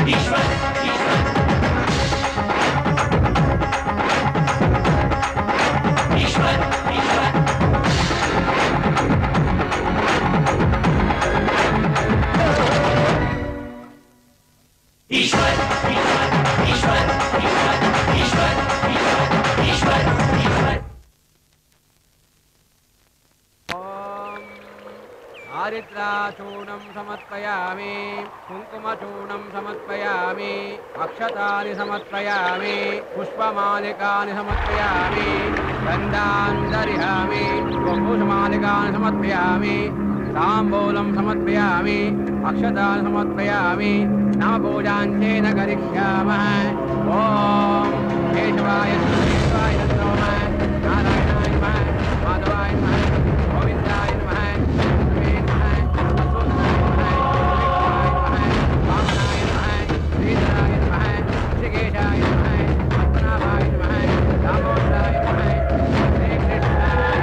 ఆరిద్రాచూర్ణం సమర్పయామి కుంకుమచూర్ణం సమర్పయామి అక్షతాని సమర్పయామి పుష్పమాలికాని సమర్పయామి గంధాన్ దర్యామి పుష్పమాలికాని సమర్పయామి తాంబూలం సమర్పయామి అక్షతాన్ని సమర్పయామి నవపూజాంచేన కరిష్యామः ఓం కేశవాయ కేశవాయ నమః నారాయణాయ నమః మాధవాయ నమః గోవిందాయ నమః లక్ష్మీ నమః వసుంధరాయ నమః వామనాయ నమః శ్రీధరాయ నమః ఋషికేశాయ నమః పద్మనాభాయ నమః దామోదరాయ నమః శ్రీకృష్ణాయ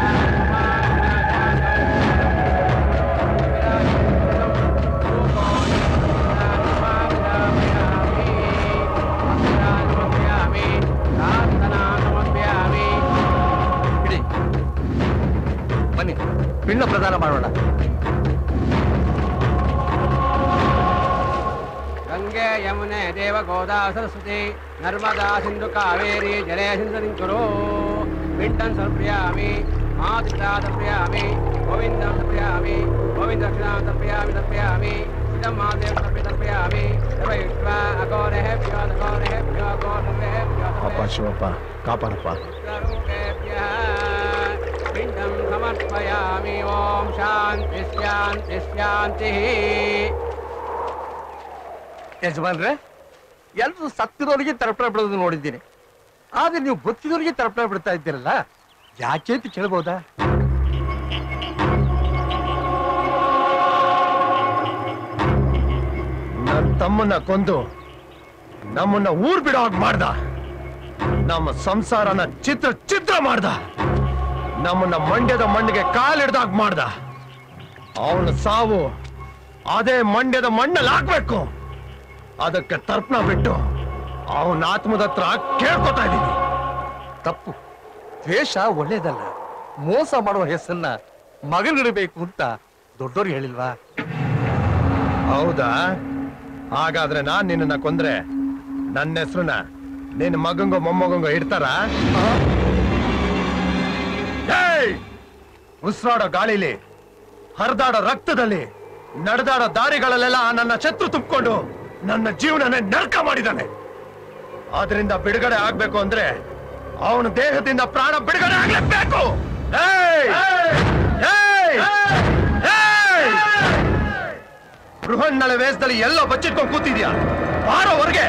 ಬನ್ನಿ ಪಿಂಡ ಪ್ರದಾನ ಮಾಡೋಣ ಗಂಗೆ ಯಮುನೆ ದೇವ ಗೋದಾ ಸರಸ್ವತಿ ನರ್ಮದಾ ಸಿಂಧು ಕಾವೇರಿ ಜಲೇ ಸಿಂಧು ಕುರು ಪಿಂಡಂ ಸಮರ್ಪಯಾಮಿ ಮಾತೃತಾ ತರ್ಪಯಾಮಿ ಗೋವಿಂದಂ ತರ್ಪಯಾಮಿ ಗೋವಿಂದ ದಕ್ಷಿಣಾಂ ತರ್ಪಯಾಮಿ ತರ್ಪಯಾಮಿ ಇದಂ ಮಾದೇವ ತರ್ಪಿ ತರ್ಪಯಾಮಿ ಸರ್ವ ಯುಕ್ತ್ವಾ ಅಘೋರೇಭ್ಯೋ ಅಘೋರೇಭ್ಯೋ ಅಘೋರೇಭ್ಯೋ ಅಪ್ಪ ಶಿವಪ್ಪ ಕಾಪಾಡಪ್ಪ ಸರ್ವೇಭ್ಯಃ ಪಿಂಡಂ ಸಮರ್ಪಯಾಮಿ ಓಂ ಶಾಂತಿ ಶಾಂತಿ ಶಾಂತಿ ಯಜಮಾನ್ರೆ ಎಲ್ರು ಸತ್ತಿರೋರಿಗೆ ತರ್ಪಣೆ ಬಿಡೋದು ನೋಡಿದ್ದೀನಿ ಆದ್ರೆ ನೀವು ಬದುಕಿದವರಿಗೆ ತರ್ಪಣೆ ಬಿಡ್ತಾ ಇದ್ದೀರಲ್ಲ ಯಾಕೆ ಅಂತ ಕೇಳ್ಬೋದಾ ನನ್ನ ತಮ್ಮನ್ನ ಕೊಂದು ನಮ್ಮನ್ನ ಊರ್ ಬಿಡೋ ಹಾಗೆ ಮಾಡ್ದ ನಮ್ಮ ಸಂಸಾರನ ಚಿತ್ರ ಚಿತ್ರ ಮಾಡ್ದ ನಮ್ಮನ್ನ ಮಂಡ್ಯದ ಮಣ್ಣಿಗೆ ಕಾಲಿಡ್ದಾಗ ಮಾಡ್ದ ಅವನ ಸಾವು ಅದೇ ಮಂಡ್ಯದ ಮಣ್ಣಲ್ಲಿ ಹಾಕ್ಬೇಕು ಅದಕ್ಕೆ ತರ್ಪಣ ಬಿಟ್ಟು ಅವನ ಆತ್ಮದ ಹತ್ರ ಕೇಳ್ಕೊತಾ ಇದ್ದೀನಿ ತಪ್ಪು ದ್ವೇಷ ಒಳ್ಳೇದಲ್ಲ ಮೋಸ ಮಾಡುವ ಹೆಸರನ್ನ ಮಗನಿಡಬೇಕು ಅಂತ ದೊಡ್ಡೋರು ಹೇಳಿಲ್ವಾ ಹೌದಾ ಹಾಗಾದ್ರೆ ನಾನ್ ನಿನ್ನನ್ನ ಕೊಂದ್ರೆ ನನ್ನ ಹೆಸರನ್ನ ನಿನ್ನ ಮಗಂಗೋ ಮೊಮ್ಮಗಂಗೋ ಇಡ್ತಾರ ಉಸಿರಾಡೋ ಗಾಳಿಲಿ ಹರಿದಾಡೋ ರಕ್ತದಲ್ಲಿ ನಡೆದಾಡೋ ದಾರಿಗಳಲ್ಲೆಲ್ಲ ನನ್ನ ಶತ್ರು ತುಂಬಿಕೊಂಡು ನನ್ನ ಜೀವನನೇ ನರ್ಕ ಮಾಡಿದ್ದಾನೆ ಆದ್ರಿಂದ ಬಿಡುಗಡೆ ಆಗ್ಬೇಕು ಅಂದ್ರೆ ಅವನ ದೇಹದಿಂದ ಪ್ರಾಣ ಬಿಡುಗಡೆ ಆಗ್ಲೇಬೇಕು ಏಯ್! ಏಯ್! ಏಯ್! ಬೃಹನ್ನಳ ವೇಷದಲ್ಲಿ ಎಲ್ಲೋ ಬಚ್ಚಿಟ್ಕೊಂಡು ಕೂತಿದ್ಯಾ ಬಾರೋವರೆಗೆ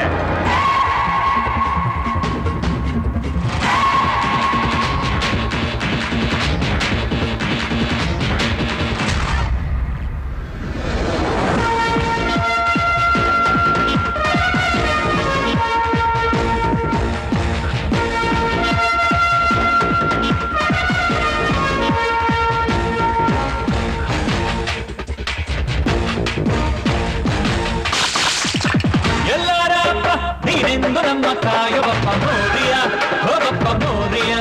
ಎಲ್ಲಾರ ಅಪ್ಪ ನೀನೆಂದು ನಮ್ಮ ಕಾಯುವಪ್ಪ ಮೋರಿಯ ಹೋಗಪ್ಪ ಮೋರಿಯ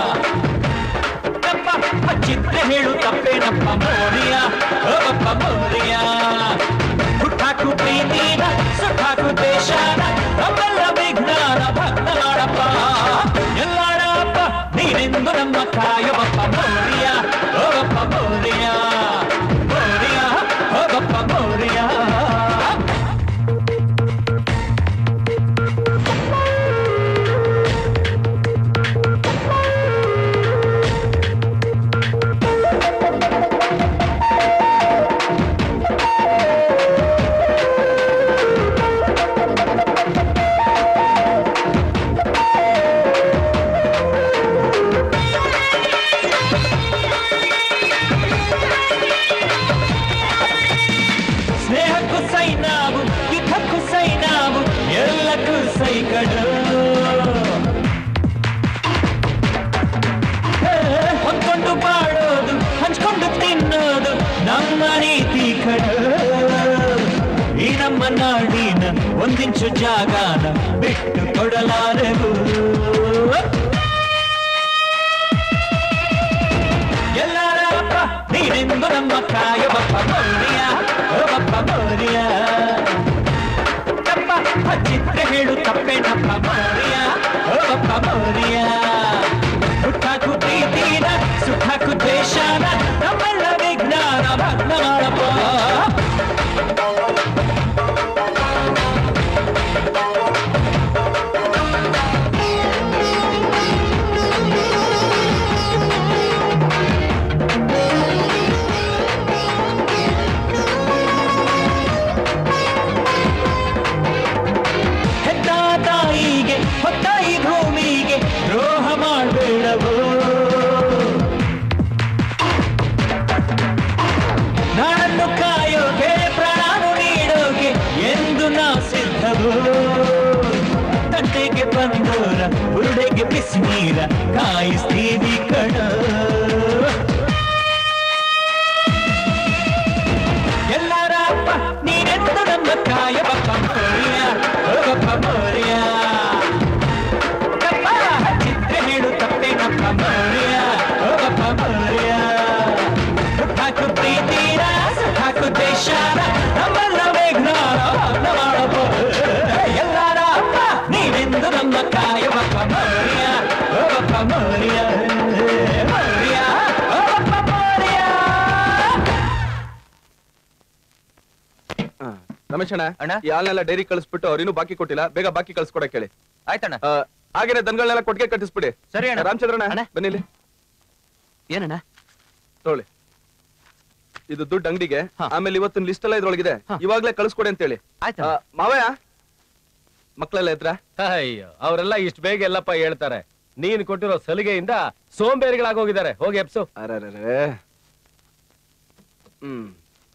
ತಪ್ಪ ಹಚ್ಚಿದ್ರೆ ಹೇಳು ತಪ್ಪೇನಪ್ಪ ಮೋರಿಯ ಹೋಗಪ್ಪ ಮೋರಿಯ ಹುಟ್ಟಾಕು ಪ್ರೀತಿನ ಸುಟ್ಟಾಕು ದೇಶನ ನಮ್ಮೆಲ್ಲ ವಿಜ್ಞಾನ ಭಕ್ತ ಮಾಡಪ್ಪ ಎಲ್ಲಾರ ಅಪ್ಪ ನೀನೆಂದು ನಮ್ಮ ಕಾಯುವಪ್ಪ ಮೋರಿಯ ಹೋಗಪ್ಪ ಮೋರಿಯ ಮೋರಿಯ ಹೋಗಪ್ಪ ಮೋರಿಯ ಸ್ನೇಹಕ್ಕೂ ಸೈ ನಾವು ಯುದ್ಧಕ್ಕೂ ಸೈ ನಾವು ಎಲ್ಲಕ್ಕೂ ಸೈ ಕಡು ಹೇ, ಹೊಂದ್ಕೊಂಡು ಬಾಳೋದು ಹಂಚ್ಕೊಂಡು ತಿನ್ನೋದು ನಮ್ಮ ರೀತಿ ಕಡು ಈ ನಮ್ಮ ನಮ್ಮ ನಾಡಿನ ಒಂದಿಂಚು ಜಾಗಾನ ಬಿಟ್ಟು ಕೊಡಲಾರೆವು ಎಲ್ಲರ ಅಪ್ಪ ನೀನೆಂದು ನಮ್ಮ ಕಾಯ ಬಪ್ಪ ಮೌರ್ಯ ಓ ಬಪ್ಪ ಮೌರ್ಯ ತಪ್ಪ ಹಚ್ಚಿದ್ರೆ ಹೇಳು ತಪ್ಪೇನಪ್ಪ ಮೌರ್ಯ ಓ ಬಪ್ಪ ಮೌರ್ಯ ಹುಟ್ಟಾಕು ಪ್ರೀತಿನ ಸುಟ್ಟಾಕು ದ್ವೇಷನ ನಮ್ಮೆಲ್ಲ ವಿಜ್ಞಾನ ಭಗ್ನ ಮಾಡಪ್ಪ ಹೆತ್ತ ತಾಯಿಗೆ ಹೊತ್ತ ಈ ಭೂಮಿಗೆ ದ್ರೋಹ ಮಾಡಬೇಡವು ನಾಡನ್ನು ಕಾಯೋಕೆ ಪ್ರಾಣನು ನೀಡೋಕೆ ಎಂದು ನಾವು ಸಿದ್ಧವು ತಂಟೆಗೆ ಬಂದೋರ ಬುರುಡೆಗೆ ಬಿಸಿ ನೀರ ಕಾಯಿಸ್ತೀವಿ ಕಣ ಎಲ್ಲರ ಅಪ್ಪ ನೀನೆಂದು ನಮ್ಮ ಕಾಯ ಬಪ್ಪ ಮೋರಿಯ ಓ ಬಪ್ಪ ಮೋರಿಯ ತಪ್ಪ ಹಚ್ಚಿದ್ರೆ ಹೇಳು ತಪ್ಪೇನಪ್ಪ ಮೋರಿಯ ಓ ಬಪ್ಪ ಮೋರಿಯ ಹಾಕು ಪ್ರೀತಿನ ಹಾಕು ದೇಶನ ನಮ್ಮೆಲ್ಲ ವಿಜ್ಞಾನ ಭಾಗ್ನ ಮಾಡಪ್ಪ ಎಲ್ಲರ ಅಪ್ಪ ನೀನೆಂದು ನಮ್ಮ ಕಾಯ ಬಪ್ಪ ಮೋರಿಯ ಓ ಬಪ್ಪ ಮೋರಿಯ ಮೋರಿಯ ಓ ಬಪ್ಪ ಮೋರಿಯ ರಮೇಶ್ ಅಣ್ಣ ಅಣ್ಣ? ಈ ಹಾಲ್ನೆಲ್ಲ ಡೈರಿ ಕಳಿಸ್ಬಿಟ್ಟು ಅವ್ರು ಇನ್ನೂ ಬಾಕಿ ಕೊಟ್ಟಿಲ್ಲ ಬೇಗ ಬಾಕಿ ಕಳ್ಸ್ಕೊಡಕ್ ಹೇಳಿ ಆಯ್ತಣ್ಣ ಆ, ಹಾಗೇನೆ ದನಗಳನ್ನೆಲ್ಲ ಕೊಟ್ಟಿಗೆ ಕಟ್ಟಿಸ್ಬಿಡಿ ಸರಿ ಅಣ್ಣ. ರಾಮಚಂದ್ರಣ್ಣ ಅಣ್ಣ. ಬನ್ನಿಲ್ಲಿ ಏನಣ್ಣ ತಗೊಳ್ಳಿ ಇದು ದುಡ್ಡು ಅಂಗಡಿಗೆ ಹಾ. ಆಮೇಲೆ ಇವತ್ತಿನ ಲಿಸ್ಟ್ ಎಲ್ಲ ಇದ್ರೊಳಗಿದೆ ಹಾ. ಇವಾಗ್ಲೇ ಕಳಿಸ್ಕೊಡಿ ಅಂತ ಹೇಳಿ ಆಯ್ತಣ್ಣ. ಮಾವಯ್ಯ ಮಕ್ಕಳೆಲ್ಲ ಇದ್ರ ಅಯ್ಯೋ ಅವರೆಲ್ಲ ಇಷ್ಟು ಬೇಗ ಎಲ್ಲಪ್ಪ ಹೇಳ್ತಾರೆ ನೀನ್ ಕೊಟ್ಟಿರೋ ಸಲಿಗೆಯಿಂದ ಸೋಂಬೇರಿಗಳಾಗೋಗಿದ್ದಾರೆ ಹೋಗಿ ಎಪ್ಸು ಅರರರೆ ಹ್ಮ್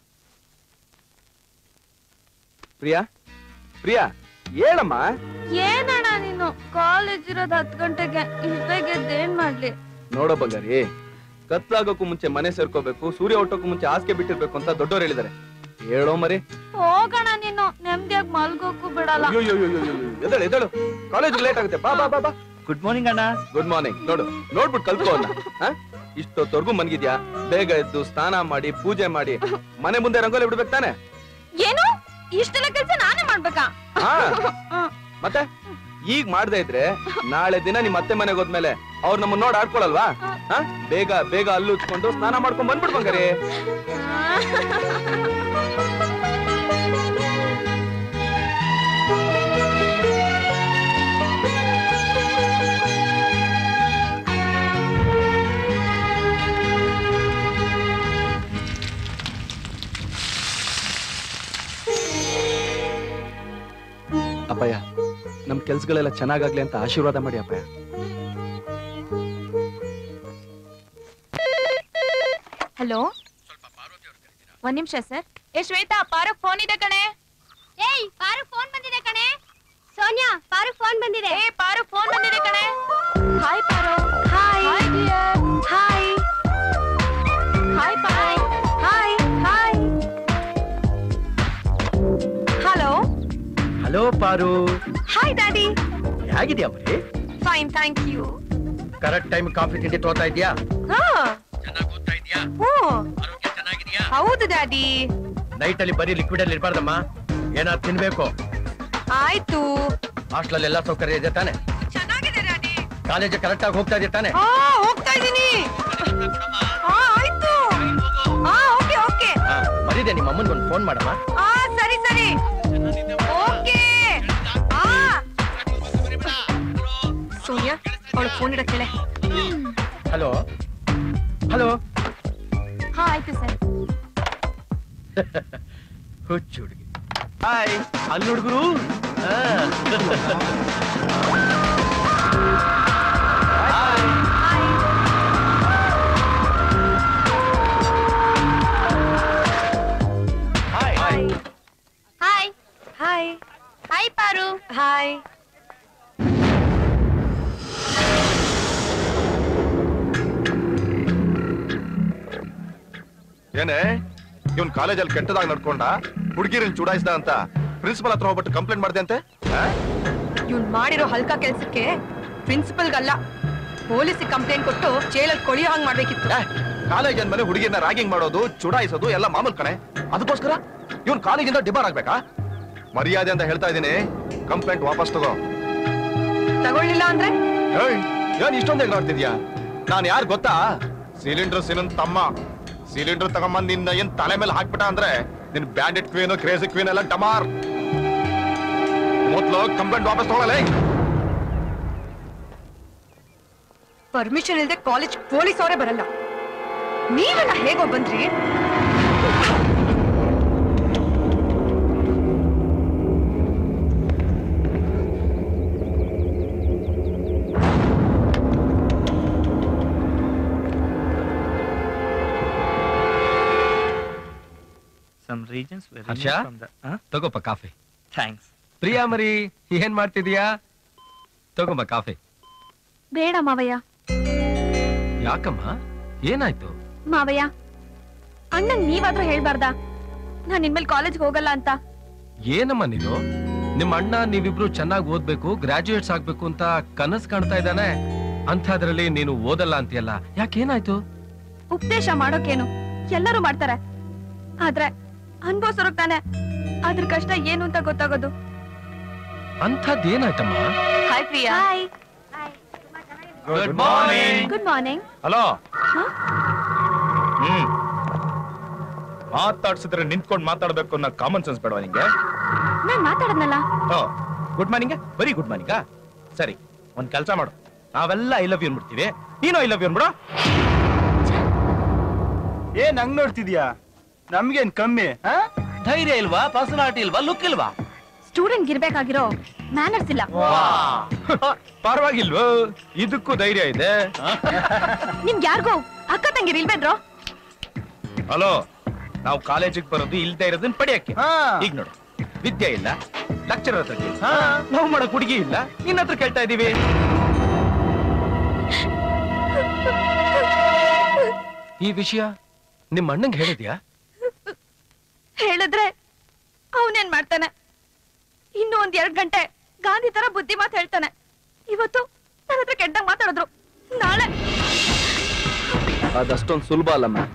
ಪ್ರಿಯಾ ಪ್ರಿಯಾ ಹೇಳಮ್ಮ ಏನಣ್ಣ ನೀನು ಕಾಲೇಜ್ ಇರೋದ್ ಹತ್ ಗಂಟೆಗೆ ಇಷ್ಟ ಬೇಗ ಎದ್ದು ಏನ್ ಮಾಡ್ಲಿ ನೋಡೋ ಬಂಗಾರಿ ಕತ್ಲಾಗೋಕ್ಕೂ ಮುಂಚೆ ಮನೆ ಸೇರ್ಕೋಬೇಕು ಸೂರ್ಯ ಹುಟ್ಟೋಕ್ಕೂ ಮುಂಚೆ ಹಾಸಿಗೆ ಬಿಟ್ಟಿರ್ಬೇಕು ಅಂತ ದೊಡ್ಡೋರು ಹೇಳಿದ್ದಾರೆ ಹೇಳೋ ಮರಿ ಹೋಗಣ ನೀನು ನೆಮ್ಮದಿಯಾಗಿ ಮಲ್ಗೋಕು ಬಿಡಲ್ಲ ಅಯ್ಯೋ ಅಯ್ಯೋ, ಅಯ್ಯೋ, ಅಯ್ಯೋ, ಎದ್ದೇಳು ಎದ್ದೇಳು ಕಾಲೇಜ್ ಲೇಟ್ ಆಗುತ್ತೆ ಬಾ ಬಾ ಬಾ ಬಾ ಗುಡ್ ಮಾರ್ನಿಂಗ್ ಅಣ್ಣ ಗುಡ್ ಮಾರ್ನಿಂಗ್ ನೋಡು ನೋಡ್ಬಿಟ್ಟು ಕಲ್ತ್ಕೋ ಅವ್ನ ಇಷ್ಟೊತ್ತವರೆಗೂ ಮನ್ಗಿದ್ಯಾ ಬೇಗ ಎದ್ದು ಸ್ನಾನ ಮಾಡಿ ಪೂಜೆ ಮಾಡಿ ಮನೆ ಮುಂದೆ ರಂಗೋಲಿ ಬಿಡ್ಬೇಕು ತಾನೆ ಏನು ಇಷ್ಟೆಲ್ಲ ಕೆಲ್ಸ ನಾನೇ ಮಾಡ್ಬೇಕಾ ಹಾ ಹ್ಮ್. ಮತ್ತೆ ಈಗ ಮಾಡ್ದೆ ಇದ್ರೆ ನಾಳೆ ದಿನ ನಿಮ್ ಅತ್ತೆ ಮನೆಗೆ ಹೋದ್ಮೇಲೆ ಅವ್ರು ನಮ್ಮನ್ನ ನೋಡ್ ಆಡ್ಕೊಳಲ್ವಾ ಹಾ ಬೇಗ ಬೇಗ ಅಲ್ಲು ಉಚ್ಕೊಂಡು ಸ್ನಾನ ಮಾಡ್ಕೊಂಡ್ ಬಂದ್ಬಿಡ್ ಬಂಗಾರಿ ಅಪ್ಪಯ್ಯ ನಮ್ ಕೆಲ್ಸಗಳೆಲ್ಲ ಚೆನ್ನಾಗಾಗ್ಲಿ ಅಂತ ಆಶೀರ್ವಾದ ಮಾಡಿ ಅಪ್ಪಯ್ಯ ಹಲೋ ಒಂದ್ ನಿಮಿಷ ಸರ್ ಏ ಶ್ವೇತಾ ಪಾರಕ್ ಫೋನ್ ಇದೆ ಕಣೆ ಏಯ್ ಪಾರು ಫೋನ್ ಬಂದಿದೆ ಕಣೆ ಸೋನಿಯಾ ಪಾರು ಫೋನ್ ಬಂದಿದೆ ಏ ಪಾರು ಫೋನ್ ಬಂದಿದೆ ಕಣೆ hi Paru hi hi dear hi hi Paru hi hi hello hello Paru hi daddy ಹೇಗಿದ್ಯಾ ಬರೀ fine thank you correct time coffee ತಿಂಡಿ ತೋತಾ ಇದೆಯಾ ಹಾ ಚೆನ್ನಾಗಿ ಓದ್ತಾ ಇದೆಯಾ ಹ್ಞೂ ಆರೋಗ್ಯ ಚೆನ್ನಾಗಿದ್ಯಾ ಹೌದು ಡ್ಯಾಡಿ ನೈಟ್ ಅಲ್ಲಿ ಬರೀ ಲಿಕ್ವಿಡ್ ಅಲ್ಲಿ ಇರ್ಬಾರ್ದಮ್ಮ ಏನಾದ್ರು ತಿನ್ಬೇಕು ಆಯ್ತು ಹಾಸ್ಟೆಲ್ ಎಲ್ಲ ಸೌಕರ್ಯ ಇದೆ ತಾನೆ ಚೆನ್ನಾಗಿದೆ ಡ್ಯಾಡಿ ಕಾಲೇಜ್ ಕರೆಕ್ಟ್ ಆಗಿ ಹೋಗ್ತಾ ಇದೆ ತಾನೆ ಹಾ ಹೋಗ್ತಾ ಇದೀನಿ ಹಾ ಆಯ್ತು ಹಾ ಓಕೆ ಓಕೆ ಹಾ, ಮರೀದೆ ನಿಮ್ಮ ಅಮ್ಮನ್ಗೆ ಒಂದು ಫೋನ್ ಮಾಡಮ್ಮ ಹಾ ಸರಿ ಸರಿ ಓಕೆ ಹಾ ಸೋನಿಯಾ ಅವಳು ಫೋನ್ ಇಡಕ್ಕೇಳೆ ಹಲೋ ಹಲೋ ಹಾ ಆಯ್ತು ಸರ್ ಹುಚ್ಚು ಹುಡುಗಿ ಹಾಯ್ ಅಲ್ಲಿ ಹುಡುಗರು hi hi hi hi Paru hi ಏನೇ ಇವನ್ ಕಾಲೇಜಲ್ಲಿ ಕೆಟ್ಟದಾಗ ನಡ್ಕೊಂಡ ಹುಡುಗಿರನ್ ಚುಡಾಯಿಸ್ದ ಅಂತ ಪ್ರಿನ್ಸಿಪಲ್ ಹತ್ರ ಹೋಗ್ಬಿಟ್ಟು ಕಂಪ್ಲೇಂಟ್ ಮಾಡಿದೆ ಅಂತೆ ಇವ್ನ್ ಮಾಡಿರೋ ಹಲ್ಕ ಕೆಲ್ಸಕ್ಕೆ ಪ್ರಿನ್ಸಿಪಲ್ಗಲ್ಲ ಪೊಲೀಸಿಗೆ ಕಂಪ್ಲೇಂಟ್ ಕೊಟ್ಟು ಜೈಲಲ್ಲಿ ಕೊಳಿಯೋ ಹಂಗ್ ಮಾಡ್ಬೇಕಿತ್ತು ಕಾಲೇಜ್ ಅಂದ್ಮೇಲೆ ಹುಡುಗಿಯನ್ನ ರ್ಯಾಗಿಂಗ್ ಮಾಡೋದು ಚುಡಾಯಿಸೋದು ಎಲ್ಲ ಮಾಮೂಲ್ ಕಣೆ ಅದಕ್ಕೋಸ್ಕರ ಇವನ್ ಕಾಲೇಜಿಂದ ಡಿಬಾರ್ ಆಗ್ಬೇಕಾ ಮರ್ಯಾದೆ ಅಂತ ಹೇಳ್ತಾ ಇದ್ದೀನಿ ಕಂಪ್ಲೇಂಟ್ ವಾಪಸ್ ತಗೋ ತಗೊಳ್ಳಿಲ್ಲ ಅಂದ್ರೆ ಏಯ್, ಏನ್ ಇಷ್ಟೊಂದು ನೋಡ್ತಿದ್ಯಾ ನಾನು ಯಾರು ಗೊತ್ತಾ ಸಿಲಿಂಡರ್ ಸಿನನ್ ತಮ್ಮ ಸಿಲಿಂಡರ್ ತಗೊಂಬಂದ್ ನಿನ್ನ ಏನ್ ತಲೆ ಮೇಲೆ ಹಾಕ್ಬಿಟ್ಟ ಅಂದ್ರೆ ನಿನ್ ಬ್ಯಾಂಡೆಡ್ ಕ್ವೀನ್ ಕ್ರೇಜಿ ಕ್ವೀನ್ ಎಲ್ಲ ಡಮಾರ್ ಮೊದ್ಲು ಕಂಪ್ಲೇಂಟ್ ವಾಪಸ್ ತಗೊಳ್ಳಲೇ ಪರ್ಮಿಷನ್ ಇಲ್ದೆ ಕಾಲೇಜ್ ಪೊಲೀಸ್ ಅವರೇ ಬರಲ್ಲ ನೀವೆಲ್ಲ ಹೇಗೋ ಬಂದ್ರಿ Some regions were Harsha removed from the. Huh? ತಗೋಪ ಕಾಫಿ Thanks. ಪ್ರಿಯಾ ಮರಿ ಏನ್ ಮಾಡ್ತಿದೀಯಾ ತಗೋಮ್ಮ ಕಾಫಿ ಬೇಡ ಮಾವಯ್ಯ ಯಾಕಮ್ಮ ಏನಾಯ್ತು ಮಾವಯ್ಯ ಅಣ್ಣಂಗ್ ನೀವಾದ್ರೂ ಹೇಳ್ಬಾರ್ದಾ ನಾನ್ ಇನ್ಮೇಲೆ ಕಾಲೇಜ್ಗೆ ಹೋಗಲ್ಲ ಅಂತ ಏನಮ್ಮ ನೀನು ನಿಮ್ಮ ಅಣ್ಣ ನೀವಿಬ್ರು ಚೆನ್ನಾಗಿ ಓದ್ಬೇಕು ಗ್ರಾಜುಯೇಟ್ಸ್ ಆಗ್ಬೇಕು ಅಂತ ಕನಸ್ ಕಾಣ್ತಾ ಇದ್ದಾನೆ ಅಂಥದ್ರಲ್ಲಿ ನೀನು ಓದಲ್ಲ ಅಂತೀಯಲ್ಲ ಯಾಕೇನಾಯ್ತು ಉಪದೇಶ ಮಾಡೋಕೇನು ಎಲ್ಲರೂ ಮಾಡ್ತಾರೆ ಆದ್ರೆ ಅನ್ಭವಿಸೋರಕ್ ತಾನೆ ಅದ್ರ ಕಷ್ಟ ಏನು ಅಂತ ಗೊತ್ತಾಗೋದು ಅಂಥದ್ದೇನಾಯ್ತಮ್ಮ hi Priya hi good morning good morning hello hmm ಮಾತಾಡ್ಸಿದ್ರೆ ನಿಂತ್ಕೊಂಡು ಮಾತಾಡ್ಬೇಕು ಅನ್ನೋ ಕಾಮನ್ ಸೆನ್ಸ್ ಬೇಡವಾ ನಿಂಗೆ ನಾನ್ ಮಾತಾಡದ್ನಲ್ಲ ಗುಡ್ ಮಾರ್ನಿಂಗ್ ಬರೀ ಗುಡ್ ಮಾರ್ನಿಂಗ್ ಸರಿ ಒಂದ್ ಕೆಲಸ ಮಾಡು ನಾವೆಲ್ಲ ಐ ಲವ್ ಯು ಅನ್ಬಿಡ್ತೀವಿ ನೀನು ಐ ಲವ್ ಯು ಅನ್ಬಿಡು ಏನ್ ಹಂಗ್ ನೋಡ್ತಿದ್ಯಾ ನಮ್ಗೇನ್ ಕಮ್ಮಿ ಆ? ಧೈರ್ಯ ಇಲ್ವಾ ಪರ್ಸನಾಲಿಟಿ ಇಲ್ವಾ ಲುಕ್ ಇಲ್ವಾ ಸ್ಟೂಡೆಂಟ್ ಇರ್ಬೇಕಾಗಿರೋ ಮ್ಯಾನರ್ಸ್ ಇಲ್ಲ ಪರವಾಗಿಲ್ವೋ ಇದಕ್ಕೂ ಧೈರ್ಯ ಇದೆ ನಿಮ್ಗೆ ಯಾರಿಗೂ ಅಕ್ಕ ತಂಗಿರ್ ಇಲ್ಬೇಡ್ರೋ ಹಲೋ ನಾವು ಕಾಲೇಜಿಗೆ ಬರೋದು ಇಲ್ದೇ ಇರೋದನ್ನ ಪಡೆಯಕ್ಕೆ ಹಾ. ಈಗ ನೋಡು ವಿದ್ಯೆ ಇಲ್ಲ ಲೆಕ್ಚರ್ ಹತ್ರ ಕೇಳಿ ನಾವು ಮಾಡಕ್ ಹುಡುಗಿ ಇಲ್ಲ ನಿನ್ನ ಹತ್ರ ಕೇಳ್ತಾ ಇದೀವಿ ಈ ವಿಷಯ ನಿಮ್ಮ ಅಣ್ಣಂಗೆ ಹೇಳಿದ್ಯಾ ಹೇಳಿದ್ರೆ ಅವನೇನ್ ಮಾಡ್ತಾನೆ ಇನ್ನು ಒಂದ್ ಎರಡ್ ಗಂಟೆ ಗಾಂಧಿ ತರ ಬುದ್ಧಿ ಮಾತು ಹೇಳ್ತಾನೆ ಇವತ್ತು ನನ್ನ ಹತ್ರ ಕೆಟ್ಟಂಗ್ ಮಾತಾಡಿದ್ರು ನಾಳೆ ಅದಷ್ಟೊಂದು ಸುಲಭ ಅಲ್ಲ ಮ್ಯಾಮ್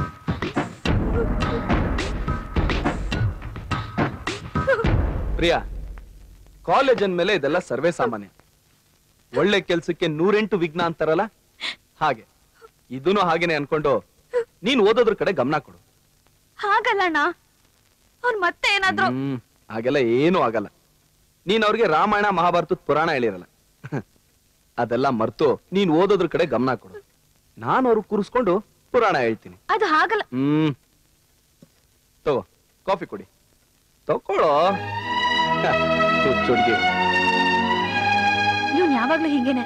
ಪ್ರಿಯಾ ಕಾಲೇಜ್ ಅಂದ್ಮೇಲೆ ಇದೆಲ್ಲ ಸರ್ವೇ ಸಾಮಾನ್ಯ ಒಳ್ಳೆ ಕೆಲ್ಸಕ್ಕೆ ನೂರೆಂಟು ವಿಘ್ನ ಅಂತಾರಲ್ಲ ಹಾಗೆ ಇದೂನು ಹಾಗೇನೆ ಅನ್ಕೊಂಡು ನೀನ್ ಓದೋದ್ರ ಕಡೆ ಗಮನ ಕೊಡು ಹಾಗಲ್ಲ ಅಣ್ಣ ಅವ್ನ್ ಮತ್ತೆ ಏನಾದ್ರು ಹ್ಮ್ ಹಾಗೆಲ್ಲ ಏನೂ ಆಗಲ್ಲ ನೀನ್ ಅವ್ರಿಗೆ ರಾಮಾಯಣ ಮಹಾಭಾರತದ ಪುರಾಣ ಹೇಳಿರಲ್ಲ ಅದೆಲ್ಲ ಮರ್ತು ನೀನ್ ಓದೋದ್ರ ಕಡೆ ಗಮನ ಕೊಡು ನಾನು ಅವ್ರಿಗೆ ಕೂರಿಸ್ಕೊಂಡು ಪುರಾಣ ಹೇಳ್ತೀನಿ ಅದು ಹಾಗಲ್ಲ ಹ್ಮ್ ತಗೋ ಕಾಫಿ ಕುಡಿ ತಗೊಳ್ಳೋ ಹ, ಹುಚ್ಚ್ ಹುಡ್ಗಿ ಇವ್ನ್ ಯಾವಾಗ್ಲೂ ಹೀಗೇನೆ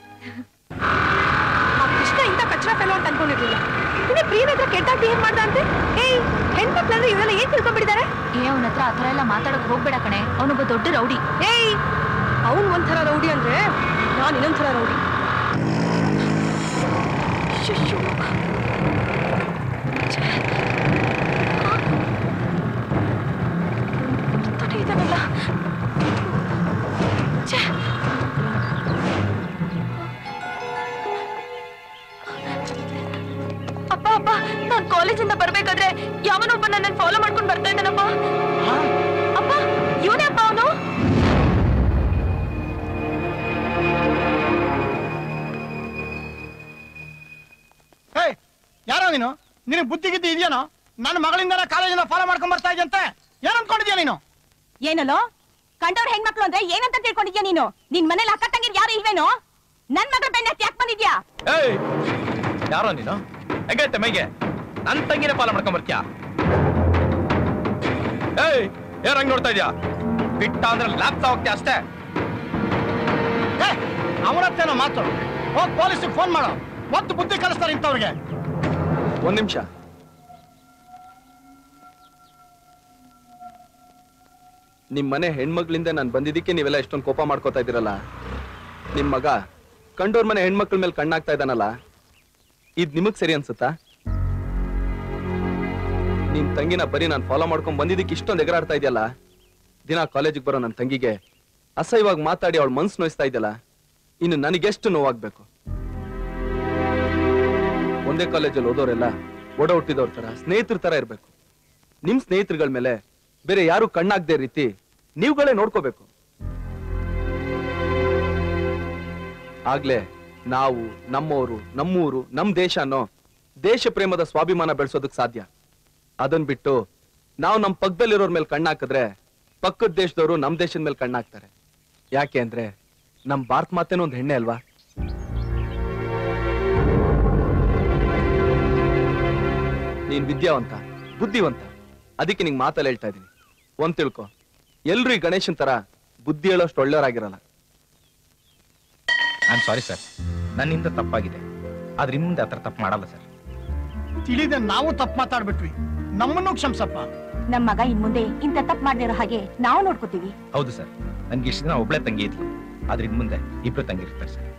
ಆ ಕೃಷ್ಣ ಇಂಥ ಕಚ್ಚರ ಫೆಲೋ ಅಂತ ಅನ್ಕೊಂಡಿರ್ಲಿಲ್ಲ ಇನ್ನು ಪ್ರಿಯನ ಹತ್ರ ಕೆಟ್ಟಾಗಿ ಬಿಹೇವ್ ಮಾಡ್ದ ಅಂತೆ ಏಯ್ ಹೆಣ್ಮಕ್ಳಂದ್ರೆ ಇವರೆಲ್ಲ ಏನ್ ತಿಳ್ಕೊಂಡ್ಬಿಟ್ಟಿದ್ದಾರೆ ಏ ಅವನ ಹತ್ರ ಆತರ ಎಲ್ಲ ಮಾತಾಡಕ್ ಹೋಗ್ಬೇಡ ಕಣೆ ಅವನೊಬ್ಬ ದೊಡ್ಡ ರೌಡಿ ಏಯ್ ಅವನ್ ಒಂಥರ ರೌಡಿ ಅಂದ್ರೆ ನಾನ್ ಇನ್ನೊಂಥರ ರೌಡಿ ಶಶ್ಶೋ. ಛೆ. ಆ. ತಡಿ ಇದನ್ನೆಲ್ಲ. ಛೆ. ಅಪ್ಪ ಅಪ್ಪ ನಾನ್ ಕಾಲೇಜಿಂದ ಬರ್ಬೇಕಾದ್ರೆ ಯಾವನೊಬ್ಬ ನನ್ನ ಫಾಲೋ ಮಾಡ್ಕೊಂಡ್ ಬರ್ತಾ ಇದ್ದಾನಪ್ಪ ಅಪ್ಪ ಇವನೇ ಅಪ್ಪ ಅವನು ಏಯ್ ಯಾರೋ ನೀನು ನಿನಗೆ ಬುದ್ಧಿ ಗಿದ್ದಿ ಇದೆಯೇನೋ ನನ್ನ ಮಗಳಿಂದ ಕಾಲೇಜಿಂದ ಫಾಲೋ ಮಾಡ್ಕೊಂಡ್ ಬರ್ತಾ ಇದ್ದಂತೆ ಏನ್ ಅನ್ಕೊಂಡಿದ್ಯಾ ನೀನು ಏನಲ್ಲೋ ಕಂಡವ್ರ ಹೆಣ್ಮಕ್ಳು ಅಂದ್ರೆ ಏನಂತ ತಿಳ್ಕೊಂಡಿದ್ಯಾ ನೀನು ನಿನ್ ಮನೇಲಿ ಅಕ್ಕ ತಂಗಿರ್ ಯಾರು ಇಲ್ವೇನೋ ನನ್ ಮಗಳ ಬೆನ್ನ ಯಾಕೆ ಬಂದಿದ್ಯಾ ಏಯ್ ಯಾರೋ ನೀನು ಹೆಂಗೈತೆ ಮೈಗೆ ನನ್ ತಂಗಿನ ಪಾಲ ಮಾಡ್ಕೊಂಡ್ ಬರ್ತೀಯಾ ಏಯ್ ಯಾರು ಹಂಗ್ ನೋಡ್ತಾ ಇದ್ಯಾ ಬಿಟ್ಟ ಅಂದ್ರೆ ಲ್ಯಾಪ್ಟಾಪ್ ಹೋಗ್ತೀಯ ಅಷ್ಟೇ ಅವನ ಹತ್ತೇನೋ ಮಾತು ಹೋಗ್ ಪೊಲೀಸಿಗೆ ಫೋನ್ ಮಾಡೋ ಒತ್ತು ಬುದ್ಧಿ ಕಲಿಸ್ತಾರೆ ಇಂಥವ್ರಿಗೆ ಒಂದ್ ನಿಮಿಷ ನಿಮ್ ಮನೆ ಹೆಣ್ಮಕ್ಳಿಂದ ನಾನು ಬಂದಿದ್ದಕ್ಕೆ ನೀವೆಲ್ಲ ಎಷ್ಟೊಂದು ಕೋಪ ಮಾಡ್ಕೋತಾ ಇದ್ದೀರಲ್ಲ ನಿಮ್ ಮಗ ಕಂಡೋರ್ ಮನೆ ಹೆಣ್ಮಕ್ಳ ಮೇಲೆ ಕಣ್ಣಾಗ್ತಾ ಇದ್ದಾನಲ್ಲ ಇದ್ ನಿಮಗ್ ಸರಿ ಅನ್ಸುತ್ತಾ ನಿಮ್ ತಂಗಿನ ಬರೀ ನಾನು ಫಾಲೋ ಮಾಡ್ಕೊಂಡ್ ಬಂದಿದ್ದಕ್ಕೆ ಇಷ್ಟೊಂದು ಎಗರಾಡ್ತಾ ಇದೆಯಲ್ಲ ದಿನ ಕಾಲೇಜಿಗೆ ಬರೋ ನನ್ನ ತಂಗಿಗೆ ಅಸಹ್ಯವಾಗಿ ಮಾತಾಡಿ ಅವಳ ಮನ್ಸು ನೋಯಿಸ್ತಾ ಇದ್ದಲ್ಲ ಇನ್ನು ನನಗೆಷ್ಟು ನೋವಾಗ್ಬೇಕು ಒಂದೇ ಕಾಲೇಜಲ್ಲಿ ಓದೋರೆಲ್ಲ ಒಡ ಹುಟ್ಟಿದವ್ರ ತರ ಸ್ನೇಹಿತರ ತರ ಇರ್ಬೇಕು ನಿಮ್ ಸ್ನೇಹಿತರುಗಳ ಮೇಲೆ ಬೇರೆ ಯಾರು ಕಣ್ಣಾಗ್ದೇ ರೀತಿ ನೀವುಗಳೇ ನೋಡ್ಕೋಬೇಕು ಆಗ್ಲೇ ನಾವು ನಮ್ಮವರು ನಮ್ಮೂರು ನಮ್ ದೇಶ ಅನ್ನೋ ದೇಶ ಪ್ರೇಮದ ಸ್ವಾಭಿಮಾನ ಬೆಳೆಸೋದಕ್ ಸಾಧ್ಯ ಅದನ್ ಬಿಟ್ಟು ನಾವು ನಮ್ ಪಕ್ಕದಲ್ಲಿರೋರ್ ಮೇಲೆ ಕಣ್ಣಾಕಿದ್ರೆ ಪಕ್ಕದ ದೇಶದವರು ನಮ್ ದೇಶದ ಮೇಲೆ ಕಣ್ಣಾಕ್ತಾರೆ ಯಾಕೆ ಅಂದ್ರೆ ನಮ್ ಭಾರತ ಮಾತೇನೋ ಒಂದ್ ಹೆಣ್ಣೆ ಅಲ್ವಾ ನೀನ್ ವಿದ್ಯಾವಂತ ಬುದ್ಧಿವಂತ ಅದಕ್ಕೆ ನಿಂಗ್ ಮಾತಲ್ಲಿ ಹೇಳ್ತಾ ಇದೀನಿ ಒಂದ್ ತಿಳ್ಕೊ ಎಲ್ರು ಈ ಗಣೇಶನ್ ತರ ಬುದ್ಧಿ ಹೇಳೋಷ್ಟು ಒಳ್ಳೆಯವರಾಗಿರಲ್ಲ ಐ ಆಮ್ ಸಾರಿ ಸರ್ ನನ್ನಿಂದ ತಪ್ಪಾಗಿದೆ ಆದ್ರೆ ಇನ್ ಮುಂದೆ ಆ ಥರ ತಪ್ಪು ಮಾಡಲ್ಲ ಸರ್ ತಿಳಿದೆ ನಾವು ತಪ್ಪು ಮಾತಾಡ್ಬಿಟ್ವಿ ನಮ್ಮನ್ನು ಕ್ಷಮಿಸಪ್ಪ ನಮ್ ಮಗ ಇನ್ ಮುಂದೆ ಇಂಥ ತಪ್ಪು ಮಾಡದಿರೋ ಹಾಗೆ ನಾವು ನೋಡ್ಕೋತೀವಿ ಹೌದು ಸರ್ ನನ್ಗೆ ಇಷ್ಟು ದಿನ ಒಬ್ಳೆ ತಂಗಿ ಇದ್ಲು ಆದ್ರೆ ಇನ್ ಮುಂದೆ ಇಬ್ರು ತಂಗಿ ಇರ್ತಾರೆ ಸರ್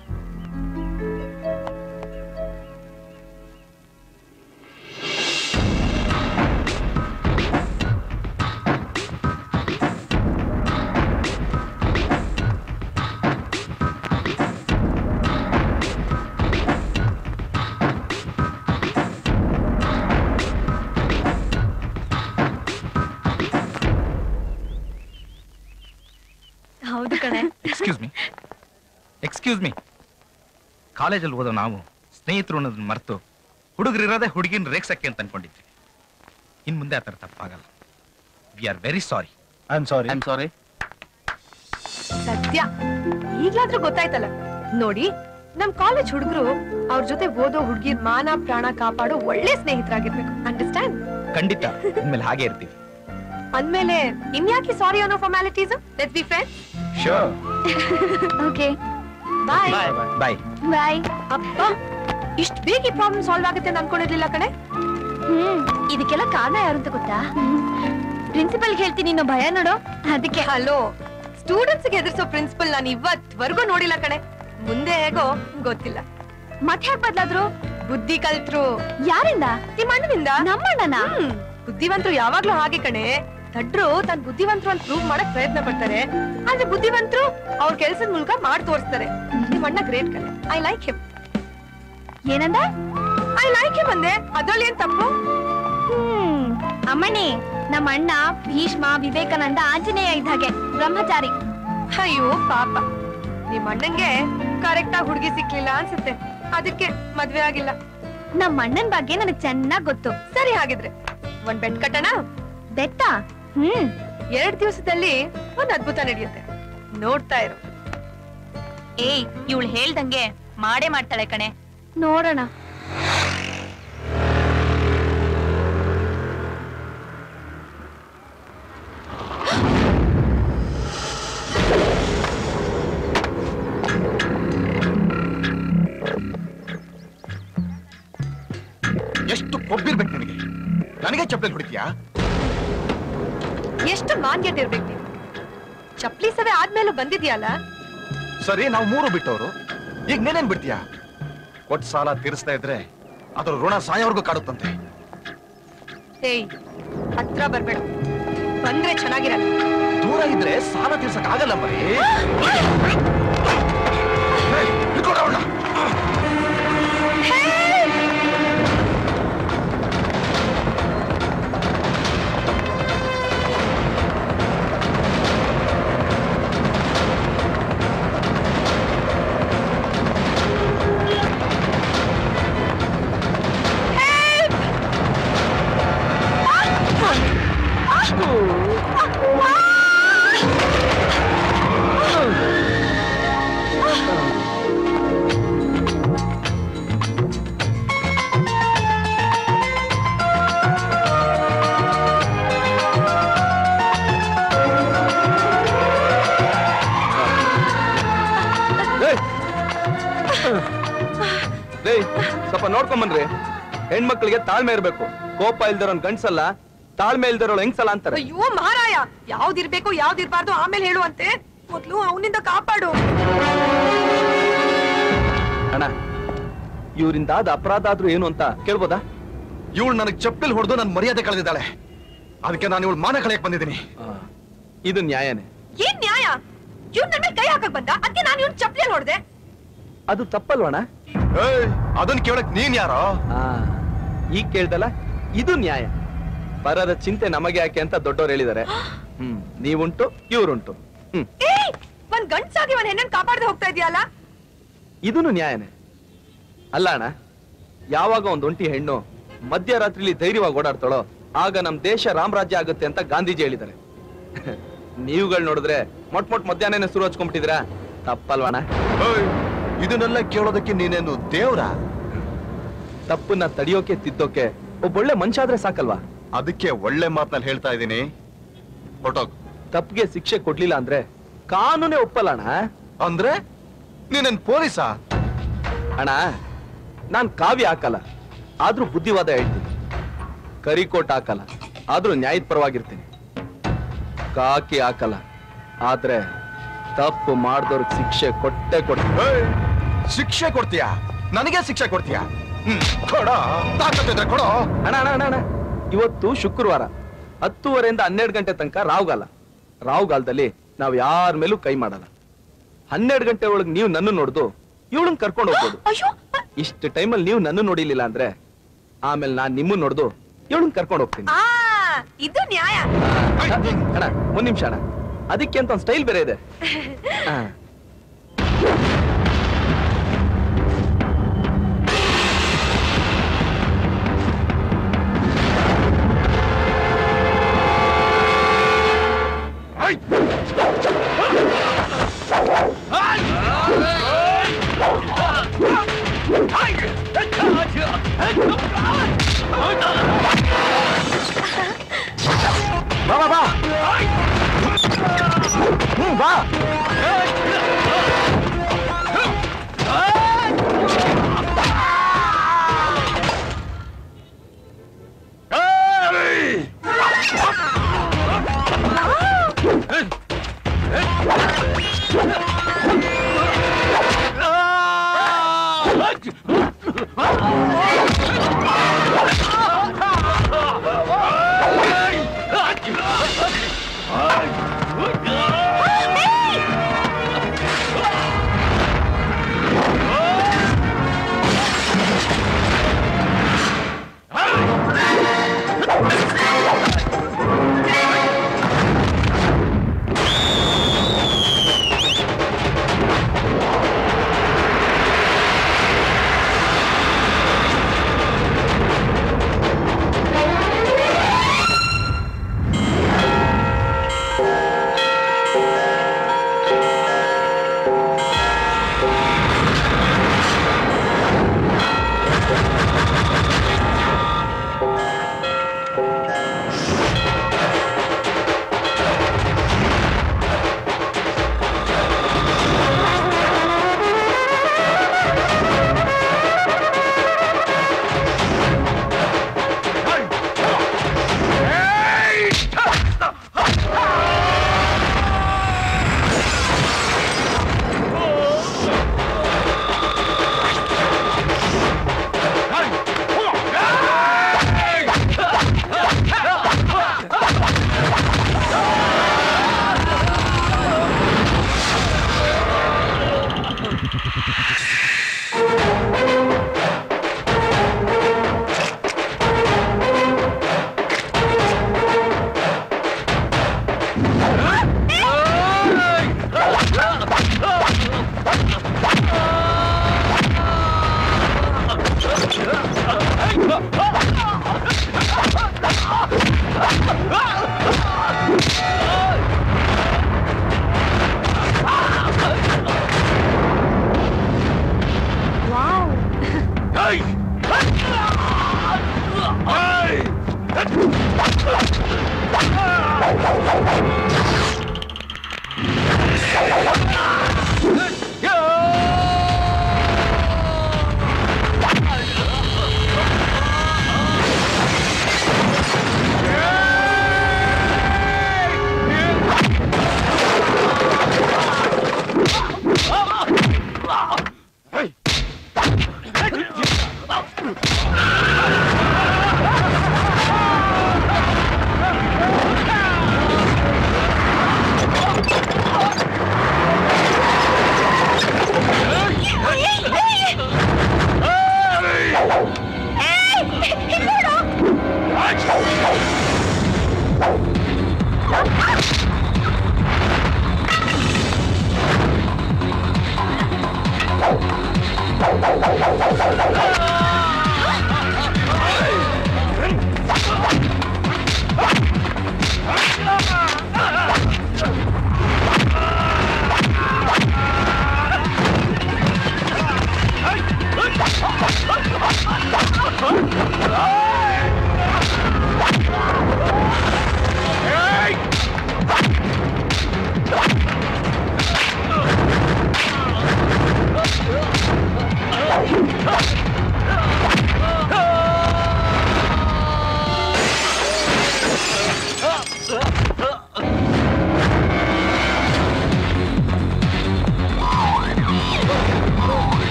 ಹೌದು ಕಣೆ ಎಕ್ಸ್ಕ್ಯೂಸ್ ಮೀ ಎಕ್ಸ್ಕ್ಯೂಸ್ ಮೀ ಕಾಲೇಜಲ್ಲಿ ಓದೋ ನಾವು ಸ್ನೇಹಿತರು ಅನ್ನೋದನ್ನ ಮರೆತು ಹುಡುಗರಿರೋದೇ ಹುಡುಗಿನ ರೇಗ್ಸಕ್ಕೆ ಅಂತ ಅನ್ಕೊಂಡಿದ್ವಿ ಇನ್ ಮುಂದೆ ಆ ಥರ ತಪ್ಪಾಗಲ್ಲ we are very sorry I am sorry I am sorry ಸತ್ಯ ಈಗ್ಲಾದ್ರೂ ಗೊತ್ತಾಯ್ತಲ್ಲ ನೋಡಿ ನಮ್ ಕಾಲೇಜ್ ಹುಡುಗರು ಅವ್ರ ಜೊತೆ ಓದೋ ಹುಡುಗಿರ್ ಮಾನ ಪ್ರಾಣ ಕಾಪಾಡೋ ಒಳ್ಳೆ ಸ್ನೇಹಿತರಾಗಿರ್ಬೇಕು ಅಂಡರ್ಸ್ಟ್ಯಾಂಡ್ ಖಂಡಿತ ಇನ್ಮೇಲೆ ಹಾಗೆ ಇರ್ತೀವಿ ಅಂದ್ಮೇಲೆ ಇನ್ಯಾಕೆ ಸಾರಿ ಅನ್ನೋ formalities let's be friends sure okay bye bye bye ಅಪ್ಪ ಇಷ್ಟ್ ಬೇಗ ಈ ಪ್ರಾಬ್ಲಮ್ ಸಾಲ್ವ್ ಆಗುತ್ತೆ ಅಂತ ಅನ್ಕೊಂಡಿರ್ಲಿಲ್ಲ ಕಣೆ ಹ್ಮ್ ಇದಕ್ಕೆಲ್ಲ ಕಾರಣ ಯಾರು ಅಂತ ಗೊತ್ತಾ ಪ್ರಿನ್ಸಿಪಲ್ ಹೇಳ್ತೀನಿ ಅನ್ನೋ ಭಯ ನೋಡು ಅದಕ್ಕೆ ಹಲೋ ಸ್ಟೂಡೆಂಟ್ಸ್ ಹೆದರ್ಸೋ ಪ್ರಿನ್ಸಿಪಲ್ ನಾನು ಇವತ್ವರೆಗೂ ನೋಡಿಲ್ಲ ಕಣೆ ಮುಂದೆ ಹೇಗೋ ಗೊತ್ತಿಲ್ಲ ಮತ್ತೆ ಯಾಕೆ ಬದ್ಲಾದ್ರು ಬುದ್ಧಿ ಕಲ್ತ್ರು ಯಾರಿಂದ ನಿಮ್ಮ ಅಣ್ಣನಿಂದ ನಮ್ಮಣ್ಣನ ಹ್ಮ್. ಬುದ್ಧಿವಂತರು ಯಾವಾಗ್ಲೂ ಹಾಗೆ ಕಣೆ ದಡ್ರು ತನ್ ಬುದ್ಧಿವಂತರು ಅಂತ ಪ್ರೂವ್ ಮಾಡಕ್ ಪ್ರಯತ್ನ ಪಡ್ತಾರೆ ಆದ್ರೆ ಬುದ್ಧಿವಂತರು ಅವ್ರ ಕೆಲ್ಸದ ಮೂಲಕ ಮಾಡಿ ತೋರಿಸ್ತಾರೆ ನಿಮ್ ಅಣ್ಣ ಗ್ರೇಟ್ ಕಣೆ ಐ ಲೈಕ್ ಹಿಮ್ ಏನಂದ ಐ ಲೈಕ್ ಹಿಮ್ ಅಂದೆ ಅದ್ರಲ್ಲಿ ಏನ್ ತಪ್ಪು ಹ್ಮ್ ಅಮ್ಮಣಿ ನಮ್ಮ ಅಣ್ಣ ಭೀಷ್ಮ ವಿವೇಕಾನಂದ ಆಂಜನೇಯ ಇದ್ದ ಹಾಗೆ ಬ್ರಹ್ಮಚಾರಿ ಅಯ್ಯೋ ಪಾಪ ನಿಮ್ ಅಣ್ಣಂಗೆ ಕರೆಕ್ಟ್ ಆಗಿ ಹುಡುಗಿ ಸಿಕ್ಲಿಲ್ಲ ಅನ್ಸುತ್ತೆ ಅದಕ್ಕೆ ಮದ್ವೆ ಆಗಿಲ್ಲ ನಮ್ಮ ಅಣ್ಣನ್ ಬಗ್ಗೆ ನನಗ್ ಚೆನ್ನಾಗ್ ಗೊತ್ತು ಸರಿ ಹಾಗಿದ್ರೆ ಒಂದ್ ಬೆಟ್ ಕಟ್ಟಣ ಬೆಟ್ಟ ಹ್ಮ್ ಎರಡ್ ದಿವಸದಲ್ಲಿ ಒಂದ್ ಅದ್ಭುತ ನಡೆಯುತ್ತೆ ನೋಡ್ತಾ ಇರು ಏಯ್ ಇವಳು ಹೇಳ್ದಂಗೆ ಮಾಡೇ ಮಾಡ್ತಾಳೆ ಕಣೆ ನೋಡೋಣ ಎಷ್ಟು ಕೊಬ್ಬಿರ್ಬೇಕು ನಿನಗೆ ನನಗೆ ಚಪ್ಪಲಿ ಹೊಡಿತೀಯಾ ಎಷ್ಟು ಮಾನ್ಯತೆ ಇರ್ಬೇಕು ನೀನು ಚಪ್ಲಿ ಸವೆ ಆದ್ಮೇಲೂ ಬಂದಿದ್ಯಲ್ಲ ಸರಿ ನಾವು ಮೂರು ಬಿಟ್ಟವರು ಈಗ ನೀನೇನ್ ಬಿಡ್ತೀಯಾ ಕೊಟ್ ಸಾಲ ತೀರಿಸ್ತಾ ಇದ್ರೆ ಅದ್ರ ಋಣ ಸಾಯೋವರೆಗೂ ಕಾಡುತ್ತಂತೆ ಏಯ್ ಹತ್ರ ಬರ್ಬೇಡ ಬಂದ್ರೆ ಚೆನ್ನಾಗಿರಲ್ಲ ದೂರ ಇದ್ರೆ ಸಾಲ ತೀರ್ಸಕ್ ಆಗಲ್ಲ ಮರಿ ಹಿಡ್ಕೊಂಡ್ ಅವ್ಳ್ನ. ಏಯ್ ಸ್ವಲ್ಪ ನೋಡ್ಕೊಂಬನ್ರಿ ಹೆಣ್ಮಕ್ಳಿಗೆ ತಾಳ್ಮೆ ಇರ್ಬೇಕು ಕೋಪ ಇಲ್ದಿರೋನ್ ಗಂಡ್ಸಲ್ಲ ತಾಳ್ಮೆ ಇಲ್ದಿರೋಳು ಹೆಂಗ್ಸಲ್ಲ ಅಂತಾರೆ ಅಯ್ಯೋ ಮಹಾರಾಯ ಯಾವ್ದಿರ್ಬೇಕು ಯಾವ್ದಿರ್ಬಾರ್ದು ಆಮೇಲೆ ಹೇಳುವಂತೆ ಮೊದ್ಲು ಅವನಿಂದ ಕಾಪಾಡು ಅಣ್ಣ ಇವರಿಂದ ಅದ ಅಪರಾಧ ಆದ್ರೂ ಏನು ಅಂತ ಕೇಳ್ಬೋದಾ ಇವಳು ನನಗೆ ಚಪ್ಪಲಿ ಹೊಡೆದು ನನ್ನ ಮರ್ಯಾದೆ ಕಳೆದಿದ್ದಾಳೆ ಅದಕ್ಕೆ ನಾನು ಇವಳು ಮಾನ ಕಳೆಯಕ್ ಬಂದಿದ್ದೀನಿ ಇದು ನ್ಯಾಯನೇ ಏನ್ ನ್ಯಾಯ ಇವ್ನ ನನ್ನ ಮೇಲೆ ಕೈ ಹಾಕಕ್ ಬಂದ ಅದಕ್ಕೆ ನಾನು ಇವ್ನ ಚಪ್ಪಲಿಯಲ್ಲಿ ಹೊಡೆದೆ ಅದು ತಪ್ಪಲ್ವಣ ಅದನ್ನ ಕೇಳಕ್ ನೀನ್ ಯಾರೋ ಆ, ಈಗ ಕೇಳ್ದಲ್ಲ ಇದು ನ್ಯಾಯ ಪರರ ಚಿಂತೆ ನಮಗೆ ಯಾಕೆ ಅಂತ ದೊಡ್ಡವ್ರು ಹೇಳಿದ್ದಾರೆ ಹ್ಮ್ ನೀವುಂಟು ಇವ್ರುಂಟು ಹ್ಮ್ ಏಯ್ ಒಂದ್ ಗಂಡ್ಸಾಗಿ ಒಂದ್ ಹೆಣ್ಣನ್ ಕಾಪಾಡದೆ ಹೋಗ್ತಾ ಇದೆಯಲ್ಲ ಇದೂನು ನ್ಯಾಯನೇ ಅಲ್ಲ ಅಣ್ಣ ಯಾವಾಗ ಒಂದ್ ಒಂಟಿ ಹೆಣ್ಣು ಮಧ್ಯರಾತ್ರಿಲಿ ಧೈರ್ಯವಾಗಿ ಓಡಾಡ್ತಾಳೋ ಆಗ ನಮ್ ದೇಶ ರಾಮರಾಜ್ಯ ಆಗುತ್ತೆ ಅಂತ ಗಾಂಧೀಜಿ ಹೇಳಿದ್ದಾರೆ ನೀವುಗಳು ನೋಡಿದ್ರೆ ಮೊಟ್ ಮೊಟ್ ಮಧ್ಯಾಹ್ನ ಶುರು ಹಚ್ಕೊಂಡ್ಬಿಟ್ಟಿದ್ರಾ ತಪ್ಪಲ್ವಣ ಇದನ್ನೆಲ್ಲ ಕೇಳೋದಕ್ಕೆ ನೀನೇನು ದೇವ್ರ ತಪ್ಪನ್ನ ತಡಿಯೋಕೆ ತಿದ್ದೋಕೆ ಒಬ್ಬೊಳ್ಳೆ ಮನುಷ್ಯ ಆದ್ರೆ ಸಾಕಲ್ವಾ ಅದಕ್ಕೆ ಒಳ್ಳೆ ಮಾತ್ನಲ್ಲಿ ಹೇಳ್ತಾ ಇದ್ದೀನಿ ಹೊಟ್ಟೋಗ್ ತಪ್ಪಿಗೆ ಶಿಕ್ಷೆ ಕೊಡ್ಲಿಲ್ಲ ಅಂದ್ರೆ ಕಾನೂನೇ ಒಪ್ಪಲ್ಲ ಅಣ್ಣ ಅಂದ್ರೆ ನೀನೇನ್ ಪೊಲೀಸಾ ಅಣ್ಣ ನಾನ್ ಕಾವ್ಯ ಹಾಕಲ್ಲ ಆದ್ರೂ ಬುದ್ಧಿವಾದ ಹೇಳ್ತೀನಿ ಕರಿಕೋಟ್ ಹಾಕಲ್ಲ ಆದ್ರೂ ನ್ಯಾಯದ ಪರವಾಗಿರ್ತೀನಿ ಕಾಕಿ ಹಾಕಲ್ಲ ಆದ್ರೆ ತಪ್ಪು ಮಾಡ್ದವ್ರಿಗೆ ಶಿಕ್ಷೆ ಕೊಟ್ಟೆ ಕೊಡ್ತೀನಿ ಶಿಕ್ಷೆ ಕೊಡ್ತೀಯಾ ನನಗೆ ಶಿಕ್ಷೆ ಕೊಡ್ತೀಯಾ ಹ್ಮ್ ಕೊಡೋ ತಾಕತ್ತಿದ್ರೆ ಕೊಡೋ ಅಣ್ಣ ಅಣ್ಣ ಅಣ್ಣ ಅಣ್ಣ ಇವತ್ತು ಶುಕ್ರವಾರ ಹತ್ತುವರೆಯಿಂದ ಹನ್ನೆರಡು ಗಂಟೆ ತನಕ ರಾವ್ಗಾಲ ರಾವ್ಗಾಲದಲ್ಲಿ ನಾವ್ ಯಾರ ಮೇಲೂ ಕೈ ಮಾಡಲ್ಲ ಹನ್ನೆರಡು ಗಂಟೆ ಒಳಗೆ ನೀವು ನನ್ನ ನೋಡ್ದು ಇವಳನ್ನ ಕರ್ಕೊಂಡು ಹೋಗ್ಬೋದು ಇಷ್ಟು ಟೈಮಲ್ಲಿ ನೀವು ನನ್ನ ನೋಡಿಲಿಲ್ಲ ಅಂದ್ರೆ ಆಮೇಲೆ ನಾನ್ ನಿಮ್ಮನ್ನ ನೋಡ್ದು ಇವಳನ್ನ ಕರ್ಕೊಂಡು ಹೋಗ್ತೀನಿ ಆ ಇದು ನ್ಯಾಯ ಅಣ್ಣ ಒಂದ್ ನಿಮಿಷ ಅಣ್ಣ ಅದಕ್ಕೆ ಅಂತ ಒಂದು ಸ್ಟೈಲ್ ಬೇರೆ ಇದೆ ಆ. ಬಾ ಬಾ ಬಾ ಹ್ಮ್ ಬಾ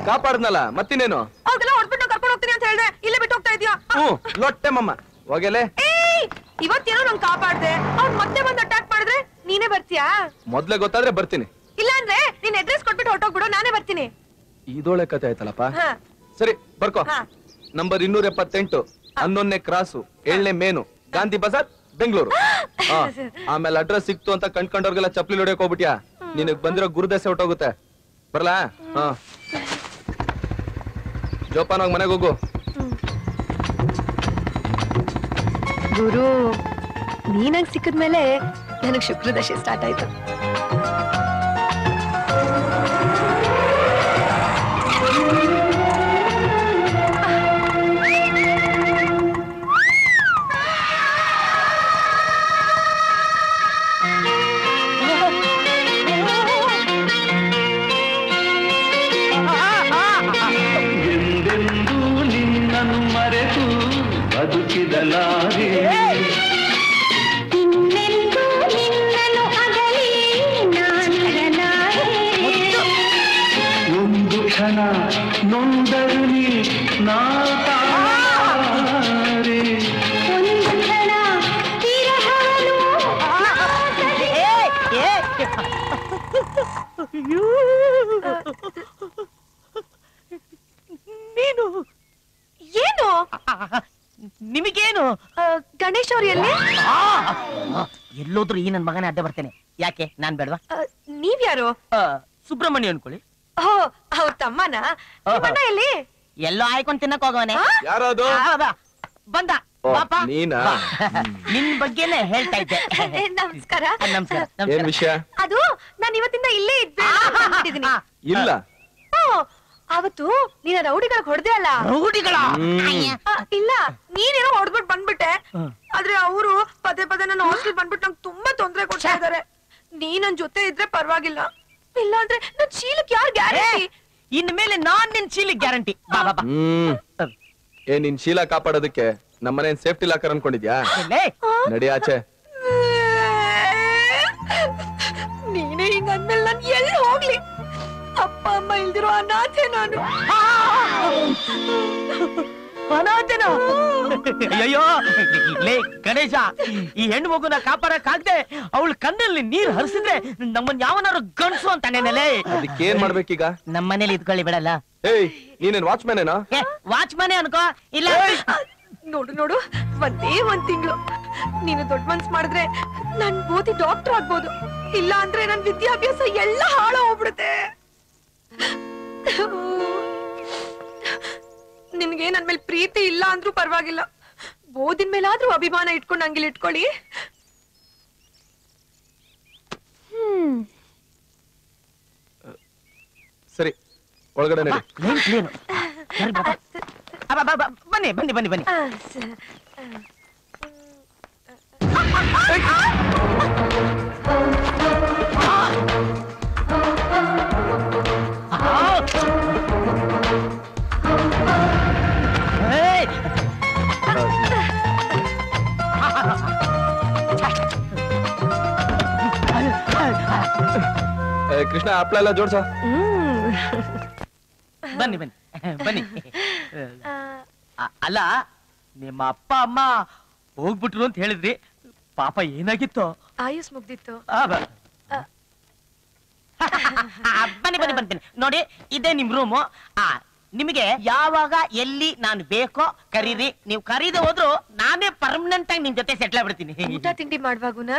ಕಾಪಾಡ್ನಲ್ಲ ಮತ್ತಿನೇನು ಅವ್ರಿಗೆಲ್ಲ ಹೊಡ್ಬಿಟ್ಟು ಕರ್ಕೊಂಡು ಹೋಗ್ತೀನಿ ಅಂತ ಹೇಳ್ದೆ ಇಲ್ಲೇ ಬಿಟ್ಟು ಹೋಗ್ತಾ ಇದೀಯಾ ಹ್ಮ್ ಲೊಟ್ಟೆ ಮಮ್ಮ ಹೋಗೆಲೆ ಏಯ್ ಇವತ್ತೇನೋ ನಂಗೆ ಕಾಪಾಡ್ದೆ ಅವ್ನ್ ಮತ್ತೆ ಬಂದು ಅಟ್ಯಾಕ್ ಮಾಡಿದ್ರೆ ನೀನೇ ಬರ್ತೀಯಾ ಮೊದ್ಲೇ ಗೊತ್ತಾದ್ರೆ ಬರ್ತೀನಿ ಇಲ್ಲ ಅಂದ್ರೆ ನೀನ್ ಅಡ್ರೆಸ್ ಕೊಟ್ಬಿಟ್ಟು ಹೊರಟೋಗ್ಬಿಡು ನಾನೇ ಬರ್ತೀನಿ ಇದೊಳೆ ಕತೆ ಆಯ್ತಲ್ಲಪ್ಪ ಹಾ ಸರಿ ಬರ್ಕೋ ಹಾ. ನಂಬರ್ ಇನ್ನೂರ ಎಪ್ಪತ್ತೆಂಟು ಹನ್ನೊಂದನೇ ಕ್ರಾಸು ಏಳನೇ ಮೇನು ಗಾಂಧಿ ಬಜಾರ್ ಬೆಂಗಳೂರು ಹಾ. ಆಮೇಲೆ ಅಡ್ರೆಸ್ ಸಿಕ್ತು ಅಂತ ಕಂಡ್ಕೊಂಡವ್ರಿಗೆಲ್ಲ ಚಪ್ಲಿ ಹೊಡಿಯಕ್ ಹೋಗ್ಬಿಟ್ಯಾ ನಿನಗ್ ಬಂದಿರೋ ಗುರುದಶೆ ಹೊಟ್ಟೋಗುತ್ತೆ ಬರಲಾ ಹಾ ಜೋಪಾನಾಗ್ ಮನೆಗೆ ಹೋಗು ಗುರು ನೀನಾಗ್ ಸಿಕ್ಕಿದ್ಮೇಲೆ ನನಗ್ ಶುಕ್ರದಶೆ ಸ್ಟಾರ್ಟ್ ಆಯ್ತು ಎಂದೆಂದೂ ನಿನ್ನನ್ನು ಮರೆತು ಬದುಕಿದಲಾರೆ ಇನ್ನೆಂದೂ ನಿನ್ನನ್ನು ಅಗಲಿ ನಾನಿರಲಾರೆ. ಒಂದು ಕ್ಷಣ ನೊಂದರು ನೀ ನಾ ತಾಳಲಾರೆ. ಒಂದು ಕ್ಷಣ ವಿರಹವನು ನೀನು ಏನು ನಿಮಗೇನು ಗಣೇಶ್ ಅವ್ರು ಎಲ್ಲಿ ಎಲ್ಲೋದ್ರು ಈ ನನ್ ಮಗನೇ ಅಡ್ಡ ಬರ್ತೇನೆ ಯಾಕೆ ನಾನ್ ಬೇಡವಾ ಆ, ನೀವ್ಯಾರು ಸುಬ್ರಹ್ಮಣ್ಯ ಅನ್ಕೊಳ್ಳಿ ಓ ಅವ್ರ ತಮ್ಮನ ನಿಮ್ಮಣ್ಣ ಎಲ್ಲಿ ಎಲ್ಲೋ ಆಯ್ಕೊಂಡ್ ತಿನ್ನಕ್ ಹೋಗವನೆ ಯಾರದು ಬಂದ ಓ, ಪಾಪ ನೀನಾ ನಿನ್ ಬಗ್ಗೆನೇ ಹೇಳ್ತಾ ಇದ್ದೆ ಏ, ನಮಸ್ಕಾರ ನಮಸ್ಕಾರ ಏನ್ ವಿಷಯ ಅದು ನಾನು ಇವತ್ತಿಂದ ಇಲ್ಲೇ ಇದ್ಬಿಟ್ಟಿದೀನಿ ಇಲ್ಲ ಅವತ್ತು ನೀನ ರೌಡಿಗಳಿಗೆ ಹೊಡೆದೆ ಅಲ್ಲ ರೌಡಿಗಳ ಆ, ಇಲ್ಲ ನೀನೇನೋ ಹೊಡೆದ್ಬಿಟ್ಟು ಬಂದ್ಬಿಟ್ಟೆ ಆದ್ರೆ ಅವರು ಪದೇ ಪದೇ ನನ್ನ ಹಾಸ್ಟೆಲ್ ಬಂದ್ಬಿಟ್ಟು ನಂಗೆ ತುಂಬಾ ತೊಂದರೆ ಕೊಡ್ತಾ ಇದಾರೆ ನೀ ನನ್ ಜೊತೆ ಇದ್ರೆ ಪರವಾಗಿಲ್ಲ ಇಲ್ಲ ಅಂದ್ರೆ ನನ್ ಚೀಲಕ್ ಯಾರು ಗ್ಯಾರಂಟಿ ಇನ್ ಮೇಲೆ ನಾನ್ ನಿನ್ ಚೀಲಿ ಗ್ಯಾರಂಟಿ ಬಾ ಬಾ ಬಾ ಹ್ಮ್ ಏ ನಿನ್ ಶೀಲ ಕಾಪಾಡೋದಕ್ಕೆ ನಮ್ಮನೇನ್ ಸೇಫ್ಟಿ ಲಾಕರ್ ಅನ್ಕೊಂಡಿದ್ಯಾ ಲೇ, ನಡಿ ಆಚೆ ನೀನೇ ಹಿಂಗ ಅಂದ್ಮೇಲೆ ನಾನು ಎಲ್ಲಿ ಹೋಗ್ಲಿ ಅಪ್ಪ ಅಮ್ಮ ಇಲ್ದಿರೋ ಅನಾಥೆ ನಾನು ಅನಾಥನ ಅಯ್ಯೋ ಲೇ ಗಣೇಶ ಈ ಹೆಣ್ಣು ಮಗುನ ಕಾಪಾಡಕ್ಕಾಗ್ದೆ ಅವಳ ಕಣ್ಣಲ್ಲಿ ನೀರ್ ಹರಿಸಿದ್ರೆ ನಮ್ಮನ್ ಯಾವನಾರು ಗಂಡ್ಸು ಅಂತಾನೇನಲೇ ಅದಕ್ಕೇನ್ ಮಾಡ್ಬೇಕೀಗ ನಮ್ಮನೇಲಿ ಇದ್ಕೊಳ್ಳಿ ಬಿಡಲ್ಲ ಏಯ್ ನೀನೇನ್ ವಾಚ್ಮ್ಯಾನ್ ಏನೋ ವಾಚ್ ಮನೆ ಅನ್ಕೋ ಇಲ್ಲ ನೋಡು ನೋಡು ಒಂದೇ ಒಂದ್ ತಿಂಗಳು ನೀನು ದೊಡ್ಡ ಮನ್ಸ್ ಮಾಡಿದ್ರೆ ನಾನ್ ಓದಿ ಡಾಕ್ಟರ್ ಆಗ್ಬೋದು ಇಲ್ಲ ಅಂದ್ರೆ ನನ್ ವಿದ್ಯಾಭ್ಯಾಸ ಎಲ್ಲ ಹಾಳ ಹೋಗ್ಬಿಡುತ್ತೆ ನಿನ್ಗೆ ನನ್ ಮೇಲೆ ಪ್ರೀತಿ ಇಲ್ಲ ಅಂದ್ರೂ ಪರವಾಗಿಲ್ಲ ಓದಿನ ಮೇಲಾದ್ರೂ ಅಭಿಮಾನ ಇಟ್ಕೊಂಡು ಹಂಗಿಲ್ ಇಟ್ಕೊಳ್ಳಿ ಹ್ಮ್ ಸರಿ ಒಳಗಡೆ ನಡಿ ಏನ್ clear? ಸರಿ ಬಾಬಾ. ಅಬ್ಬ, ಬಾ, ಬಾ, ಬನ್ನಿ ಬನ್ನಿ ಬನ್ನಿ ಬನ್ನಿ ಆ, ಸ- ಆ. ಏಯ್! ಏ, ಕೃಷ್ಣ ಹಪ್ಳ ಎಲ್ಲ ಜೋಡ್ಸ ಬನ್ನಿ ಬನ್ನಿ ಬನ್ನಿ ಅ- ಅಲ್ಲ ನಿಮ್ಮ ಅಪ್ಪ ಅಮ್ಮ ಹೋಗ್ಬಿಟ್ರು ಅಂತ ಹೇಳಿದ್ರಿ ಪಾಪ ಏನಾಗಿತ್ತು ಆಯುಸ್ ಮುಗ್ದಿತ್ತು ಆ, ಬ- ಆ, ಬನ್ನಿ ಬನ್ನಿ ಬನ್ನಿ ಬನ್ನಿ ನೋಡಿ ಇದೇ ನಿಮ್ ರೂಮು ಆ ನಿಮಗೆ ಯಾವಾಗ ಎಲ್ಲಿ ನಾನು ಬೇಕೋ ಕರೀರಿ ನೀವು ಕರೀದೆ ಹೋದ್ರು ನಾನೇ ಪರ್ಮನೆಂಟ್ ಆಗಿ ನಿಮ್ ಜೊತೆ ಸೆಟ್ಲ್ ಆಗ್ಬಿಡ್ತೀನಿ ಊಟ ತಿಂಡಿ ಮಾಡುವಾಗುನಾ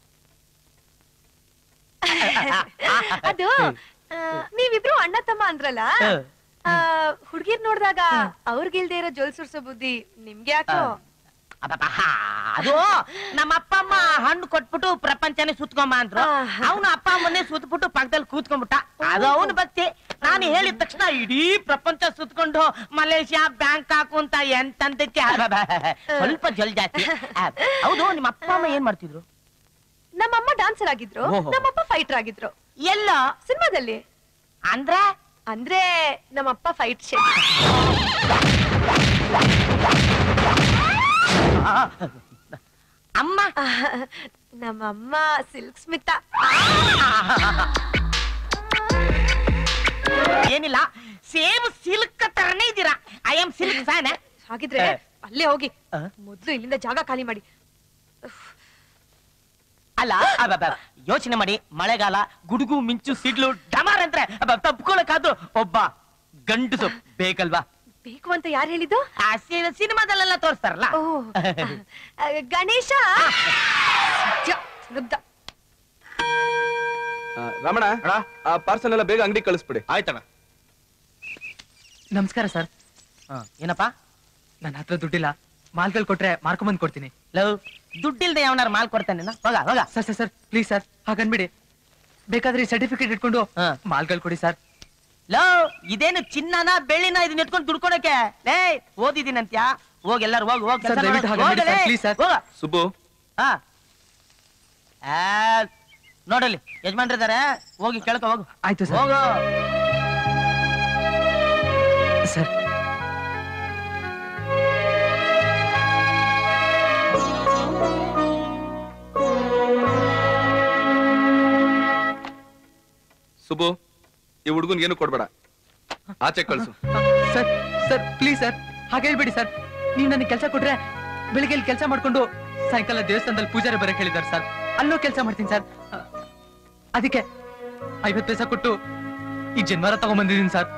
ಅದು ಆ, ನೀವಿಬ್ರು ಅಣ್ಣ ತಮ್ಮ ಅಂದ್ರಲ್ಲ ಹುಡ್ಗಿರ್ ನೋಡ್ದಾಗ ಅವ್ರಿಗಿಲ್ದೇ ಇರೋ ಜೊಲ್ ಸುರ್ಸೋ ಬುದ್ಧಿ ನಿಮ್ಗೆ ಯಾಕೋ ಅಬ್ಬಬ್ಬ, ಹಾ, ಅದು ನಮ್ಮ ಅಪ್ಪ ಅಮ್ಮ ಹಣ್ಣು ಕೊಟ್ಬಿಟ್ಟು ಪ್ರಪಂಚನೇ ಸುತ್ಕೊಂಬ ಅಂದ್ರು ಅವನು ಅಪ್ಪ ಅಮ್ಮನೇ ಸುತ್ಬಿಟ್ಟು ಪಕ್ಕದಲ್ಲಿ ಕೂತ್ಕೊಂಡ್ಬಿಟ್ಟ ಅದು ಅವನು ಭಕ್ತಿ ನಾನು ಹೇಳಿದ ತಕ್ಷಣ ಇಡೀ ಪ್ರಪಂಚ ಸುತ್ಕೊಂಡು ಮಲೇಷ್ಯಾ ಬ್ಯಾಂಕಾಕ್ ಅಂತ ಎಂತಂತಕ್ಕೆ ಅಬ್ಬಬ್ಬ, ಸ್ವಲ್ಪ ಜಲ್ ಜಾಸ್ತಿ ಆ, ಹೌದು ನಿಮ್ಮ ಅಪ್ಪ ಅಮ್ಮ ಏನ್ ಮಾಡ್ತಿದ್ರು ನಮ್ಮಮ್ಮ ಡಾನ್ಸರ್ ಆಗಿದ್ರು ಓಹೋ. ನಮ್ಮಪ್ಪ ಫೈಟರ್ ಆಗಿದ್ರು ಎಲ್ಲ ಸಿನಿಮಾದಲ್ಲಿ ಅಂದ್ರೆ ಅಂದ್ರೆ ನಮ್ಮಪ್ಪ ಫೈಟ್ ಶೆಟ್ ಅಮ್ಮ ನಮ್ಮಮ್ಮ ಸಿಲ್ಕ್ ಸ್ಮಿತಾ ಏನಿಲ್ಲ ಸೇಮ್ ಸಿಲ್ಕ್ ತರನೇ ಇದ್ದೀರಾ ಐ ಆಮ್ ಸಿಲ್ಕ್ ಫ್ಯಾನ್ ಹಾಗಿದ್ರೆ ಅಲ್ಲೇ ಹೋಗಿ ಮೊದ್ಲು ಇಲ್ಲಿಂದ ಜಾಗ ಖಾಲಿ ಮಾಡಿ ಅಲ್ಲ ಯೋಚನೆ ಮಾಡಿ ಮಳೆಗಾಲ ಗುಡುಗು ಮಿಂಚು ಸಿಡ್ಲು ಡಮಾರ್ ಅಂದ್ರೆ ಅಬ್ಬ, ತಪ್ಕೊಳಕ್ಕಾದ್ರೂ ಒಬ್ಬ ಗಂಡಸು ಬೇಕಲ್ವಾ ಬೇಕು ಅಂತ ಯಾರು ಹೇಳಿದ್ದು ಆ ಸಿ- ಸಿನಿಮಾದಲ್ಲೆಲ್ಲ ತೋರಿಸ್ತಾರಲ್ಲ ಓ ಆ, ಗಣೇಶ ಸತ್ಯ, ಮುಗ್ಧ. ಆ, ರಮಣ ಆ ಪಾರ್ಸಲ್ ಎಲ್ಲ ಬೇಗ ಅಂಗಡಿ ಕಳಿಸ್ಬಿಡಿ ಆಯ್ತಣ್ಣ ನಮಸ್ಕಾರ ಸರ್ ಏನಪ್ಪ ನನ್ನ ಹತ್ರ ದುಡ್ಡಿಲ್ಲ ಮಾಲ್ಗಳು ಕೊಟ್ರೆ ಮಾರ್ಕೊಂಬಂದ್ ಕೊಡ್ತೀನಿ ಲವ್ ದುಡ್ಡಿಲ್ದೆ ಯಾವನಾರು ಮಾಲ್ ಕೊಡ್ತಾನೆ ಹೋಗ ಹೋಗ sir sir sir please sir ಹಾಗನ್ಬಿಡಿ ಬೇಕಾದ್ರೆ ಸರ್ಟಿಫಿಕೇಟ್ ಇಟ್ಕೊಂಡು ಮಾಲ್ಗಳು ಕೊಡಿ ಸರ್ ಲವ್ ಇದೇನು ಚಿನ್ನನ ಬೆಳ್ಳಿನ ಇದನ್ನ ಇಟ್ಕೊಂಡು ದುಡ್ಕೊಳಕ್ಕೆ ಲೇ ಓದಿದ್ದೀನಂತ್ಯ ಹೋಗ್ ಎಲ್ಲಾರು ಹೋಗ್ ಹೋಗ್ ಸರ್, ದಯವಿಟ್ಟು ಹಾಗೆ ಮಾಡಿ ಸರ್, please ಸರ್. ಸುಬ್ಬು ಹಾ ಆ, ನೋಡಲಿ ಯಜಮಾನ್ರಿದ್ದಾರೆ ಹೋಗಿ ಕೇಳ್ಕೊ ಹೋಗು ಆಯ್ತು ಸರ್. ಹೋಗು ಸರ್ ಸುಬ್ಬು ಈ ಹುಡುಗನ್ ಏನು ಕೊಡ್ಬೇಡ ಆಚೆ ಕಳ್ಸು ಸರ್ ಸರ್ ಪ್ಲೀಸ್ ಸರ್ ಹಾಗೆ ಹೇಳ್ಬೇಡಿ ಸರ್ ನೀವು ನನಗೆ ಕೆಲಸ ಕೊಟ್ರೆ ಬೆಳಿಗ್ಗೆ ಇಲ್ಲಿ ಕೆಲಸ ಮಾಡ್ಕೊಂಡು ಸಾಯಂಕಾಲ ದೇವಸ್ಥಾನದಲ್ಲಿ ಪೂಜಾರಿ ಬರಕ್ ಹೇಳಿದಾರೆ ಸರ್ ಅಲ್ಲೂ ಕೆಲಸ ಮಾಡ್ತೀನಿ ಸರ್ ಅ, ಅದಕ್ಕೆ ಐವತ್ತು ಪೈಸಾ ಕೊಟ್ಟು ಈ ಜನ್ವಾರ ತಗೊಂಡ್ಬಂದಿದ್ದೀನಿ ಸರ್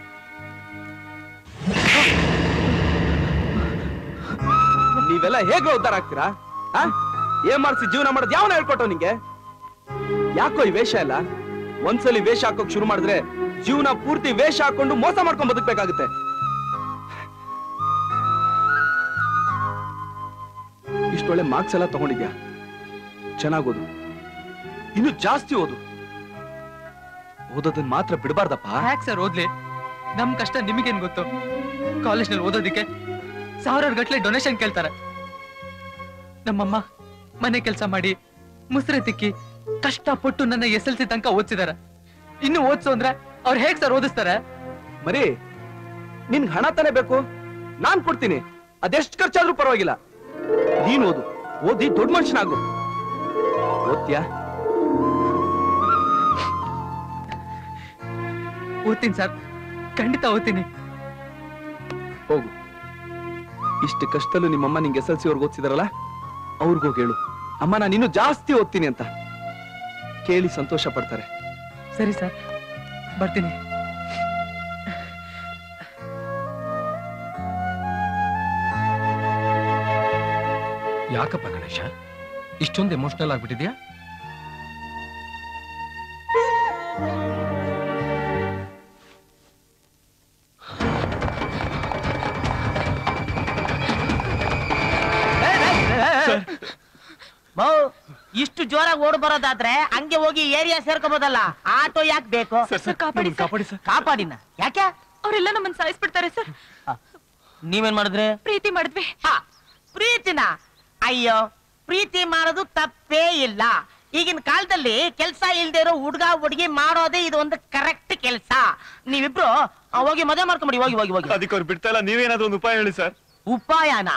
ನೀವೆಲ್ಲ ಹೇಗೆ ಉದ್ಧಾರ ಆಗ್ತೀರಾ ಆ? ಏನ್ ಮಾಡ್ಸಿ ಜೀವನ ಮಾಡೋದು ಯಾವನ ಹೇಳ್ಕೊಟ್ಟೋ ನಿಂಗೆ ಯಾಕೋ ಈ ವೇಷ ಎಲ್ಲ ಒಂದ್ಸಲಿ ವೇಷ ಹಾಕೋಕ್ ಶುರು ಮಾಡಿದ್ರೆ ಜೀವನ ಪೂರ್ತಿ ವೇಷ ಹಾಕೊಂಡು ಮೋಸ ಮಾಡ್ಕೊಂಡ್ ಬದುಕ್ಬೇಕಾಗುತ್ತೆ ಇಷ್ಟೊಳ್ಳೆ ಮಾರ್ಕ್ಸ್ ಎಲ್ಲ ತಗೊಂಡಿದ್ಯಾ ಚೆನ್ನಾಗ್ ಓದು ಇನ್ನು ಜಾಸ್ತಿ ಓದು ಓದೋದನ್ನ ಮಾತ್ರ ಬಿಡಬಾರ್ದಪ್ಪ ಯಾಕೆ ಸರ್ ಓದ್ಲಿ ನಮ್ ಕಷ್ಟ ನಿಮಗೇನ್ ಗೊತ್ತು ಕಾಲೇಜ್ನಲ್ಲಿ ಓದೋದಿಕ್ಕೆ ಸಾವಿರಾರು ಗಟ್ಲೆ ಡೊನೇಷನ್ ಕೇಳ್ತಾರೆ ನಮ್ಮಮ್ಮ ಮನೆ ಕೆಲಸ ಮಾಡಿ ಮುಸ್ರೆ ತಿಕ್ಕಿ ಕಷ್ಟಪಟ್ಟು ನನ್ನ ಎಸ್ ಎಲ್ ಸಿ ತನಕ ಓದಿಸಿದಾರೆ ಇನ್ನು ಓದ್ಸು ಅಂದ್ರೆ ಅವ್ರು ಹೇಗ್ ಸರ್ ಓದಿಸ್ತಾರೆ ಮರಿ ನಿನ್ಗೆ ಹಣ ತಾನೇ ಬೇಕು ನಾನ್ ಕೊಡ್ತೀನಿ ಅದೆಷ್ಟು ಖರ್ಚಾದ್ರೂ ಪರವಾಗಿಲ್ಲ ನೀನ್ ಓದು ಓದಿ ದೊಡ್ಡ ಮನುಷ್ಯನಾಗು ಓದ್ತ್ಯಾ ಓದ್ತೀನಿ ಸರ್ ಖಂಡಿತ ಓದ್ತೀನಿ ಹೋಗು ಇಷ್ಟು ಕಷ್ಟದಲ್ಲೂ ನಿಮ್ಮಮ್ಮ ನಿಂಗೆ ಎಸ್ ಎಲ್ ಸಿ ಅವ್ರಿಗೆ ಓದ್ಸಿದಾರಲ್ಲ ಅವ್ರಿಗೋಗಿ ಹೇಳು ಅಮ್ಮ ನಾನು ಇನ್ನೂ ಜಾಸ್ತಿ ಓದ್ತೀನಿ ಅಂತ ಕೇಳಿ ಸಂತೋಷ ಪಡ್ತಾರೆ ಸರಿ ಸರ್ ಬರ್ತೀನಿ ಯಾಕಪ್ಪ ಗಣೇಶ ಇಷ್ಟೊಂದು ಎಮೋಷನಲ್ ಆಗ್ಬಿಟ್ಟಿದ್ಯಾ ಮೌ ಇಷ್ಟು ಜೋರಾಗಿ ಓಡ್ ಬರೋದಾದ್ರೆ ಹಂಗೆ ಹೋಗಿ ಏರಿಯಾ ಸೇರ್ಕೋಬೋದಲ್ಲ ಆಟೋ ಯಾಕೆ ಬೇಕು ಕಾಪಾಡಿ ಸರ್. ಕಾಪಾಡಿನ ಯಾಕೆ ಅವರೆಲ್ಲ ನಮ್ಮನ್ನ ಸಾಯಿಸ್ಬಿಡ್ತಾರೆ ಸರ್ ನೀವೇನ್ ಮಾಡಿದ್ರಿ ಪ್ರೀತಿ ಮಾಡಿದ್ವಿ ಪ್ರೀತಿನ ಅಯ್ಯೋ ಪ್ರೀತಿ ಮಾಡೋದು ತಪ್ಪೇ ಇಲ್ಲ ಈಗಿನ ಕಾಲದಲ್ಲಿ ಕೆಲ್ಸ ಇಲ್ದೇ ಇರೋ ಹುಡ್ಗ ಹುಡುಗಿ ಮಾಡೋದೇ ಇದು ಒಂದು ಕರೆಕ್ಟ್ ಕೆಲ್ಸ ನೀವಿಬ್ರು ಆ, ಹೋಗಿ ಮದುವೆ ಮಾಡ್ಕೊಂಬಿಡಿ ಹೋಗಿ ಹೋಗಿ ಹೋಗಿ ಅದಕ್ಕೆ ಅವ್ರು ಬಿಡ್ತಾ ಇಲ್ಲ ನೀವೇನಾದ್ರೂ ಒಂದು ಉಪಾಯ ಹೇಳಿ ಸರ್ ಉಪಾಯನ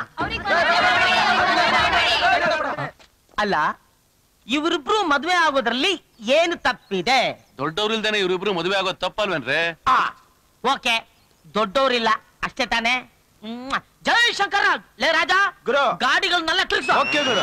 ಅಲ್ಲ ಇವರಿಬ್ರು ಮದುವೆ ಆಗೋದ್ರಲ್ಲಿ ಏನು ತಪ್ಪಿದೆ ದೊಡ್ಡವ್ರಿಲ್ದೇನೆ ಇವ್ರಿಬ್ರು ಮದುವೆ ಆಗೋದು ತಪ್ಪಲ್ವೇನ್ರಿ ಆ ಓಕೆ ದೊಡ್ಡವರಿಲ್ಲ ಅಷ್ಟೇ ತಾನೇ ಮ್ಮ್. ಜೈ ಶಂಕರ ಲೇ ರಾಜ ಗುರು ಗಾಡಿಗಳನ್ನೆಲ್ಲ ತಿಳಿಸು ಓಕೆ ಗುರು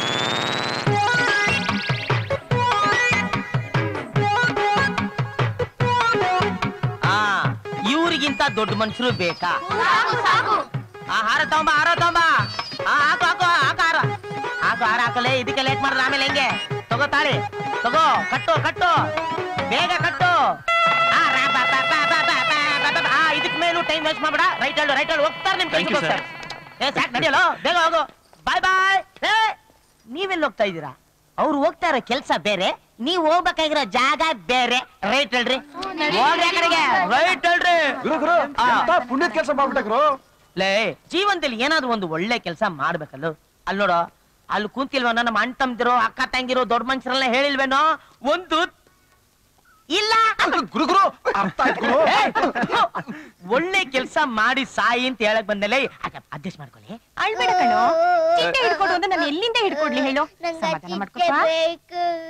ಆ ಇವ್ರಿಗಿಂತ ದೊಡ್ಡ ಮನುಷ್ಯರು ಬೇಕಾ ಆ ಹಾರ ತಗೊಂಬ ಹಾರ ತಗೊಂಬ ಆ ಹಾಕು ಹಾಕು ಹಾಕು ಹಾರ ಹಾಕು ಹಾರ ಹಾಕಲೇ ಇದಕ್ಕೆ ಲೇಟ್ ಮಾಡಿದ್ರೆ ಆಮೇಲೆ ಹೆಂಗೆ ತಗೋ ತಾಳಿ ತಗೋ ಕಟ್ಟು ಕಟ್ಟು ಬೇಗ ಕಟ್ಟು ಆ, ರಾ, ಬಾ, ಬಾ, ಬಾ, ಬಾ, ಬಾ, ಬಾ, ಬಾ, ಬಾ, ಬಾ. ಆ, ಇದಕ್ ಮೇಲೂ ಟೈಮ್ ವೇಸ್ಟ್ ಮಾಡ್ಬೇಡ ರೈಟ್ ಹೇಳು ರೈಟ್ ಹೇಳು ಹೋಗ್ತಾರೆ ನಿಮ್ Thank you, ಹೋಗ್ತಾರೆ ಏ ಸಾಕ್ ನಡೆಯಲ್ಲ ಬೇಗ ಹೋಗು ಬಾಯ್ ಬಾಯ್ ಏ ನೀವೆಲ್ಲ ಹೋಗ್ತಾ ಇದ್ದೀರಾ ಅವ್ರು ಹೋಗ್ತಾ ಇರೋ ಕೆಲ್ಸ ಬೇರೆ ನೀವ್ ಹೋಗ್ಬೇಕಾಗಿರೋ ಜಾಗ ಬೇರೆ ರೈಟ್ ಹೇಳ್ರಿ ಹೋಗ್ರಿ ಆ ಕಡೆಗೆ ರೈಟ್ ಹೇಳ್ರಿ ಗುರು ಗುರು ಎಂತ ಪುಣ್ಯದ ಕೆಲಸ ಮಾಡ್ಬಿಟ್ಟ ಗುರು ಲೇ ಜೀವನದಲ್ಲಿ ಏನಾದ್ರೂ ಒಂದು ಒಳ್ಳೆ ಕೆಲಸ ಮಾಡ್ಬೇಕಲ್ಲ ಅಲ್ಲಿ ನೋಡೋ ಅಲ್ಲಿ ಕುಂತಿಲ್ವ ನಮ್ಮ ಅಣ್ಣ ತಮ್ದಿರೋ ಅಕ್ಕ ತಂಗಿರೋ ದೊಡ್ಡ ಮನುಷ್ಯರೆಲ್ಲ ಹೇಳಿಲ್ವೇನೋ ಒಂದು ಇಲ್ಲ ಗುರು ಗುರು ಅರ್ಥ ಆಯ್ತು ಗುರು ಏ, ಒಳ್ಳೆ ಕೆಲಸ ಮಾಡಿ ಸಾಯಿ ಅಂತ ಹೇಳಕ್ ಬಂದಲೇ ಅಡ್ಜಸ್ಟ್ ಮಾಡ್ಕೊಳ್ಳಿ ಅಳ್ಬೇಡ ಕಣೋ ಚಿಟ್ಟೆ ಹಿಡ್ಕೊಡು ಅಂದ್ರೆ ನಾನು ಎಲ್ಲಿಂದ ಹಿಡ್ಕೊಡ್ಲಿ ಹೇಳು ಸಮಾಧಾನ ಮಾಡ್ಕೊಪ್ಪ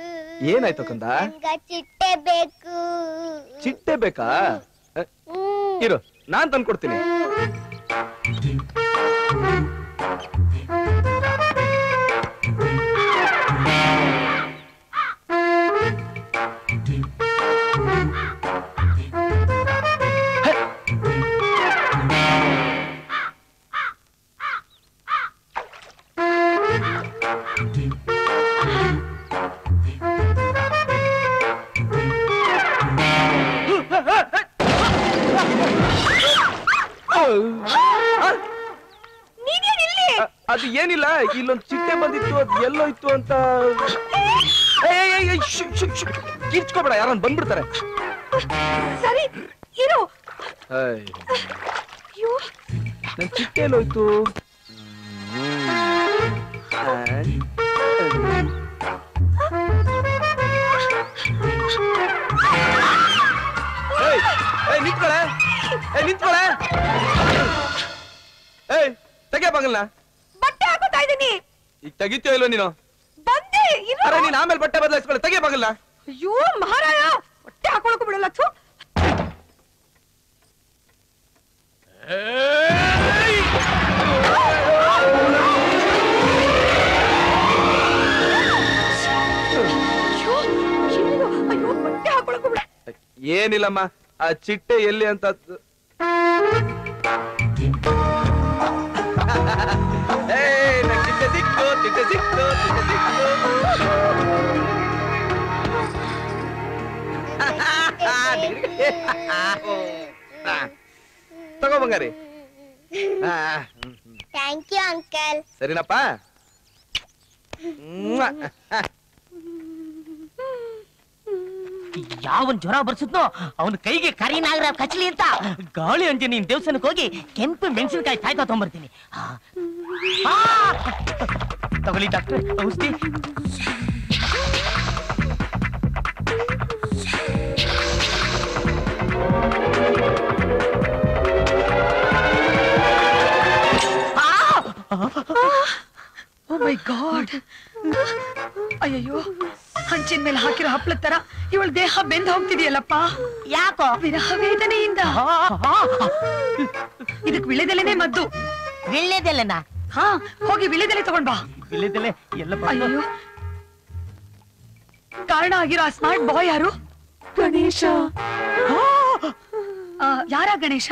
ಏನಾಯ್ತು ಕಂದ ಚಿಟ್ಟೆ ಬೇಕು ಚಿಟ್ಟೆ ಬೇಕಾ ಅ, ಹ್ಮ್ ಇರು ನಾನ್ ತಂದ್ಕೊಡ್ತೀನಿ ಅ- ಅದು ಏನಿಲ್ಲ ಇಲ್ಲೊಂದ್ ಚಿಟ್ಟೆ ಬಂದಿತ್ತು ಅದು ಎಲ್ಲೋಯ್ತು ಅಂತ ಏಯ್, ಏಯ್, ಏಯ್, ಶು, ಶು, ಶು. ಕಿರ್ಚ್ಕೊಬೇಡ ಯಾರನ್ನ ಬಂದ್ಬಿಡ್ತಾರೆ ಸರಿ ಇರು ಏಯ್, ಅಯ್ಯೋ ನನ್ ಚಿಟ್ಟೆ ಎಲ್ಲೋಯ್ತು ಏಯ್, ಏಯ್, ನಿಂತ್ಕೊಳೆ ಏಯ್ ನಿಂತ್ಕೊಳೆ ಏಯ್ ತೆಗೆ ಬಾಗಲ್ನ ಬಟ್ಟೆ ಹಾಕೋತಾ ಇದೀನಿ ಈಗ ತೆಗಿತೀಯೋ ಇಲ್ಲೋ ನೀನು ಬಂದೆ ಇರು ಅರೆ ನೀನ್ ಆಮೇಲೆ ಬಟ್ಟೆ ಬದಲಾಯಿಸ್ಕೊಳ್ಳಿ ತೆಗೆ ಬಾಗಲ್ನ ಅಯ್ಯೋ ಮಹಾರಾಯ ಬಟ್ಟೆ ಹಾಕೊಳಕ್ಕೂ ಬಿಡಲ್ಲ ಥು. ಅಯ್ಯೋ, ಏನು? ಅಯ್ಯೋ ಬಟ್ಟೆ ಹಾಕೊಳಕ್ಕೂ ಬಿಡ ಏನಿಲ್ಲಮ್ಮ ಆ ಚಿಟ್ಟೆ ಎಲ್ಲಿ ಅಂತ ಏಯ್, ನಂಗ್ ಚಿಟ್ಟೆ ಸಿಕ್ತು ಚಿಟ್ಟೆ ಸಿಕ್ತು ಚಿಟ್ಟೆ ಸಿಕ್ತು ತಗೋ ಬಂಗಾರಿ ಆ, ಥ್ಯಾಂಕ್ ಯು ಅಂಕಲ್ ಸರಿನಪ್ಪ ಮ್ವಾ. ಯಾವನ್ ಜ್ವರ ಬರ್ಸುದ್ನೋ ಅವನ ಕೈಗೆ ಕರಿ ನಾಗರ ಕಚ್ಲಿ ಅಂತ ಗಾಳಿ ಅಂಜನಿ ದೇವಸ್ಥಾನಕ್ಕೆ ಹೋಗಿ ಕೆಂಪು ಮೆಣಸಿನಕಾಯಿ ಕಾಯ್ತಾ ತಗೊಂಬರ್ತೀನಿ ಆ. ಆ! ತಗೊಳ್ಳಿ ಡಾಕ್ಟರ್ ಔಷಧಿ ಓ ಮೈ ಗಾಡ್ ಅಯ್ಯಯ್ಯೋ ಹಂಚಿನ ಮೇಲೆ ಹಾಕಿರೋ ಹಪ್ಪಳದ ತರ ಇವಳ ದೇಹ ಬೆಂದ್ ಹೋಗ್ತಿದೆಯಲ್ಲಪ್ಪ ಯಾಕೋ ವಿರಹ ವೇದನೆಯಿಂದ ಇದಕ್ ವಿಳೆದೆಲೆನೇ ಮದ್ದು ವಿಳ್ಳೆದೆಲೆನ ಹಾ ಹೋಗಿ ವಿಳೆದೆಲೆ ತಗೊಂಡ್ ಬಾ ವಿಳ್ಳೆದೆಲೆ ಎಲ್ಲ ಅಯ್ಯೋ ಕಾರಣ ಆಗಿರೋ ಆ ಸ್ಮಾರ್ಟ್ ಬಾಯ್ ಯಾರು ಗಣೇಶ ಆ, ಯಾರ ಗಣೇಶ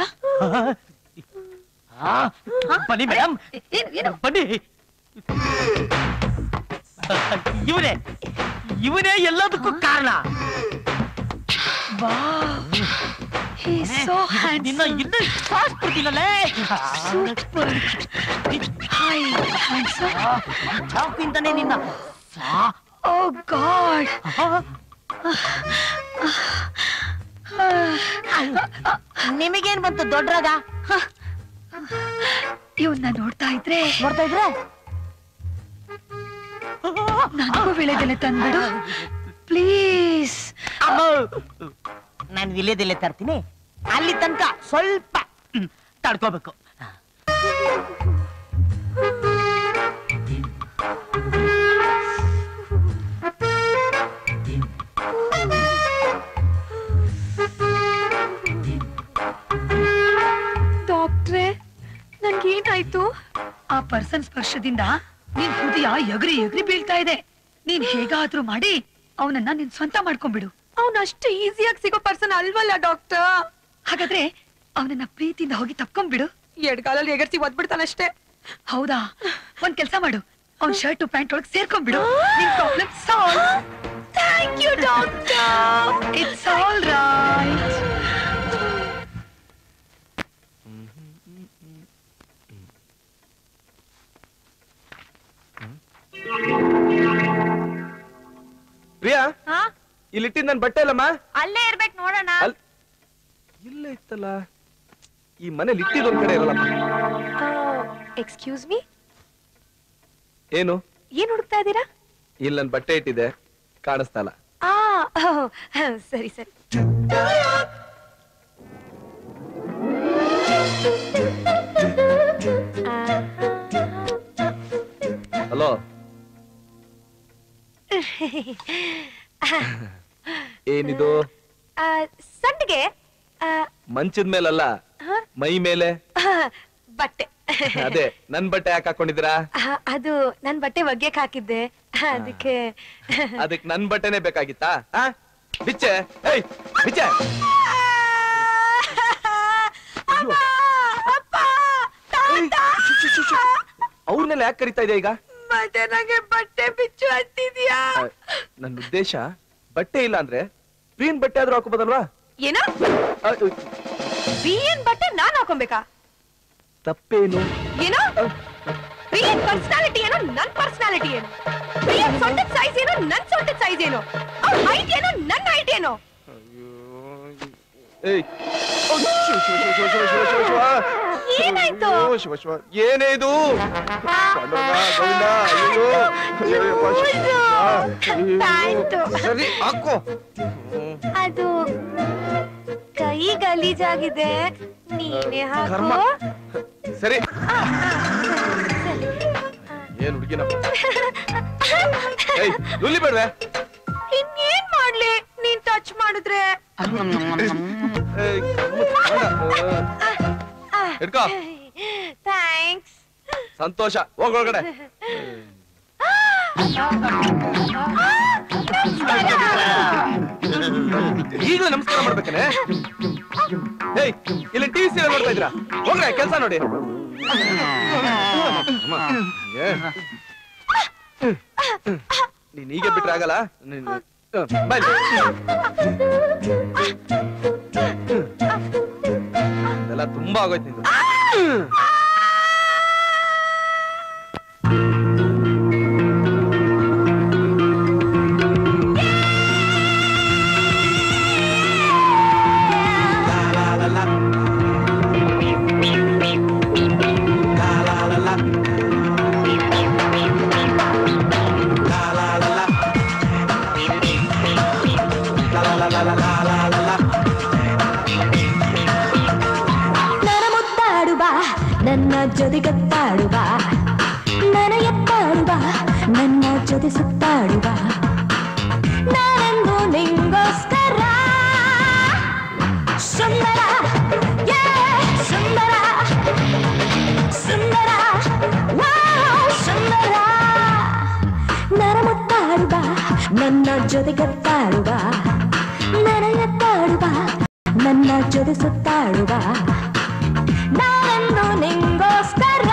ಬನ್ನಿ ಮೇಡಮ್ ಏನ್- ಏನು ಬನ್ನಿ ಇವನೇ ಇವನೇ ಎಲ್ಲದಕ್ಕೂ ಕಾರಣ He's so ನಿನ್ನ handsome. ಇನ್ನು ಸಾಸ್ ಬಿಡ್ತೀನಲ್ಲೇ Super. Hi, handsome. ಚಾಕಿಂತಾನೆ ನಿನ್ನ ಸಾ- Oh God. ನಿಮಗೇನ್ ಬಂತು ದೊಡ್ಡರಾಗ ಇವನ್ನ ನೋಡ್ತಾ ಇದ್ರೆ ನೋಡ್ತಾ ಇದ್ರೆ ನನಗೂ ವಿಳೆದೆಲೆ ತಂದ್ಬಿಡು ಪ್ಲೀಸ್ ನಾನು ವಿಲೇದೆಲೆ ತರ್ತೀನಿ ಅಲ್ಲಿ ತನಕ ಸ್ವಲ್ಪ ಹ್ಮ್, ತಡ್ಕೋಬೇಕು ಡಾಕ್ಟ್ರೆ ನನ್ಗೇನಾಯ್ತು ಆ ಪರ್ಸನ್ ಸ್ಪರ್ಶದಿಂದ ನಿನ್ ಹೃದಯ ಎಗರಿ ಎಗರಿ ಬೀಳ್ತಾ ಇದೆ ನೀನ್ ಹೇಗಾದ್ರೂ ಮಾಡಿ ಅವನನ್ನ ನಿನ್ ಸ್ವಂತ ಮಾಡ್ಕೊಂಡ್ಬಿಡು ಅವನ ಅಷ್ಟು ಈಸಿಯಾಗಿ ಸಿಗೋ ಪರ್ಸನ್ ಅಲ್ವಲ್ಲ ಡಾಕ್ಟರ್ ಹಾಗಾದ್ರೆ ಅವನನ್ನ ಪ್ರೀತಿಯಿಂದ ಹೋಗಿ ತಪ್ಕೊಂಡ್ಬಿಡು ಎಡ್ಗಾಲಲ್ಲಿ ಎಗರ್ಸಿ ಒದ್ಬಿಡ್ತಾನಷ್ಟೇ ಹೌದಾ ಒಂದ್ ಕೆಲ್ಸ ಮಾಡು ಅವ್ನ್ ಶರ್ಟ್ ಪ್ಯಾಂಟ್ ಒಳಗ್ ಸೇರ್ಕೊಂಡ್ಬಿಡು ನಿನ್ problem solve thank you doctor it's all right Priya ಇಲ್ಲಿಟ್ಟಿದ್ ನನ್ ಬಟ್ಟೆ ಇಲ್ಲಮ್ಮ ಅಲ್ಲೇ ಇರ್ಬೇಕು ನೋಡೋಣ ಅಲ್ ಇಲ್ಲೇ ಇತ್ತಲ್ಲ ಈ ಮನೇಲಿ ಇಟ್ಟಿದ್ ಒಂದ್ ಕಡೆ ಇರಲ್ಲಮ್ಮ ಎಕ್ಸ್ಕ್ಯೂಸ್ ಮೀ ಏನು ಏನ್ ಹುಡುಕ್ತಾ ಇದ್ದೀರಾ ಇಲ್ಲಿ ನನ್ ಬಟ್ಟೆ ಇಟ್ಟಿದೆ ಕಾಣಿಸ್ತಾ ಇಲ್ಲ ಆ ಓಹ್, ಸರಿ ಸರಿ ಹಲೋ ಏನಿದು ಆ, ಸಂಡಿಗೆ ಆ, ಮಂಚದ ಮೇಲಲ್ಲ ಹ? ಮೈ ಮೇಲೆ ಬಟ್ಟೆ ಅದೇ ನನ್ ಬಟ್ಟೆ ಯಾಕೆ ಹಾಕೊಂಡಿದ್ದೀರಾ ಆ, ಅದು ನನ್ ಬಟ್ಟೆ ಒಗ್ಯಕ್ ಹಾಕಿದ್ದೆ ಅದಕ್ಕೆ ಅದಕ್ ನನ್ ಬಟ್ಟೆನೆ ಬೇಕಾಗಿತ್ತಾ ಆ? ಬಿಚ್ಚೆ ಏಯ್ ಬಿಚ್ಚೆ ಅವ್ರನ್ನೆಲ್ಲ ಯಾಕೆ ಕರಿತಾ ಇದೆ ಈಗ ಮತ್ತೆ ನಂಗೆ ಬಟ್ಟೆ ಬಿಚ್ಚು ಅಂತಿದ್ಯಾ ಆ, ನನ್ನ ಉದ್ದೇಶ ಬಟ್ಟೆ ಇಲ್ಲ ಅಂದ್ರೆ ಪ್ರೀನ್ ಬಟ್ಟೆ ಆದ್ರೂ ಹಾಕೋಬೋದಲ್ವಾ ಏನೋ ಆ, ಬಿಎನ್ ಬಟ್ಟೆ ನಾನ್ ಹಾಕೊಬೇಕಾ ತಪ್ಪೇನು ಏನೋ ಪ್ರಿಯನ್ ಪರ್ಸನಾಲಿಟಿ ಏನೋ ನನ್ ಪರ್ಸನಾಲಿಟಿ ಏನು ಪ್ರಿಯನ್ ಸೊಂಟದ ಸೈಜ್ ಏನೋ ನನ್ ಸೊಂಟದ ಸೈಜ್ ಏನು ಅವ್ರ ಹೈಟ್ ಏನೋ ನನ್ ಹೈಟ್ ಏನೋ ಏಯ್ ಓ, ಶಿವ, ಶಿವ, ಶಿವ, ಶಿವ, ಶಿವ, ಶಿವ, ಶಿವ, ಶಿವ. ಏನಾಯ್ತು? ಅಯ್ಯೋ, ಶಿವ ಶಿವ ಏನೇ ಇದು ಪಾಂಡುರಂಗ, ಗೋವಿಂದ, ಅಯ್ಯೋ, ಅಯ್ಯಯ್ಯಪ್ಪ, ಶಿವ, ಅಯ್ಯೋ. ಪ್ಯಾಂಟು. ಸರಿ ಹಾಕೋ ಅದು ಕೈ ಗಲೀಜಾಗಿದೆ ನೀನೇ ಕರ್ಮ. ಹಾಕು ಸರಿ ಏನ್ ಹುಡುಗಿನಪ್ಪ ಏಯ್ ನುಲ್ಲಿ ಬೇಡ್ವೆ ಇನ್ನೇನ್ ಮಾಡ್ಲಿ ನೀನ್ ಟಚ್ ಮಾಡಿದ್ರೆ ಏಯ್, ಬೇಡ. ಆ, ಹಿಡ್ಕೋ ಥ್ಯಾಂಕ್ಸ್ ಸಂತೋಷ ಹೋಗೊಳಗಡೆ ಈಗಲೂ ನಮಸ್ಕಾರ ಮಾಡ್ಬೇಕನೆ ಏಯ್ ಇಲ್ಲಿ ಟಿವಿ ಸೀರಿಯಲ್ ನೋಡ್ತಾ ಇದ್ರಾ ಹೋಗ್ರೆ ಕೆಲಸ ನೋಡಿ ಅಮ್ಮ, ಏ. ನೀನ್ ಹೀಗೆ ಬಿಟ್ರೆ ಆಗಲ್ಲ ನೀನ್- ಹ, ಬಾ ಇಲ್ಲಿ. ಇದೆಲ್ಲ ತುಂಬಾ ಆಗೋಯ್ತು ನಿಂದು ನನ ಮುತ್ತಾಡು ಬಾ ನನ್ನ ಜೊತೆಗೆ ತಾಡು ಬಾ ನನ ಎತ್ತಾಡು ಬಾ ನನ್ನ ಜೊತೆ ಸುತ್ತಾಡು ಬಾ ನಾನೆಂದು ನಿಂಗೋಸ್ಕರ ಸುಂದರ ಯೇ ಸುಂದರ ಸುಂದರ ವಾವ್ ಸುಂದರ ನನ ಮುತ್ತಾಡು ಬಾ ನನ್ನ ಜೊತೆಗೆ ತಾಡು ಬಾ ನನ ಎತ್ತಾಡು ಬಾ ನನ್ನ ಜೊತೆ ಸುತ್ತಾಡು ಬಾ ನಾನೆಂದು ನಿಂಗೋಸ್ಕರ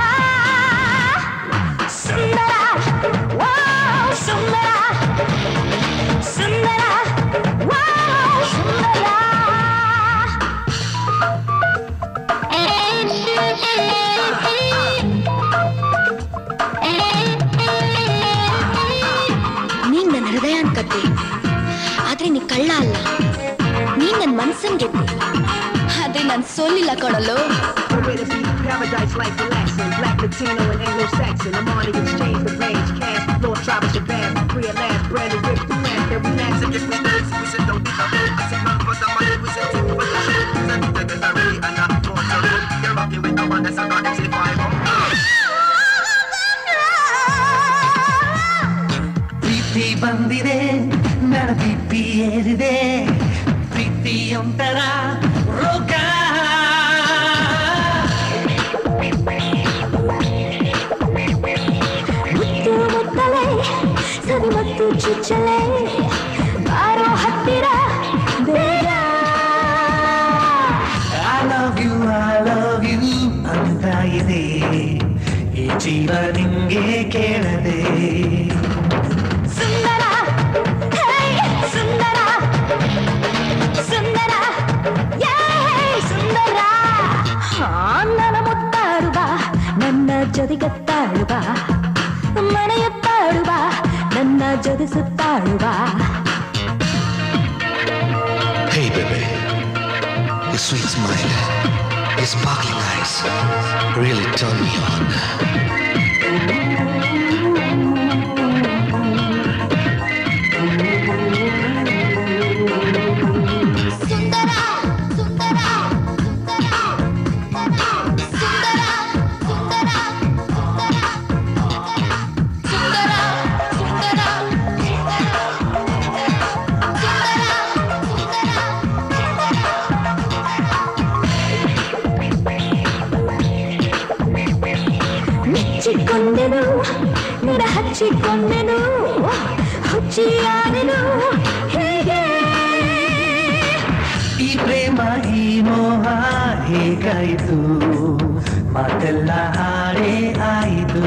ಸುಂದರ ವಾವ್ ಸುಂದರ ಸುಂದರ ವಾವ್ ಸುಂದರ ನೀನ್ ನನ್ನ ಹೃದಯ ಅನ್ಕತ್ತೆ ಆದ್ರೆ ನೀ ಕಳ್ಳ ಅಲ್ಲ ನೀನ್ ನನ್ ಮನ್ಸನ್ ಗೆದ್ದೆ ಆದ್ರೆ ನಾನ್ ಸೋಲಿಲ್ಲ ಕೊಡಲು Paradise like relaxing, black Latino and Anglo-Saxon. I'm on the exchange, the range, cash, floor, tribal Japan, free at last, brand new whip, the land, that relax and just relax. We said don't need a road, we said none of us are money, we said take over the show. We said take it already and not torture. You're rocking with the one that's a god, MC Five. ಪ್ರೀತಿ ಬಂದಿದೆ ನನ್ನ BP ಏರಿದೆ ಪ್ರೀತಿ ಒಂಥರ ರೋಗ ಮುತ್ತು ಮುತ್ತಲೆ ಸರಿ ಮತ್ತು ಚುಚ್ಚಲೆ ಬಾರೋ ಹತ್ತಿರ ಬೇಗ I love you I love you ಅಂತ ಇದೆ ಈ ಜೀವ ನಿಂಗೆ ಕೇಳದೆ ಸುಂದರ ಹೇ ಸುಂದರ ಸುಂದರ ಯೇ ಸುಂದರ ಹಾ, ನನ್ನ ಮುತ್ತಾಡು ಬಾ ನನ್ನ ಜೊತೆಗೆ ತಾಳು ಬಾ ಮನೆಯತ್ತಾಡು ಬಾ ನನ್ನ ಜೊತೆ ಸುತ್ತಾಡು ಬಾ Hey, baby. Your sweet smile, your sparkling eyes really turn me on. ಸುಂದರ ಸುಂದರ ಮೆಚ್ಚಿಕೊಂಡೆನು ಹುಚ್ಚಿಯಾದೆನು ಹೇಗೆ ಈ ಪ್ರೇಮ ಈ ಮೋಹ ಹೇಗಾಯಿತು ಮಾತೆಲ್ಲ ಹಾಡೇ ಆಯಿತು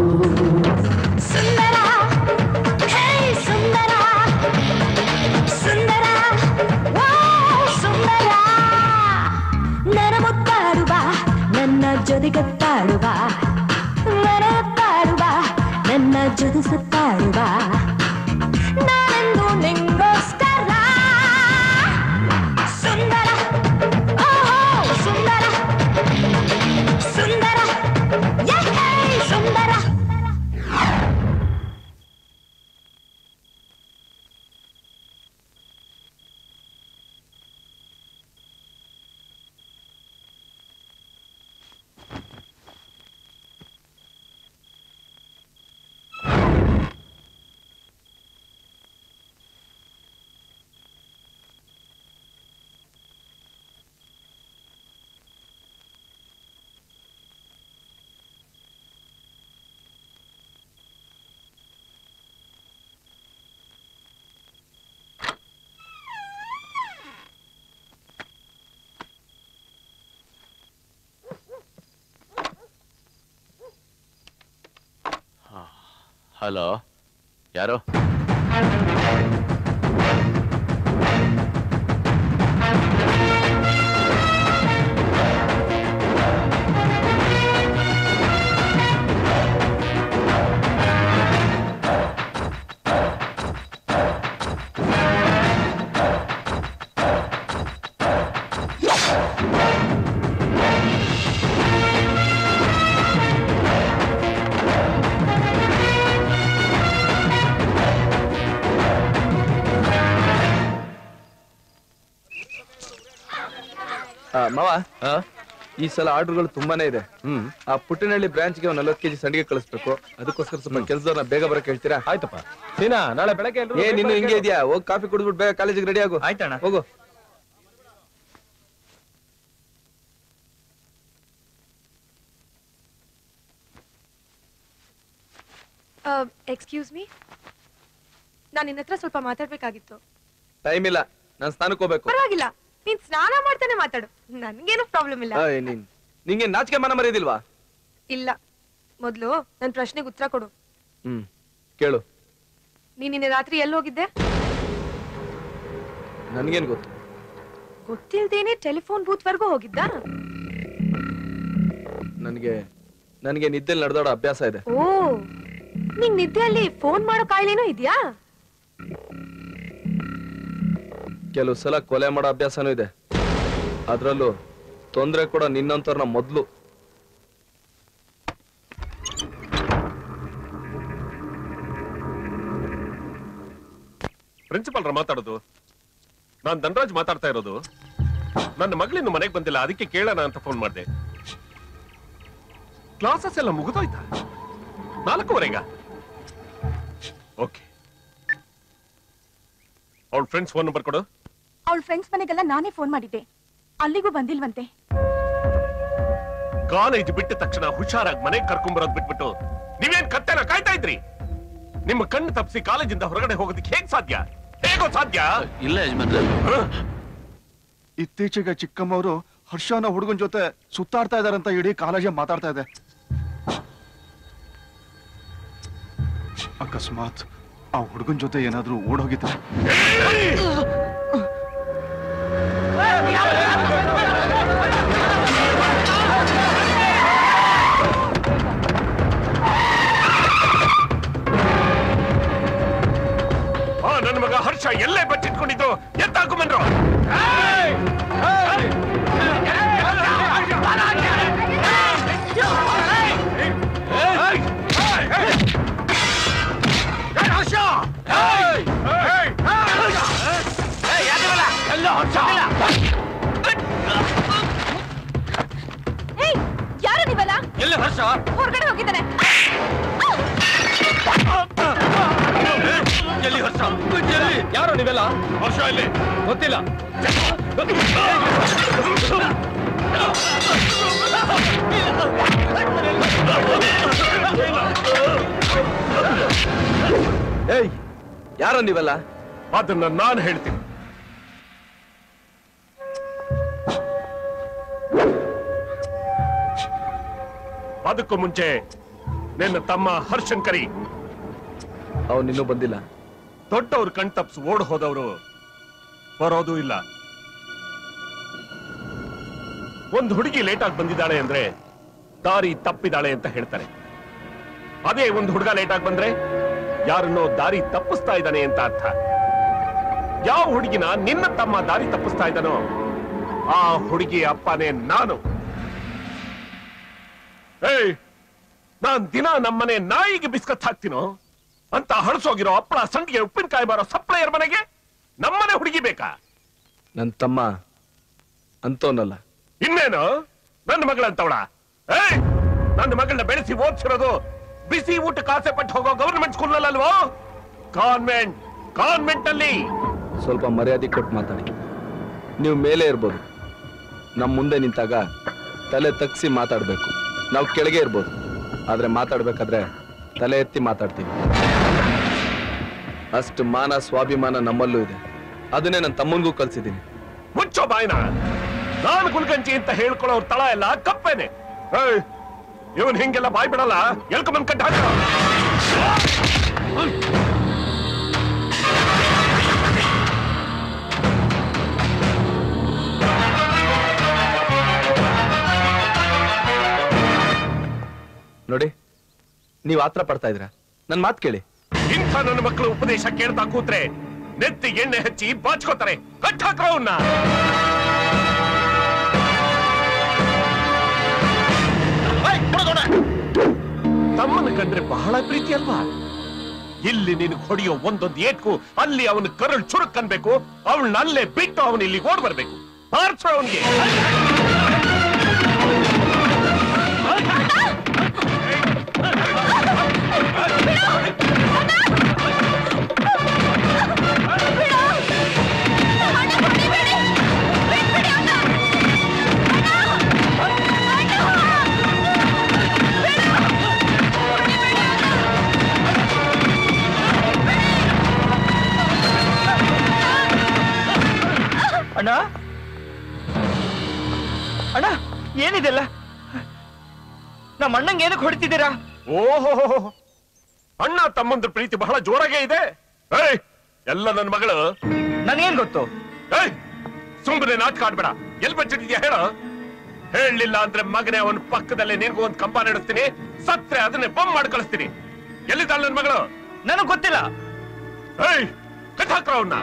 ಸುಂದರ ಹೇ ಸುಂದರ ಸುಂದರ ಓ ಸುಂದರ ನನ್ನ ಮುತ್ತಾಡುವ ನನ್ನ ಜೊತೆಗತ್ತಾಡುವ ಮರೆಯತ್ತಾಡುವ ನನ್ನ ಜೊತೆ ಸತ್ತಾಡುವ ನಾನೆಂದು ನಿಂಗೋಸ್ಕರ ಸುಂದರ ಓಹೋ ಸುಂದರ ಸುಂದರ ಯೇ ಸುಂದರ ಹಲೋ ಯಾರು ಆ, ಮಾವ ಈ ಸಲ ಆರ್ಡರ್ಗಳು ತುಂಬಾನೇ ಇದೆ ಹ್ಮ್ ಆ ಪುಟ್ಟಿನಹಳ್ಳಿ ಬ್ರಾಂಚ್ಗೆ ಒಂದ್ ನಲ್ವತ್ತು ಕೆಜಿ ಸಂಡಿಗೆ ಕಳಿಸ್ಬೇಕು ಅದಕ್ಕೋಸ್ಕರ ಸ್ವಲ್ಪ ಕೆಲಸದವ್ರನ್ನ ಬೇಗ ಬರಕ್ ಹೇಳ್ತೀರಾ ಆಯ್ತಪ್ಪ ಸೀನಾ ನಾಳೆ ಬೆಳಗ್ಗೆ ಎಲ್ರೂ ಏ ನಿನ್ನ ಬೇಗ ಹಿಂಗೆ ಇದೆಯಾ ಹೋಗಿ ಕಾಫಿ ಕುಡಿದ್ಬಿಟ್ಟು ಬೇಗ ಕಾಲೇಜಿಗೆ ರೆಡಿ ಆಗು ಆಯ್ತಣ್ಣ ಹೋಗು ಎಕ್ಸ್ಕ್ಯೂಸ್ ಮೀ ನಾನು ನಿನ್ನ ಹತ್ರ ಸ್ವಲ್ಪ ಮಾತಾಡ್ಬೇಕಾಗಿತ್ತು ಟೈಮ್ ಇಲ್ಲ ನಾನ್ ಸ್ನಾನಕ್ಕೆ ಹೋಗ್ಬೇಕು ಪರವಾಗಿಲ್ಲ ನೀನ್ ಸ್ನಾನ ಮಾಡ್ತಾನೆ ಮಾತಾಡು ನನ್ಗೇನು ಪ್ರಾಬ್ಲಮ್ ಇಲ್ಲ ಏಯ್, ನೀನ್ ನಿಂಗೆ ನಾಚಿಕೆ ಮನ ಮರೆಯೋದಿಲ್ವಾ ಇಲ್ಲ ಮೊದ್ಲು ನನ್ ಪ್ರಶ್ನೆಗೆ ಉತ್ತರ ಕೊಡು ಹ್ಮ್ ಕೇಳು ನೀನ್ ನಿನ್ನೆ ರಾತ್ರಿ ಎಲ್ಲಿ ಹೋಗಿದ್ದೆ ನನ್ಗೇನ್ ಗೊತ್ತು ಗೊತ್ತಿಲ್ದೇನೆ ಟೆಲಿಫೋನ್ ಬೂತ್ ವರ್ಗೂ ಹೋಗಿದ್ದ ನನ್ಗೆ ನನ್ಗೆ ನಿದ್ದೆಲ್ ನಡೆದಾಡೋ ಅಭ್ಯಾಸ ಇದೆ ಓ ನಿಂಗ್ ನಿದ್ದೆಯಲ್ಲಿ ಫೋನ್ ಮಾಡೋ ಕಾಯಿಲೆನೂ ಇದ್ಯಾ ಕೆಲವು ಸಲ ಕೊಲೆ ಮಾಡೋ ಅಭ್ಯಾಸನೂ ಇದೆ ಅದ್ರಲ್ಲೂ ತೊಂದ್ರೆ ಕೂಡ ನಿನ್ನಂತವ್ರನ್ನ ಮೊದ್ಲು ಪ್ರಿನ್ಸಿಪಾಲ್ರ ಮಾತಾಡೋದು ನಾನ್ ಧನರಾಜ್ ಮಾತಾಡ್ತಾ ಇರೋದು ನನ್ನ ಮಗಳಿನ್ನು ಮನೆಗೆ ಬಂದಿಲ್ಲ ಅದಕ್ಕೆ ಕೇಳೋಣ ಅಂತ ಫೋನ್ ಮಾಡಿದೆ ಕ್ಲಾಸಸ್ ಎಲ್ಲ ಮುಗಿದೋಯ್ತಾ ನಾಲ್ಕೂವರೆಗ ಓಕೆ ಅವಳ ಫ್ರೆಂಡ್ಸ್ ಫೋನ್ ನಂಬರ್ ಕೊಡು ಅವಳ ಫ್ರೆಂಡ್ಸ್ ಮನೆಗೆಲ್ಲ ನಾನೇ ಫೋನ್ ಮಾಡಿದ್ದೆ ಅಲ್ಲಿಗೂ ಬಂದಿಲ್ವಂತೆ ಕಾಲೇಜ್ ಬಿಟ್ಟ ತಕ್ಷಣ ಹುಷಾರಾಗಿ ಮನೆಗೆ ಕರ್ಕೊಂಬರೋದ್ ಬಿಟ್ಬಿಟ್ಟು ನೀವೇನ್ ಕತ್ತೆನ ಕಾಯ್ತಾ ಇದ್ರಿ ನಿಮ್ಮ ಕಣ್ಣು ತಪ್ಪಿಸಿ ಕಾಲೇಜಿಂದ ಹೊರಗಡೆ ಹೋಗೋದಕ್ಕೆ ಹೇಗ್ ಸಾಧ್ಯ ಹೇಗೋ ಸಾಧ್ಯ ಇಲ್ಲ ಯಜಮಾನ್ರೆ ಇತ್ತೀಚೆಗೆ ಚಿಕ್ಕಮ್ಮವರು ಹರ್ಷನ ಹುಡುಗನ ಜೊತೆ ಸುತ್ತಾಡ್ತಾ ಇದಾರಂತ ಇಡೀ ಕಾಲೇಜೇ ಮಾತಾಡ್ತಾ ಇದೆ ಅಕಸ್ಮಾತ್ ಆ ಹುಡುಗನ ಜೊತೆ ಏನಾದ್ರೂ ಓಡೋಗಿದ್ರೆ ಆ ನನ್ನ ಮಗ ಹರ್ಷ ಎಲ್ಲೇ ಬಚ್ಚಿಟ್ಕೊಂಡಿದ್ರು ಎತ್ತಾಕೊಂಬಂದ್ರು ಏಯ್ ಯಾರು ನೀವಲ್ಲ ಎಲ್ಲಿ ಹರ್ಷ ಹೊರಗಡೆ ಹೋಗಿದ್ದಾನೆ ಎಲ್ಲಿ ಹರ್ಷ ಎಲ್ಲಿ ಯಾರು ನೀವೆಲ್ಲ ಹರ್ಷ ಇಲ್ಲಿ ಗೊತ್ತಿಲ್ಲ ಏಯ್ ಯಾರೋ ನೀವೆಲ್ಲ ಅದನ್ನ ನಾನು ಹೇಳ್ತೀನಿ ಅದಕ್ಕೂ ಮುಂಚೆ ನಿನ್ನ ತಮ್ಮ ಹರ್ಷಂಕರಿ ಅವನಿನ್ನೂ ಬಂದಿಲ್ಲ ದೊಡ್ಡವ್ರು ಕಣ್ ತಪ್ಪಿಸಿ ಓಡ್ ಹೋದವರು ಬರೋದು ಇಲ್ಲ ಒಂದು ಹುಡುಗಿ ಲೇಟ್ ಆಗಿ ಬಂದಿದ್ದಾಳೆ ಅಂದ್ರೆ ದಾರಿ ತಪ್ಪಿದಾಳೆ ಅಂತ ಹೇಳ್ತಾರೆ ಅದೇ ಒಂದು ಹುಡುಗ ಲೇಟ್ ಆಗಿ ಬಂದ್ರೆ ಯಾರನ್ನೋ ದಾರಿ ತಪ್ಪಿಸ್ತಾ ಇದ್ದಾನೆ ಅಂತ ಅರ್ಥ ಯಾವ ಹುಡುಗಿನ ನಿನ್ನ ತಮ್ಮ ದಾರಿ ತಪ್ಪಿಸ್ತಾ ಇದ್ದಾನೋ ಆ ಹುಡುಗಿ ಅಪ್ಪನೇ ನಾನು ಏಯ್ ನಾನ್ ದಿನ ನಮ್ಮನೆ ನಾಯಿಗೆ ಬಿಸ್ಕತ್ ಹಾಕ್ತೀನೋ ಅಂತ ಹಳಸೋಗಿರೋ ಹಪ್ಪಳ ಸಂಡಿಗೆ ಉಪ್ಪಿನಕಾಯಿ ಬಾರೋ ಸಪ್ಲೈಯರ್ ಮನೆಗೆ ನಮ್ಮನೆ ಹುಡುಗಿ ಬೇಕಾ ನನ್ನ ತಮ್ಮ ಅಂತೋನಲ್ಲ ಇನ್ನೇನು ನನ್ನ ಮಗಳಂತವಳ ಏಯ್ ನನ್ನ ಮಗಳನ್ನ ಬೆಳೆಸಿ ಓದಿಸಿರೋದು ಬಿಸಿ ಊಟಕ್ಕೆ ಆಸೆ ಪಟ್ಟು ಹೋಗೋ ಗವರ್ಮೆಂಟ್ ಸ್ಕೂಲ್ ಅಲ್ವೋ ಕಾನ್ವೆಂಟ್ ಕಾನ್ವೆಂಟ್ ಅಲ್ಲಿ ಸ್ವಲ್ಪ ಮರ್ಯಾದೆ ಕೊಟ್ಟು ಮಾತಾಡಿ ನೀವು ಮೇಲೆ ಇರ್ಬೋದು ನಮ್ಮ ಮುಂದೆ ನಿಂತಾಗ ತಲೆ ತಗ್ಸಿ ಮಾತಾಡ್ಬೇಕು ನಾವು ಕೆಳಗೆ ಇರ್ಬೋದು ಆದ್ರೆ ಮಾತಾಡ್ಬೇಕಾದ್ರೆ ತಲೆ ಎತ್ತಿ ಮಾತಾಡ್ತೀವಿ ಅಷ್ಟು ಮಾನ ಸ್ವಾಭಿಮಾನ ನಮ್ಮಲ್ಲೂ ಇದೆ ಅದನ್ನೇ ನನ್ನ ತಮ್ಮನಿಗೂ ಕಲ್ಸಿದ್ದೀನಿ ಮುಚ್ಚೋ ಬಾಯ್ನ ನಾನು ಗುಲ್ಗಂಜಿ ಅಂತ ಹೇಳ್ಕೊಳ್ಳೋ ತಳ ಎಲ್ಲ ಕಪ್ಪೇನೆ ಏಯ್ ಇವನ್ ಹಿಂಗೆಲ್ಲ ಬಾಯ್ ಬಿಡಲ್ಲ ಎಲ್ಕೊಂಬಂದ್ ಕಟ್ಟ ಹಾಕ ನೋಡಿ ನೀವು ಆತ್ರ ಪಡ್ತಾ ಇದ್ರ ನನ್ನ ಮಾತು ಕೇಳಿ ಇಂಥ ನನ್ನ ಮಕ್ಕಳು ಉಪದೇಶ ಕೇಳ್ತಾ ಕೂತ್ರೆ ನೆತ್ತಿ ಎಣ್ಣೆ ಹಚ್ಚಿ ಬಾಚ್ಕೋತಾರೆ ಕಟ್ ಹಾಕ್ರ ಅವನ್ನ ತಮ್ಮನ ಕಂಡ್ರೆ ಬಹಳ ಪ್ರೀತಿ ಅಲ್ವಾ ಇಲ್ಲಿ ನೀನು ಹೊಡೆಯೋ ಒಂದೊಂದು ಏಟ್ಕು ಅಲ್ಲಿ ಅವನ ಕರಳು ಚುರುಕ್ ಅನ್ಬೇಕು ಅವಳನ್ನ ಅಲ್ಲೇ ಬಿಟ್ಟು ಅವನು ಇಲ್ಲಿ ಓಡ್ ಬರ್ಬೇಕು ಪಾರ್ಸೋ ಅವನಿಗೆ ಅಣ್ಣ ಅಣ್ಣ ಏನಿದೆಲ್ಲ ನಮ್ಮ ಅಣ್ಣಂಗೆ ಏನಕ್ಕೆ ಹೊಡಿತಿದ್ದೀರಾ ಓಹೋ ಅಣ್ಣ ತಮ್ಮಂದ್ರ ಪ್ರೀತಿ ಬಹಳ ಜೋರಾಗೇ ಇದೆ ಏಯ್ ಎಲ್ಲ ನನ್ನ ಮಗಳು ನನಗೇನ್ ಗೊತ್ತು ಏಯ್ ಸುಮ್ಮನೆ ನಾಟಕ ಆಡ್ಬೇಡ ಎಲ್ ಬಚ್ಚಿಟ್ಟಿದ್ಯಾ ಹೇಳ ಹೇಳಲಿಲ್ಲ ಅಂದ್ರೆ ಮಗನೇ ಅವನ ಪಕ್ಕದಲ್ಲೇ ನಿನ್ಗೂ ಒಂದು ಕಂಪ ನಡೆಸ್ತೀನಿ ಸತ್ರೆ ಅದನ್ನೇ ಬಂದ್ ಮಾಡಿ ಕಳಿಸ್ತೀನಿ ಎಲ್ಲಿದ್ದಾಳೆ ನನ್ನ ಮಗಳು ನನಗ್ ಗೊತ್ತಿಲ್ಲ ಏಯ್ ಕಟ್ ಹಾಕ್ರ ಅವನ್ನ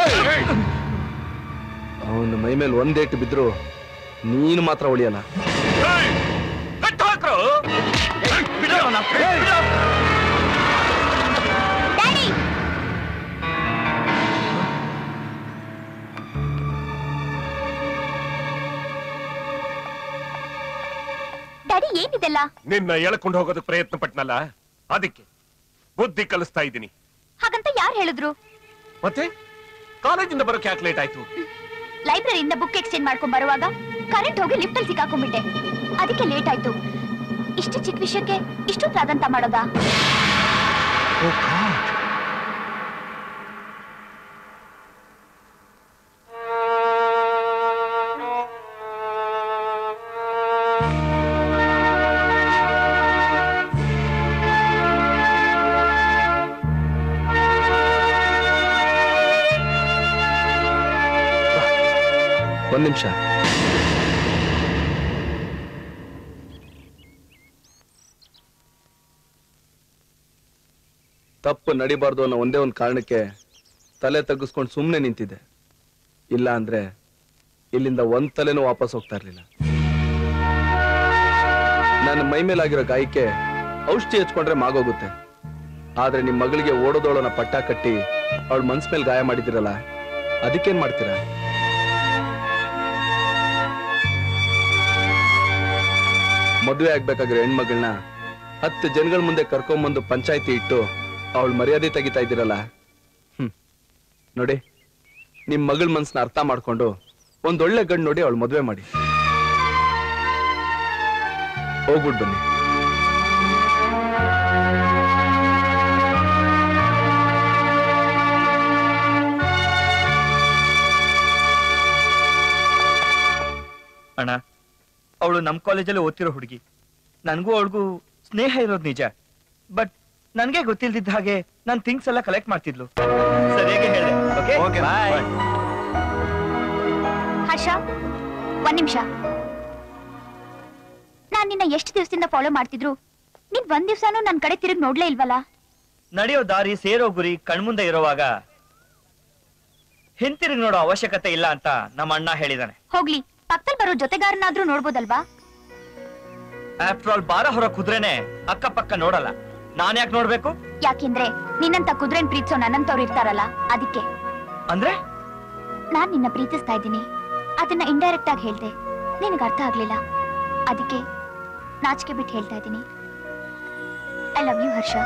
ಅವನ ಮೈ ಮೇಲೆ ಒಂದೇಟು ಬಿದ್ರು ನೀನು ಮಾತ್ರ ಉಳಿಯಲ್ಲ ಕಟ್ ಹಾಕ್ರ ಡ್ಯಾಡಿ ಏನಿದೆಲ್ಲ ನಿನ್ನ ಎಳ್ಕೊಂಡು ಹೋಗೋದಕ್ಕೆ ಪ್ರಯತ್ನ ಪಟ್ನಲ್ಲ ಅದಕ್ಕೆ ಬುದ್ಧಿ ಕಲಿಸ್ತಾ ಇದ್ದೀನಿ ಹಾಗಂತ ಯಾರು ಹೇಳಿದ್ರು ಮತ್ತೆ ಕಾಲೇಜಿಂದ ಬರೋಕೆ ಯಾಕೆ ಲೇಟ್ ಆಯ್ತು ಲೈಬ್ರರಿಯಿಂದ ಬುಕ್ ಎಕ್ಸ್ಚೇಂಜ್ ಮಾಡ್ಕೊಂಡ್ ಬರುವಾಗ ಕರೆಂಟ್ ಹೋಗಿ ಲಿಫ್ಟ್ ಅಲ್ಲಿ ಸಿಕ್ಕಾಕೊಂಡ್ಬಿಟ್ಟೆ ಅದಕ್ಕೆ ಲೇಟ್ ಆಯ್ತು ಇಷ್ಟು ಚಿಕ್ಕ ವಿಷಯಕ್ಕೆ ಇಷ್ಟು ಪ್ರಾದಂತ ಮಾಡೋದಾ ಒಂದ್ ನಿಮಿಷ ತಪ್ಪು ನಡಿಬಾರ್ದು ಅನ್ನೋ ಒಂದೇ ಒಂದು ಕಾರಣಕ್ಕೆ ತಲೆ ತಗ್ಗಿಸ್ಕೊಂಡು ಸುಮ್ಮನೆ ನಿಂತಿದ್ದೆ ಇಲ್ಲ ಅಂದ್ರೆ ಇಲ್ಲಿಂದ ಒಂದ್ ತಲೆನೂ ವಾಪಸ್ ಹೋಗ್ತಾ ಇರ್ಲಿಲ್ಲ ನನ್ನ ಮೈ ಮೇಲಾಗಿರೋ ಗಾಯಕ್ಕೆ ಔಷಧಿ ಹಚ್ಕೊಂಡ್ರೆ ಮಾಗೋಗುತ್ತೆ ಆದ್ರೆ ನಿಮ್ ಮಗಳಿಗೆ ಓಡೋದೋಳನ ಪಟ್ಟ ಕಟ್ಟಿ ಅವಳ ಮನ್ಸ್ ಮೇಲೆ ಗಾಯ ಮಾಡಿದಿರಲ್ಲ ಅದಕ್ಕೇನ್ ಮಾಡ್ತೀರಾ ಮದುವೆ ಆಗ್ಬೇಕಾಗಿರೋ ಹೆಣ್ಮಗಳನ್ನ ಹತ್ತು ಜನಗಳ ಮುಂದೆ ಕರ್ಕೊಂಬಂದು ಪಂಚಾಯತಿ ಇಟ್ಟು ಅವಳ ಮರ್ಯಾದೆ ತೆಗಿತಾ ಇದ್ದೀರಲ್ಲ ಹ್ಮ್ ನೋಡಿ ನಿಮ್ ಮಗಳ ಮನ್ಸನ್ನ ಅರ್ಥ ಮಾಡ್ಕೊಂಡು ಒಂದೊಳ್ಳೆ ಗಂಡು ನೋಡಿ ಅವಳು ಮದುವೆ ಮಾಡಿ ಹೋಗ್ಬಿಟ್ಟು ಬನ್ನಿ ಅಣ್ಣ ಅವಳು ನಮ್ಮ ಕಾಲೇಜಲ್ಲಿ ಓದ್ತಿರೋ ಹುಡುಗಿ ನನಗೂ ಅವಳಿಗೂ ಸ್ನೇಹ ಇರೋದು ನಿಜ ಬಟ್ ನನಗೆ ಗೊತ್ತಿಲ್ದಿದ್ದ ಹಾಗೆ ನಾನು ಥಿಂಗ್ಸ್ ಎಲ್ಲ ಕಲೆಕ್ಟ್ ಮಾಡ್ತಿದ್ಲು ಸರಿಯಾಗಿ ಹೇಳಿದೆ ಓಕೆ ಬಾಯ್ ಹರ್ಷ ಒಂದ್ ನಿಮಿಷ ನಾನ್ ನಿನ್ನ ಎಷ್ಟು ದಿವಸದಿಂದ ಫಾಲೋ ಮಾಡ್ತಿದ್ರು ನೀನ್ ಒಂದ್ ದಿವ್ಸನೂ ನನ್ ಕಡೆ ತಿರುಗಿ ನೋಡ್ಲೇ ಇಲ್ವಲ್ಲ ನಡೆಯೋ ದಾರಿ ಸೇರೋ ಗುರಿ ಕಣ್ಮುಂದೆ ಇರುವಾಗ ಹಿಂತಿರುಗಿ ನೋಡೋ ಅವಶ್ಯಕತೆ ಇಲ್ಲ ಅಂತ ನಮ್ಮ ಅಣ್ಣ ಹೇಳಿದಾನೆ ಹೋಗ್ಲಿ ಪಕ್ಕದಲ್ಲಿ ಬರೋ ಜೊತೆಗಾರನಾದ್ರೂ ನೋಡ್ಬೋದಲ್ವಾ ಆಫ್ಟರ್ ಆಲ್ ಬಾರ ಹೊರ ಕುದ್ರೇನೆ ಅಕ್ಕಪಕ್ಕ ನೋಡಲ್ಲ ನಾನ್ ಯಾಕೆ ನೋಡ್ಬೇಕು ಯಾಕೆಂದ್ರೆ ನಿನ್ನಂತ ಕುದುರೆನ್ ಪ್ರೀತಿಸೋ ನನ್ನಂತವ್ರು ಇರ್ತಾರಲ್ಲ ಅದಕ್ಕೆ ಅಂದ್ರೆ ನಾನ್ ನಿನ್ನ ಪ್ರೀತಿಸ್ತಾ ಇದ್ದೀನಿ ಅದನ್ನ ಇಂಡೈರೆಕ್ಟ್ ಆಗಿ ಹೇಳ್ದೆ ನಿನಗೆ ಅರ್ಥ ಆಗ್ಲಿಲ್ಲ ಅದಕ್ಕೆ ನಾಚಿಕೆ ಬಿಟ್ಟು ಹೇಳ್ತಾ ಇದ್ದೀನಿ ಐ ಲವ್ ಯು ಹರ್ಷ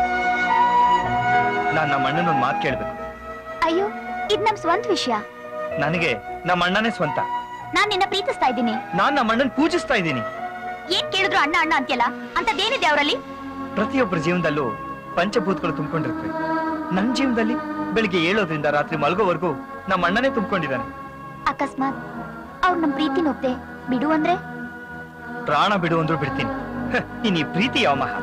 ನಾನ್ ನಮ್ಮ ಅಣ್ಣನೊಂದು ಮಾತು ಕೇಳ್ಬೇಕು ಅಯ್ಯೋ ಇದ್ ನಮ್ ಸ್ವಂತ ವಿಷಯ ನನಗೆ ನಮ್ಮ ಅಣ್ಣನೇ ಸ್ವಂತ ನಾನ್ ನಿನ್ನ ಪ್ರೀತಿಸ್ತಾ ಇದ್ದೀನಿ ನಾನ್ ನಮ್ಮ ಅಣ್ಣನ್ ಪೂಜಿಸ್ತಾ ಇದ್ದೀನಿ ಏನ್ ಕೇಳಿದ್ರು ಅಣ್ಣ ಅಣ್ಣ ಅಂತ್ಯಲ್ಲ ಅಂತ ದೇನಿದೆ ಅವರಲ್ಲಿ ಪ್ರತಿಯೊಬ್ಬರ ಜೀವನದಲ್ಲೂ ಪಂಚಭೂತಗಳು ತುಂಬಿಕೊಂಡಿರ್ತವೆ ನನ್ನ ಜೀವನದಲ್ಲಿ ಬೆಳಿಗ್ಗೆ ಏಳೋದ್ರಿಂದ ರಾತ್ರಿ ಮಲಗೋವರೆಗೂ ನಮ್ಮ ಅಣ್ಣನೇ ತುಂಬಿಕೊಂಡಿದ್ದಾನೆ ಅಕಸ್ಮಾತ್ ಅವ್ರು ನಮ್ ಪ್ರೀತಿ ಒಪ್ದೆ ಬಿಡು ಅಂದ್ರೆ ಪ್ರಾಣ ಬಿಡು ಅಂದ್ರೂ ಬಿಡ್ತೀನಿ ಹ, ಇನ್ ಈ ಪ್ರೀತಿ ಯಾವ ಮಹಾ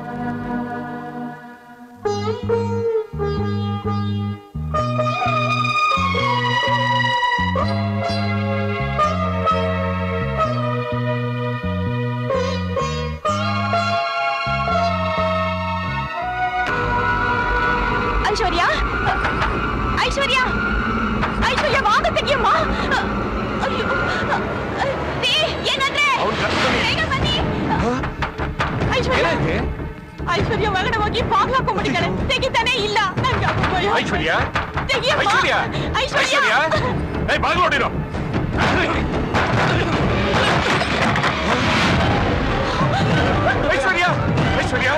ಐಶ್ವರ್ಯ ಐಶ್ವರ್ಯ ಐಶ್ವರ್ಯ ವಾದ ತೆಗಿಯಮ್ಮ ಅಯ್ಯೋ ರೀ, ಏನಂದ್ರೆ ಬೇಗ ಬನ್ನಿ ಐಶ್ವರ್ಯ ಐಶ್ವರ್ಯ ಒಳಗಡೆ ಹೋಗಿ ಬಾಗ್ಲ ಹಾಕೊಂಡ್ಬಿಟ್ಟಿದ್ದಾಳೆ ತೆಗಿತಾನೆ ಇಲ್ಲ ನಂಗೆ ಅದು ಭಯ. ಐಶ್ವರ್ಯ ತೆಗಿಯಮ್ಮ. ಐಶ್ವರ್ಯ ಐಶ್ವರ್ಯ ಏ ಬಾಗಿಲು ನೋಡಿರೋ ಐಶ್ವರ್ಯ ಐಶ್ವರ್ಯ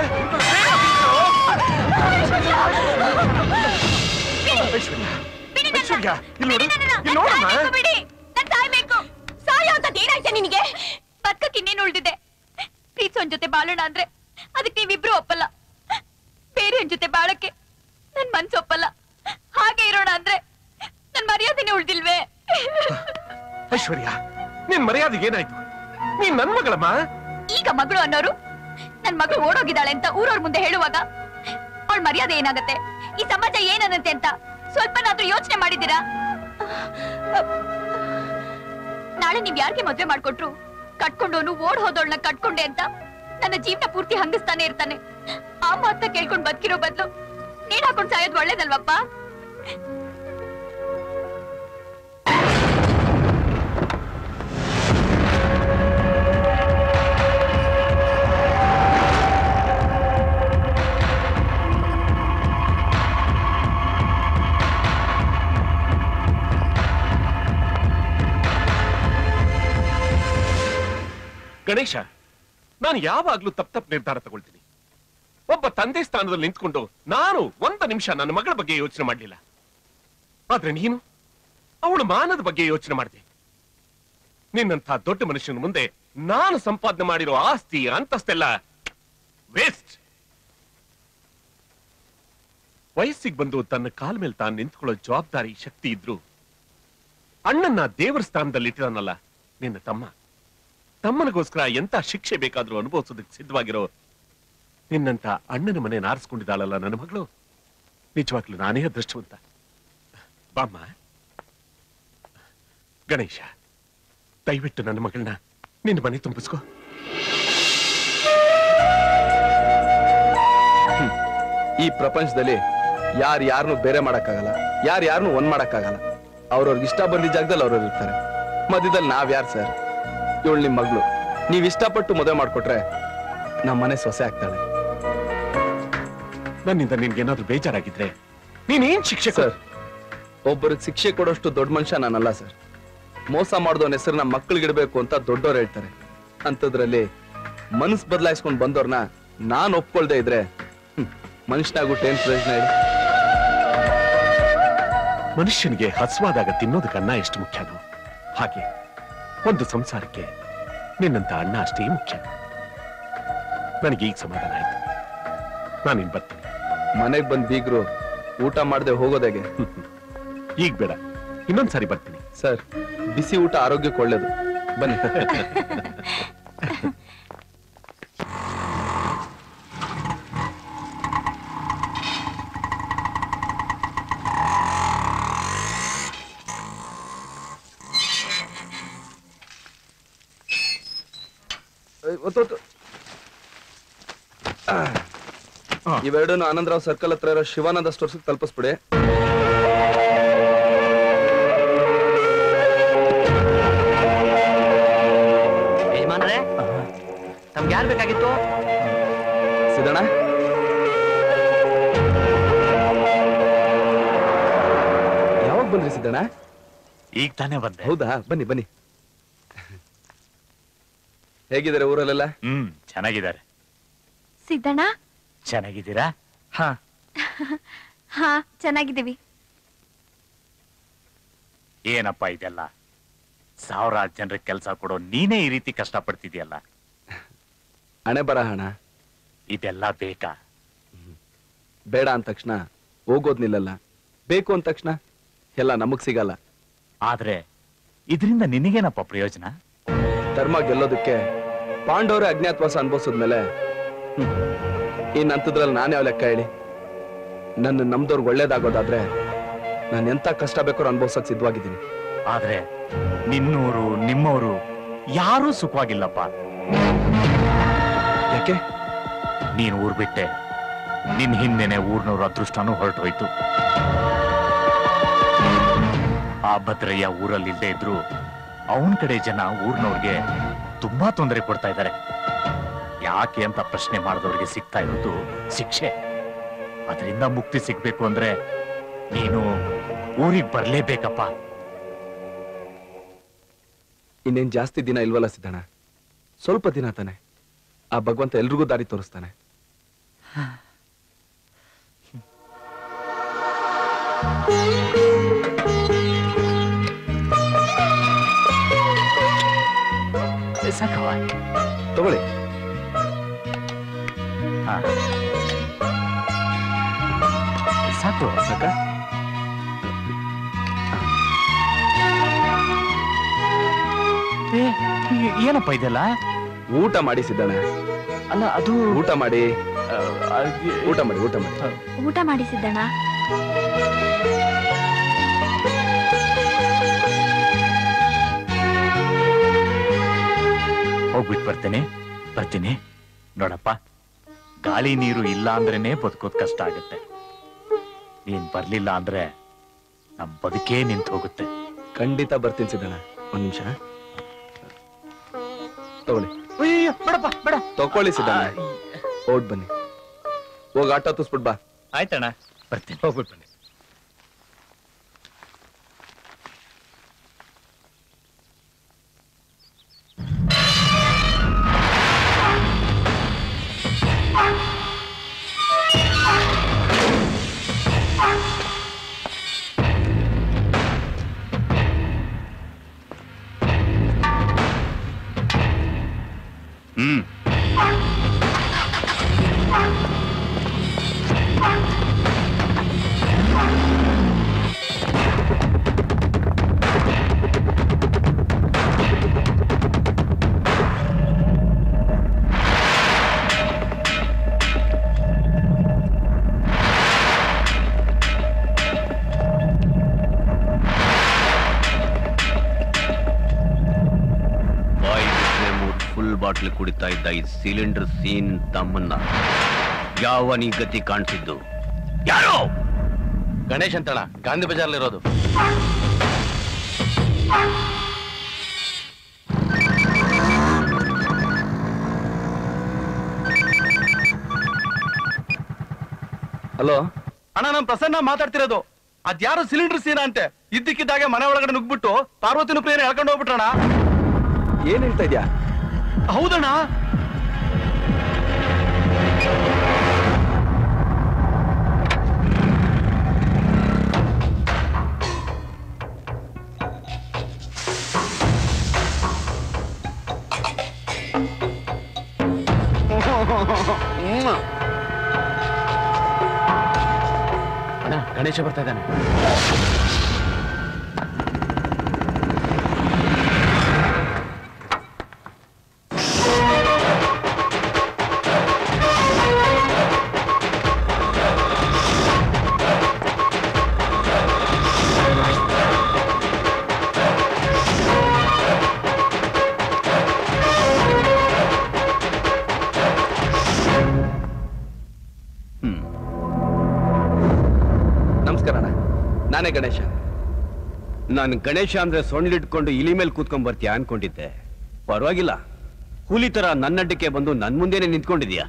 ಐಶ್ವರ್ಯ ಐಶ್ವರ್ಯ ಇಲ್ಲಿ ನೋಡು ಇಲ್ಲಿ ನೋಡಮ್ಮ ಬಿಡಿ ನಾನ್ ಸಾಯ್ಬೇಕು ಸಾಯೋ ಅಂತ ಏನಾಯ್ತೆ ನಿನಗೆ ಬದುಕಕ್ಕೆ ಇನ್ನೇನು ಉಳ್ದಿದೆ ಪ್ರೀತಿಸೋನ್ ಜೊತೆ ಬಾಳೋಣ ಅಂದ್ರೆ ಅದಕ್ಕೆ ನೀವಿಬ್ರು ಒಪ್ಪಲ್ಲ ಬೇರೆಯವ್ರ ಜೊತೆ ಬಾಳಕ್ಕೆ ನನ್ ಮನ್ಸು ಒಪ್ಪಲ್ಲ ಹಾಗೆ ಇರೋಣ ಅಂದ್ರೆ ನನ್ ಮರ್ಯಾದೆನೆ ಉಳ್ದಿಲ್ವೇ ಐಶ್ವರ್ಯ ನಿನ್ ಮರ್ಯಾದೆಗೆ ಏನಾಯ್ತು ನೀನ್ ನನ್ ಮಗಳಮ್ಮ ಈಗ ಮಗಳು ಅನ್ನೋರು ನನ್ ಮಗಳು ಓಡೋಗಿದ್ದಾಳೆ ಅಂತ ಊರವ್ರ ಮುಂದೆ ಹೇಳುವಾಗ ಅವಳ ಮರ್ಯಾದೆ ಏನಾಗತ್ತೆ ಈ ಸಮಾಜ ಏನನ್ನತ್ತೆ ಅಂತ ಸ್ವಲ್ಪನಾದ್ರೂ ಯೋಚನೆ ಮಾಡಿದ್ದೀರಾ ನಾಳೆ ನೀವ್ ಯಾರಿಗೆ ಮದ್ವೆ ಮಾಡ್ಕೊಟ್ರು ಕಟ್ಕೊಂಡೋನು ಓಡ್ ಹೋದೋಳ್ನ ಕಟ್ಕೊಂಡೆ ಅಂತ ನನ್ನ ಜೀವನ ಪೂರ್ತಿ ಹಂಗಿಸ್ತಾನೆ ಇರ್ತಾನೆ ಆ ಮಾತ ಕೇಳ್ಕೊಂಡ್ ಬದುಕಿರೋ ಬದ್ಲು ನೀನ್ ಹಾಕೊಂಡ್ ಸಾಯೋದ್ ಒಳ್ಳೇದಲ್ವಪ್ಪ ಗಣೇಶ ನಾನು ಯಾವಾಗ್ಲೂ ತಪ್ಪ ತಪ್ಪು ನಿರ್ಧಾರ ತಗೊಳ್ತೀನಿ ಒಬ್ಬ ತಂದೆ ಸ್ಥಾನದಲ್ಲಿ ನಿಂತ್ಕೊಂಡು ನಾನು ಒಂದು ನಿಮಿಷ ನನ್ನ ಮಗಳ ಬಗ್ಗೆ ಯೋಚನೆ ಮಾಡಲಿಲ್ಲ ಆದ್ರೆ ನೀನು ಅವಳು ಮಾನದ ಬಗ್ಗೆ ಯೋಚನೆ ಮಾಡಿದೆ ನಿನ್ನಂಥ ದೊಡ್ಡ ಮನುಷ್ಯನ ಮುಂದೆ ನಾನು ಸಂಪಾದನೆ ಮಾಡಿರೋ ಆಸ್ತಿ ಅಂತಸ್ತೆಲ್ಲ ವೇಸ್ಟ್ ವಯಸ್ಸಿಗೆ ಬಂದು ತನ್ನ ಕಾಲ ಮೇಲೆ ತಾನು ನಿಂತ್ಕೊಳ್ಳೋ ಜವಾಬ್ದಾರಿ ಶಕ್ತಿ ಇದ್ರು ಅಣ್ಣನ್ನ ದೇವರ ಸ್ಥಾನದಲ್ಲಿ ಇಟ್ಟಿದಾನಲ್ಲ ನಿನ್ನ ತಮ್ಮ ತಮ್ಮನಿಗೋಸ್ಕರ ಎಂತ ಶಿಕ್ಷೆ ಬೇಕಾದ್ರೂ ಅನುಭವಿಸೋದಕ್ಕೆ ಸಿದ್ಧವಾಗಿರೋ ನಿನ್ನಂತ ಅಣ್ಣನ ಮನೆ ನಾರಿಸ್ಕೊಂಡಿದ್ದಾಳಲ್ಲ ನನ್ನ ಮಗಳು ನಿಜವಾಗ್ಲೂ ನಾನೇ ಅದೃಷ್ಟವಂತ ಬಾಮ್ಮ ಗಣೇಶ ದಯವಿಟ್ಟು ನನ್ನ ಮಗಳನ್ನ ನಿನ್ನ ಮನೆ ತುಂಬಿಸ್ಕೋ ಈ ಪ್ರಪಂಚದಲ್ಲಿ ಯಾರು ಯಾರನ್ನು ಬೇರೆ ಮಾಡಕ್ಕಾಗಲ್ಲ ಯಾರು ಯಾರನ್ನು ಒಂದ್ ಮಾಡಕ್ಕಾಗಲ್ಲ ಅವ್ರವ್ರಿಗೆ ಇಷ್ಟ ಬಂದಿದ್ದ ಜಾಗದಲ್ಲಿ ಅವ್ರವ್ರು ಇರ್ತಾರೆ ಮಧ್ಯದಲ್ಲಿ ನಾವ್ ಯಾರು ಸರ್ ಇವಳು ನಿಮ್ ಮಗಳು ನೀವ್ ಇಷ್ಟಪಟ್ಟು ಮದುವೆ ಮಾಡ್ಕೊಟ್ರೆ ನಮ್ಮ ಮನೆ ಸೊಸೆ ಆಗ್ತಾಳೆ ನನ್ನಿಂದ ನಿನ್ಗೇನಾದ್ರೂ ಬೇಜಾರಾಗಿದ್ರೆ ನೀನೇನ್ ಶಿಕ್ಷೆ ಸರ್ ಒಬ್ಬರಿಗೆ ಶಿಕ್ಷೆ ಕೊಡೋಷ್ಟು ದೊಡ್ಡ ಮನುಷ್ಯ ನಾನಲ್ಲ ಸರ್ ಮೋಸ ಮಾಡ್ದವನ ಹೆಸರನ್ನ ಮಕ್ಕಳಿಗಿಡ್ಬೇಕು ಅಂತ ದೊಡ್ಡವ್ರು ಹೇಳ್ತಾರೆ ಅಂಥದ್ರಲ್ಲಿ ಮನಸ್ ಬದಲಾಯಿಸ್ಕೊಂಡು ಬಂದವ್ರನ್ನ ನಾನ್ ಒಪ್ಕೊಳ್ದೆ ಇದ್ರೆ ಹ್ಮ್, ಮನುಷ್ಯನಾಗ್ಬಿಟ್ಟು ಏನ್ ಪ್ರಯೋಜನ ಹೇಳಿ ಮನುಷ್ಯನಿಗೆ ಹಸುವಾದಾಗ ತಿನ್ನೋದಕ್ಕೆ ಅನ್ನ ಎಷ್ಟು ಮುಖ್ಯನೋ ಹಾಗೆ ಒಂದು ಸಂಸಾರಕ್ಕೆ ನಿನ್ನಂತ ಅಣ್ಣ ಅಷ್ಟೇ ಮುಖ್ಯ ನನಗೆ ಈಗ ಸಮಾಧಾನ ಆಯ್ತು ನಾನು ಇನ್ ಬರ್ತೀನಿ ಮನೆಗ್ ಬಂದ್ ಬೀಗ್ರು ಊಟ ಮಾಡದೆ ಹೋಗೋದಾಗೆ ಈಗ ಬೇಡ ಇನ್ನೊಂದ್ಸಾರಿ ಬರ್ತೀನಿ ಸರ್ ಬಿಸಿ ಊಟ ಆರೋಗ್ಯಕ್ಕೆ ಒಳ್ಳೇದು ಬನ್ನಿ ಇವೆರಡನ್ನು ಆನಂದರಾವ್ ಸರ್ಕಲ್ ಹತ್ರ ಇರೋ ಶಿವಾನಂದ ಸ್ಟೋರ್ಸ್ ತಲುಪಿಸ್ಬಿಡಿ ಯಜಮಾನ್ರೆ ನಮ್ಗೆ ಯಾರು ಬೇಕಾಗಿತ್ತು ಸಿದಣ ಯಾವಾಗ ಬಂದ್ರಿ ಸಿದ್ದಣ್ಣ ಈಗ ತಾನೇ ಬಂದೆ ಹೌದಾ ಬನ್ನಿ ಬನ್ನಿ ಹೇಗಿದ್ದಾರೆ ಊರಲ್ಲೆಲ್ಲ ಹ್ಮ್ ಚೆನ್ನಾಗಿದ್ದಾರೆ ಸಿದ್ದಣ್ಣ ಚೆನ್ನಾಗಿದ್ದೀರಾ ಹಾ ಹಾ ಚೆನ್ನಾಗಿದ್ದೀವಿ ಏನಪ್ಪ ಇದೆಲ್ಲ ಸಾವಿರಾರು ಜನರಿಗೆ ಕೆಲಸ ಕೊಡೋ ನೀನೇ ಈ ರೀತಿ ಕಷ್ಟ ಪಡ್ತಿದ್ಯಲ್ಲ ಹಣೆ ಬರ ಹಣ ಇದೆಲ್ಲ ಬೇಕಾ ಬೇಡ ಅಂದ ತಕ್ಷಣ ಹೋಗೋದ್ ನಿಲ್ಲಲ್ಲ ಬೇಕು ಅಂದ ತಕ್ಷಣ ಎಲ್ಲ ನಮಗ್ ಸಿಗಲ್ಲ ಆದ್ರೆ ಇದರಿಂದ ನಿನಗೇನಪ್ಪ ಪ್ರಯೋಜನ ಧರ್ಮ ಗೆಲ್ಲೋದಕ್ಕೆ ಪಾಂಡವರೇ ಅಜ್ಞಾತವಾಸ ಅನ್ಭವಿಸಿದ್ಮೇಲೆ ಈ ನಂತದ್ರಲ್ಲಿ ನಾನೇ ಯಾವ ಲೆಕ್ಕ ಹೇಳಿ ನನ್ನ ನಮ್ದವ್ರಿಗೆ ಒಳ್ಳೇದಾಗೋದಾದ್ರೆ ನಾನು ಎಂತ ಕಷ್ಟ ಬೇಕಾದ್ರೂ ಅನ್ಭವಿಸಕ್ ಸಿದ್ಧವಾಗಿದ್ದೀನಿ ಆದ್ರೆ ನಿನ್ನೂರು ನಿಮ್ಮವರು ಯಾರೂ ಸುಖವಾಗಿಲ್ಲಪ್ಪ ಯಾಕೆ ನೀನ್ ಊರ್ ಬಿಟ್ಟೆ ನಿನ್ ಹಿಂದೆನೆ ಊರ್ನವ್ರ ಅದೃಷ್ಟನೂ ಹೊರಟೋಯ್ತು ಆ ಭದ್ರಯ್ಯ ಊರಲ್ಲಿ ಇಲ್ಲದೆ ಇದ್ರು ಅವನ್ ಕಡೆ ಜನ ಊರ್ನವ್ರಿಗೆ ತುಂಬಾ ತೊಂದರೆ ಕೊಡ್ತಾ ಇದ್ದಾರೆ ಯಾಕೆ ಅಂತ ಪ್ರಶ್ನೆ ಮಾಡಿದವ್ರಿಗೆ ಸಿಗ್ತಾ ಇರೋದು ಶಿಕ್ಷೆ ಅದರಿಂದ ಮುಕ್ತಿ ಸಿಗ್ಬೇಕು ಅಂದ್ರೆ ನೀನು ಊರಿಗೆ ಬರ್ಲೇಬೇಕಪ್ಪ ಇನ್ನೇನ್ ಜಾಸ್ತಿ ದಿನ ಇಲ್ವಲ್ಲ ಸಿದ್ದಣ್ಣ ಸ್ವಲ್ಪ ದಿನ ತಾನೆ ಆ ಭಗವಂತ ಎಲ್ರಿಗೂ ದಾರಿ ತೋರಿಸ್ತಾನೆ ಸಾಕವ ತಗೊಳ್ಳಿ ಹಾ. ಸಾಕು ಸಾಕ ಏ, ಈ- ಏನಪ್ಪ ಇದೆಲ್ಲ ಊಟ ಮಾಡಿ ಸಿದ್ದಣ್ಣ ಅಲ್ಲ ಅದು ಊಟ ಮಾಡಿ ಊಟ ಮಾಡಿ ಊಟ ಮಾಡಿ ಊಟ ಮಾಡಿ ಸಿದ್ದಣ್ಣ ಹೋಗ್ಬಿಟ್ಟು ಬರ್ತೀನಿ ಬರ್ತೀನಿ ನೋಡಪ್ಪ ಗಾಳಿ ನೀರು ಇಲ್ಲ ಅಂದ್ರೇನೆ ಬದುಕೋದ್ ಕಷ್ಟ ಆಗುತ್ತೆ ನೀನ್ ಬರ್ಲಿಲ್ಲ ಅಂದ್ರೆ ನಮ್ ಬದುಕೇ ನಿಂತು ಹೋಗುತ್ತೆ ಖಂಡಿತ ಬರ್ತೀನಿ ಸಿದ್ದಣ್ಣ ಒಂದ್ ನಿಮಿಷ ತಗೊಳ್ಳಿ ಬೇಡಪ್ಪ ಬೇಡ ತಕೊಳ್ಳಿ ಸಿದ್ದಣ್ಣ ಓಡ್ ಬನ್ನಿ ಹೋಗಿ ಆಟ ತುಸ್ಬಿಟ್ ಬಾ ಆಯ್ತಣ್ಣ ಬರ್ತೀನಿ ಹೋಗ್ಬಿಟ್ಟು ಬನ್ನಿ ಹ್ಮ್ ಬಾಯಿ ಬಿಟ್ರೆ ಮೂರ್ ಫುಲ್ ಬಾಟ್ಲ್ ಕುಡಿತಾ ಇದ್ದ ಈ ಸಿಲಿಂಡರ್ ಸೀನ್ ತಮ್ಮನ್ನ ಯಾವನಿ ಗತಿ ಕಾಣಿಸಿದ್ದು ಯಾರೋ ಗಣೇಶ್ ಅಂತಳ ಗಾಂಧಿ ಬಜಾರ್ಲಿರೋದು ಹಲೋ ಅಣ್ಣ ನಾನ್ ಪ್ರಸನ್ನ ಮಾತಾಡ್ತಿರೋದು ಅದ್ಯಾರು ಸಿಲಿಂಡರ್ ಸೀನ ಅಂತೆ ಇದ್ದಕ್ಕಿದ್ದಾಗೆ ಮನೆ ಒಳಗಡೆ ನುಗ್ಬಿಟ್ಟು ಪಾರ್ವತಿನ ಪ್ರಿಯನ ಎಳ್ಕೊಂಡು ಹೋಗ್ಬಿಟ್ರಣ ಏನ್ ಹೇಳ್ತಾ ಇದ್ಯಾ ಹೌದಣ್ಣ ಅಣ್ಣ ಗಣೇಶ ಬರ್ತಾ ಇದ್ದಾನೆ ನಮಸ್ಕಾರ ಅಣ್ಣ ನಾನೇ ಗಣೇಶ ನಾನು ಗಣೇಶ ಅಂದ್ರೆ ಸೊಂಡ್ಲಿಟ್ಕೊಂಡು ಇಲಿ ಮೇಲೆ ಕೂತ್ಕೊಂಡ್ ಬರ್ತೀಯ ಅನ್ಕೊಂಡಿದ್ದೆ ಪರವಾಗಿಲ್ಲ ಹುಲಿ ತರ ನನ್ನಡ್ಡಕ್ಕೆ ಬಂದು ನನ್ ಮುಂದೆನೆ ನಿಂತ್ಕೊಂಡಿದ್ಯಾ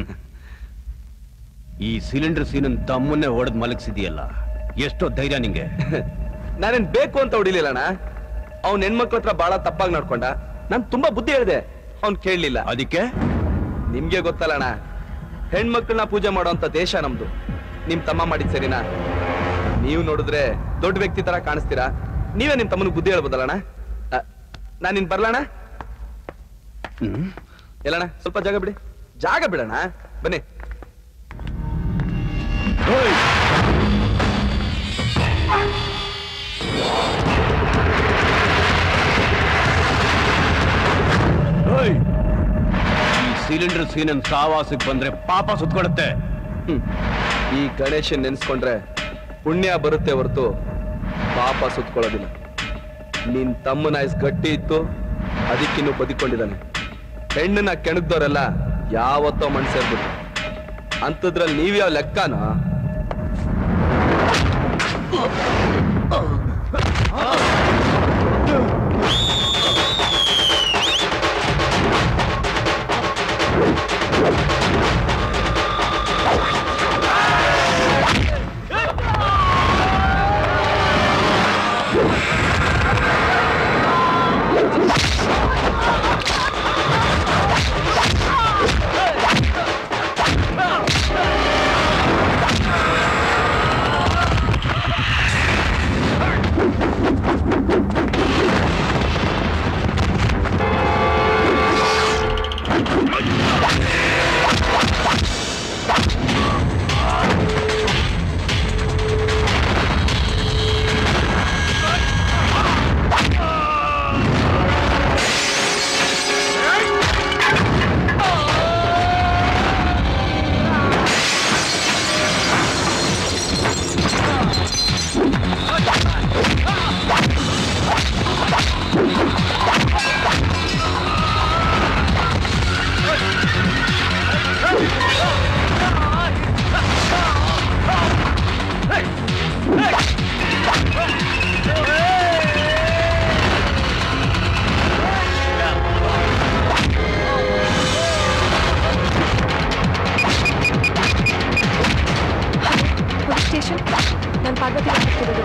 ಈ ಸಿಲಿಂಡರ್ ಸೀನನ್ ತಮ್ಮನ್ನೇ ಹೊಡೆದ್ ಮಲಗಿಸಿದ್ಯಲ್ಲ ಎಷ್ಟೋ ಧೈರ್ಯ ನಿಂಗೆ ನಾನೇನ್ ಬೇಕು ಅಂತ ಹೊಡಿಲಿಲ್ಲ ಅಣ್ಣ ಅವ್ನ ಹೆಣ್ಮಕ್ಳ ಹತ್ರ ಬಹಳ ತಪ್ಪಾಗಿ ನಡ್ಕೊಂಡ ನಾನ್ ತುಂಬಾ ಬುದ್ಧಿ ಹೇಳಿದೆ ಅವ್ನ್ ಕೇಳಲಿಲ್ಲ ಅದಕ್ಕೆ ನಿಮ್ಗೆ ಗೊತ್ತಲ್ಲ ಅಣ್ಣ ಹೆಣ್ಮಕ್ಳನ್ನ ಪೂಜೆ ಮಾಡೋಂತ ದೇಶ ನಮ್ದು ನಿಮ್ ತಮ್ಮ ಮಾಡಿದ್ ಸರಿನಾ ನೀವು ನೋಡಿದ್ರೆ ದೊಡ್ಡ ವ್ಯಕ್ತಿ ತರ ಕಾಣಿಸ್ತೀರಾ ನೀವೇ ನಿಮ್ ತಮ್ಮನಿಗೆ ಬುದ್ಧಿ ಹೇಳ್ಬೋದಲ್ಲ ಅಣ್ಣ ಅ, ನಾನ್ ನಿನ್ ಬರ್ಲಣ್ಣ ಎಲ್ಲಣ್ಣ ಸ್ವಲ್ಪ ಜಾಗ ಬಿಡಿ ಜಾಗ ಬಿಡಣ್ಣ ಬನ್ನಿ ಈ ಸಿಲಿಂಡರ್ ಸೀನನ್ ಸಾವಾಸಕ್ಕೆ ಬಂದ್ರೆ ಪಾಪ ಸುತ್ಕೊಳುತ್ತೆ ಹ್ಮ್. ಈ ಗಣೇಶನ್ ನೆನ್ಸ್ಕೊಂಡ್ರೆ ಪುಣ್ಯ ಬರುತ್ತೆ ಹೊರತು ಪಾಪ ಸುತ್ಕೊಳ್ಳೋದಿಲ್ಲ ನಿನ್ ತಮ್ಮನ ಆಯ್ಸ್ ಗಟ್ಟಿ ಇತ್ತು ಅದಕ್ಕಿನ್ನು ಬದುಕೊಂಡಿದ್ದಾನೆ ಹೆಣ್ಣನ್ನ ಕೆಣಗ್ದವ್ರೆಲ್ಲ ಯಾವತ್ತೋ ಮಣ್ ಸೇರ್ಬಿಟ್ರು ಅಂಥದ್ರಲ್ಲಿ ನೀವ್ಯಾವ ಲೆಕ್ಕನ ಪೊಲೀಸ್ ಸ್ಟೇಷನ್ ನಾನು ಪಾರ್ವತಿ ಮಾತಾಡ್ತಿರೋದು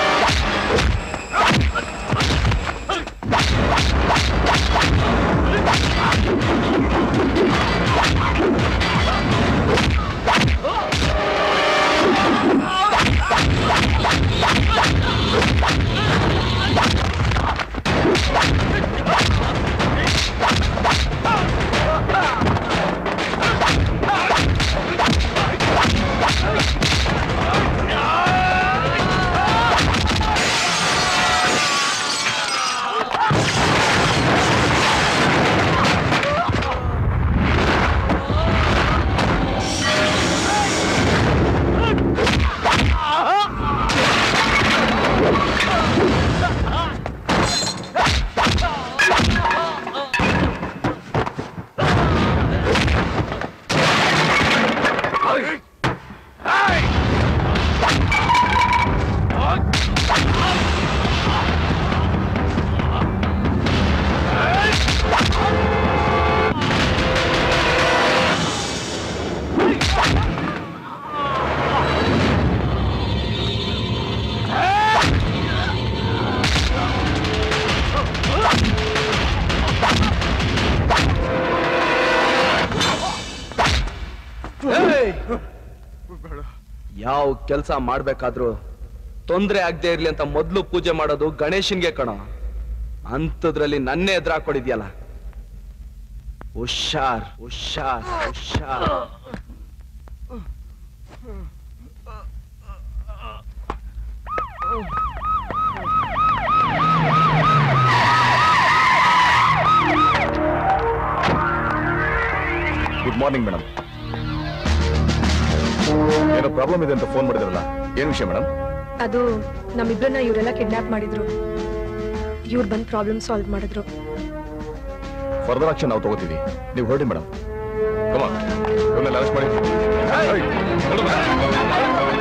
ಯಾವ ಕೆಲಸ ಮಾಡ್ಬೇಕಾದ್ರೂ ತೊಂದ್ರೆ ಆಗದೆ ಇರ್ಲಿ ಅಂತ ಮೊದ್ಲು ಪೂಜೆ ಮಾಡೋದು ಗಣೇಶನ್ಗೆ ಕಣ ಅಂಥದ್ರಲ್ಲಿ ನನ್ನೇ ಎದುರಾಕೊಡಿದ್ಯಲ್ಲ ಹುಷಾರ್ ಹುಷಾರ್ ಹುಷಾರ್ ಮಾರ್ನಿಂಗ್ ಮೇಡಮ್ ಏನೋ ಪ್ರಾಬ್ಲಮ್ ಇದೆ ಅಂತ ಫೋನ್ ಮಾಡಿದ್ರಲ್ಲ ಏನ್ ವಿಷಯ ಮೇಡಮ್ ಅದು ನಮ್ಮಿಬ್ರನ್ನ ಇವರೆಲ್ಲ ಕಿಡ್ನಾಪ್ ಮಾಡಿದ್ರು ಇವ್ರು ಬಂದ್ ಪ್ರಾಬ್ಲಮ್ ಸಾಲ್ವ್ ಮಾಡಿದ್ರು ಫರ್ದರ್ ಆಕ್ಷನ್ ನಾವು ತಗೋತೀವಿ ನೀವು ಹೊರಡಿ ಮೇಡಮ್ ಕಮ ಇವನ್ನೆಲ್ಲ ಅರೆಸ್ಟ್ ಮಾಡಿ ಏಯ್, ನಡು ಬಾ.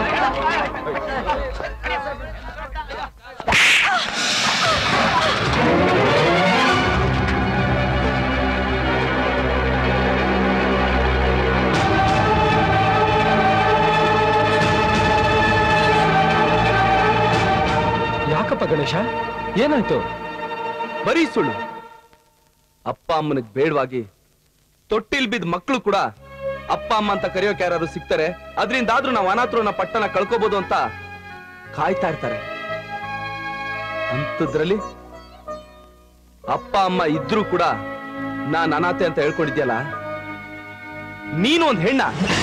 ಯಾಕಪ್ಪ ಗಣೇಶ ಏನಾಯ್ತು ಬರೀ ಸುಳ್ಳು ಅಪ್ಪ ಅಮ್ಮನಿಗೆ ಬೇಡವಾಗಿ ತೊಟ್ಟಿಲ್ ಬಿದ್ದ ಮಕ್ಕಳು ಕೂಡ ಅಪ್ಪ ಅಮ್ಮ ಅಂತ ಕರೆಯೋಕೆ ಯಾರು ಸಿಗ್ತಾರೆ ಅದರಿಂದಾದ್ರೂ ನಾವು ಅನಾಥರನ್ನ ಪಟ್ಟಣ ಕಳ್ಕೋಬಹುದು ಅಂತ ಕಾಯ್ತಾ ಇರ್ತಾರೆ ಅಂಥದ್ರಲ್ಲಿ ಅಪ್ಪ ಅಮ್ಮ ಇದ್ರೂ ಕೂಡ ನಾನ್ ಅನಾಥೆ ಅಂತ ಹೇಳ್ಕೊಂಡಿದ್ಯಲ್ಲ ನೀನು ಒಂದ್ ಹೆಣ್ಣ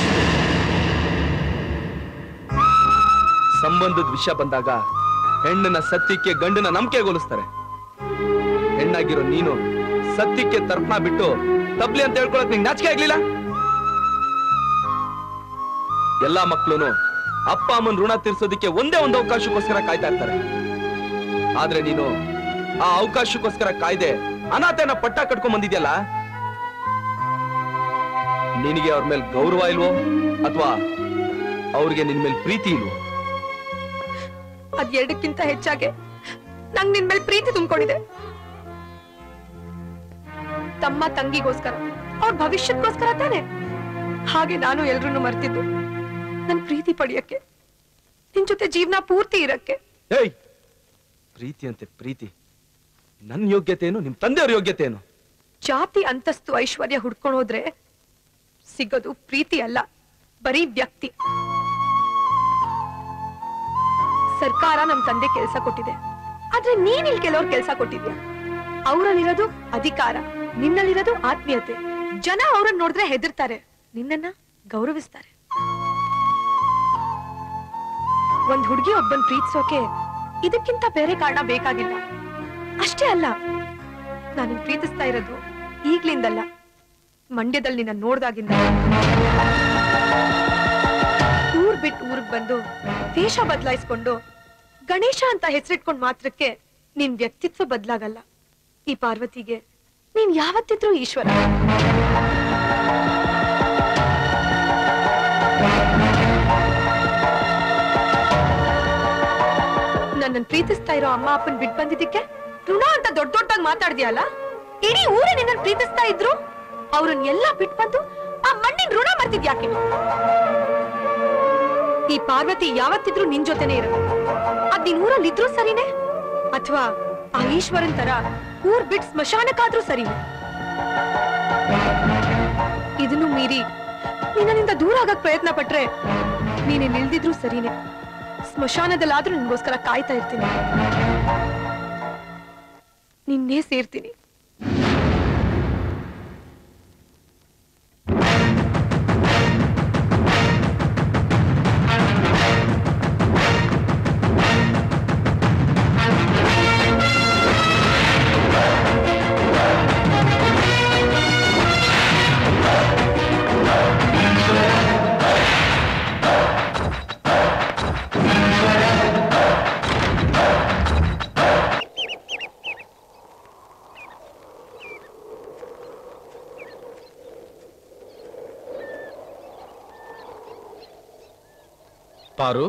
ಸಂಬಂಧದ ವಿಷಯ ಬಂದಾಗ ಹೆಣ್ಣನ ಸತ್ಯಕ್ಕೆ ಗಂಡನ ನಂಬಿಕೆಗೊಲಿಸ್ತಾರೆ ಹೆಣ್ಣಾಗಿರೋ ನೀನು ಸತ್ಯಕ್ಕೆ ತರ್ಪಣ ಬಿಟ್ಟು ತಬ್ಲಿ ಅಂತ ಹೇಳ್ಕೊಳಕ್ ನಿಂಗೆ ನಾಚಿಕೆ ಆಗ್ಲಿಲ್ಲ ಎಲ್ಲಾ ಮಕ್ಳು ಅಪ್ಪ ಅಮ್ಮನ ಋಣ ತೀರ್ಸೋದಿಕ್ಕೆ ಒಂದೇ ಒಂದು ಅವಕಾಶಕ್ಕೋಸ್ಕರ ಕಾಯ್ತಾ ಇರ್ತಾರೆ ಆದ್ರೆ ನೀನು ಆ ಅವಕಾಶಕ್ಕೋಸ್ಕರ ಕಾಯ್ದೆ ಅನಾಥನ ಪಟ್ಟ ಕಟ್ಕೊಂಡ್ ಬಂದಿದ್ಯಲ್ಲ ನಿನಗೆ ಅವ್ರ ಮೇಲೆ ಗೌರವ ಇಲ್ವೋ ಅಥವಾ ಅವ್ರಿಗೆ ನಿನ್ ಮೇಲೆ ಪ್ರೀತಿ ಇಲ್ವೋ ಅದ್ ಎರಡಕ್ಕಿಂತ ಹೆಚ್ಚಾಗೆ ನಂಗ್ ನಿನ್ ಮೇಲೆ ಪ್ರೀತಿ ತುಂಬಿಕೊಂಡಿದೆ ತಮ್ಮ ತಂಗಿಗೋಸ್ಕರ ಅವ್ರ ಭವಿಷ್ಯಕ್ಕೋಸ್ಕರ ತಾನೆ ಹಾಗೆ ನಾನು ಎಲ್ರನ್ನೂ ಮರ್ತಿದ್ದು ನನ್ ಪ್ರೀತಿ ಪಡೆಯಕ್ಕೆ ನಿನ್ ಜೊತೆ ಜೀವನ ಪೂರ್ತಿ ಇರಕ್ಕೆ ಏಯ್ ಪ್ರೀತಿ ಅಂತೆ ಪ್ರೀತಿ ನನ್ ಯೋಗ್ಯತೆ ಏನು ನಿಮ್ ತಂದೆಯವ್ರ ಯೋಗ್ಯತೆ ಏನು ಜಾತಿ ಅಂತಸ್ತು ಐಶ್ವರ್ಯ ಹುಡ್ಕೊಂಡು ಹೋದ್ರೆ ಸಿಗೋದು ಪ್ರೀತಿ ಅಲ್ಲ ಬರೀ ವ್ಯಕ್ತಿ ಸರ್ಕಾರ ನಮ್ ತಂದೆ ಕೆಲಸ ಕೊಟ್ಟಿದೆ ಆದ್ರೆ ನೀನ್ ಇಲ್ಲಿ ಕೆಲವ್ರು ಕೆಲಸ ಕೊಟ್ಟಿದ್ಯಾ ಅವರಲ್ಲಿರೋದು ಅಧಿಕಾರ ನಿನ್ನಲ್ಲಿರೋದು ಆತ್ಮೀಯತೆ ಜನ ಅವ್ರನ್ನ ನೋಡಿದ್ರೆ ಹೆದರ್ತಾರೆ ನಿನ್ನನ್ನ ಗೌರವಿಸ್ತಾರೆ ಒಂದ್ ಹುಡುಗಿ ಒಬ್ಬನ್ ಪ್ರೀತಿಸೋಕೆ ಇದಕ್ಕಿಂತ ಬೇರೆ ಕಾರಣ ಬೇಕಾಗಿಲ್ಲ ಅಷ್ಟೇ ಅಲ್ಲ ನಾನು ಪ್ರೀತಿಸ್ತಾ ಇರೋದು ಈಗ್ಲಿಂದಲ್ಲ ಮಂಡ್ಯದಲ್ಲಿ ನಿನ್ನ ನೋಡ್ದಾಗಿಂದ ಊರ್ ಬಿಟ್ಟು ಊರ್ಗ್ ಬಂದು ವೇಷ ಬದಲಾಯಿಸ್ಕೊಂಡು ಗಣೇಶ ಅಂತ ಹೆಸರಿಟ್ಕೊಂಡ್ ಮಾತ್ರಕ್ಕೆ ನಿನ್ ವ್ಯಕ್ತಿತ್ವ ಬದಲಾಗಲ್ಲ ಈ ಪಾರ್ವತಿಗೆ ನೀನ್ ಯಾವತ್ತಿದ್ರೂ ಈಶ್ವರ ನನ್ನನ್ ಪ್ರೀತಿಸ್ತಾ ಇರೋ ಅಮ್ಮ ಅಪ್ಪನ್ ಬಿಟ್ ಬಂದಿದ್ದಕ್ಕೆ ಋಣ ಅಂತ ದೊಡ್ಡ ದೊಡ್ಡದಾಗಿ ಮಾತಾಡ್ದ್ಯಲ್ಲ ಇಡೀ ಊರೇ ನಿನ್ನ ಪ್ರೀತಿಸ್ತಾ ಇದ್ರು ಅವ್ರನ್ನ ಎಲ್ಲ ಬಿಟ್ ಬಂದು ಆ ಮಣ್ಣಿನ ಋಣ ಮರ್ತಿದ್ಯಾಕೆ ಈ ಪಾರ್ವತಿ ಯಾವತ್ತಿದ್ರೂ ನಿನ್ ಜೊತೆನೆ ಇರಬೇಕು ಅದ್ ನಿನ್ ಊರಲ್ಲಿ ಇದ್ರೂ ಸರಿನೇ ಅಥವಾ ಆ ಈಶ್ವರನ್ ತರ ಊರ್ ಬಿಟ್ ಸ್ಮಶಾನಕ್ಕಾದ್ರೂ ಸರಿನೇ ಇದನ್ನು ಮೀರಿ ನಿನ್ನಿಂದ ದೂರ ಆಗಕ್ ಪ್ರಯತ್ನ ಪಟ್ರೆ ನೀನು ನಿಲ್ದಿದ್ರು ಸರಿನೇ ಸ್ಮಶಾನದಲ್ಲಾದ್ರೂ ನಿನ್ಗೋಸ್ಕರ ಕಾಯ್ತಾ ಇರ್ತೀನಿ ನಿನ್ನೇ ಸೇರ್ತೀನಿ ಪಾರು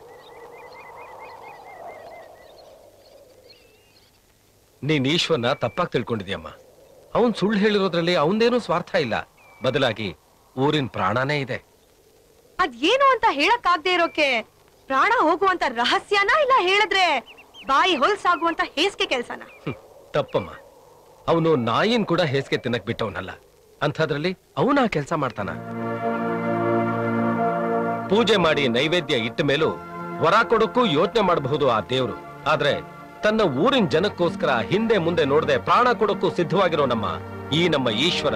ನೀನ್ ಈಶ್ವರ್ನ ತಪ್ಪಾಗಿ ತಿಳ್ಕೊಂಡಿದ್ಯಮ್ಮ ಅವನ್ ಸುಳ್ಳು ಹೇಳಿರೋದ್ರಲ್ಲಿ ಅವನದೇನೂ ಸ್ವಾರ್ಥ ಇಲ್ಲ ಬದಲಾಗಿ ಊರಿನ ಪ್ರಾಣನೇ ಇದೆ ಅದ್ ಏನು ಅಂತ ಹೇಳಕ್ ಆಗದೆ ಇರೋಕೆ ಪ್ರಾಣ ಹೋಗುವಂತ ರಹಸ್ಯನ ಇಲ್ಲ ಹೇಳಿದ್ರೆ ಬಾಯಿ ಹೊಲ್ಸಾಗುವಂತ ಹೇಸಿಗೆ ಕೆಲ್ಸನ ತಪ್ಪಮ್ಮ ಅವನು ನಾಯಿನ್ ಕೂಡ ಹೇಸಿಗೆ ತಿನ್ನಕ್ ಬಿಟ್ಟವನಲ್ಲ ಅಂಥದ್ರಲ್ಲಿ ಅವನ ಕೆಲಸ ಮಾಡ್ತಾನ ಪೂಜೆ ಮಾಡಿ ನೈವೇದ್ಯ ಇಟ್ಟ ಮೇಲೂ ವರ ಕೊಡಕ್ಕೂ ಯೋಚನೆ ಮಾಡಬಹುದು ಆ ದೇವ್ರು ಆದ್ರೆ ತನ್ನ ಊರಿನ ಜನಕ್ಕೋಸ್ಕರ ಹಿಂದೆ ಮುಂದೆ ನೋಡದೆ ಪ್ರಾಣ ಕೊಡಕ್ಕೂ ಸಿದ್ಧವಾಗಿರೋ ನಮ್ಮ ಈ ನಮ್ಮ ಈಶ್ವರ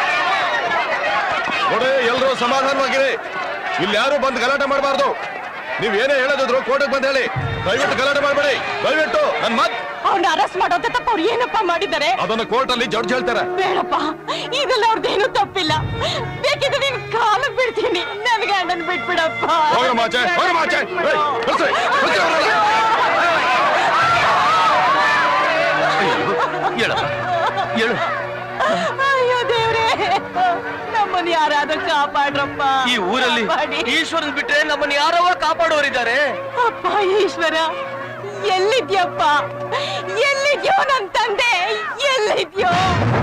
ನೋಡಿ ಎಲ್ರೂ ಸಮಾಧಾನವಾಗಿರಿ ಇಲ್ಲಿ ಯಾರು ಬಂದು ಗಲಾಟೆ ಮಾಡಬಾರ್ದು ನೀವ್ ಏನೇ ಹೇಳೋದಿದ್ರು ಕೋರ್ಟಿಗೆ ಬಂದ್ ಹೇಳಿ ದಯವಿಟ್ಟು ಗಲಾಟೆ ಮಾಡಬೇಡಿ ದಯವಿಟ್ಟು ನನ್ ಮತ್ ಅವ್ನ ಅರೆಸ್ಟ್ ಮಾಡೋಂತ ತಪ್ಪ ಅವ್ರು ಏನಪ್ಪ ಮಾಡಿದ್ದಾರೆ ಅದನ್ನ ಕೋರ್ಟ್ ಅಲ್ಲಿ ಜಡ್ಜ್ ಹೇಳ್ತಾರೆ ಬೇಡಪ್ಪ ಇದೆಲ್ಲ ಅವ್ರದ್ದೇನು ತಪ್ಪಿಲ್ಲ ಬೇಕಿದ್ರೆ ನೀನ್ ಕಾಲಕ್ ಬಿಡ್ತೀನಿ ನನ್ ಗಂಡನ್ ಬಿಟ್ಬಿಡಪ್ಪ ಹೋಗಮ್ಮ ಆಚೆ, ಹೋಗಮ್ಮ ಆಚೆ. ಏಯ್, ಕಳ್ಸಿ, ಕಳ್ಸಿ ಅವ್ರನ್ನ. ಹೇಳಪ್ಪ ಹೇಳು ಅಯ್ಯೋ ದೇವ್ರೇ ನಮ್ಮನ್ನ ಯಾರಾದ್ರೂ ಕಾಪಾಡ್ರಪ್ಪ ಈ ಊರಲ್ಲಿ ಕಾಪಾಡಿ. ಈಶ್ವರನ್ ಬಿಟ್ರೆ ನಮ್ಮನ್ನ ಯಾರವ ಕಾಪಾಡೋರಿದ್ದಾರೆ ಅಪ್ಪ ಈಶ್ವರ ಎಲ್ಲಿದ್ಯಪ್ಪ ಎಲ್ಲಿದ್ಯೋ ನನ್ ತಂದೆ ಎಲ್ಲಿದ್ಯೋ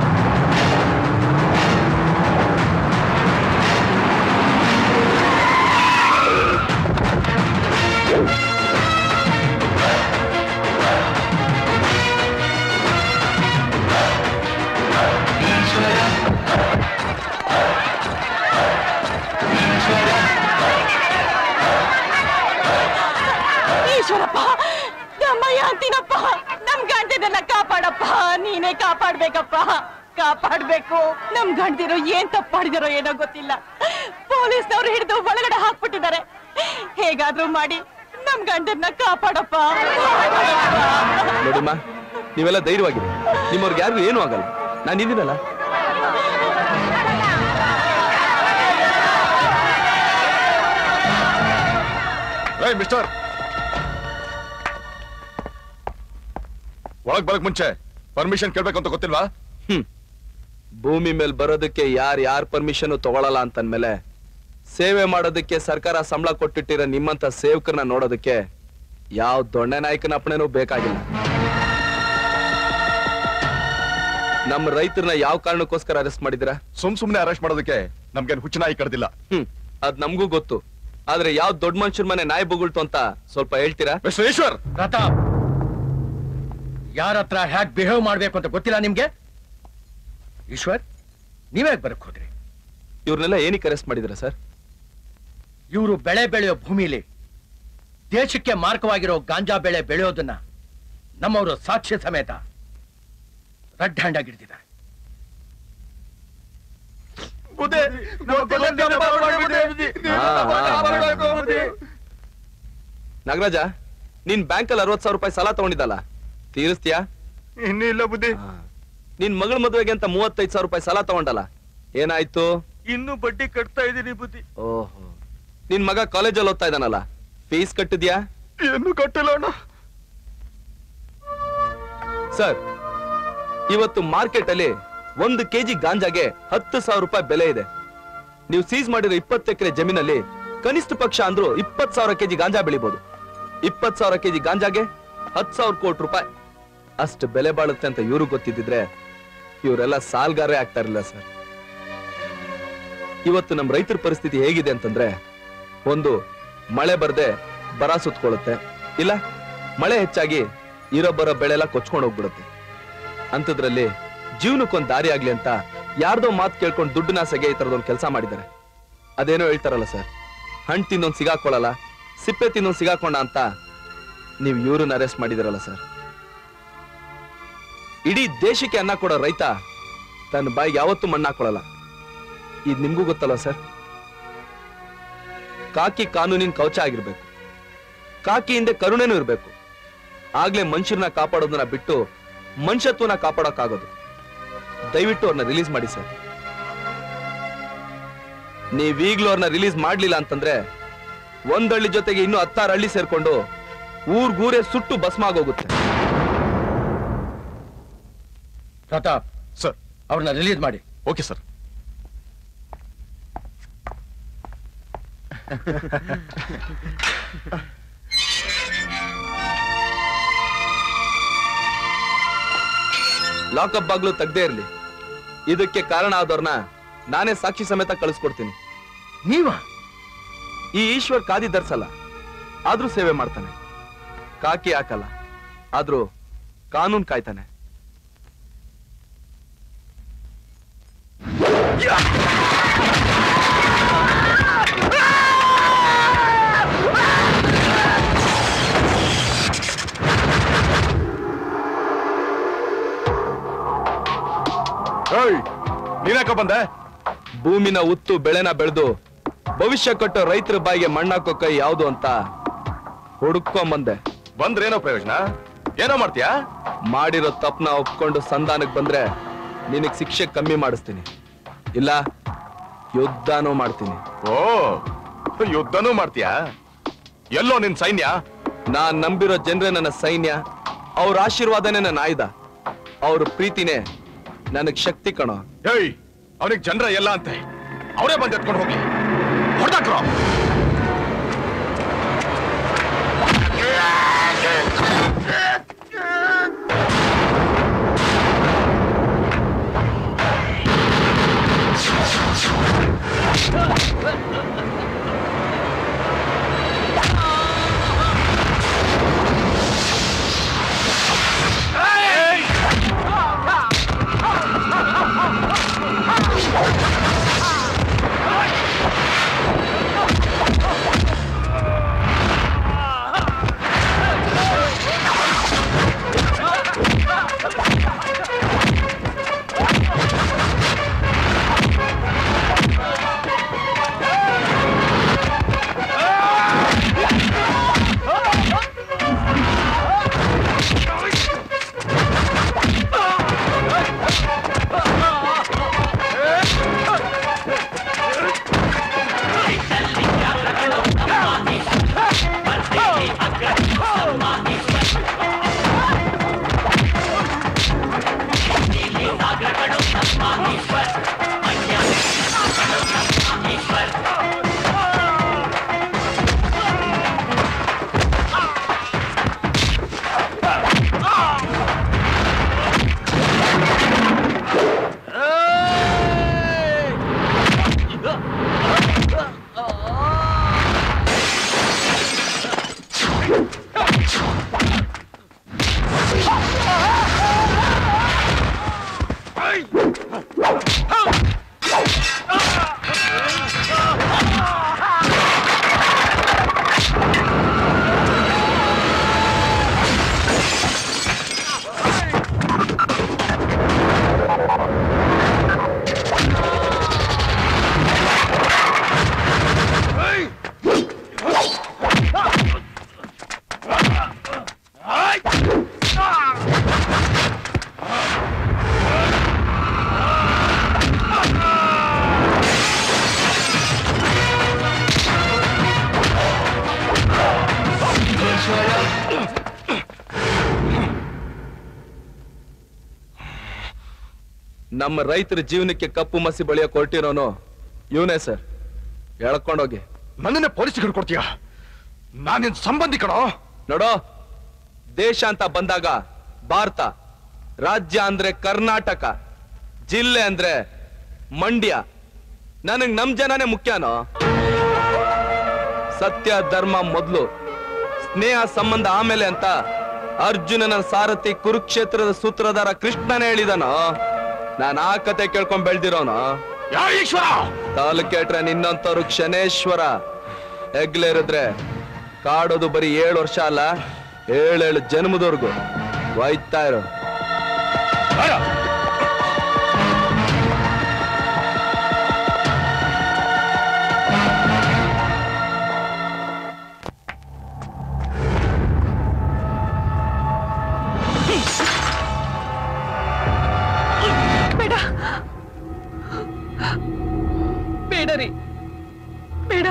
ಈಶ್ವರಪ್ಪ ನಮ್ಮಯ್ಯ ಅಂತೀನಪ್ಪ ನಮ್ ಗಂಡದನ್ನ ಕಾಪಾಡಪ್ಪ ನೀನೇ ಕಾಪಾಡ್ಬೇಕಪ್ಪ ಕಾಪಾಡ್ಬೇಕು ನಮ್ ಗಂಡದಿರೋ ಏನ್ ತಪ್ಪು ಮಾಡಿದಾರೋ ಏನೋ ಗೊತ್ತಿಲ್ಲ ಪೊಲೀಸ್ನವ್ರು ಹಿಡಿದು ಒಳಗಡೆ ಹಾಕ್ಬಿಟ್ಟಿದ್ದಾರೆ ಹೇಗಾದ್ರೂ ಮಾಡಿ ನಮ್ ಗಂಡನ್ನ ಕಾಪಾಡಪ್ಪ ನೋಡಿಮ್ಮ ನೀವೆಲ್ಲ ಧೈರ್ಯವಾಗಿರಿ ನಿಮ್ಮವ್ರಿಗೆ ಯಾರಿಗೂ ಏನೂ ಆಗಲ್ಲ ನಾನು ಇದ್ದೀನಲ್ಲ ಏಯ್ ಮಿಸ್ಟರ್ ಒಳಗ್ ಬರಕ್ ಮುಂಚೆ ಪರ್ಮಿಷನ್ ಕೇಳ್ಬೇಕಂತ ಗೊತ್ತಿಲ್ವಾ ಹ್ಮ್ ಭೂಮಿ ಮೇಲೆ ಬರೋದಕ್ಕೆ ಯಾರ್ ಯಾರ್ ಪರ್ಮಿಷನ್ ತಗೊಳಲ್ಲ ಅಂತಂದ್ಮೇಲೆ ಸೇವೆ ಮಾಡೋದಕ್ಕೆ ಸರ್ಕಾರ ಸಂಬಳ ಕೊಟ್ಟಿಟ್ಟಿರೋ ನಿಮ್ಮಂತ ಸೇವಕರನ್ನ ನೋಡೋದಕ್ಕೆ ಯಾವ ದೊಣ್ಣೆ ನಾಯಕನ ಅಪ್ಪಣೆನೂ ಬೇಕಾಗಿಲ್ಲ ನಮ್ಮ ರೈತರನ್ನ ಯಾವ ಕಾರಣಕ್ಕೋಸ್ಕರ ಅರೆಸ್ಟ್ ಮಾಡಿದಿರಾ ಸುಮ್ ಸುಮ್ನೆ ಅರೆಸ್ಟ್ ಮಾಡೋದಕ್ಕೆ ನಮ್ಗೇನ್ ಹುಚ್ಚು ನಾಯಿ ಕಡ್ದಿಲ್ಲ ಹ್ಮ್ ಅದ್ ನಮಗೂ ಗೊತ್ತು ಆದ್ರೆ ಯಾವ ದೊಡ್ಡ ಮನುಷ್ಯರ ಮನೆ ನಾಯಿ ಬೊಗಳ್ತು ಅಂತ ಸ್ವಲ್ಪ ಹೇಳ್ತೀರಾ ಈಶ್ವರ್ ಪ್ರತಾಪ್ ಯಾರ ಹತ್ರ ಹ್ಯಾಕ್ ಬಿಹೇವ್ ಮಾಡ್ಬೇಕು ಅಂತ ಗೊತ್ತಿಲ್ಲ ನಿಮ್ಗೆ ಈಶ್ವರ್ ನೀವೇ ಬರಕ್ ಹೋದ್ರಿ ಇವ್ರನ್ನೆಲ್ಲ ಏನಕ್ಕೆ ಅರೆಸ್ಟ್ ಮಾಡಿದಿರಾ ಸರ್ ಇವರು ಬೆಳೆ ಬೆಳೆಯೋ ಭೂಮಿಲಿ ದೇಶಕ್ಕೆ ಮಾರ್ಗವಾಗಿರೋ ಗಾಂಜಾ ಬೆಳೆ ಬೆಳೆಯೋದನ್ನ ನಮ್ಮವರು ಸಾಕ್ಷ್ಯ ಸಮೇತ ರೆಡ್ ಹ್ಯಾಂಡ್ ಆಗಿ ಹಿಡ್ದಿದ್ದಾರೆ ನಾಗರಾಜ ನೀನ್ ಬ್ಯಾಂಕಲ್ಲಿ ಅರವತ್ ಸಾವಿರ ರೂಪಾಯಿ ಸಾಲ ತಗೊಂಡಿದ್ದಲ್ಲ ತೀರಿಸ್ತೀಯಾ ಇನ್ನೂ ಇಲ್ಲ ಬುದ್ಧಿ ನಿನ್ ಮಗಳ ಮದುವೆಗೆ ಅಂತ ಮೂವತ್ತೈದು ಸಾವಿರ ರೂಪಾಯಿ ಸಾಲ ತಗೊಂಡಲ್ಲ ಏನಾಯ್ತು ಇನ್ನು ಬಡ್ಡಿ ಕಟ್ತಾ ಇದೀನಿ ಬುದ್ಧಿ ಓಹೋ ನಿನ್ ಮಗ ಕಾಲೇಜಲ್ಲಿ ಓದ್ತಾ ಇದ್ದಾನಲ್ಲ ಫೀಸ್ ಕಟ್ಟಿದ್ಯಾ ಏನು ಕಟ್ಟಿಲ್ಲ ಅಣ್ಣ ಸರ್ ಇವತ್ತು ಮಾರ್ಕೆಟ್ ಅಲ್ಲಿ ಒಂದು ಕೆಜಿ ಗಾಂಜಾಗೆ ಹತ್ತು ಸಾವಿರ ರೂಪಾಯಿ ಬೆಲೆ ಇದೆ ನೀವು ಸೀಸ್ ಮಾಡಿರೋ ಇಪ್ಪತ್ತು ಎಕರೆ ಜಮೀನಲ್ಲಿ ಕನಿಷ್ಠ ಪಕ್ಷ ಅಂದ್ರೂ ಇಪ್ಪತ್ ಸಾವಿರ ಕೆಜಿ ಗಾಂಜಾ ಬೆಳಿಬಹುದು ಇಪ್ಪತ್ ಸಾವಿರ ಕೆಜಿ ಗಾಂಜಾಗೆ ಹತ್ತು ಸಾವಿರ ಕೋಟಿ ರೂಪಾಯಿ ಅಷ್ಟು ಬೆಲೆ ಬಾಳುತ್ತೆ ಅಂತ ಇವರು ಗೊತ್ತಿದ್ದಿದ್ರೆ ಇವರೆಲ್ಲ ಸಾಲ್ಗಾರೇ ಆಗ್ತಾ ಇರಲಿಲ್ಲ ಸರ್ ಇವತ್ತು ನಮ್ಮ ರೈತರ ಪರಿಸ್ಥಿತಿ ಹೇಗಿದೆ ಅಂತಂದ್ರೆ ಒಂದು ಮಳೆ ಬರ್ದೆ ಬರ ಸುತ್ಕೊಳ್ಳುತ್ತೆ ಇಲ್ಲ ಮಳೆ ಹೆಚ್ಚಾಗಿ ಇರೋ ಬರೋ ಬೆಳೆ ಎಲ್ಲ ಕೊಚ್ಕೊಂಡು ಹೋಗ್ಬಿಡುತ್ತೆ ಅಂಥದ್ರಲ್ಲಿ ಜೀವನಕ್ಕೊಂದ್ ದಾರಿ ಆಗ್ಲಿ ಅಂತ ಯಾರ್ದೋ ಮಾತು ಕೇಳ್ಕೊಂಡು ದುಡ್ಡಿನ ಸೆಗೆ ಈ ತರದೊಂದು ಕೆಲಸ ಮಾಡಿದ್ದಾರೆ ಅದೇನೋ ಹೇಳ್ತಾರಲ್ಲ ಸರ್ ಹಣ್ಣು ತಿನ್ನೊಂದು ಸಿಗಾಕೊಳ್ಳಲ್ಲ ಸಿಪ್ಪೆ ತಿನ್ನೊಂದು ಸಿಗಾಕೊಂಡ ಅಂತ ನೀವು ಇವ್ರನ್ನ ಅರೆಸ್ಟ್ ಮಾಡಿದಿರಲ್ಲ ಸರ್ ಇಡೀ ದೇಶಕ್ಕೆ ಅನ್ನ ಕೊಡೋ ರೈತ ತನ್ನ ಬಾಯಿಗೆ ಯಾವತ್ತೂ ಮಣ್ಣಾಕೊಳ್ಳಲ್ಲ ಇದು ನಿಮ್ಗೂ ಗೊತ್ತಲ್ಲ ಸರ್ ಕಾಕಿ ಕಾನೂನಿನ ಕವಚ ಆಗಿರ್ಬೇಕು ಕಾಕಿ ಹಿಂದೆ ಕರುಣೆನೂ ಇರ್ಬೇಕು ಆಗ್ಲೇ ಮನುಷ್ಯರನ್ನ ಕಾಪಾಡೋದನ್ನ ಬಿಟ್ಟು ಮನುಷ್ಯತ್ವನ ಕಾಪಾಡೋಕ್ಕಾಗೋದು ದಯವಿಟ್ಟು ಅವ್ರನ್ನ ರಿಲೀಸ್ ಮಾಡಿ ಸರ್ ನೀವೀಗ್ಲೂ ಅವ್ರನ್ನ ರಿಲೀಸ್ ಮಾಡ್ಲಿಲ್ಲ ಅಂತಂದ್ರೆ ಒಂದ್ ಹಳ್ಳಿ ಜೊತೆಗೆ ಇನ್ನು ಹತ್ತಾರು ಹಳ್ಳಿ ಸೇರ್ಕೊಂಡು ಊರ್ಗೂರೇ ಸುಟ್ಟು ಭಸ್ಮ ಆಗೋಗುತ್ತೆ ಪ್ರತಾಪ್ ಸರ್ ಅವ್ರನ್ನ ರಿಲೀಸ್ ಮಾಡಿ ಓಕೆ ಸರ್ ಲಾಕಪ್ ಬಾಗ್ಲು ತೆಗ್ದೇ ಇರ್ಲಿ ಇದಕ್ಕೆ ಕಾರಣ ಆದವ್ರನ್ನ ನಾನೇ ಸಾಕ್ಷಿ ಸಮೇತ ಕಳಿಸ್ಕೊಡ್ತೀನಿ ನೀವ ಈ ಈಶ್ವರ್ ಕಾದಿ ಧರ್ಸಲ್ಲ ಆದ್ರೂ ಸೇವೆ ಮಾಡ್ತಾನೆ ಕಾಕಿ ಹಾಕಲ್ಲ ಆದ್ರೂ ಕಾನೂನ್ ಕಾಯ್ತಾನೆ ನೀನ್ಯಾಕ ಬಂದೆ ಭೂಮಿನ ಉತ್ತು ಬೆಳೆನ ಬೆಳೆದು ಭವಿಷ್ಯ ಕಟ್ಟೋ ರೈತರ ಬಾಯಿಗೆ ಮಣ್ಣಾಕೋ ಕೈ ಯಾವುದು ಅಂತ ಹುಡುಕೊಂಬಂದೆ ಬಂದ್ರೇನೋ ಪ್ರಯೋಜನ ಏನೋ ಮಾಡ್ತೀಯಾ ಮಾಡಿರೋ ತಪ್ಪನ ಒಪ್ಕೊಂಡು ಸಂಧಾನಕ್ಕೆ ಬಂದ್ರೆ ನಿನಗ್ ಶಿಕ್ಷೆ ಕಮ್ಮಿ ಮಾಡಿಸ್ತೀನಿ ಇಲ್ಲ ಯುದ್ಧನೂ ಮಾಡ್ತೀನಿ ಓ ಯುದ್ಧನೂ ಮಾಡ್ತೀಯಾ ಎಲ್ಲೋ ನಿನ್ ಸೈನ್ಯ ನಾನ್ ನಂಬಿರೋ ಜನರೇ ನನ್ನ ಸೈನ್ಯ ಅವ್ರ ಆಶೀರ್ವಾದನೇ ನನ್ನ ಆಯುಧ ಅವ್ರ ಪ್ರೀತಿನೇ ನನಗ್ ಶಕ್ತಿ ಕಣೋ ಏಯ್ ಅವನಿಗೆ ಜನರ ಎಲ್ಲ ಅಂತೆ ಅವರೇ ಬಂದು ಎತ್ಕೊಂಡು ಹೋಗ್ಲಿ ಹೊಡೆದಾಕ್ರೋ ನಮ್ಮ ರೈತರ ಜೀವನಕ್ಕೆ ಕಪ್ಪು ಮಸಿ ಬಳಿಯಕ್ ಹೊರಟಿರೋನು ಇವನೇ ಸರ್ ಎಳ್ಕೊಂಡೋಗಿ ನನ್ನನ್ನೇ ಪೊಲೀಸ್ ಹಿಡ್ಕೊಡ್ತೀಯ ನಾನ್ ನಿನ್ ಸಂಬಂಧಿ ಕಣೋ ನೋಡೋ ದೇಶ ಅಂತ ಬಂದಾಗ ಭಾರತ ರಾಜ್ಯ ಅಂದ್ರೆ ಕರ್ನಾಟಕ ಜಿಲ್ಲೆ ಅಂದ್ರೆ ಮಂಡ್ಯ ನನಗ್ ನಮ್ ಜನನೇ ಮುಖ್ಯನೋ ಸತ್ಯ ಧರ್ಮ ಮೊದ್ಲು ಸ್ನೇಹ ಸಂಬಂಧ ಆಮೇಲೆ ಅಂತ ಅರ್ಜುನನ ಸಾರಥಿ ಕುರುಕ್ಷೇತ್ರದ ಸೂತ್ರಧಾರ ಕೃಷ್ಣನೇ ಹೇಳಿದನೋ ನಾನ್ ಆ ಕತೆ ಕೇಳ್ಕೊಂಡ್ ಬೆಳ್ದಿರೋನು ಈಶ್ವರ ತಾಲೂಕೇಟ್ರೆ ನಿನ್ನಂತವ್ರು ಕ್ಷಣೇಶ್ವರ ಹೆಗ್ಲೇರಿದ್ರೆ ಕಾಡೋದು ಬರೀ ಏಳು ವರ್ಷ ಅಲ್ಲ ಏಳೇಳು ಜನ್ಮದವರೆಗೂ ಒಯ್ತಾ ಇರೋ ಬೇಡ ಬೇಡ ರೀ ಬೇಡ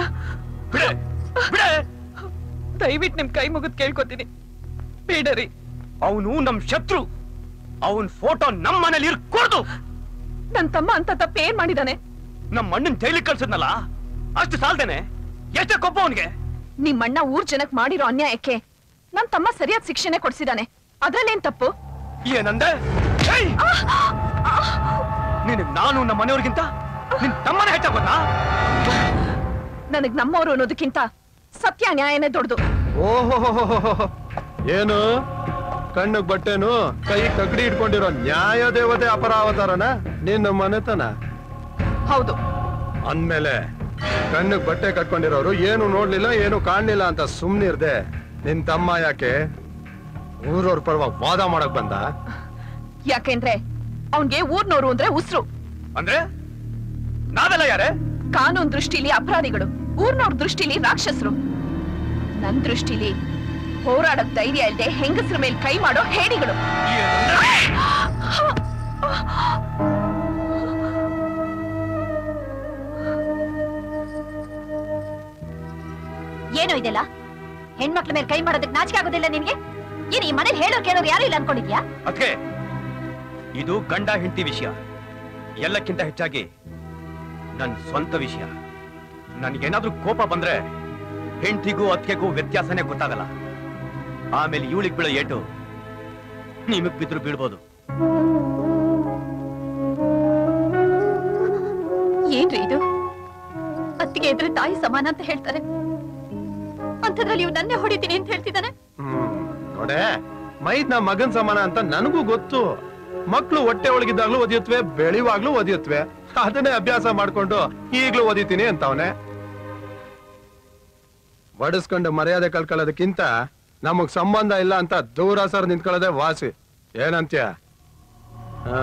ದಯವಿಟ್ಟು ನಿಮ್ ಕೈ ಮುಗಿದ್ ಕೇಳ್ಕೊತೀನಿ ಬೇಡ ರೀ ಅವನು ನಮ್ ಶತ್ರು ಅವನ್ ಫೋಟೋ ನಮ್ ಮನೇಲಿ ಇರ್ಕೊಡ್ದು ನನ್ ತಮ್ಮ ಅಂತ ತಪ್ಪ ಏನ್ ಮಾಡಿದಾನೆ ನಮ್ ಅಣ್ಣನ್ ಜೈಲಿಗೆ ಕಳ್ಸದ್ನಲ್ಲ ಅಷ್ಟು ಸಾಲ್ದೇನೆ ಎಷ್ಟೇ ಕೊಬ್ಬ ಅವನ್ಗೆ ನಿಮ್ಮಣ್ಣ ಊರ್ ಜನಕ್ ಮಾಡಿರೋ ಅನ್ಯಾಯಕ್ಕೆ ನನ್ ತಮ್ಮ ಸರಿಯಾದ ಶಿಕ್ಷೆನೆ ಕೊಡ್ಸಿದಾನೆ ಅದ್ರಲ್ಲೇನ್ ತಪ್ಪು ಏನಂದೆ ಏಯ್! ನಿನಗ್ ನಾನು ನಮ್ಮ ಮನೆಯವ್ರಿಗಿಂತ ನಿನ್ ತಮ್ಮನೇ ಹೆಚ್ಚಾಗೋದಾ ನನಗ್ ನಮ್ಮವ್ರು ಅನ್ನೋದಕ್ಕಿಂತ ಸತ್ಯ ನ್ಯಾಯನೇ ದೊಡ್ಡದು ಓಹೋ ಏನು ಕಣ್ಣು ಬಟ್ಟೆನು ಕೈ ಕಗ್ಡಿ ಇಟ್ಕೊಂಡಿರೋ ನ್ಯಾಯ ದೇವತೆ ಅಪರಾವತಾರನ ನಿನ್ನ ಮನೆತನ ಹೌದು ಅಂದ್ಮೇಲೆ ಕಣ್ಣಿಗೆ ಬಟ್ಟೆ ಕಟ್ಕೊಂಡಿರೋರು ಏನು ನೋಡ್ಲಿಲ್ಲ ಏನು ಕಾಣ್ಲಿಲ್ಲ ಅಂತ ಸುಮ್ನಿರ್ದೆ ನಿನ್ ತಮ್ಮ ಯಾಕೆ ಊರವ್ರ ಪರವಾಗಿ ವಾದ ಮಾಡಕ್ ಬಂದ ಯಾಕೆಂದ್ರೆ ಅವನ್ಗೆ ಊರ್ನೋರು ಅಂದ್ರೆ ಉಸ್ರು ಅಂದ್ರೆ ನಾವೆಲ್ಲ ಯಾರೇ ಕಾನೂನ್ ದೃಷ್ಟಿಲಿ ಅಪರಾಧಿಗಳು ಊರ್ನವ್ರ ದೃಷ್ಟಿಲಿ ರಾಕ್ಷಸರು ನನ್ ದೃಷ್ಟಿಲಿ ಹೋರಾಡಕ್ ಧೈರ್ಯ ಇಲ್ಲದೆ ಹೆಂಗಸ್ರ ಮೇಲೆ ಕೈ ಮಾಡೋ ಹೇಡಿಗಳು ಏನೋ ಇದೆಲ್ಲ ಹೆಣ್ಮಕ್ಳ ಮೇಲೆ ಕೈ ಮಾಡೋದಕ್ಕೆ ನಾಚಿಕೆ ಆಗೋದಿಲ್ಲ ನಿನ್ಗೆ ಏನ್ ಈ ಮನೇಲಿ ಹೇಳೋರ್ ಕೇಳೋರು ಯಾರು ಇಲ್ಲ ಅನ್ಕೊಂಡಿದ್ಯಾ ಅದ್ಕೆ ಇದು ಗಂಡ ಹೆಂಡತಿ ವಿಷಯ ಎಲ್ಲಕ್ಕಿಂತ ಹೆಚ್ಚಾಗಿ ನನ್ನ ಸ್ವಂತ ವಿಷಯ ನನ್ಗೇನಾದ್ರೂ ಕೋಪ ಬಂದ್ರೆ ಹೆಂಡತಿಗೂ ಅತ್ಕೆಗೂ ವ್ಯತ್ಯಾಸನೇ ಗೊತ್ತಾಗಲ್ಲ ಆಮೇಲೆ ಇವಳಿಗೆ ಬೀಳೋ ಏಟು ನಿಮಗ್ ಬಿದ್ರು ಬೀಳ್ಬೋದು ಏನ್ರಿ ಇದು ಅತ್ತಿಗೆ ಇದ್ರೆ ತಾಯಿ ಸಮಾನ ಅಂತ ಹೇಳ್ತಾರೆ ಅಂಥದ್ರಲ್ಲಿ ಇವ್ ನನ್ನೇ ಹೊಡಿತೀನಿ ಅಂತ ಹೇಳ್ತಿದ್ದಾನೆ ನೋಡೆ ಮೈದ್ ನಾ ಮಗನ್ ಸಮಾನ ಅಂತ ನನಗೂ ಗೊತ್ತು ಮಕ್ಳು ಹೊಟ್ಟೆ ಒಳಗಿದ್ದಾಗ್ಲೂ ಒದಿಯತ್ವೆ ಬೆಳೆಯುವಾಗ್ಲೂ ಒದಿಯತ್ವೆ ಅದನ್ನೇ ಅಭ್ಯಾಸ ಮಾಡ್ಕೊಂಡು ಈಗ್ಲೂ ಓದಿತೀನಿ ಅಂತವನೆ ಬಡಿಸ್ಕೊಂಡು ಮರ್ಯಾದೆ ಕಳ್ಕೊಳ್ಳೋದಕ್ಕಿಂತ ನಮಗ್ ಸಂಬಂಧ ಇಲ್ಲ ಅಂತ ದೂರ ಸರ್ ನಿಂತ್ಕೊಳ್ಳೋದೇ ವಾಸಿ ಏನಂತ್ಯ ಹಾ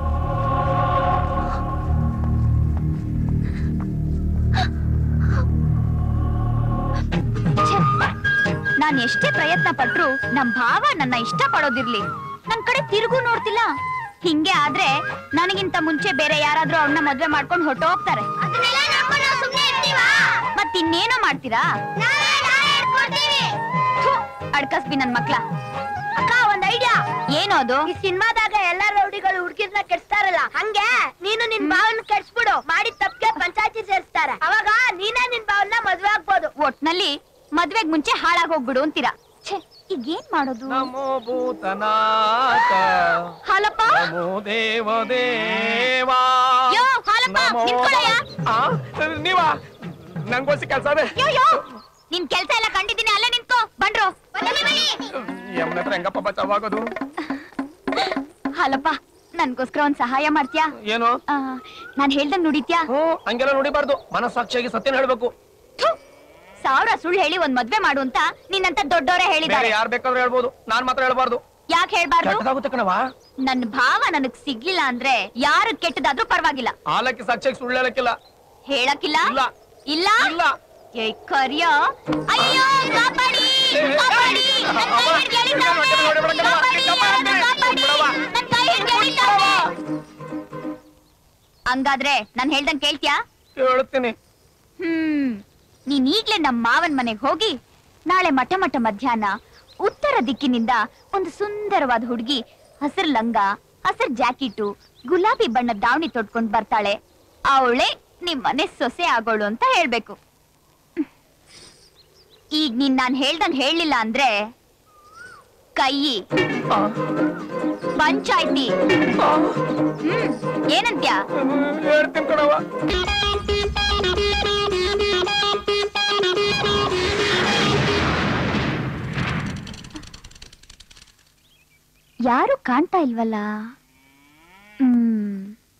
ನಾನ್ ಎಷ್ಟೇ ಪ್ರಯತ್ನ ಪಟ್ರು ನಮ್ ಭಾವ ನನ್ನ ಇಷ್ಟ ಪಡೋದಿರ್ಲಿ ನನ್ ಕಡೆ ತಿರುಗು ನೋಡ್ತಿಲ್ಲ ಹಿಂಗೆ ಆದ್ರೆ ನನಗಿಂತ ಮುಂಚೆ ಬೇರೆ ಯಾರಾದ್ರೂ ಅವ್ರನ್ನ ಮದ್ವೆ ಮಾಡ್ಕೊಂಡು ಹೊಟ್ಟೋಗ್ತಾರೆ ಮತ್ ಇನ್ನೇನೋ ಮಾಡ್ತೀರಾ ಥು, ಅಡ್ಕಸ್ಬಿ ನನ್ ಮಕ್ಳ ಅಕ್ಕ ಒಂದ್ ಐಡಿಯಾ ಏನು ಅದು ಈ ಸಿನಿಮಾದಾಗ ಎಲ್ಲಾ ರೌಡಿಗಳು ಹುಡುಗಿರ್ನ ಕೆಡ್ಸ್ತಾರಲ್ಲ ಹಂಗೆ ನೀನು ನಿನ್ ಭಾವನ ಕೆಡ್ಸ್ಬಿಡು ಮಾಡಿದ ತಪ್ಪಿಗೆ ಪಂಚಾಯತಿ ಸೇರಿಸ್ತಾರೆ ಅವಾಗ ನೀನೇ ನಿನ್ ಭಾವನ ಮದ್ವೆ ಆಗ್ಬೋದು ಒಟ್ನಲ್ಲಿ ಮದ್ವೆಗ್ ಮುಂಚೆ ಹಾಳಾಗ್ ಹೋಗ್ಬಿಡು ಅಂತೀರಾ ಛೇ ಈಗ ಏನ್ ಮಾಡೋದು ನಮೋ ಭೂತನಾಥ ಹಾಲಪ್ಪ ನಮೋ ದೇವ ದೇವಾ ಯೋ ಹಾಲಪ್ಪ ನಮೋ ನಿಂತ್ಕೊಳ್ಳಯ್ಯ. ಆ, ನೀವಾ ನಂಗೋಸಿ ಕೆಲಸ ಅದೇ ಯೋ ಯೋ ನಿನ್ ಕೆಲ್ಸ ಎಲ್ಲ ಕಂಡಿದ್ದೀನಿ ಅಲ್ಲೇ ನಿಂತ್ಕೋ ಬಂಡ್ರು ಯಮನ ಹತ್ರ ಹೆಂಗಪ್ಪ ಬಚಾವಾಗೋದು ಹಾಲಪ್ಪ ನನ್ಗೋಸ್ಕರ ಒಂದ್ ಸಹಾಯ ಮಾಡ್ತ್ಯಾ ಏನು ಆ, ನಾನ್ ಹೇಳ್ದಂಗ್ ನುಡಿತ್ಯಾ ಹಂಗೆಲ್ಲ ನೋಡಿಬಾರ್ದು ಮನಸ್ಸಾಕ್ಷಿಯಾಗಿ ಸತ್ಯನ ಹೇಳ್ಬೇಕು ಸಾವಿರ ಸುಳ್ಳು ಹೇಳಿ ಒಂದ್ ಮದ್ವೆ ಮಾಡು ಅಂತ ನಿನ್ನಂತ ದೊಡ್ಡವರೇ ಬೇರೆ ಹೇಳಿದ್ದಾರೆ ಯಾರ್ ಬೇಕಾದ್ರೂ ಹೇಳ್ಬೋದು ನಾನ್ ಮಾತ್ರ ಹೇಳ್ಬಾರ್ದು ಯಾಕೆ ಹೇಳ್ಬಾರ್ದು ಕೆಟ್ಟದಾಗುತ್ತೆ ಕಣವಾ ನನ್ ಭಾವ ನನಗ್ ಸಿಗ್ಲಿಲ್ಲ ಅಂದ್ರೆ ಯಾರು ಕೆಟ್ಟದಾದ್ರೂ ಪರವಾಗಿಲ್ಲ ಹಾಲಕ್ಕೆ ಸಾಕ್ಷಿಯಾಗಿ ಸುಳ್ಳು ಹೇಳಕ್ಕಿಲ್ಲ ಹೇಳಕ್ಕಿಲ್ಲ ಇಲ್ಲ. ಇಲ್ಲ ಇಲ್ಲ ಏ ಕರ್ಯ ಅಯ್ಯೋ ಕಾಪಾಡಿ ಕಾಪಾಡಿ ನನ್ ಕೈ ಹಿಡ್ದು ಎಳಿತಾವ್ನೆ. ಕಾಪಾಡಿ, ಯಾರಾದ್ರೂ ಕಾಪಾಡಿ. ನನ್ ಕೈ ಹಿಡ್ದು ಎಳಿತಾವ್ನೆ. ಹಂಗಾದ್ರೆ ನಾನ್ ಹೇಳ್ದಂಗ್ ಕೇಳ್ತ್ಯಾ ಹೇಳ್ತೀನಿ ಹ್ಮ್ ನೀನ್ ಈಗ್ಲೇ ನಮ್ ಮಾವನ್ ಮನೆಗ್ ಹೋಗಿ ನಾಳೆ ಮಠ ಮಠ ಮಧ್ಯಾಹ್ನ ಉತ್ತರ ದಿಕ್ಕಿನಿಂದ ಒಂದು ಸುಂದರವಾದ ಹುಡುಗಿ ಹಸಿರು ಲಂಗ ಹಸಿರು ಜಾಕೆಟು ಗುಲಾಬಿ ಬಣ್ಣದ ದಾವಣಿ ತೊಟ್ಕೊಂಡ್ ಬರ್ತಾಳೆ ಅವಳೆ ನಿಮ್ ಮನೆ ಸೊಸೆ ಆಗೋಳು ಅಂತ ಹೇಳ್ಬೇಕು ಈಗ ನೀನ್ ನಾನ್ ಹೇಳ್ದಂಗ್ ಹೇಳಿಲ್ಲ ಅಂದ್ರೆ ಕೈ ಪಂಚಾಯ್ತಿ ಹ್ಮ್ ಏನಂತ್ಯಾ ಹೇಳ್ತೀನಿ ಕಣವ ಯಾರು ಕಾಣ್ತಾ ಇಲ್ವಲ್ಲ ಹ್ಮ್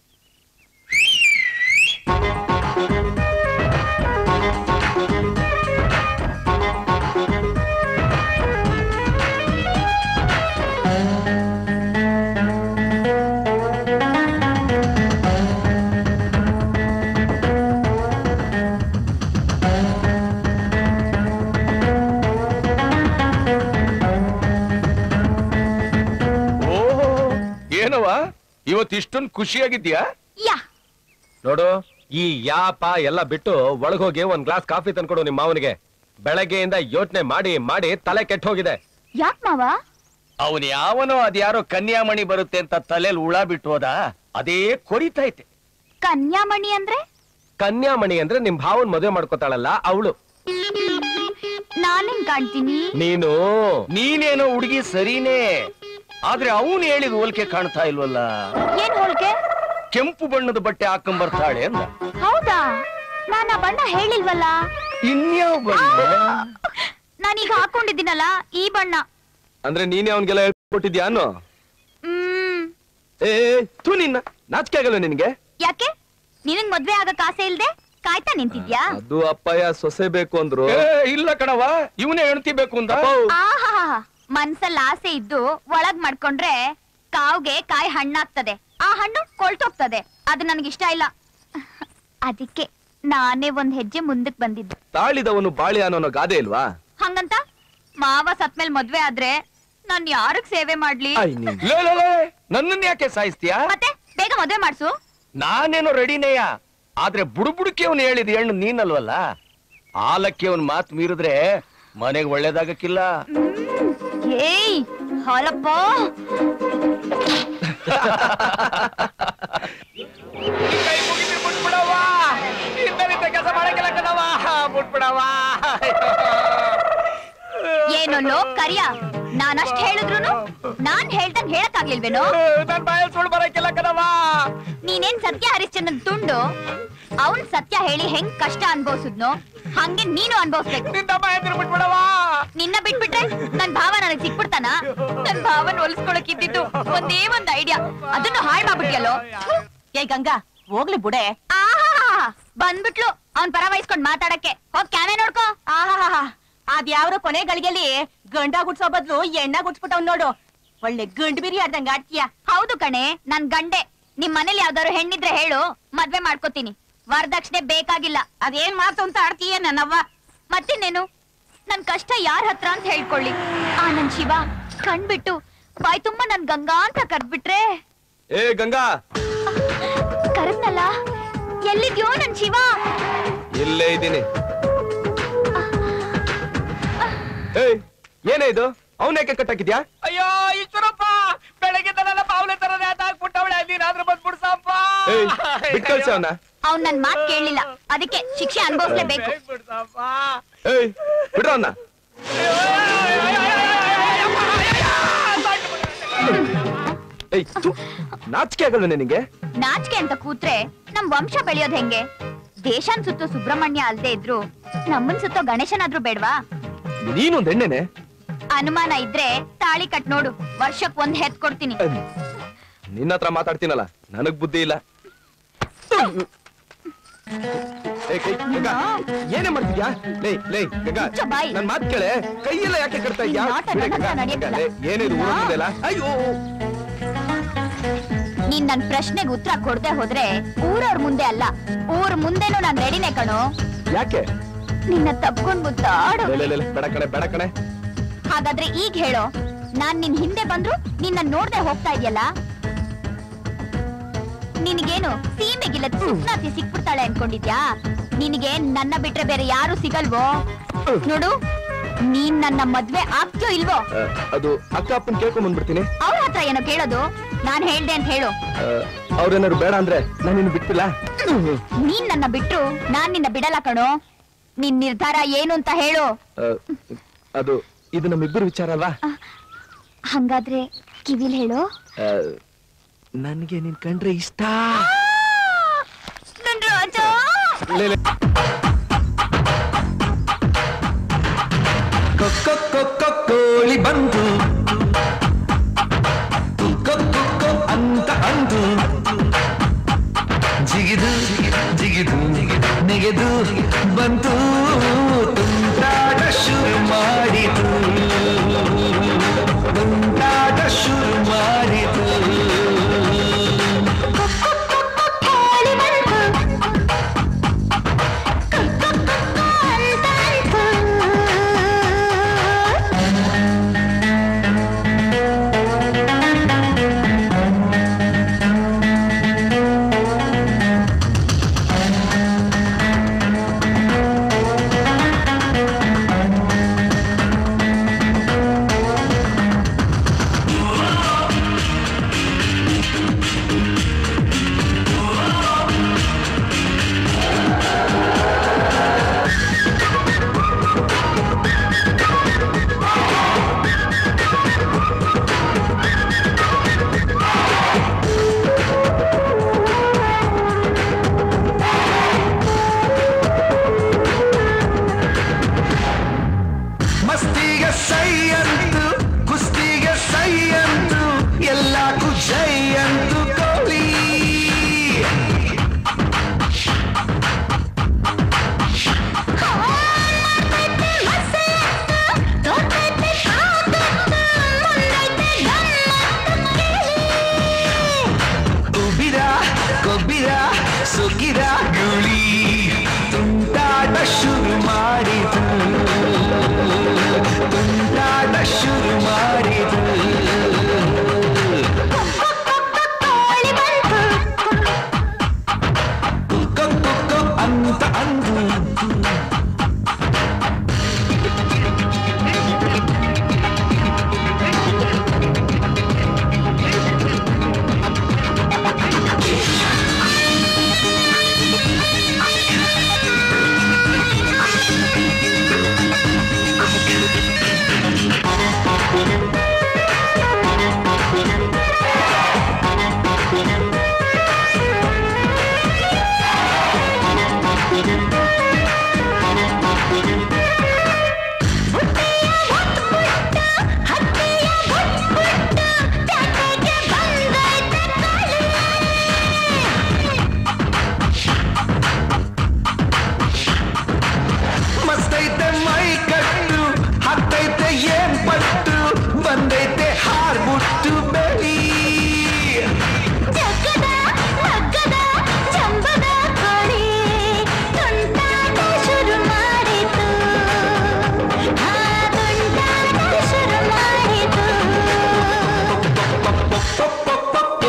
ಓಹೋ ಏನವ ಇವತ್ತು ಇಷ್ಟೊಂದು ಖುಷಿಯಾಗಿದ್ಯಾ ಯಾ ನೋಡು ಈ ಯಾಪ ಎಲ್ಲ ಬಿಟ್ಟು ಒಳಗೋಗಿ ಒಂದ್ ಗ್ಲಾಸ್ ಕಾಫಿ ತಂದ್ಕೊಡು ನಿಮ್ಮ ಮಾವನಿಗೆ ಬೆಳಗ್ಗೆಯಿಂದ ಯೋಚನೆ ಮಾಡಿ ಮಾಡಿ ತಲೆ ಕೆಟ್ಟ ಹೋಗಿದೆ ಯಾಕ್ ಮಾವ ಅವನ್ ಯಾವನೋ ಅದ್ಯಾರೋ ಕನ್ಯಾಮಣಿ ಬರುತ್ತೆ ಅಂತ ತಲೆಯಲ್ಲಿ ಹುಳ ಬಿಟ್ಟು ಹೋದ ಅದೇ ಕೊರಿತೈತೆ ಕನ್ಯಾಮಣಿ ಅಂದ್ರೆ ಕನ್ಯಾಮಣಿ ಅಂದ್ರೆ ನಿಮ್ ಭಾವನ್ ಮದುವೆ ಮಾಡ್ಕೋತಾಳಲ್ಲ ಅವಳು ನಾನೇನ್ ಕಾಣ್ತೀನಿ ನೀನು ನೀನೇನೋ ಹುಡುಗಿ ಸರಿನೇ ಆದ್ರೆ ಅವನು ಹೇಳಿದ ಹೋಲಿಕೆ ಕಾಣ್ತಾ ಇಲ್ವಲ್ಲ ಏನ್ ಹೋಳ್ಗೆ ಕೆಂಪು ಬಣ್ಣದ ಬಟ್ಟೆ ಹಾಕೊಂಡ್ ಬರ್ತಾಳೆ ಅಂದ ಹೌದಾ ನಾನ್ ಆ ಬಣ್ಣ ಹೇಳಿಲ್ವಲ್ಲ ಇನ್ಯಾವ ಬಣ್ಣ ನಾನೀಗ ಹಾಕೊಂಡಿದ್ದೀನಲ್ಲ ಈ ಬಣ್ಣ ಅಂದ್ರೆ ನೀನೇ ಅವನ್ಗೆಲ್ಲ ಹೇಳ್ಕೊಟ್ಟಿದ್ಯಾ ಅನ್ನೋ ಹ್ಮ್ ಏ ತೂ ನಿನ್ನ ನಾಚಿಕೆ ಆಗಲ್ಲ ನಿನ್ಗೆ ಯಾಕೆ ನಿನಗ್ ಮದ್ವೆ ಆಗಕ್ ಆಸೆ ಇಲ್ದೆ ಕಾಯ್ತಾ ನಿಂತಿದ್ಯಾ ಅದು ಅಪ್ಪಯ್ಯ ಸೊಸೆ ಬೇಕು ಅಂದ್ರು ಏ, ಇಲ್ಲ ಕಣವ ಇವನೇ ಹೆಣ್ತಿ ಬೇಕು ಅಂದ ಆಹಾ ಮನ್ಸಲ್ಲಿ ಆಸೆ ಇದ್ದು ಒಳಗ್ ಮಾಡ್ಕೊಂಡ್ರೆ ಕಾವ್ಗೆ ಕಾಯಿ ಹಣ್ಣಾಗ್ತದೆ ಆ ಹಣ್ಣು ಕೊಳ್ತೋಗ್ತದೆ ಅದು ನನಗಿಷ್ಟ ಇಲ್ಲ ಅದಕ್ಕೆ ನಾನೇ ಒಂದ್ ಹೆಜ್ಜೆ ಮುಂದಕ್ ಬಂದಿದ್ದು ತಾಳಿದವನು ಬಾಳಿ ಅನ್ನೋ ಗಾದೆ ಇಲ್ವಾ ಹಂಗಂತ ಮಾವ ಸತ್ಮೇಲ್ ಮದ್ವೆ ಆದ್ರೆ ನಾನ್ ಯಾರಿಗ್ ಸೇವೆ ಮಾಡ್ಲಿ ಲೇ, ಲೇ, ಲೇ, ನನ್ನನ್ನ ಯಾಕೆ ಸಾಯಿಸ್ತೀಯಾ ಮತ್ತೆ ಬೇಗ ಮದ್ವೆ ಮಾಡ್ಸು ನಾನೇನೋ ರೆಡಿನೇಯ ಆದ್ರೆ ಬುಡುಬುಡುಕಿ ಅವನು ಹೇಳಿದ ಹೆಣ್ಣು ನೀನಲ್ವಲ್ಲ ಆಲಕ್ಕೆ ಅವನ್ ಮಾತು ಮೀರಿದ್ರೆ ಮನೆಗೆ ಒಳ್ಳೇದಾಗಕ್ಕಿಲ್ಲ ಏಯ್ ಹಾಲಪ್ಪ ಕೆಲಸ ಮಾಡಕ್ಕಿಲ್ಲ ಕಣವ ಬಿಟ್ಬಿಡವ ಏನಲ್ಲೋ ಕರಿಯ ನಾನಷ್ಟ್ ಹೇಳಿದ್ರು ನಾನ್ ಹೇಳ್ದಂಗ್ ಹೇಳಕ್ಕಾಗ್ಲಿಲ್ವೇನೋ ನನ್ ಬಾಯಲ್ಲಿ ಸುಳ್ಳು ಬರಕ್ಕಿಲ್ಲ ಕಣವ ನೀನೇನ್ ಸತ್ಯ ಹರಿಶ್ಚಂದ್ರನ್ ತುಂಡು ಅವನ್ ಸತ್ಯ ಹೇಳಿ ಹೆಂಗ್ ಕಷ್ಟ ಅನ್ಭವಿಸಿದ್ನೋ ಹಂಗೆ ನೀನು ಅನ್ಭವಿಸ್ಬೇಕು ನಿನ್ನ ಬಿಟ್ಬಿಟ್ರೆ ನನ್ ಭಾವ ನನಗ್ ಸಿಕ್ಬಿಡ್ತಾನ ನನ್ ಭಾವನ್ ಹೊಲಿಸ್ಕೊಳಕ್ ಇದ್ದಿದ್ದು ಒಂದೇ ಒಂದ್ ಐಡಿಯಾ ಅದನ್ನು ಹಾಳ್ ಮಾಡ್ಬಿಟ್ಯಲ್ಲೋ ಏ ಗಂಗಾ ಹೋಗ್ಲಿ ಬುಡೆ ಆಹಾ ಬಂದ್ಬಿಟ್ಲು ಅವ್ನ್ ಪರ ವಹಿಸ್ಕೊಂಡ್ ಮಾತಾಡಕ್ಕೆ ಹೋಗ್ ಕ್ಯಾಮೆ ನೋಡ್ಕೋ ಆಹಾ ಅದ್ಯಾವ್ರೋ ಕೊನೆ ಗಳಿಗೆಲಿ ಗಂಡ ಗುಡ್ಸೋ ಬದ್ಲು ಎಣ್ಣ ಗುಡ್ಸ್ಬಿಟ್ಟವ್ ನೋಡು ಒಳ್ಳೆ ಗಂಡ್ ಬಿರಿ ಆಡ್ದಂಗ ಆಡ್ತೀಯ ಹೌದು ಕಣೆ ನನ್ ಗಂಡೆ ನಿಮ್ ಮನೇಲಿ ಯಾವ್ದಾದ್ರು ಹೆಣ್ಣಿದ್ರೆ ಹೇಳು ಮದ್ವೆ ಮಾಡ್ಕೋತೀನಿ ವರದಕ್ಷಿಣೆ ಬೇಕಾಗಿಲ್ಲ ಅದೇನ್ ಮಾತು ಅಂತ ಆಡ್ತೀಯ ನನ್ನವ್ವ ಮತ್ತಿನ್ನೇನು ನನ್ ಕಷ್ಟ ಯಾರ ಹತ್ರ ಅಂತ ಹೇಳ್ಕೊಳ್ಳಿ ಆ ನನ್ ಶಿವ ಕಣ್ಬಿಟ್ಟು ಬಾಯ್ ತುಂಬಾ ನನ್ ಗಂಗಾ ಅಂತ ಕರ್ದ್ಬಿಟ್ರೆ ಏ ಗಂಗಾ ಕರೆದ್ನಲ್ಲ ಎಲ್ಲಿದ್ಯೋ ನನ್ ಶಿವ ಇಲ್ಲೇ ಇದ್ದೀನಿ ಏಯ್ ಏನೇ ಇದು ಅವನೇಕೆ ಕಟ್ಟಾಕಿದ್ಯಾ ಅಯ್ಯೋ ಈಶ್ವರಪ್ಪ ಬೆಳಗ್ಗೆ ತನಕ ಬಾವ್ಲೆ ತರ ಹಾಕ್ಬಿಟ್ಟವಳೆ ನೀನಾದ್ರೂ ಬಂದ್ಬಿಡ್ಸಪ್ಪ ಏಯ್ ಬಿಟ್ ಕಳ್ಸಿ ಅವನ ಅವ್ನ್ ನನ್ ಮಾತ್ ಕೇಳಲಿಲ್ಲ ಅದಕ್ಕೆ ಶಿಕ್ಷೆ ಅನುಭವಿಸ್ಲೇಬೇಕು ಏಯ್ ಬಿಡ್ರ ಅವನ್ನ ಏಯ್ ಥು, ನಾಚಿಕೆ ಆಗಲ್ವ ನಿನಗೆ ನಾಚಿಕೆ ಅಂತ ಕೂತ್ರೆ ನಮ್ ವಂಶ ಬೆಳೆಯೋದ್ ಹೆಂಗೆ ದೇಶನ್ ಸುತ್ತೋ ಸುಬ್ರಹ್ಮಣ್ಯ ಅಲ್ದೇ ಇದ್ರು ನಮ್ಮನ್ ಸುತ್ತೋ ಗಣೇಶನಾದ್ರೂ ಬೇಡ್ವಾ ನೀನೊಂದ್ ಎಣ್ಣೆನೆ ಅನುಮಾನ ಇದ್ರೆ ತಾಳಿ ಕಟ್ ನೋಡು ವರ್ಷಕ್ ಒಂದ್ ಹೆತ್ ಕೊಡ್ತೀನಿ ನಿನ್ನ ಹತ್ರ ಮಾತಾಡ್ತೀನಲ್ಲ ನನಗ್ ಬುದ್ಧಿ ಇಲ್ಲ ಏ, ಕೈ, ಗಂಗಾ, ಏನೇ ಮಾಡ್ತಿದ್ಯಾ ಲೇ ಲೇ ಗಂಗಾ ಮುಚ್ಚ ಬಾಯಿ. ನನ್ ಮಾತ್ ಕೇಳೆ ಕೈಯೆಲ್ಲ ಯಾಕೆ ಕಟ್ತಾ ಇದ್ಯಾ ಈ ನಾಟ ಬಿಡೆ ನನ್ನ ಗಂಗಾ, ಹತ್ರ ನಡೆಯಕ್ಕಿಲ್ಲ. ಗಂಗಾ, ಲೇ, ಏನಿದು ಊರ ಮುಂದೆಲ್ಲ ಅಯ್ಯೋ ನೀನ್ ನನ್ ಪ್ರಶ್ನೆಗೆ ಉತ್ತರ ಕೊಡದೆ ಹೋದ್ರೆ ಊರವ್ರ ಮುಂದೆ ಅಲ್ಲ ಊರ್ ಮುಂದೆನೂ ನಾನ್ ರೆಡಿನೇ ಕಣೋ ಯಾಕೆ ನಿನ್ನ ತಪ್ಕೊಂಡ್ ಮುದ್ದಾಡು ಲೇ, ಲೇ, ಲೇ, ಲೇ, ಬೇಡ ಕಣೆ ಬೇಡ ಕಣೆ ಹಾಗಾದ್ರೆ ಈಗ ಹೇಳೋ ನಾನ್ ನಿನ್ ಹಿಂದೆ ಬಂದ್ರು ನಿನ್ನ ನೋಡ್ದೆ ಹೋಗ್ತಾ ಇದೆಯಲ್ಲ ನಿನಗೇನು ಸೀಮೆಗಿಲ್ಲದ ಸುಪ್ನಾತಿ ಸಿಕ್ಬಿಡ್ತಾಳೆ ಅನ್ಕೊಂಡಿದ್ಯಾ ನಿನಗೆ ನನ್ನ ಬಿಟ್ರೆ ಬೇರೆ ಯಾರು ಸಿಗಲ್ವೋ ನೋಡು ನೀನ್ ನನ್ನ ಮದ್ವೆ ಆಗ್ತೀಯೋ ಇಲ್ವೋ ಆ, ಅದು ಅಕ್ಕ ಅಪ್ಪನ್ ಕೇಳ್ಕೊಂಡ್ ಬಂದ್ಬಿಡ್ತೀನಿ ಅವ್ರ ಹತ್ರ ಏನೋ ಕೇಳೋದು ನಾನ್ ಹೇಳ್ದೆ ಅಂತ ಹೇಳು ಆ, ಅವ್ರೇನಾದ್ರು ಬೇಡ ಅಂದ್ರೆ ನಾನು ನಿನ್ನ ಬಿಟ್ಟಿಲ್ಲ ನೀನ್ ನನ್ನ ಬಿಟ್ರು ನಾನ್ ನಿನ್ನ ಬಿಡಲ್ಲ ಕಣೋ ನಿನ್ ನಿರ್ಧಾರ ಏನು ಅಂತ ಹೇಳು ಆ, ಅದು ಇದು ನಮ್ಮಿಬ್ಬರು ವಿಚಾರ ಅಲ್ವಾ ಹಂಗಾದ್ರೆ ಕಿವಿಲ್ ಹೇಳು ಆ, ನನ್ಗೆ ನಿನ್ ಕಂಡ್ರೆ ಇಷ್ಟ ನನ್ ರಾಜ ಲೇ, ಲೇ. ಕೊಕ್ಕೊ ಕೊಕ್ಕೊ ಕೋಳಿ ಬಂತು ಕುಕ್ಕೊ ಕುಕ್ಕೊ ಅಂತ ಅಂತು ಜಿಗಿದು ಜಿಗಿದು ನೆಗೆದು ಬಂತು ತುಂಟಾಟ ಶುರು ಮಾಡಿತು ತುಂಟಾಟ ಶುರು ಮಾಡಿತು ಆ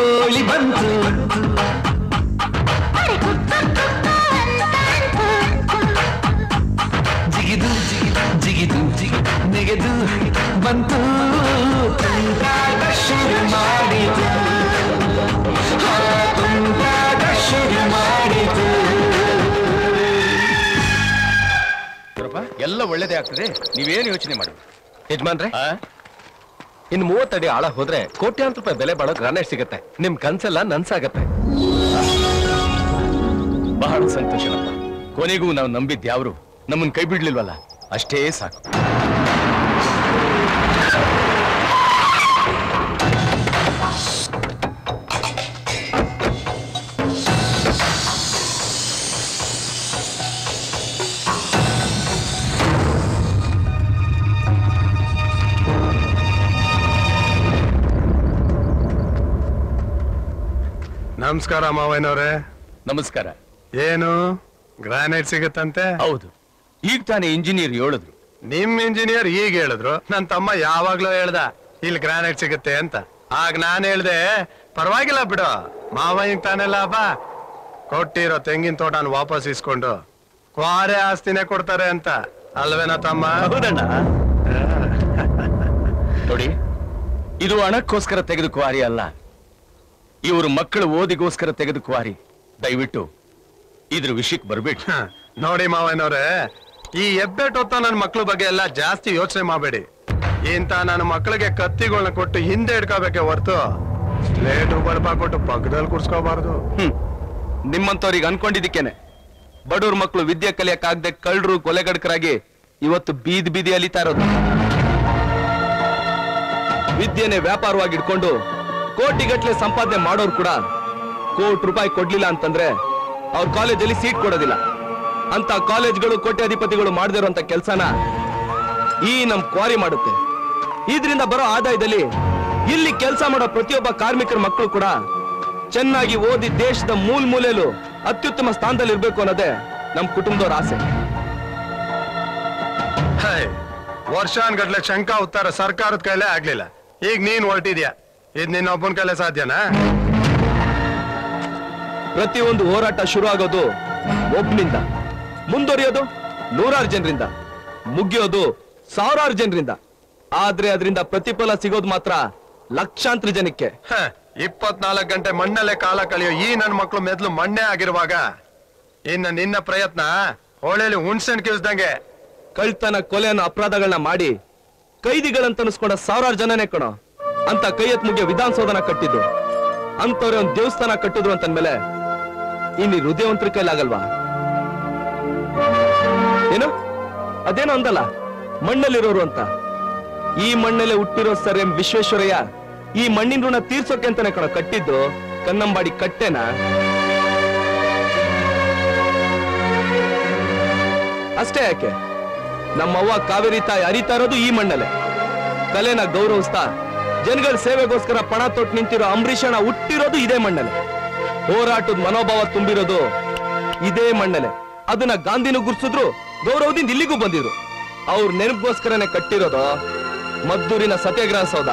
ಕೋಳಿ ಬಂತು ಜಿಗಿದು ಜಿಗಿದು ಜಿಗಿದು ಜಿಗಿದು ನೆಗೆದು ಬಂತು ತುಂಟಾಟ ಶುರು ಮಾಡಿತು ಆ ತುಂಟಾಟ ಶುರು ಮಾಡಿತು ಎಲ್ಲ ಒಳ್ಳೇದೇ ಆಗ್ತದೆ ನೀವೇನು ಯೋಚನೆ ಮಾಡಿ ಯಜಮಾನ್ರೆ ಇನ್ ಮೂವತ್ತಡಿ ಆಳ ಹೋದ್ರೆ ಕೋಟ್ಯಾಂತರ ರೂಪಾಯಿ ಬೆಲೆ ಬಾಳೋ ಗ್ರಾನೈಟ್ ಸಿಗುತ್ತೆ ನಿಮ್ ಕನ್ಸೆಲ್ಲ ನನ್ಸಾಗತ್ತೆ ಬಹಳ ಸಂತೋಷನಪ್ಪ ಕೊನೆಗೂ ನಾವು ನಂಬಿದ್ದ ಯಾವ್ರು ನಮ್ಮನ್ನ ಕೈ ಬಿಡ್ಲಿಲ್ವಲ್ಲ ಅಷ್ಟೇ ಸಾಕು ನಮಸ್ಕಾರ ಮಾವಯ್ಯನವ್ರೆ ನಮಸ್ಕಾರ ಏನು ಗ್ರಾನೈಟ್ ಸಿಗುತ್ತಂತೆ ಹೌದು ಈಗ ತಾನೇ ಇಂಜಿನಿಯರ್ ಹೇಳಿದ್ರು ನಿಮ್ ಇಂಜಿನಿಯರ್ ಈಗ ಹೇಳಿದ್ರು ನನ್ ತಮ್ಮ ಯಾವಾಗ್ಲೂ ಹೇಳ್ದ ಇಲ್ಲಿ ಗ್ರಾನೈಟ್ ಸಿಗುತ್ತೆ ಅಂತ ಆಗ ನಾನ್ ಹೇಳ್ದೆ ಪರವಾಗಿಲ್ಲ ಬಿಡು ಮಾವಯ್ಯಂಗ್ ತಾನೇ ಲಾಭ ಕೊಟ್ಟಿರೋ ತೆಂಗಿನ ತೋಟನ ವಾಪಸ್ ಇಸ್ಕೊಂಡು ಕ್ವಾರೆ ಆಸ್ತಿನೇ ಕೊಡ್ತಾರೆ ಅಂತ ಅಲ್ವೇನಾ ತಮ್ಮ ಹೌದಣ್ಣ ನೋಡಿ ಇದು ಹಣಕ್ಕೋಸ್ಕರ ತೆಗೆದು ಕ್ವಾರಿ ಅಲ್ಲ ಇವರು ಮಕ್ಕಳು ಓದಿಗೋಸ್ಕರ ತೆಗೆದು ಕ್ವಾರಿ ದಯವಿಟ್ಟು ಇದ್ರ ವಿಷಯಕ್ಕೆ ಬರ್ಬೇಡಿ ನೋಡಿ ಮಾವಯ್ಯನವ್ರೆ ಈ ಎಬ್ಬೆಟ್ಟೊತ್ತ ನನ್ನ ಮಕ್ಳ ಬಗ್ಗೆ ಎಲ್ಲ ಜಾಸ್ತಿ ಯೋಚನೆ ಮಾಡಬೇಡಿ ಇಂತ ನನ್ನ ಮಕ್ಕಳಿಗೆ ಕತ್ತಿಗಳನ್ನ ಕೊಟ್ಟು ಹಿಂದೆ ಇಡ್ಕೋಬೇಕೆ ಹೊರ್ತು ಸ್ಲೇಟು ಬಲ್ಬ ಕೊಟ್ಟು ಪಕ್ಕದಲ್ಲಿ ಕುಡ್ಸ್ಕೋಬಾರ್ದು ಹ್ಮ್ ನಿಮ್ಮಂತವ್ರಿಗೆ ಅನ್ಕೊಂಡಿದ್ದಕ್ಕೇನೆ ಬಡವ್ರ ಮಕ್ಕಳು ವಿದ್ಯೆ ಕಲಿಯಕ್ಕಾಗದೆ ಕಳ್ಳರು ಕೊಲೆಗಡಕರಾಗಿ ಇವತ್ತು ಬೀದಿ ಬೀದಿ ಅಲಿತಾ ಇರೋದು ವಿದ್ಯೆನೆ ವ್ಯಾಪಾರವಾಗಿ ಇಟ್ಕೊಂಡು ಕೋಟಿಗಟ್ಲೆ ಸಂಪಾದನೆ ಮಾಡೋರು ಕೂಡ ಕೋಟಿ ರೂಪಾಯಿ ಕೊಡ್ಲಿಲ್ಲ ಅಂತಂದ್ರೆ ಅವ್ರ ಕಾಲೇಜಲ್ಲಿ ಸೀಟ್ ಕೊಡೋದಿಲ್ಲ ಅಂತ ಕಾಲೇಜ್ಗಳು ಕೋಟ್ಯಾಧಿಪತಿಗಳು ಮಾಡದಿರುವಂತ ಕೆಲಸನ ಈ ನಮ್ ಕ್ವಾರಿ ಮಾಡುತ್ತೆ ಇದರಿಂದ ಬರೋ ಆದಾಯದಲ್ಲಿ ಇಲ್ಲಿ ಕೆಲಸ ಮಾಡೋ ಪ್ರತಿಯೊಬ್ಬ ಕಾರ್ಮಿಕರ ಮಕ್ಕಳು ಕೂಡ ಚೆನ್ನಾಗಿ ಓದಿ ದೇಶದ ಮೂಲ್ ಮೂಲೆಯಲ್ಲೂ ಅತ್ಯುತ್ತಮ ಸ್ಥಾನದಲ್ಲಿ ಇರ್ಬೇಕು ಅನ್ನೋದೇ ನಮ್ ಕುಟುಂಬದವ್ರ ಆಸೆ ಹೈ ವರ್ಷಾನ್ಗಟ್ಲೆ ಶಂಕ ಉತ್ತರ ಸರ್ಕಾರದ ಕೈಲೇ ಆಗ್ಲಿಲ್ಲ ಈಗ ನೀನ್ ಹೊರಟಿದ್ಯಾ ಇದ್ ನಿನ್ನ ಒಬ್ಬನ ಕೈಲೇ ಸಾಧ್ಯನಾ ಪ್ರತಿಯೊಂದು ಹೋರಾಟ ಶುರು ಆಗೋದು ಒಬ್ನಿಂದ ಮುಂದುವರಿಯೋದು ನೂರಾರು ಜನರಿಂದ ಮುಗಿಯೋದು ಸಾವಿರಾರು ಜನರಿಂದ ಆದ್ರೆ ಅದರಿಂದ ಪ್ರತಿಫಲ ಸಿಗೋದು ಮಾತ್ರ ಲಕ್ಷಾಂತರ ಜನಕ್ಕೆ ಇಪ್ಪತ್ನಾಲ್ಕು ಗಂಟೆ ಮಣ್ಣಲ್ಲೇ ಕಾಲ ಕಳೆಯೋ ಈ ನನ್ ಮಕ್ಳು ಮೆದ್ಲು ಮಣ್ಣೆ ಆಗಿರುವಾಗ ಇನ್ನ ನಿನ್ನ ಪ್ರಯತ್ನ ಹೊಳೆಲಿ ಹುಣ್ಸೆಣ್ ಕಿವಿಸ್ದಂಗೆ ಕಳ್ತನ ಕೊಲೆ ಅನ್ನೋ ಅಪರಾಧಗಳನ್ನ ಮಾಡಿ ಕೈದಿಗಳಂತ ಅನಿಸ್ಕೊಂಡ ಸಾವಿರಾರು ಜನನೇ ಕಣೋ ಅಂತ ಕೈ ಎತ್ ಮುಗಿಯೋ ವಿಧಾನಸೌಧನ ಕಟ್ಟಿದ್ದು ಅಂತವ್ರೆ ಒಂದ್ ದೇವಸ್ಥಾನ ಕಟ್ಟಿದ್ರು ಅಂತಂದ್ಮೇಲೆ ಇನ್ನು ಹೃದಯವಂತರ ಕೈಲಾಗಲ್ವಾ ಏನು ಅದೇನೋ ಅಂದಲ್ಲ ಮಣ್ಣಲ್ಲಿರೋರು ಅಂತ ಈ ಮಣ್ಣಲ್ಲೇ ಹುಟ್ಟಿರೋ ಸರ್ ಎಂ ವಿಶ್ವೇಶ್ವರಯ್ಯ ಈ ಮಣ್ಣಿನ ಋಣ ತೀರ್ಸೋಕೆ ಅಂತಾನೆ ಕಣ ಕಟ್ಟಿದ್ದು ಕನ್ನಂಬಾಡಿ ಕಟ್ಟೆನ ಅಷ್ಟೇ ಯಾಕೆ ನಮ್ಮವ್ವ ಕಾವೇರಿ ತಾಯಿ ಅರಿತಾ ಇರೋದು ಈ ಮಣ್ಣಲ್ಲೇ ಕಲೆನ ಗೌರವಿಸ್ತಾ ಜನಗಳ ಸೇವೆಗೋಸ್ಕರ ಪಣ ತೊಟ್ಟು ನಿಂತಿರೋ ಅಂಬರೀಷಣ ಹುಟ್ಟಿರೋದು ಇದೇ ಮಣ್ಣಲ್ಲೇ ಹೋರಾಟದ ಮನೋಭಾವ ತುಂಬಿರೋದು ಇದೇ ಮಣ್ಣಲ್ಲೇ ಅದನ್ನ ಗಾಂಧಿನೂ ಗುರ್ಸಿದ್ರು ಗೌರವದಿಂದ ಇಲ್ಲಿಗೂ ಬಂದಿದ್ರು ಅವ್ರ ನೆನಪಿಗೋಸ್ಕರನೇ ಕಟ್ಟಿರೋದು ಮದ್ದೂರಿನ ಸತ್ಯಾಗ್ರಹ ಸೌಧ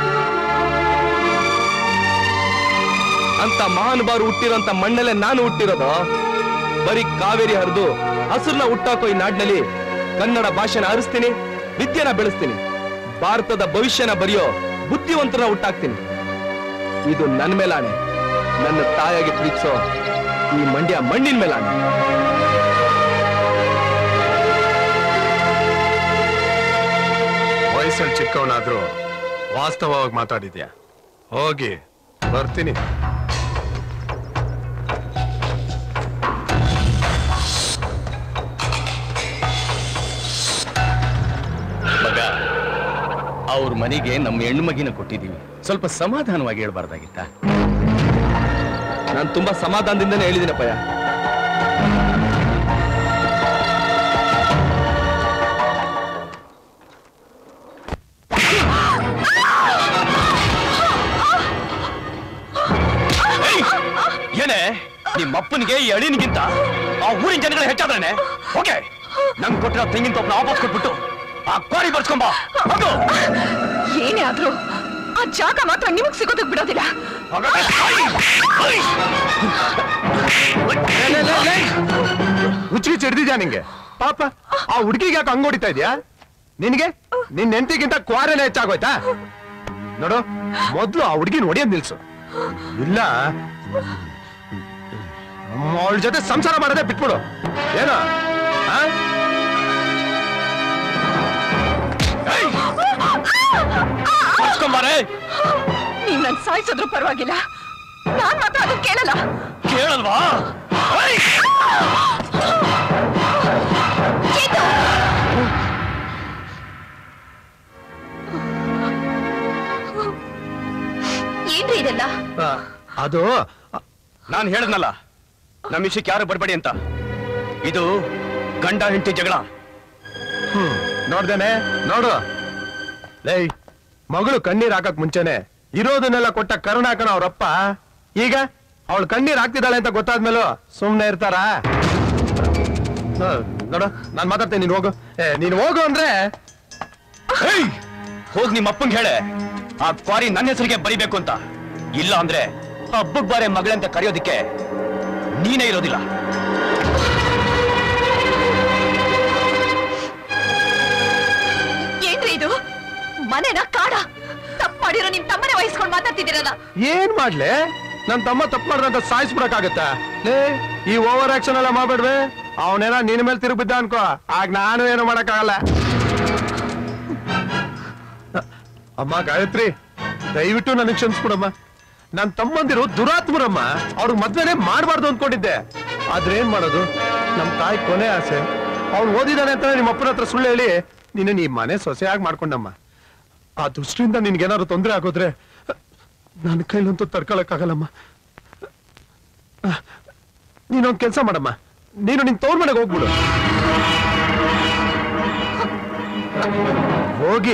ಅಂತ ಮಹಾನುಭಾವರು ಹುಟ್ಟಿರೋಂತ ಮಣ್ಣಲ್ಲೇ ನಾನು ಹುಟ್ಟಿರೋದು ಬರೀ ಕಾವೇರಿ ಹರಿದು ಹಸುರ್ನ ಹುಟ್ಟಾಕೋ ಈ ನಾಡಿನಲ್ಲಿ ಕನ್ನಡ ಭಾಷೆನ ಹರಿಸ್ತೀನಿ ವಿದ್ಯೆನ ಬೆಳೆಸ್ತೀನಿ ಭಾರತದ ಭವಿಷ್ಯನ ಬರೆಯೋ ಬುದ್ಧಿವಂತನ ಹುಟ್ಟಾಕ್ತೀನಿ ಇದು ನನ್ನ ಮೇಲಾಣೆ ನನ್ನ ತಾಯಾಗಿ ಪ್ರೀತಿಸೋ ಈ ಮಂಡ್ಯ ಮಣ್ಣಿನ ಮೇಲಾಣೆ ವಯಸ್ಸಲ್ಲಿ ಚಿಕ್ಕವನಾದ್ರೂ ವಾಸ್ತವವಾಗಿ ಮಾತಾಡಿದ್ಯಾ ಹೋಗಿ ಬರ್ತೀನಿ ಮಗ ಅವ್ರ ಮನೆಗೆ ನಮ್ಮ ಹೆಣ್ಣು ಮಗಿನ ಕೊಟ್ಟಿದೀವಿ ಸ್ವಲ್ಪ ಸಮಾಧಾನವಾಗಿ ಹೇಳ್ಬಾರ್ದಾಗಿತ್ತ ನಾನು ತುಂಬಾ ಸಮಾಧಾನದಿಂದನೇ ಹೇಳಿದ್ದೀನಪ್ಪಯ್ಯ ಏನೇ ನಿಮ್ಮಪ್ಪನಿಗೆ ಈ ಅಳಿನಿಗಿಂತ ಆ ಊರಿನ ಜನಗಳು ಹೆಚ್ಚಾದ್ರೆ ಓಕೆ ನಂಗೆ ಕೊಟ್ಟಿರೋ ತೆಂಗಿನ ತಪ್ಪನ ವಾಪಸ್ ಕೊಟ್ಬಿಟ್ಟು ಆ ಕೋರಿ ಬರ್ಸ್ಕೊಂಬ ಹೋಗು ಏನೇ ಆದ್ರೂ ಆ ಜಾಗ ಮಾತ್ರ ನಿಮಗ್ ಸಿಗೋದಕ್ ಬಿಡೋದಿಲ್ಲ ಹುಚ್ಚಿಗೆ ಚಿಡ್ದಿದ್ಯಾ ನಿಂಗೆ ಪಾಪ ಆ ಹುಡುಗಿಗೆ ಯಾಕೆ ಹಂಗ್ ಹೊಡಿತಾ ಇದ್ಯಾ ನಿನ್ಗೆ ನಿನ್ ನೆಂಟಿಗಿಂತ ಕ್ವಾರೆನೇ ಹೆಚ್ಚಾಗೋಯ್ತಾ ನೋಡು ಮೊದ್ಲು ಆ ಹುಡುಗಿನ ಹೊಡಿಯೋದ್ ನಿಲ್ಸು ಇಲ್ಲ ಅವಳ ಜೊತೆ ಸಂಸಾರ ಮಾಡೋದೇ ಬಿಟ್ಬಿಡು ಏನೋ ಆ? ನೀನ್ ನನ್ ಸಾಯಿಸಿದ್ರು ಪರವಾಗಿಲ್ಲ ನಾನ್ ಮಾತ್ರ ಅದು ಕೇಳಲ್ಲ ಕೇಳಲ್ವಾ ಏನ್ರಿ ಇದೆಲ್ಲ ಆ, ಅದು ನಾನು ಹೇಳದ್ನಲ್ಲ ನಮ್ಮ ವಿಷಯಕ್ಕೆ ಯಾರು ಬರಬೇಡಿ ಅಂತ ಇದು ಗಂಡ ಹೆಂಡತಿ ಜಗಳ ಹ್ಮ್ ನೋಡ್ದೇನೆ ನೋಡು ಲೈ ಮಗಳು ಕಣ್ಣೀರ್ ಹಾಕಕ್ ಮುಂಚೆನೆ ಇರೋದನ್ನೆಲ್ಲ ಕೊಟ್ಟ ಕರುಣಾಕಣ ಅವ್ರಪ್ಪ ಈಗ ಅವಳು ಕಣ್ಣೀರ್ ಹಾಕ್ತಿದ್ದಾಳೆ ಅಂತ ಗೊತ್ತಾದ್ಮೇಲೂ ಸುಮ್ನೆ ಇರ್ತಾರ ನೋಡು ನಾನ್ ಮಾತಾಡ್ತೇನೆ ನೀನ್ ಹೋಗು ಏ ನೀನ್ ಹೋಗು ಅಂದ್ರೆ ಹೋಗ್ ನಿಮ್ಮ ಅಪ್ಪಂಗೆ ಹೇಳೆ ಆ ಕ್ವಾರಿ ನನ್ನ ಹೆಸರಿಗೆ ಬರಿಬೇಕು ಅಂತ ಇಲ್ಲ ಅಂದ್ರೆ ಹಬ್ಬಕ್ ಬಾರೆ ಮಗಳಂತ ಕರೆಯೋದಿಕ್ಕೆ ನೀನೇ ಇರೋದಿಲ್ಲ ಏನ್ರಿ ಇದು ಮನೆನ ಕಾಡ ತಪ್ಪು ಮಾಡಿರೋ ನಿಮ್ ತಮ್ಮನೇ ವಹಿಸ್ಕೊಂಡ್ ಮಾತಾಡ್ತಿದ್ದೀರಲ್ಲ ಏನ್ ಮಾಡ್ಲೆ ನನ್ ತಮ್ಮ ತಪ್ಪು ಮಾಡ್ದಂತ ಸಾಯಿಸ್ಬಿಡಕ್ಕಾಗತ್ತ ಲೇ ಈ ಓವರ್ ಆಕ್ಷನ್ ಎಲ್ಲ ಮಾಡ್ಬೇಡ್ವೆ ಅವನೇನ ನಿನ್ ಮೇಲೆ ತಿರುಗಿ ಬಿದ್ದ ಅನ್ಕೋ ಆಗ ನಾನು ಏನು ಮಾಡಕ್ಕಾಗಲ್ಲ ಅಮ್ಮ ಗಾಯತ್ರಿ ದಯವಿಟ್ಟು ನನಗೆ ಕ್ಷಮಿಸ್ಬಿಡಮ್ಮ ನನ್ ತಮ್ಮಂದಿರು ದುರಾತ್ಮರಮ್ಮ ಅವ್ರಿಗೆ ಮದ್ವೆನೆ ಮಾಡ್ಬಾರ್ದು ಅನ್ಕೊಂಡಿದ್ದೆ ಆದ್ರೆ ಏನ್ ಮಾಡೋದು ನಮ್ ತಾಯಿ ಕೊನೆ ಆಸೆ ಅವ್ನು ಓದಿದಾನೆ ಅಂತ ನಿಮ್ಮ ಅಪ್ಪನ ಹತ್ರ ಸುಳ್ಳು ಹೇಳಿ ನಿನ್ನ ಈ ಮನೆ ಸೊಸೆಯಾಗಿ ಮಾಡ್ಕೊಂಡಮ್ಮ ಆ ದೃಷ್ಟಿಯಿಂದ ನಿನ್ಗೇನಾದ್ರು ತೊಂದರೆ ಆಗೋದ್ರೆ ನನ್ನ ಕೈಲಂತೂ ತಡ್ಕೊಳಕ್ಕಾಗಲ್ಲಮ್ಮ ನೀನೊಂದ್ ಕೆಲಸ ಮಾಡಮ್ಮ ನೀನು ನಿನ್ ತವ್ರ ಮನೆಗೆ ಹೋಗ್ಬಿಡು ಹೋಗಿ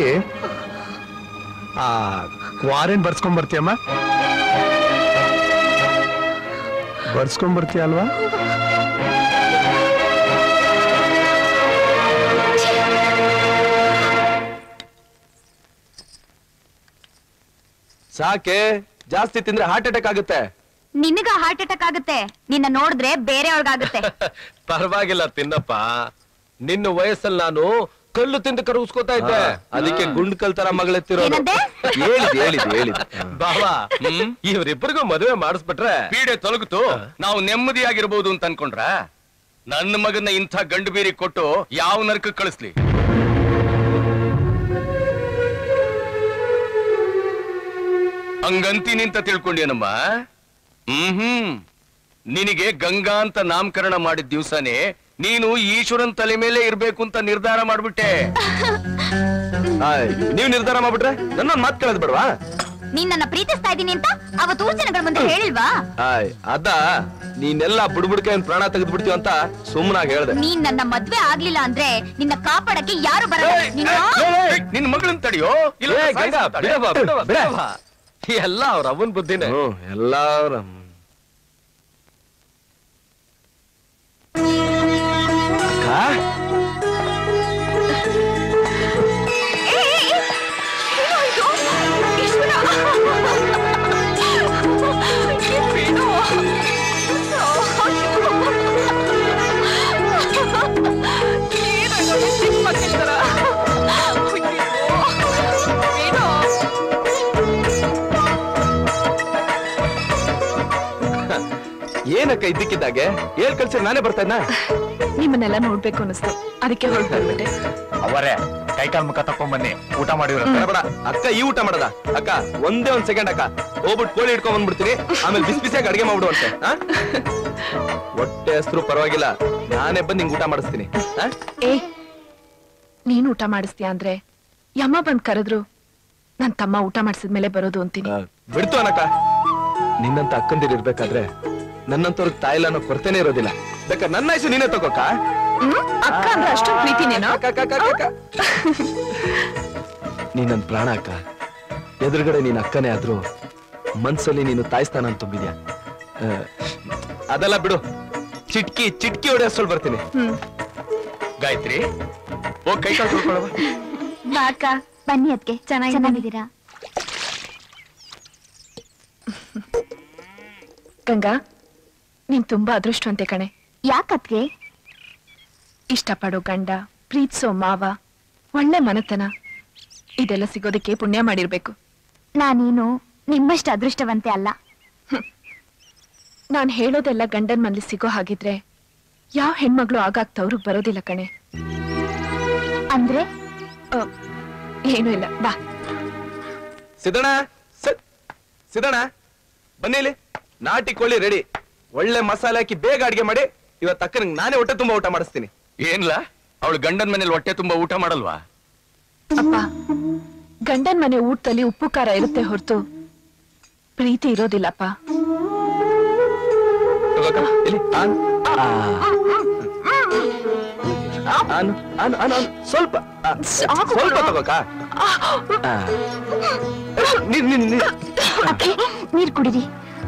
ಆ ಕ್ವಾರೆಂಟ್ ಬರ್ಸ್ಕೊಂಡ್ ಬರ್ತೀಯಮ್ಮ ಬರ್ಸ್ಕೊಂಡ್ ಬರ್ತೀಯ ಅಲ್ವಾ ಸಾಕೆ ಜಾಸ್ತಿ ತಿಂದ್ರೆ ಹಾರ್ಟ್ ಅಟ್ಯಾಕ್ ಆಗುತ್ತೆ ನಿನಗ ಹಾರ್ಟ್ ಅಟ್ಯಾಕ್ ಆಗುತ್ತೆ ನಿನ್ನ ನೋಡಿದ್ರೆ ಬೇರೆಯವ್ರಿಗಾಗುತ್ತೆ ಪರವಾಗಿಲ್ಲ ತಿನ್ನಪ್ಪ ನಿನ್ನ ವಯಸ್ಸಲ್ಲಿ ನಾನು ಕಲ್ಲು ತಿಂದು ಕರಗಿಸ್ಕೋತಾ ಇದ್ದೆ ಅದಕ್ಕೆ ಗುಂಡ್ ಕಲ್ ತರ ಮಗಳೆತ್ತಿರೋದು ಏನಂದೆ? ಹೇಳಿದ್ ಹೇಳಿದ್ ಹೇಳಿದ್ ಬಾವಾ ಇವ್ರಿಬ್ಬರಿಗೂ ಮದುವೆ ಮಾಡಿಸ್ಬಿಟ್ರೆ ಪೀಡೆ ತೊಲಗಿತು ನಾವು ನೆಮ್ಮದಿಯಾಗಿರ್ಬೋದು ಅಂತ ಅನ್ಕೊಂಡ್ರ ನನ್ನ ಮಗನ ಇಂಥ ಗಂಡು ಬೀರಿ ಕೊಟ್ಟು ಯಾವ ನರಕ ಕಳಿಸ್ಲಿ ಹಂಗಂತೀನಿ ಅಂತ ತಿಳ್ಕೊಂಡೇನಮ್ಮ ಹ್ಮ್ ಹ್ಮ್ ನಿನಗೆ ಗಂಗಾ ಅಂತ ನಾಮಕರಣ ಮಾಡಿದ ದಿವ್ಸನೇ ನೀನು ಈಶ್ವರನ್ ತಲೆ ಮೇಲೆ ಇರ್ಬೇಕು ಅಂತ ನಿರ್ಧಾರ ಮಾಡ್ಬಿಟ್ಟೆ ಆಯ್, ನೀವ್ ನಿರ್ಧಾರ ಮಾಡ್ಬಿಟ್ರೆ ನನ್ನ ಮಾತ್ ಕೇಳದ್ ಬಿಡ್ವಾ ನೀನ್ ನನ್ನ ಪ್ರೀತಿಸ್ತಾ ಇದ್ದೀನಿ ಅಂತ ಅವತ್ತು ಊರ್ ಜನಗಳ ಮುಂದೆ ಹೇಳಿಲ್ವಾ ಆಯ್ ಅದ ನೀನೆಲ್ಲ ಬುಡ್ಬುಡ್ಕೆ ಒಂದ್ ಪ್ರಾಣ ತೆಗೆದು ಬಿಡ್ತೀವಿ ಅಂತ ಸುಮ್ಮನಾಗಿ ಹೇಳ್ದೆ ನೀನ್ ನನ್ನ ಮದ್ವೆ ಆಗ್ಲಿಲ್ಲ ಅಂದ್ರೆ ನಿನ್ನ ಕಾಪಾಡಕ್ಕೆ ಯಾರು ಬರಲ್ಲ ನೀನು ನಿನ್ ಮಗಳನ್ ತಡಿಯೋ ಇಲ್ಲ ಏ, ಗಂಗಾ, ಸಾಯಿಸ್ಬಿಡ್ತಾಳೆ. ಬಿಡವ್ವ, ಬಿಡವ್ವ, ಬಿಡವ್ವ. ಎಲ್ಲ ಅವ್ರ ಅವನ್ ಬುದ್ಧಿನೇ ಎಲ್ಲ ಅವ್ರ ಏನಕ್ಕ ಇದ್ದಕ್ಕಿದ್ದಾಗೆ ಹೇಳ್ ಕಳ್ಸಿ ನಾನೇ ಬರ್ತಾ ಇದ್ನಾ ನಿಮ್ಮನ್ನೆಲ್ಲ ನೋಡ್ಬೇಕು ಅನಿಸ್ತು ಅದಕ್ಕೆ ಹೊರಟು ಬಂದ್ಬಿಟ್ಟೆ ಅವರೇ ಕೈಕಾಲ್ ಮುಖ ತಕೊಂಡ್ ಬನ್ನಿ ಊಟ ಮಾಡಿವ್ರ ಬೇಡ ಬೇಡ ಅಕ್ಕ ಈ ಊಟ ಮಾಡದ ಅಕ್ಕ ಒಂದೇ ಒಂದ್ ಸೆಕೆಂಡ್ ಅಕ್ಕ ಹೋಗ್ಬಿಟ್ಟು ಕೋಳಿ ಇಟ್ಕೊಂಡ್ ಬಂದ್ಬಿಡ್ತೀನಿ ಆಮೇಲೆ ಬಿಸಿ ಬಿಸಿಯಾಗಿ ಅಡಿಗೆ ಮಾಡ್ಬಿಡುವಂತೆ ಆ? ಹೊಟ್ಟೆ ಹೆಸರು ಪರವಾಗಿಲ್ಲ ನಾನೇ ಬಂದು ನಿಂಗೆ ಊಟ ಮಾಡಿಸ್ತೀನಿ ಆ? ಏ ನೀನ್ ಊಟ ಮಾಡಿಸ್ತೀಯ ಅಂದ್ರೆ ಯಮ್ಮ ಬಂದ್ ಕರೆದ್ರು ನನ್ ತಮ್ಮ ಊಟ ಮಾಡಿಸಿದ್ಮೇಲೆ ಬರೋದು ಅಂತೀನಿ ಆ, ಬಿಡ್ತು ಅನಕ್ಕ ನಿನ್ನಂತ ಅಕ್ಕಂದಿರ್ ಇರ್ಬೇಕಾದ್ರೆ ನನ್ನಂತವ್ರಿಗೆ ತಾಯಿಲ್ಲ ಅನ್ನೋ ಕೊರತೆನೇ ಇರೋದಿಲ್ಲ ಬೇಕಾದ್ರೆ ನನ್ನ ಹೆಸರು ನೀನೇ ತಗೋಕ ಅಕ್ಕ ಅಂದ್ರೆ ಅಷ್ಟೊಂದು ಪ್ರೀತಿನೇನೋ ನೀನ್ ನನ್ ಪ್ರಾಣ ಅಕ್ಕ ಎದುರುಗಡೆ ನೀನ್ ಅಕ್ಕನೇ ಆದ್ರೂ ಮನ್ಸಲ್ಲಿ ನೀನು ತಾಯಿ ಸ್ಥಾನ ಅಂತ ತುಂಬಿದ್ಯಾ ಆ, ಅದೆಲ್ಲ ಬಿಡು ಚಿಟ್ಕಿ ಚಿಟ್ಕಿ ಹೊಡೆಯಷ್ಟೊಳ್ ಬರ್ತೀನಿ ಗಾಯತ್ರಿ ಹೋಗ್ ಕೈ ಕಾಲು ತೊಳ್ಕೊಳವ ಬಾ ಅಕ್ಕ ಬನ್ನಿ ಅದಕ್ಕೆ ಚೆನ್ನಾಗಿದ್ದೀರಾ ಗಂಗಾ ನೀನ್ ತುಂಬಾ ಅದೃಷ್ಟವಂತೆ ಕಣೆ ಯಾಕತ್ಗೆ ಇಷ್ಟಪಡೋ ಗಂಡ ಪ್ರೀತಿಸೋ ಮಾವ ಒಳ್ಳೆ ಮನತನ ಇದೆಲ್ಲ ಸಿಗೋದಕ್ಕೆ ಪುಣ್ಯ ಮಾಡಿರ್ಬೇಕು ನಾನೇನು ನಿಮ್ಮಷ್ಟು ಅದೃಷ್ಟವಂತೆ ಅಲ್ಲ ನಾನ್ ಹೇಳೋದೆಲ್ಲ ಗಂಡನ್ ಮನ್ಲಿ ಸಿಗೋ ಹಾಗಿದ್ರೆ ಯಾವ ಹೆಣ್ಮಗಳು ಆಗಾಗ್ ತವ್ರಿಗೆ ಬರೋದಿಲ್ಲ ಕಣೆ ಅಂದ್ರೆ ಏನೂ ಇಲ್ಲ ಬಾ ಸಿದ್ದಣ್ಣ ಸಿ- ಸಿದ್ದಣ್ಣ ಬನ್ನಿ ಇಲ್ಲಿ ನಾಟಿ ಕೋಳಿ ರೆಡಿ ಒಳ್ಳೆ ಮಸಾಲೆ ಹಾಕಿ ಬೇಗ ಅಡಿಗೆ ಮಾಡಿ ಇವತ್ತು ಅಕ್ಕನಿಗೆ ನಾನೇ ಹೊಟ್ಟೆ ತುಂಬಾ ಊಟ ಮಾಡಿಸ್ತೀನಿ ಏನ್ಲ ಅವಳು ಗಂಡನ ಮನೇಲಿ ಹೊಟ್ಟೆ ತುಂಬಾ ಊಟ ಮಾಡಲ್ವಾ ಅಪ್ಪ ಗಂಡನ್ ಮನೆ ಊಟದಲ್ಲಿ ಉಪ್ಪು ಖಾರ ಇರುತ್ತೆ ಹೊರತು ಪ್ರೀತಿ ಇರೋದಿಲ್ಲಪ್ಪ ತಗೋಕ, ಇಲ್ಲಿ ಆನ್ ಆ. ಆನ್ ಆನ್ ಆನ್ ಆನ್ ಸ್ವಲ್ಪ ಆ, ಸ್ವಲ್ಪ ತಗೋಕ ಆ. ನೀರ್ ನೀರ್ ನೀರ್ ಅತ್ತೆ ನೀರ್ ಕುಡಿರಿ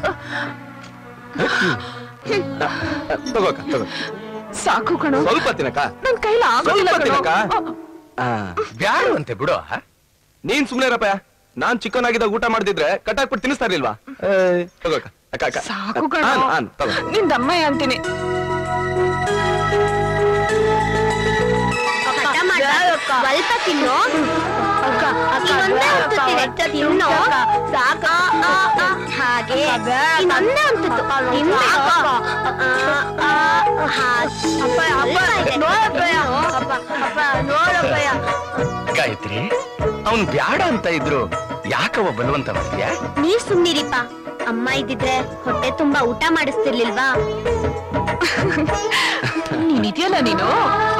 ತಗೋಕ ತಗೋ ಸಾಕು ಕಣೋ ಸ್ವಲ್ಪ ತಿನ್ನಕ ನನ್ ಕೈಲ ಆಗೋದಿಲ್ಲ ಸ್ವಲ್ಪ ಕಣೋ. ತಿನ್ನಕ ಬ್ಯಾಡುವಂತೆ ಬಿಡು ನೀನ್ ಸುಮ್ನೆ ಇರಪ್ಪ ನಾನ್ ಚಿಕ್ಕವನಾಗಿದ್ದಾಗ ಊಟ ಮಾಡ್ದಿದ್ರೆ ಕಟ್ಟಾಕ್ಬಿಟ್ಟು ತಿನ್ನಿಸ್ತಾ ಇರ್ಲಿಲ್ವಾ ಏ, ತಗೋಕ ಅಕ್ಕ ಅಕ್ಕ ಸಾಕು ಕಣೋ. ಆನ್ ಆನ್ ತಗೋ ನಿನ್ ದಮ್ಮಯ್ಯ ಅಂತೀನಿ ಸ್ವಲ್ಪ ತಿನ್ನು ಇನ್ನೊಂದೇ ಉತ್ತುತ್ತಿದೆ. ತಿನ್ನು ಸಾಕ ಆ, ಆ, ಹಾಗೆ ಇನ್ನೊಂದೇ ಉತ್ತುತ್ತು. ತಿನ್ಬೇಕು. ಆ, ಆ, ಹಾಗೆ. ಸ್ವಲ್ಪ ಇದೆ. ಗಾಯತ್ರಿ ಅವನ್ ಬ್ಯಾಡ ಅಂತ ಇದ್ರು ಯಾಕವ ಬಲವಂತ ಮಾಡ್ತೀಯಾ ನೀವ್ ಸುಮ್ನಿರಿಪ್ಪ ಅಮ್ಮ ಇದ್ದಿದ್ರೆ ಹೊಟ್ಟೆ ತುಂಬಾ ಊಟ ಮಾಡಿಸ್ತಿರ್ಲಿಲ್ವಾ ನೀನ್ ಇದೆಯಲ್ಲ ನೀನು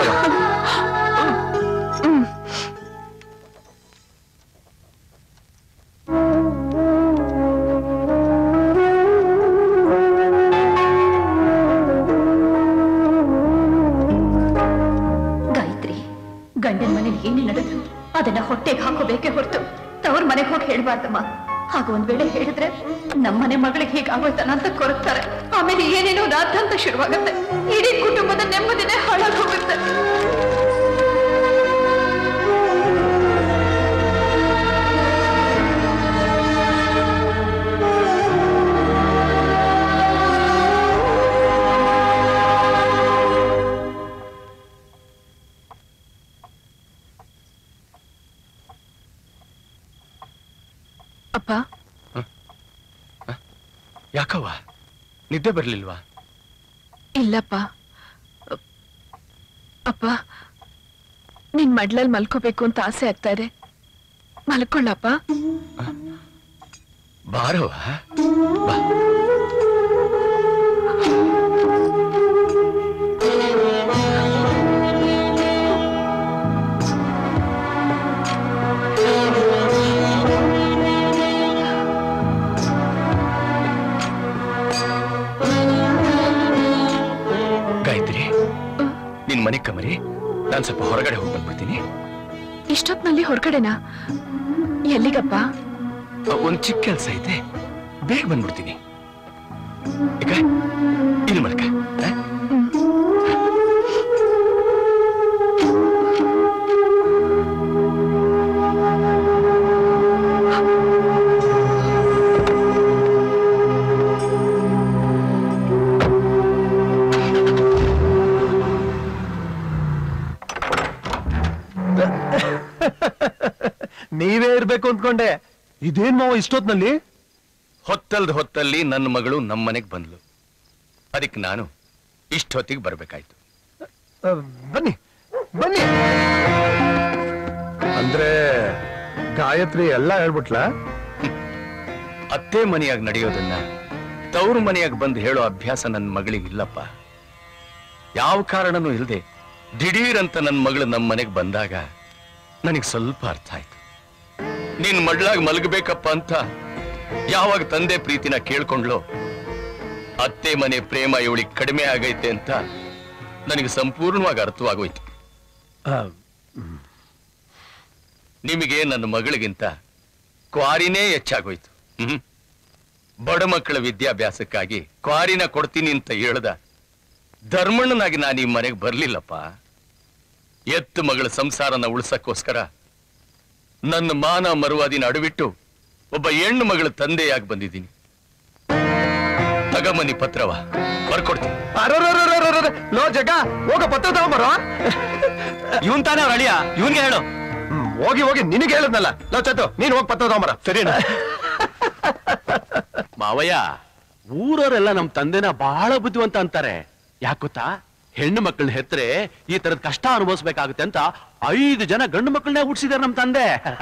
ಗಾಯತ್ರಿ ಗಂಡನ ಮನೇಲಿ ಏನೇ ನಡೆದ್ರು ಅದನ್ನ ಹೊಟ್ಟೆಗೆ ಹಾಕೋಬೇಕೇ ಹೊರತು ತವ್ರ ಮನೆಗೆ ಹೋಗಿ ಹೇಳ್ಬಾರ್ದಮ್ಮ ಹಾಗ ಒಂದ್ ವೇಳೆ ಹೇಳಿದ್ರೆ ನಮ್ಮನೆ ಮಗಳಿಗೆ ಹೀಗಾಗೋಯ್ತಾನ ಅಂತ ಕೊರಗ್ತಾರೆ ಆಮೇಲೆ ಏನೇನೋ ರಾಧಾಂತ ಶುರುವಾಗುತ್ತೆ ಇಡೀ ಕುಟುಂಬದ ನೆಮ್ಮದಿನೇ ಹಾಳಾಗಿ ಹೋಗುತ್ತೆ ಅಪ್ಪ ಯಾಕವ್ವ ನಿದ್ದೆ ಬರ್ಲಿಲ್ವಾ ಇಲ್ಲಪ್ಪ ಅಪ್ಪ ನಿನ್ ಮಡ್ಲಲ್ಲಿ ಮಲ್ಕೋಬೇಕು ಅಂತ ಆಸೆ ಆಗ್ತಾ ಇದೆ ಮಲ್ಕೊಳ್ಳಪ್ಪ ಬಾರವ್ವ ಬಾ ಗಾಯತ್ರಿ ನಿನ್ ಮನೆ ಕಮರಿ ನಾನ್ ಸ್ವಲ್ಪ ಹೊರಗಡೆ ಹೋಗಿ ಬಂದ್ಬಿಡ್ತೀನಿ ಇಷ್ಟೊತ್ನಲ್ಲಿ ಹೊರಗಡೆನಾ ಎಲ್ಲಿಗಪ್ಪ ಅ, ಒಂದ್ ಚಿಕ್ಕ ಕೆಲ್ಸ ಐತೆ ಬೇಗ ಬಂದ್ಬಿಡ್ತೀನಿ ಈಗ ಇಲ್ಲಿ ಮಲ್ಕ ಆ? ನೀವೇ ಇರ್ಬೇಕು ಅಂದ್ಕೊಂಡೆ ಇದೇನ್ ಮಾವ ಇಷ್ಟೊತ್ನಲ್ಲಿ ಹೊತ್ತಲ್ದ ಹೊತ್ತಲ್ಲಿ ನನ್ನ ಮಗಳು ನಮ್ಮ ಮನೆಗ್ ಬಂದ್ಲು ಅದಕ್ಕೆ ನಾನು ಇಷ್ಟೊತ್ತಿಗೆ ಬರ್ಬೇಕಾಯ್ತು ಆ, ಬನ್ನಿ ಬನ್ನಿ ಅಂದ್ರೆ ಗಾಯತ್ರಿ ಎಲ್ಲ ಹೇಳ್ಬಿಟ್ಲಾ ಅತ್ತೆ ಮನೆಯಾಗ ನಡೆಯೋದನ್ನ ತವರು ಮನೆಯಾಗ ಬಂದು ಹೇಳೋ ಅಭ್ಯಾಸ ನನ್ನ ಮಗಳಿಗೆ ಇಲ್ಲಪ್ಪ ಯಾವ ಕಾರಣನೂ ಇಲ್ಲದೆ ದಿಢೀರ್ ಅಂತ ನನ್ನ ಮಗಳು ನಮ್ಮ ಮನೆಗೆ ಬಂದಾಗ ನನಗೆ ಸ್ವಲ್ಪ ಅರ್ಥ ಆಯ್ತು ನೀನ್ ಮಡ್ಲಾಗ ಮಲಗಬೇಕಪ್ಪ ಅಂತ ಯಾವಾಗ ತಂದೆ ಪ್ರೀತಿನ ಕೇಳ್ಕೊಂಡ್ಲೋ ಅತ್ತೆ ಮನೆ ಪ್ರೇಮ ಇವಳಿಗೆ ಕಡಿಮೆ ಆಗೈತೆ ಅಂತ ನನಗೆ ಸಂಪೂರ್ಣವಾಗಿ ಅರ್ಥವಾಗೋಯ್ತು ನಿಮಗೆ ನನ್ನ ಮಗಳಿಗಿಂತ ಕ್ವಾರಿನೇ ಹೆಚ್ಚಾಗೋಯ್ತು ಹ್ಮ್ ಬಡ ಮಕ್ಕಳ ವಿದ್ಯಾಭ್ಯಾಸಕ್ಕಾಗಿ ಕ್ವಾರಿನ ಕೊಡ್ತೀನಿ ಅಂತ ಹೇಳ್ದ ಧರ್ಮಣ್ಣನಾಗಿ ನಾನು ಈ ಮನೆಗೆ ಬರ್ಲಿಲ್ಲಪ್ಪ ಎತ್ತು ಮಗಳ ಸಂಸಾರನ ಉಳ್ಸಕ್ಕೋಸ್ಕರ ನನ್ನ ಮಾನ ಮರುವಾದಿನ ಅಡವಿಟ್ಟು ಒಬ್ಬ ಹೆಣ್ಣು ಮಗಳ ತಂದೆಯಾಗಿ ಬಂದಿದ್ದೀನಿ ತಗಮನಿ ಪತ್ರವ ಬರ್ಕೊಡ್ತೀನಿ ಅರರರರರರರ. ಲೋ ಜಗ ಹೋಗ ಪತ್ರ ತಗೊಂಬರೋ ಇವನ್ ತಾನೇ ಅವ್ರ ಅಳಿಯ ಇವನ್ಗೆ ಹೇಳು ಹೋಗಿ ಹೋಗಿ ನಿನಗೆ ಹೇಳದ್ನಲ್ಲ ಲೋ ಚತ್ತು ನೀನ್ ಹೋಗಿ ಪತ್ರ ತಗೊಂಬರ ಸರಿನಾ ಮಾವಯ್ಯ ಊರವರೆಲ್ಲ ನಮ್ ತಂದೆನ ಬಹಳ ಬುದ್ಧಿವಂತ ಅಂತಾರೆ ಯಾಕ್ ಗೊತ್ತಾ ಹೆಣ್ಣು ಮಕ್ಕಳನ್ನ ಹೆತ್ರೆ ಈ ತರದ ಕಷ್ಟ ಅನುಭವಿಸ್ಬೇಕಾಗುತ್ತೆ ಅಂತ ಐದು ಜನ ಗಂಡು ಮಕ್ಕಳನ್ನೇ ಹುಟ್ಟಿಸಿದಾರೆ ನಮ್ ತಂದೆ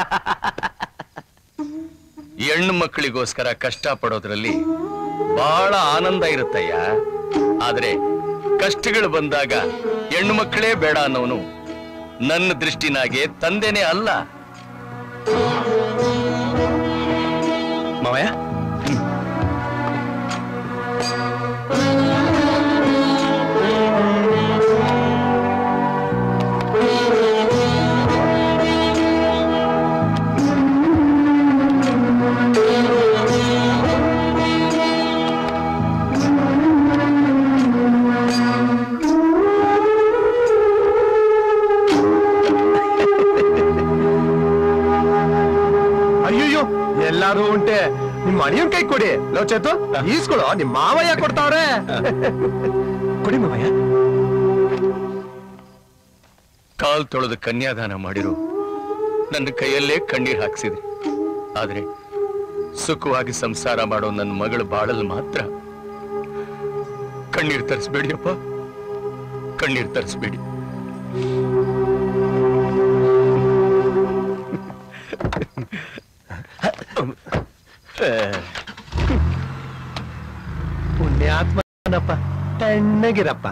ಹೆಣ್ಣು ಮಕ್ಕಳಿಗೋಸ್ಕರ ಕಷ್ಟ ಪಡೋದ್ರಲ್ಲಿ ಬಹಳ ಆನಂದ ಇರುತ್ತಯ್ಯ ಆದ್ರೆ ಕಷ್ಟಗಳು ಬಂದಾಗ ಹೆಣ್ಣು ಮಕ್ಕಳೇ ಬೇಡ ಅನ್ನೋನು ನನ್ನ ದೃಷ್ಟಿನಾಗೆ ತಂದೆನೇ ಅಲ್ಲ ಮಾವಯ್ಯ ಅಯ್ಯಯ್ಯೋ ಎಲ್ಲಾರು ಉಂಟೆ ನಿಮ್ ಮಣಿಯನ್ ಕೈ ಕೊಡಿ ಲೋ ಚೇತು ಈಸ್ಕೊಳು ನಿಮ್ ಮಾವಯ್ಯ ಕೊಡ್ತಾವ್ರೆ ಕೊಡಿ ಮಾವಯ್ಯ ಕಾಲ್ ತೊಳೆದು ಕನ್ಯಾದಾನ ಮಾಡಿರು ನನ್ನ ಕೈಯಲ್ಲೇ ಕಣ್ಣೀರ್ ಹಾಕ್ಸಿದ್ರಿ ಆದ್ರೆ ಸುಖವಾಗಿ ಸಂಸಾರ ಮಾಡೋ ನನ್ನ ಮಗಳು ಬಾಳಲ್ ಮಾತ್ರ ಕಣ್ಣೀರ್ ತರಿಸ್ಬೇಡಿಯಪ್ಪ ಕಣ್ಣೀರ್ ತರಿಸ್ಬೇಡಿ ಪುಣ್ಯಾತ್ಮನಪ್ಪ ತಣ್ಣಗಿರಪ್ಪ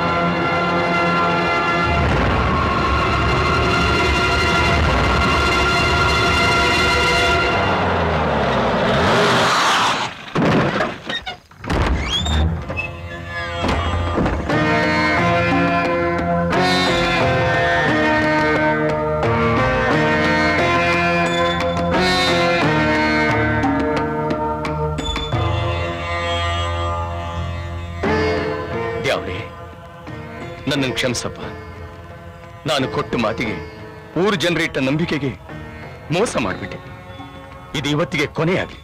ದ್ಯಾವ್ರೆ ನನ್ನನ್ನು ಕ್ಷಮಿಸಪ್ಪ ನಾನು ಕೊಟ್ಟ ಮಾತಿಗೆ ಊರು ಜನರಿಟ್ಟ ನಂಬಿಕೆಗೆ ಮೋಸ ಮಾಡಿಬಿಟ್ಟೆ ಇದು ಇವತ್ತಿಗೆ ಕೊನೆಯಾಗಲಿ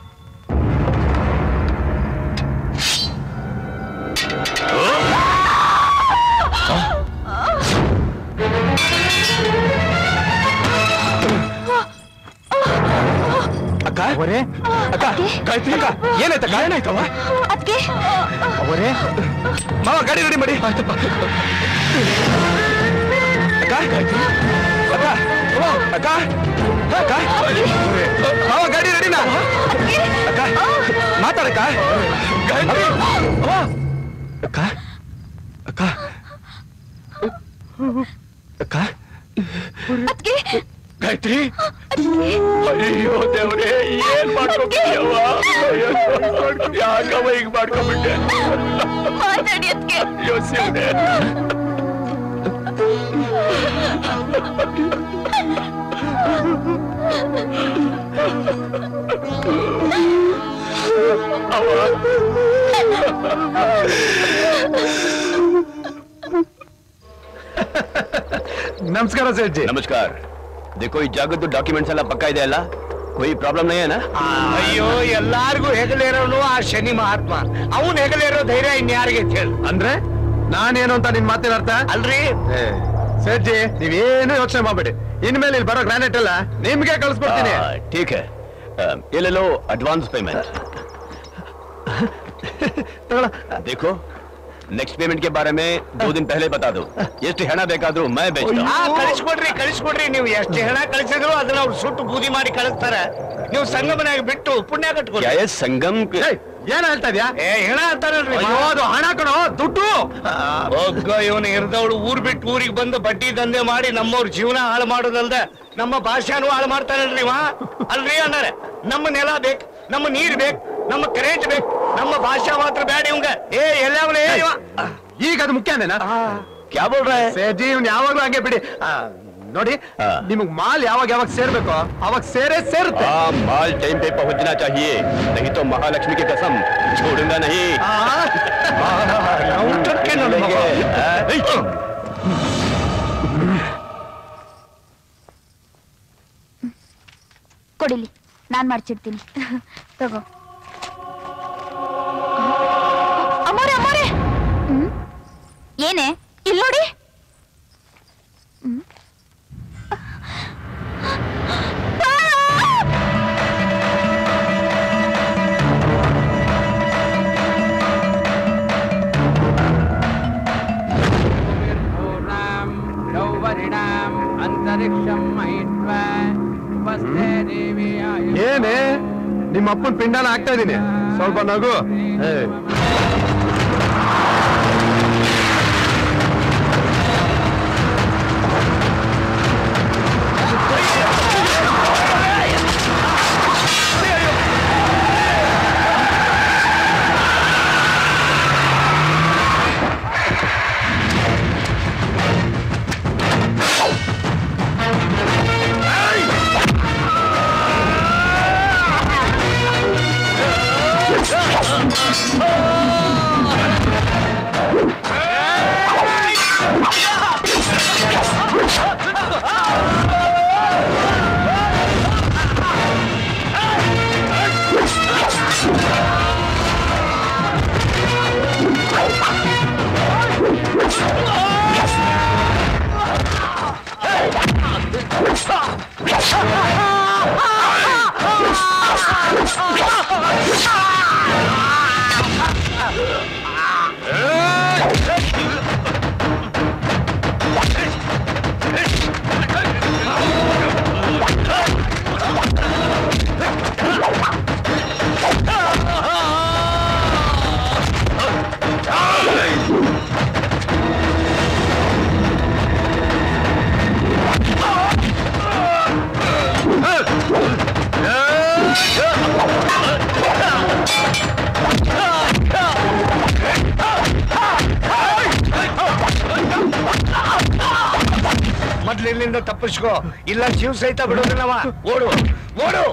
ಅಕ್ಕ ಅವರೇ ಅಕ್ಕ ಗಾಯತ್ರಿ ಅಕ್ಕ ಏನಾಯ್ತಕ್ಕ ಏನಾಯ್ತವ ಅದಕ್ಕೆ ಅವರೇ ಮಾವ ಗಾಡಿ ರೆಡಿ ಮಾಡಿ ಅಕ್ಕ ಗಾಯತ್ರಿ ಅಕ್ಕ ಅವ್ವ, ಅಕ್ಕ ಅಕ್ಕ ಮಾವ ಗಾಡಿ ರೆಡಿನಾ ಅಕ್ಕ ಮಾತಾಡಕ್ಕ ಗಾಯತ್ರಿ ಅವ್ವ, ಅಕ್ಕ ಅಕ್ಕ ಅಕ್ಕ ಗಾಯತ್ರಿ ಅಯ್ಯೋ ದೇವ್ರೆ ಏನ್ ಮಾಡ್ಕೊಂಡ್ಬಿಟ್ಟಿಯವ್ವ ಯಾಕವ್ವ ಈಗ ಮಾಡ್ಕೊಂಡ್ಬಿಟ್ಟೆ ಮಾತಾಡಿ ಅದಕ್ಕೆ ಅಯ್ಯೋ ಶಿವನೇ ನಮಸ್ಕಾರ ಸೇಠ್ ಜಿ ನಮಸ್ಕಾರ देखो ಈ ಜಾಗದ್ದು ಡಾಕ್ಯುಮೆಂಟ್ಸ್ ಎಲ್ಲ ಪಕ್ಕ ಇದೆ ಅಲ್ಲ कोई ಪ್ರಾಬ್ಲಮ್ नहीं है ना ಅಯ್ಯೋ ಎಲ್ಲಾರ್ಗೂ ಹೆಗಲೇರೋನು ಆ ಶನಿ ಮಹಾತ್ಮ ಅವನ್ ಹೆಗಲೇರೋ ಧೈರ್ಯ ಇನ್ಯಾರಿಗೆ ಹೇಳು ಅಂದ್ರೆ ನಾನೇನು ಅಂತ ನಿನ್ ಮಾತಿನ ಅರ್ಥ ಅಲ್ರಿ ಸೇಠ್ ಜಿ ನೀವೇನು ಯೋಚನೆ ಮಾಡ್ಬೇಡಿ ಇನ್ಮೇಲೆ ಇಲ್ಲಿ ಬರೋ ಗ್ರಾನೈಟ್ ಎಲ್ಲ ನಿಮ್ಗೆ ಕಳ್ಸ್ಕೊಡ್ತೀನಿ आ, ठीक है आ, ये ले लो एडवांस पेमेंट देखो नेक्स्ट पेमेंट के बारे में दो दिन पहले बता दो ಎಷ್ಟು ಹೆಣ ಬೇಕಾದ್ರೂ मैं बेचता ಆ हूँ ಕಳಿಸ್ಕೊಡ್ರಿ ಕಳಿಸ್ಕೊಡ್ರಿ ನೀವು ಎಷ್ಟು ಹೆಣ ಕಳಿಸಿದ್ರು ಅದನ್ನ ಅವ್ರು ಸುಟ್ಟು ಬೂದಿ ಮಾಡಿ ಕಳಿಸ್ತಾರೆ ನೀವು ಸಂಘ ಮನೆಯಾಗ ಬಿಟ್ಟು ಪುಣ್ಯ क्या ಕಟ್ಕೊಡ್ರಿ ये संगम के- ಏನ್ ಹೇಳ್ತಾ ಇದ್ಯಾ ಏ ಹೆಣ ಅಂತಾರಲ್ರಿ ಅಯ್ಯೋ, ಅದು ಹಣ ಕಣೋ ದುಡ್ಡು ಒಗ್ಗ ಇವನು ಇರ್ದವಳು ಊರ್ ಬಿಟ್ಟು ಊರಿಗೆ ಬಂದು ಬಡ್ಡಿ ದಂಧೆ ಮಾಡಿ ನಮ್ಮವ್ರ ಜೀವನ ಹಾಳು ಮಾಡೋದಲ್ದ ನಮ್ಮ ಭಾಷಾನು ಹಾಳು ಮಾಡ್ತಾರಲ್ರಿ ಇವ ಅಲ್ರಿ ಅಣ್ಣಾರೆ ನಮ್ಮ ನೆಲ ಬೇಕು ನಮ್ಮ ನೀರ್ ಬೇಕು ನಮ್ಮ ಕರೆಂಟ್ ಬೇಕು ನಮ್ಮ ಭಾಷಾ ಮಾತ್ರ ಬೇಡ ಇವಂಗ ಏ ಎಲ್ಲಾವಲೇ ಇವ ಈಗ ಅದು ಮುಖ್ಯನೇನಾ क्या बोल रहा है ಸೇಠ್ ಜಿ ಇವ್ನ್ ಯಾವಾಗ್ಲೂ ಹಂಗೆ ಬಿಡಿ ಆ, ನೋಡಿ ನಿಮಗ್ ಮಾಲ್ ಯಾವಾಗ ಯಾವಾಗ ಸೇರ್ಬೇಕು ಅವಾಗ ಸೇರೇ ಸೇರುತ್ತೆ हाँ माल टाइम पे पहुंचना चाहिए नहीं तो महालक्ष्मी की कसम छोड़ूंगा नहीं ಕೊಡಿಲಿ ನಾನ್ ಮಾಡ್ಸಿಡ್ತೀನಿ ತಗೋ ಏನೇ ಇಲ್ಲಿ ನೋಡಿ ಅಂತರಿಕ್ಷಂ ಏನೇ ನಿಮ್ಮ ಅಪ್ಪನ ಪಿಂಡನ ಹಾಕ್ತಾ ಇದೀನಿ ಸ್ವಲ್ಪ ನಗು ಏ. ಮೊದ್ಲು ಇಲ್ಲಿಂದ ತಪ್ಪಿಸ್ಕೋ ಇಲ್ಲ ಜೀವ ಸಹಿತ ಬಿಡೋದಿಲ್ಲವ ಓಡು ಓಡು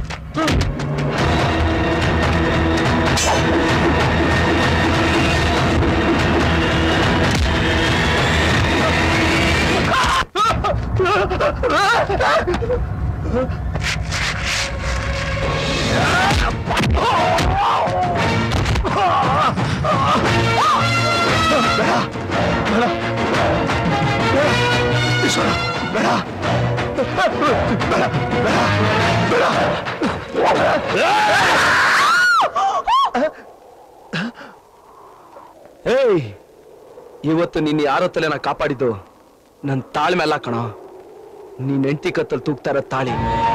ಈಶ್ವರ ಬೇಡ ಬೇಡ ಬೇಡ ಏಯ್ ಇವತ್ತು ನಿನ್ನ ಯಾರ ತಲೆನ ಕಾಪಾಡಿದ್ದು ನನ್ ತಾಳ್ಮೆ ಅಲ್ಲ ಕಣೋ ನೀನ್ ಹೆಂಡತಿ ಕತ್ತಲ್ ತೂಗ್ತಾ ಇರೋ ತಾಳಿ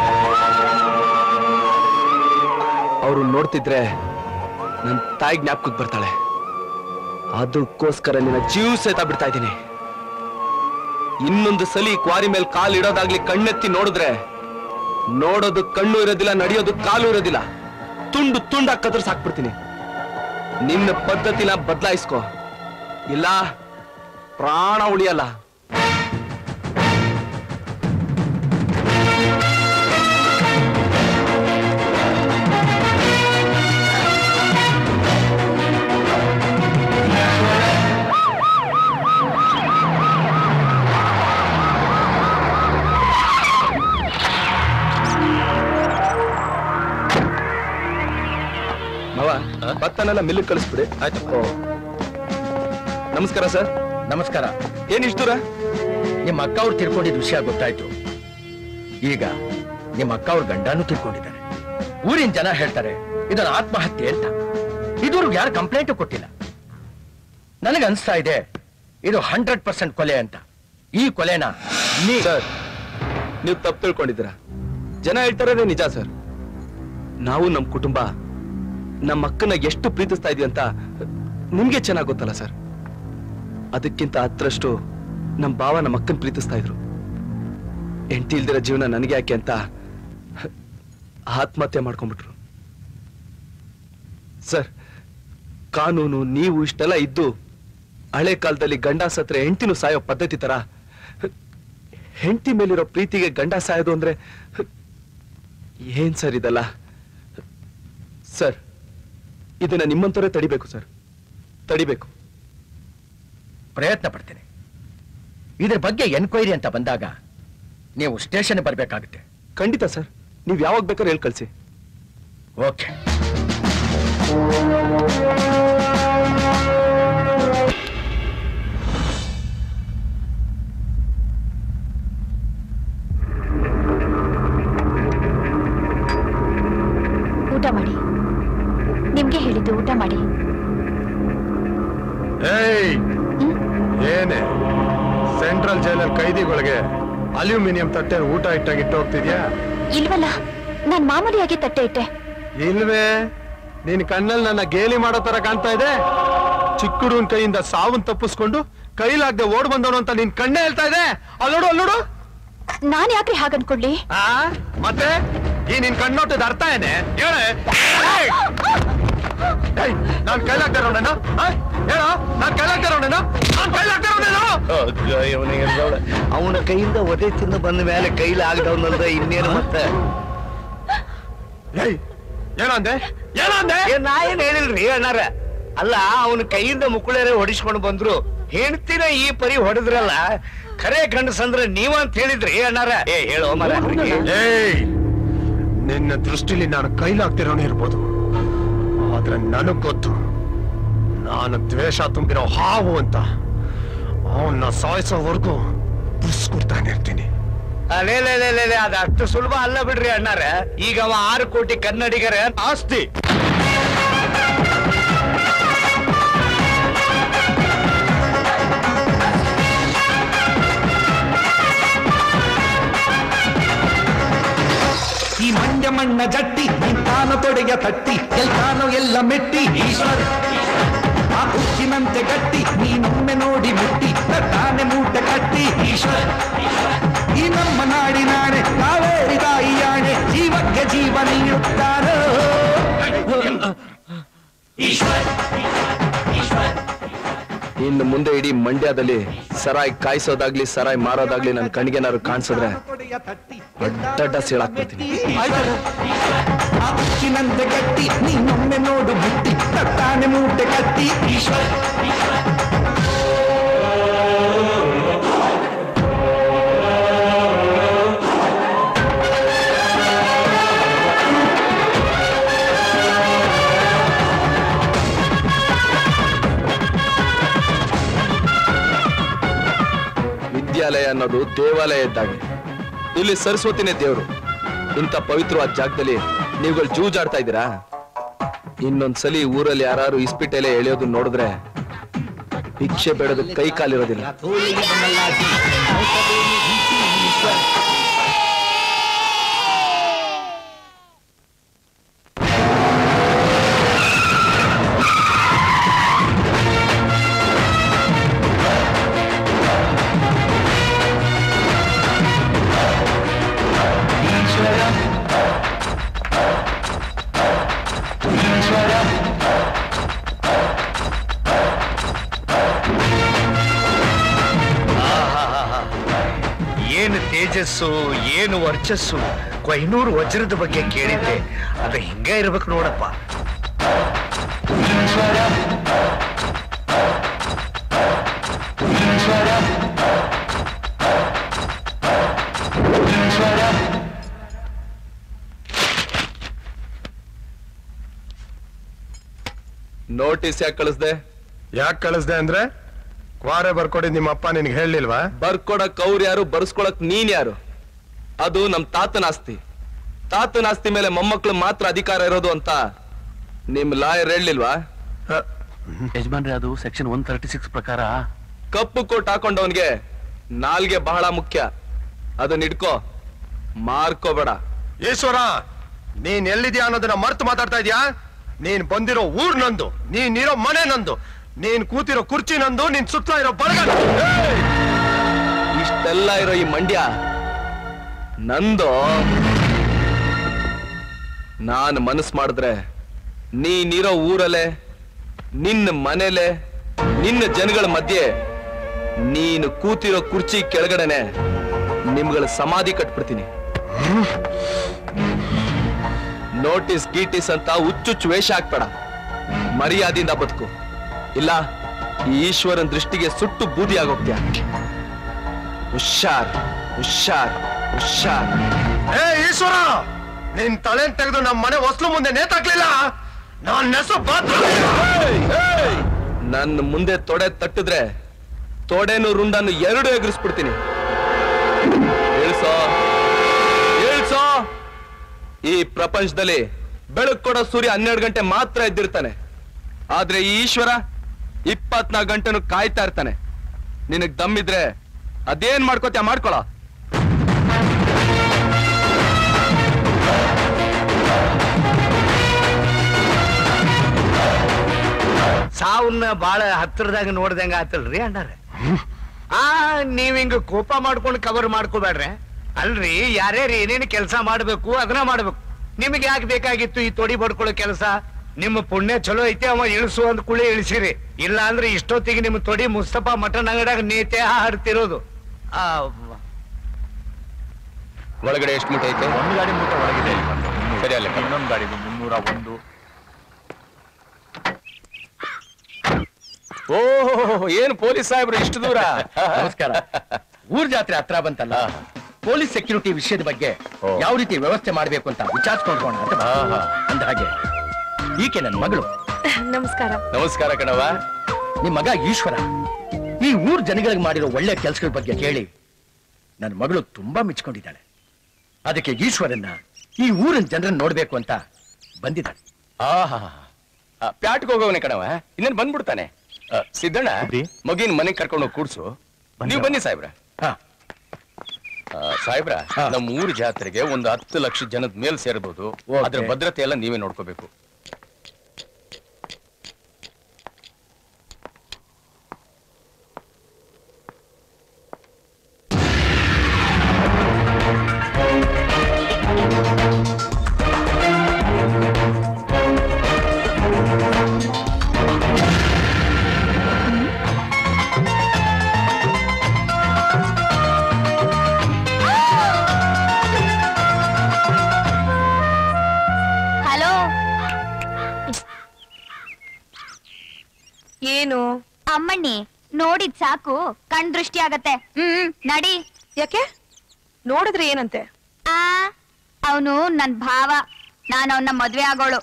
ಅವ್ರು ನೋಡ್ತಿದ್ರೆ ನನ್ ತಾಯಿ ಜ್ಞಾಪಕಕ್ಕೆ ಬರ್ತಾಳೆ ಅದಕ್ಕೋಸ್ಕರ ನಿನ್ನ ಜೀವ ಸಹಿತ ಬಿಡ್ತಾ ಇದ್ದೀನಿ ಇನ್ನೊಂದು ಸಲಿ ಕ್ವಾರಿ ಮೇಲೆ ಕಾಲು ಇಡೋದಾಗ್ಲಿ ಕಣ್ಣೆತ್ತಿ ನೋಡಿದ್ರೆ ನೋಡೋದು ಕಣ್ಣು ಇರೋದಿಲ್ಲ ನಡೆಯೋದು ಕಾಲು ಇರೋದಿಲ್ಲ ತುಂಡು ತುಂಡಾಗಿ ಕತ್ತರಿಸಿ ಹಾಕ್ಬಿಡ್ತೀನಿ ನಿನ್ನ ಪದ್ಧತಿನ ಬದಲಾಯಿಸ್ಕೋ ಇಲ್ಲ ಪ್ರಾಣ ಉಳಿಯಲ್ಲ ಮಾವ ಭತ್ತನೆಲ್ಲ ಮಿಲ್ಲು ಕಳಿಸ್ಬಿಡಿ ಆಯ್ತು ನಮಸ್ಕಾರ ಸರ್ ನಮಸ್ಕಾರ ಏನ್ ಇಷ್ಟು ದೂರ ನಿಮ್ಮ ಅಕ್ಕ ಅವ್ರು ತಿರ್ಕೊಂಡಿದ್ ವಿಷಯ ಗೊತ್ತಾಯ್ತು ಈಗ ನಿಮ್ಮ ಅಕ್ಕ ಅವ್ರ ಗಂಡನೂ ತಿರ್ಕೊಂಡಿದ್ದಾರೆ ಊರಿನ ಜನ ಹೇಳ್ತಾರೆ ಇದನ್ನ ಆತ್ಮಹತ್ಯೆ ಅಂತ ಇದುವರೆಗೂ ಯಾರು ಕಂಪ್ಲೇಂಟ್ ಕೊಟ್ಟಿಲ್ಲ ನನಗೆ ಅನ್ಸ್ತಾ ಇದೆ ಇದು ಹಂಡ್ರೆಡ್ ಪರ್ಸೆಂಟ್ ಕೊಲೆ ಅಂತ ಈ ಕೊಲೆನ ನೀ ಸರ್ ನೀವು ತಪ್ಪು ತಿಳ್ಕೊಂಡಿದ್ದೀರಾ ಜನ ಹೇಳ್ತಾರದೇ ನಿಜ ಸರ್ ನಾವು ನಮ್ಮ ಕುಟುಂಬ ನಮ್ಮ ಅಕ್ಕನ ಎಷ್ಟು ಪ್ರೀತಿಸ್ತಾ ಇದೀವಿ ಅಂತ ನಿಮ್ಗೆ ಚೆನ್ನಾಗ್ ಗೊತ್ತಲ್ಲ ಸರ್ ಅದಕ್ಕಿಂತ ಹತ್ರಷ್ಟು ನಮ್ಮ ಭಾವ ನಮ್ಮ ಅಕ್ಕನ ಪ್ರೀತಿಸ್ತಾ ಇದ್ರು ಹೆಂಡತಿ ಇಲ್ದಿರೋ ಜೀವನ ನನಗೆ ಯಾಕೆ ಅಂತ ಆತ್ಮಹತ್ಯೆ ಮಾಡ್ಕೊಂಡ್ಬಿಟ್ರು ಸರ್ ಕಾನೂನು ನೀವು ಇಷ್ಟೆಲ್ಲ ಇದ್ದು ಹಳೆ ಕಾಲದಲ್ಲಿ ಗಂಡ ಸತ್ರೆ ಹೆಂಡತಿನೂ ಸಾಯೋ ಪದ್ಧತಿ ತರ ಹೆಂಡತಿ ಮೇಲಿರೋ ಪ್ರೀತಿಗೆ ಗಂಡ ಸಾಯೋದು ಅಂದ್ರೆ ಏನ್ ಸರ್ ಇದಲ್ಲ ಸರ್ ಇದನ್ನ ನಿಮ್ಮಂತವರೇ ತಡಿಬೇಕು ಸರ್ ತಡಿಬೇಕು ಪ್ರಯತ್ನ ಪಡ್ತೇನೆ ಇದ್ರ ಬಗ್ಗೆ ಎನ್ಕ್ವೈರಿ ಅಂತ ಬಂದಾಗ ನೀವು ಸ್ಟೇಷನ್ ಬರಬೇಕಾಗುತ್ತೆ ಖಂಡಿತ ಸರ್ ನೀವ್ ಯಾವಾಗ ಬೇಕಾದ್ರೆ ಹೇಳ್ ಕಳ್ಸಿ ಓಕೆ ನಿಮ್ಗೆ ಹೇಳಿದ್ದು ಊಟ ಮಾಡಿ ಏಯ್ ಏನೇ ಸೆಂಟ್ರಲ್ ಜೈಲಲ್ಲಿ ಕೈದಿಗಳಿಗೆ ಅಲ್ಯೂಮಿನಿಯಂ ತಟ್ಟೆ ಊಟ ಇಟ್ಟಾಗಿ ಇಟ್ಟು ಹೋಗ್ತಿದ್ಯಾ ಇಲ್ವಲ್ಲ ನಾನ್ ಮಾಮೂಲಿಯಾಗಿ ತಟ್ಟೆ ಇಟ್ಟೆ ಇಲ್ವೇ ನಿನ್ ಕಣ್ಣಲ್ಲಿ ನನ್ನ ಗೇಲಿ ಮಾಡೋ ತರ ಕಾಣ್ತಾ ಇದೆ ಚಿಕ್ಕ ಹುಡುಗನ್ ಕೈಯಿಂದ ಸಾವನ್ ತಪ್ಪಿಸ್ಕೊಂಡು ಕೈಲಾಗ್ದೆ ಓಡ್ ಬಂದವನು ಅಂತ ನಿನ್ ಕಣ್ಣೇ ಹೇಳ್ತಾ ಇದೆ ಅಲ್ಲೋಡು ಅಲ್ಲೋಡು ನಾನ್ ಯಾಕ್ರಿ ಹಾಗನ್ಕೊಳ್ಳಿ ಆ ಮತ್ತೆ ಈ ನಿನ್ ಕಣ್ಣೋಟದ ಅರ್ಥ ಏನೇ ಹೇಳೆ ಏಯ್! ಏಯ್, ನಾನ್ ಕೈಲಾಗ್ತಾ ಇರೋನೇನ ಹೇಳ ನಾನ್ ಕೈಲಾಗ್ತಾ ಇರೋನೇನ ನಾನ್ ಕೈಲಾಗ್ತಾ ಇರೋನೇನ ಅವನ ಕೈಯಿಂದ ಒದೆ ತಿಂದು ಬಂದ ಮೇಲೆ ಕೈಲಾಗದವನಲ್ದ ಇನ್ನೇನು ಮತ್ತೆ ಏಯ್ ಏನಂದೆ ಏನಂದೆ ಏ, ನಾ ಏನ್ ಹೇಳಿಲ್ರಿ ಅಣ್ಣಾರ ಅಲ್ಲ ಅವನ ಕೈಯಿಂದ ಮುಕ್ಕುಳೇರೆ ಹೊಡಿಸ್ಕೊಂಡು ಬಂದ್ರು ಹೆಣ್ತಿನ ಈ ಪರಿ ಹೊಡೆದ್ರಲ್ಲ ಖರೆ ಗಂಡಸಂದ್ರ ನೀವ ಅಂತ ಹೇಳಿದ್ರಿ ಅಣ್ಣಾರ ಏ ಹೇಳೋ ಮರ ಏಯ್ ನಿನ್ನ ದೃಷ್ಟಿಲಿ ನಾನು ಕೈಲಾಗ್ತಿರೋನು ಇರ್ಬೋದು ಆದ್ರೆ ನನಗ್ ಗೊತ್ತು ನಾನು ದ್ವೇಷ ತುಂಬಿರೋ ಹಾವು ಅಂತ ಅವನ್ನ ಸಾಯಿಸೋವರೆಗೂ ಬುಸ್ಕೊಡ್ತಾನೆ ಇರ್ತೀನಿ ಅಲೇ ಲೇ ಲೇ ಲೇ ಲೇ, ಅದ್ ಅಷ್ಟು ಸುಲಭ ಅಲ್ಲ ಬಿಡ್ರಿ ಅಣ್ಣಾರ ಈಗ ಅವ ಆರು ಕೋಟಿ ಕನ್ನಡಿಗರ ಆಸ್ತಿ ಈ ಮಂಡ್ಯ ಮಣ್ಣ ಜಟ್ಟಿ ನಿಂತಾನ ತೊಡೆಯ ತಟ್ಟಿ ಗೆಲ್ತಾನೋ ಎಲ್ಲ ಮೆಟ್ಟಿ ಈಶ್ವರ್ ಆ ಉಕ್ಕಿನಂತೆ ಗಟ್ಟಿ ನೀನೊಮ್ಮೆ ನೋಡಿ ಮುಟ್ಟಿ ತಾನೆ ಮೂಟೆ ಕಟ್ಟಿ ಈಶ್ವರ್ ಈ ನಮ್ಮ ನಾಡಿನಾಣೆ ಕಾವೇರಿ ತಾಯಿಯಾಣೆ ಜೀವಕ್ಕೆ ಜೀವ ನೀಡುತ್ತಾರೋ ಈಶ್ವರ್ ಈಶ್ವರ್ ಇನ್ನು ಮುಂದೆ ಇಡೀ ಮಂಡ್ಯದಲ್ಲಿ ಸರಾಯ್ ಕಾಯಿಸೋದಾಗ್ಲಿ ಸರಾಯ್ ಮಾರೋದಾಗ್ಲಿ ನನ್ನ ಕಣ್ಗೇನಾದ್ರು ಕಾಣಿಸಿದ್ರೆ ಅಡ್ಡಡ್ಡ ಸೀಳಾಕ್ಬಿಡ್ತೀನಿ ಆ ಉಕ್ಕಿನಂತೆ ಗಟ್ಟಿ ನೀನೊಮ್ಮೆ ನೋಡು ಮುಟ್ಟಿ ತಾನೆ ಮೂಟೆ ಕಟ್ಟಿ ಈಶ್ವರ್ ವಿದ್ಯಾಲಯ ಅನ್ನೋದು ದೇವಾಲಯ ಇದ್ದಾಗೆ ಇಲ್ಲಿ ಸರಸ್ವತಿನೇ ದೇವ್ರು ಇಂಥ ಪವಿತ್ರವಾದ ಜಾಗದಲ್ಲಿ ನೀವುಗಳು ಜೂಜಾಡ್ತಾ ಇದ್ದೀರಾ ಇನ್ನೊಂದ್ಸಲಿ ಊರಲ್ಲಿ ಯಾರು ಇಸ್ಪಿಟೆಲೆ ಎಳೆಯೋದು ನೋಡಿದ್ರೆ ಭಿಕ್ಷೆ ಬೇಡೋದು ಕೈ ಕಾಲಿರೋದಿಲ್ಲ ಏನು ತೇಜಸ್ಸು ಏನು ವರ್ಚಸ್ಸು ಕೊಹಿನೂರು ವಜ್ರದ ಬಗ್ಗೆ ಕೇಳಿದ್ದೆ ಅದ ಹಿಂಗ ಇರ್ಬೇಕು ನೋಡಪ್ಪ ನೋಟಿಸ್ ಯಾಕೆ ಕಳಿಸ್ದೆ ಯಾಕೆ ಕಳಿಸ್ದೆ ಅಂದ್ರೆ ಕ್ವಾರೆ ಬರ್ಕೊಡಿದ್ ನಿಮ್ಮ ಅಪ್ಪ ನಿನ್ಗೆ ಹೇಳಿಲ್ವಾ ಬರ್ಕೊಡಕ್ ಅವ್ರು ಯಾರು ಬರ್ಸ್ಕೊಳಕ್ ನೀನ್ ಯಾರು ಅದು ನಮ್ ತಾತನ ಆಸ್ತಿ ತಾತನ ಆಸ್ತಿ ಮೇಲೆ ಮೊಮ್ಮಕ್ಳು ಮಾತ್ರ ಅಧಿಕಾರ ಇರೋದು ಅಂತ ನಿಮ್ ಲಾಯರ್ ಹೇಳಿಲ್ವಾ ಯಜಮಾನ್ರೆ ಅದು ಸೆಕ್ಷನ್ ಒನ್ ತರ್ಟಿ ಸಿಕ್ಸ್ ಪ್ರಕಾರ ಕಪ್ಪು ಕೋಟ್ ಹಾಕೊಂಡವನ್ಗೆ ನಾಲ್ಗೆ ಬಹಳ ಮುಖ್ಯ ಅದನ್ನ ಇಟ್ಕೋ ಮಾರ್ಕೋಬೇಡ ಈಶ್ವರ ನೀನ್ ಎಲ್ಲಿದ್ಯಾ ಅನ್ನೋದನ್ನ ಮರ್ತು ಮಾತಾಡ್ತಾ ಇದ್ಯಾ ನೀನ್ ಬಂದಿರೋ ಊರ್ ನಂದು ನೀನ್ ಇರೋ ಮನೆ ನಂದು ನೀನ್ ಕೂತಿರೋ ಕುರ್ಚಿ ನಂದು ನೀನ್ ಸುತ್ತ ಇರೋ ಬಳಗ ಏಯ್! ಇಷ್ಟೆಲ್ಲ ಇರೋ ಈ ಮಂಡ್ಯ ನಂದು ನಾನು ಮನಸ್ ಮಾಡಿದ್ರೆ ನೀನಿರೋ ಊರಲ್ಲೇ ನಿನ್ನ ಮನೇಲೆ ನಿನ್ನ ಜನಗಳ ಮಧ್ಯೆ ನೀನು ಕೂತಿರೋ ಕುರ್ಚಿ ಕೆಳಗಡೆನೆ ನಿಮ್ಗಳ ಸಮಾಧಿ ಕಟ್ಬಿಡ್ತೀನಿ ನೋಟಿಸ್ ಗೀಟಿಸ್ ಅಂತ ಹುಚ್ಚುಚ್ಚು ವೇಷ ಹಾಕ್ಬೇಡ ಮರ್ಯಾದೆಯಿಂದ ಬದುಕು ಇಲ್ಲ ಈ ಈಶ್ವರನ್ ದೃಷ್ಟಿಗೆ ಸುಟ್ಟು ಬೂದಿ ಆಗೋಗ್ತ್ಯಾ ಹುಷಾರ್ ಹುಷಾರ್ ಹುಷಾರ್ ಏ ಈಶ್ವರ ನಿನ್ ತಲೆ ತೆಗೆದು ನಮ್ಮ ಮನೆ ಹೊಸ್ಲು ಮುಂದೆ ನೇತಾಕ್ಲಿಲ್ಲ ನಾನ್ ನೆಸು ಬಾತ್ರ ನನ್ನ ಮುಂದೆ ತೊಡೆ ತಟ್ಟಿದ್ರೆ ತೊಡೆನು ರುಂಡನ್ನು ಎರಡು ಎಗರಿಸ್ಬಿಡ್ತೀನಿ ಇಳ್ಸೋ ಇಳ್ಸೋ ಈ ಪ್ರಪಂಚದಲ್ಲಿ ಬೆಳಕು ಕೊಡೋ ಸೂರ್ಯ ಹನ್ನೆರಡು ಗಂಟೆ ಮಾತ್ರ ಎದ್ದಿರ್ತಾನೆ ಆದ್ರೆ ಈ ಈಶ್ವರ ಇಪ್ಪತ್ನಾಲ್ಕು ಗಂಟೆನು ಕಾಯ್ತಾ ಇರ್ತಾನೆ ನಿನಗ್ ದಮ್ಮಿದ್ರೆ ಅದೇನ್ ಮಾಡ್ಕೋತ್ಯಾ ಮಾಡ್ಕೊಳ ಸಾವನ್ನ ಬಾಳ ಹತ್ತಿರದಾಗ ನೋಡ್ದಂಗ ಆತಲ್ರಿ ಅಣ್ಣಾರ ಆ ನೀವ್ ಹಿಂಗ ಕೋಪ ಮಾಡ್ಕೊಂಡು ಕವರ್ ಮಾಡ್ಕೋಬೇಡ್ರಿ ಅಲ್ರಿ ಯಾರ್ಯಾರು ಏನೇನು ಕೆಲಸ ಮಾಡ್ಬೇಕು ಅದನ್ನ ಮಾಡ್ಬೇಕು ನಿಮ್ಗೆ ಯಾಕೆ ಬೇಕಾಗಿತ್ತು ಈ ತೊಡಿ ಬಡ್ಕೊಳ್ಳೋ ಕೆಲಸ ನಿಮ್ಮ ಪುಣ್ಯ ಚಲೋ ಐತೆ ಅವ ಇಳಿಸು ಅಂದ್ ಕುಳಿ ಇಳಿಸಿರಿ ಇಲ್ಲ ಅಂದ್ರೆ ಇಷ್ಟೊತ್ತಿಗೆ ನಿಮ್ ತೊಡಿ ಮುಸ್ತಫಾ ಮಟನ್ ಅಂಗಡಿಯಾಗ ನೇತೆ ಹಾಡ್ತಿರೋದು ಆ ಒಳಗಡೆ ಎಷ್ಟು ಮೂಟೆ ಐತೆ ಒಂದು ಗಾಡಿ ಮೂಟ ಒಳಗಿದೆ ಸರಿ ಅಲ್ಲ ಇನ್ನೊಂದು ಗಾಡಿದು ಮುನ್ನೂರ ಒಂದು ಓಹೋ ಏನು ಪೊಲೀಸ್ ಸಾಹೇಬ್ರು ಇಷ್ಟು ದೂರ ನಮಸ್ಕಾರ ಊರ್ ಜಾತ್ರೆ ಹತ್ರ ಬಂತಲ್ಲ ಪೊಲೀಸ್ ಸೆಕ್ಯೂರಿಟಿ ವಿಷಯದ ಬಗ್ಗೆ ಯಾವ ರೀತಿ ವ್ಯವಸ್ಥೆ ಮಾಡ್ಬೇಕು ಅಂತ ವಿಚಾರಿಸ್ಕೊಂಡು ಅಂತ ಬಂದೆ. ಅಂದ ಹಾಗೆ ಈಕೆ ನನ್ನ ಮಗಳು ನಮಸ್ಕಾರ ನಮಸ್ಕಾರ ಕಣವ ನಿಮ್ ಮಗ ಈಶ್ವರ ಈ ಊರ್ ಜನಗಳಿಗೆ ಮಾಡಿರೋ ಒಳ್ಳೆ ಕೆಲಸಗಳ ಬಗ್ಗೆ ಕೇಳಿ ನನ್ನ ಮಗಳು ತುಂಬಾ ಮೆಚ್ಕೊಂಡಿದ್ದಾಳೆ ಅದಕ್ಕೆ ಈಶ್ವರನ್ನ ಈ ಊರಿನ ಜನರನ್ನ ನೋಡ್ಬೇಕು ಅಂತ ಬಂದಿದ್ದಾಳೆ ಆಹಾ ಪ್ಯಾಟ್ಗೆ ಹೋಗೋವನೆ ಕಣವ ಇನ್ನೇನ್ ಬಂದ್ಬಿಡ್ತಾನೆ ಆ, ಸಿದ್ದಣ್ಣ ಮಗಿನ ಮನೆಗೆ ಕರ್ಕೊಂಡು ಹೋಗಿ ಕೂಡ್ಸು ನೀವು ಬನ್ನಿ ಸಾಹೇಬ್ರ ಆ, ಸಾಹೇಬ್ರ ನಮ್ಮ ಊರ್ ಜಾತ್ರೆಗೆ ಒಂದು ಹತ್ತು ಲಕ್ಷ ಜನದ ಮೇಲ್ ಸೇರ್ಬೋದು ಅದ್ರ ಭದ್ರತೆ ಎಲ್ಲ ನೀವೇ ನೋಡ್ಕೋಬೇಕು ಹಲೋ ಏನು ಅಮ್ಮಣ್ಣಿ ನೋಡಿದ್ ಸಾಕು ಕಣ್ ದೃಷ್ಟಿ ಆಗತ್ತೆ ಹ್ಮ್ ನಡಿ ಯಾಕೆ ನೋಡಿದ್ರೆ ಏನಂತೆ ಆ ಅವನು ನನ್ ಭಾವ ನಾನು ಅವನ್ನ ಮದ್ವೆ ಆಗೋಳು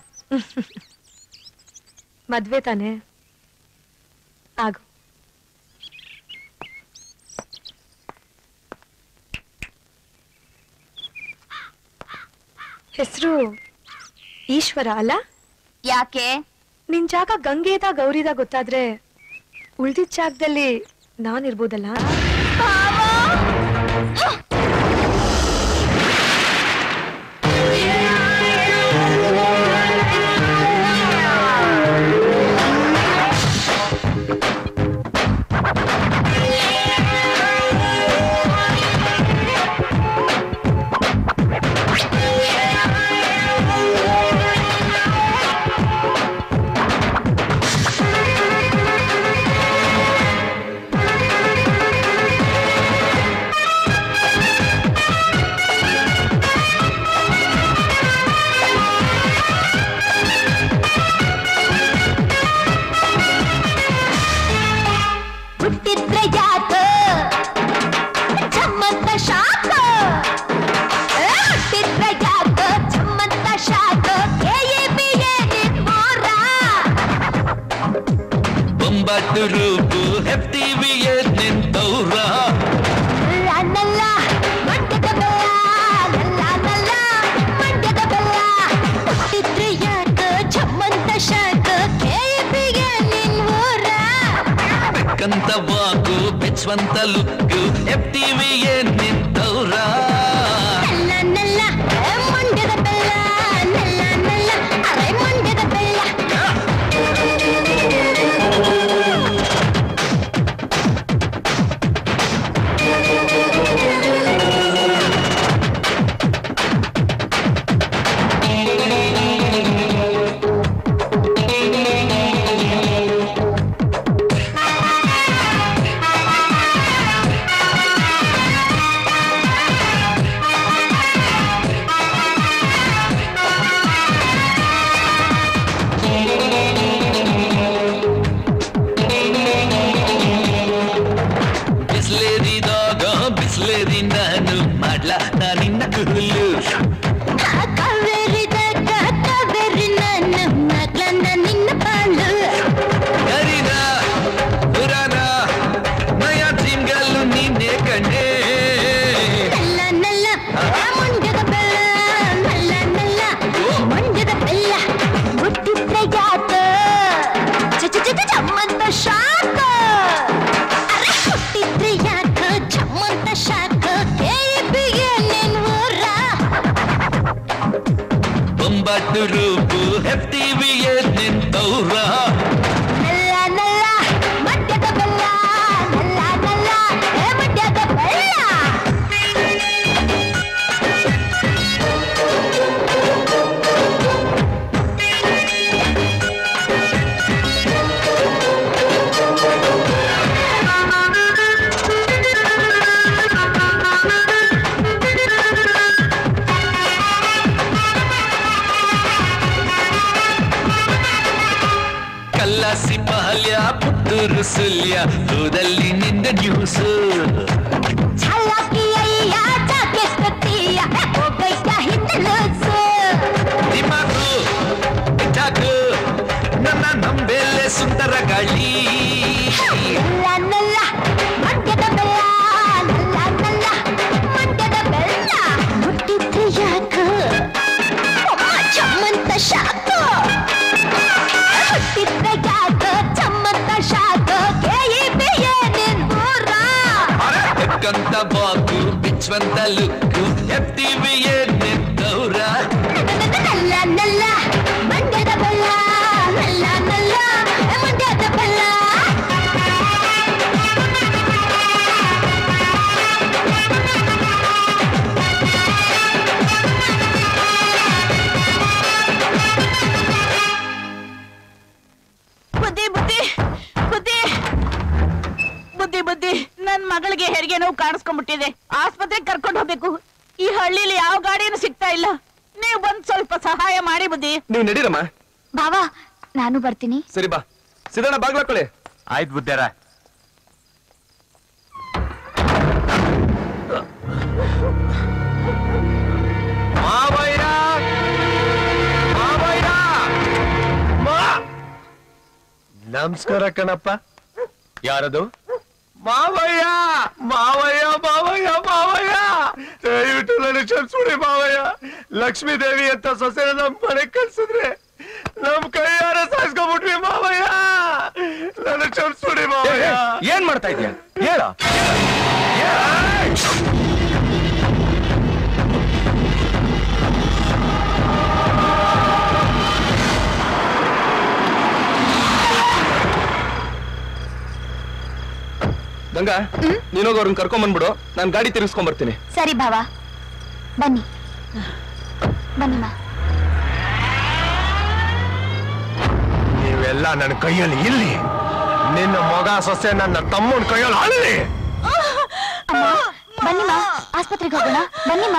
ಮದ್ವೆ ತಾನೆ ಆಗು ಹೆಸರು ಈಶ್ವರ ಅಲ್ಲ ಯಾಕೆ ನಿನ್ ಜಾಗ ಗಂಗೆದ ಗೌರಿದ ಗೊತ್ತಾದ್ರೆ ಉಳ್ದಿದ್ ಜಾಗದಲ್ಲಿ ನಾನಿರ್ಬೋದಲ್ಲ ಹುಟ್ಟಿದ್ರೆ ಯಾಕ ಚಮ್ಮಂತ ಶಾಕ ಏ, ಹುಟ್ಟಿದ್ರೆ ಯಾಕ ಚಮ್ಮಂತ ಶಾಕ ಕೆಎಬಿಎ ನಿಮ್ಮೋರ ಬೊಂಬಾಟು ರೂಪು ಹೆಫ್ಟಿವಿಯೇ ನಿಂತವ್ರ ನಲ್ಲ ಮಂಡ್ಯದ ಬೆಲ್ಲ ನಲ್ಲ ನಲ್ಲ ಮಂಡ್ಯದ ಬೆಲ್ಲ ಹುಟ್ಟಿದ್ರೆ ಯಾಕ ಚಮ್ಮಂತ ಶಾಕ ಕೆಎಬಿಎ ನಿಮ್ಮೋರ ಬೆಕ್ಕಂತ ವಾಕು ಬೆಚ್ಚವಂತ ಲುಕ್ಕು ಎಫ್ಟಿವಿಯೇ ನಿಂತವ್ರ ನಲ್ಲ ನಲ್ಲ ಏ, ಮಂಡ್ಯದ ಬೆಲ್ಲ ನಲ್ಲ ನಲ್ಲ ಅರೆ ಮಂಡ್ಯದ ಬೆಲ್ಲ ರೂಪು ಹೆಫ್ಟಿವಿಯೇ ನಿಂತವ್ರ ನಲ್ಲ ನಲ್ಲ ಮಡ್ಯದ ಬೆಲ್ಲ ನಲ್ಲ ನಲ್ಲ ಏ ಮಡ್ಯದ ಬೆಲ್ಲ ಕಲ್ಲಾಸಿ ಪಹಲ್ಯ ಪುತ್ತೂರು ಸುಲ್ಯ ಊರಲ್ಲಿ ನಿಂದ ನ್ಯೂಸ್ ಛಲಕಿಯಯ್ಯ ಜಾಕೆಸ್ತತಿಯ ಹೋಗಯ್ಯ ಹಿಂದಲೂಸು ದಿಮಾಕು ಟಾಕು ನನ್ನ ನಂಬೆಲೆ ಸುಂದರ ಗಾಳಿ ನಲ್ಲ ನಲ್ಲ ಮಡ್ಯದ ಬೆಲ್ಲ ನಲ್ಲ ನಲ್ಲ ಮಡ್ಯದ ಬೆಲ್ಲ ಮುಟ್ಟಿದ್ರೆ ಯಾಕ ಅಮ್ಮ ಚಮ್ಮಂತ ಶಾಕ ಹುಟ್ಟಿದ್ರೆ ಯಾಕ ಚಮ್ಮಂತ ಶಾಕ ಕೇಯಿದೆಯ ನಿನ್ನೂರ ಎಕ್ಕಂತ ಬಾಕು ಬಿಚ್ಚುವಂತ ಲುಕ್ಕು ಎಫ್ಟಿವಿಯೇ ನಿಂತವ್ರ ನಲ್ಲ ನಲ್ಲ ಮಂಡ್ಯದ ಬೆಲ್ಲ ನಲ್ಲ ನಲ್ಲ ಮಂಡ್ಯದ ಬೆಲ್ಲ ಬುದ್ಧಿ ಬುದ್ಧಿ ಬುದ್ಧಿ ಬುದ್ಧಿ ಬುದ್ಧಿ ನನ್ ಮಗಳಿಗೆ ಹೆರಿಗೆ ನೋವು ಕಾಣಿಸ್ಕೊಂಡ್ಬಿಟ್ಟಿದೆ ಆಸ್ಪತ್ರೆಗೆ ಕರ್ಕೊಂಡು ಹೋಗ್ಬೇಕು ಈ ಹಳ್ಳಿಲಿ ಯಾವ ಗಾಡಿನೂ ಸಿಗ್ತಾ ಇಲ್ಲ ನೀವು ಬಂದ್ ಸ್ವಲ್ಪ ಸಹಾಯ ಮಾಡಿ ಬುದ್ಧಿ ನೀವು ನಡೀರಮ್ಮ ಬಾವಾ ನಾನು ಬರ್ತೀನಿ ಸರಿ ಬಾ ಸಿದ್ದಣ್ಣ ಬಾಗ್ಲಾಕೊಳ್ಳಿ ಆಯ್ತು ಬುದ್ಧಾರ ಮಾವಯ್ಯ ಮಾವಯ್ಯ ಮಾ ನಮಸ್ಕಾರ ಕಣಪ್ಪ ಯಾರದು ಮಾವಯ್ಯ ಮಾವಯ್ಯ ಮಾವಯ್ಯ ಮಾವಯ್ಯ ದಯವಿಟ್ಟು ನನ್ನ ಕ್ಷಮಿಸ್ಬಿಡಿ ಮಾವಯ್ಯ ಲಕ್ಷ್ಮೀ ದೇವಿ ಅಂತ ಸೊಸೆನ ನಮ್ ಮನೆಗ್ ಕಳ್ಸಿದ್ರೆ ನಮ್ ಕೈಯಾರ ಸಾಯಿಸ್ಕೊಂಡ್ಬಿಟ್ವಿ ಮಾವಯ್ಯ ನನ್ನ ಕ್ಷಮಿಸ್ಬಿಡಿ ಮಾವಯ್ಯ ಏನ್ ಮಾಡ್ತಾ ಇದೀಯ ಹೇಳ ಗಂಗಾ ನೀನೋಗ ಅವ್ರನ್ನ ಕರ್ಕೊಂಡ್ ಬಂದ್ಬಿಡು ನಾನ್ ಗಾಡಿ ತಿರ್ಗಿಸ್ಕೊಂಡ್ ಬರ್ತೀನಿ ಸರಿ ಭಾವ ಬನ್ನಿ ಬನ್ನಿಮ್ಮ ನೀವೆಲ್ಲ ನನ್ನ ಕೈಯಲ್ಲಿ ಇಲ್ಲಿ ನಿನ್ನ ಮಗ ಸೊಸೆ ನನ್ನ ತಮ್ಮನ ಕೈಯಲ್ಲಿ ಅಳಲಿ ಅಮ್ಮ ಬನ್ನಿಮ್ಮ ಆಸ್ಪತ್ರೆಗೆ ಹೋಗೋಣ ಬನ್ನಿಮ್ಮ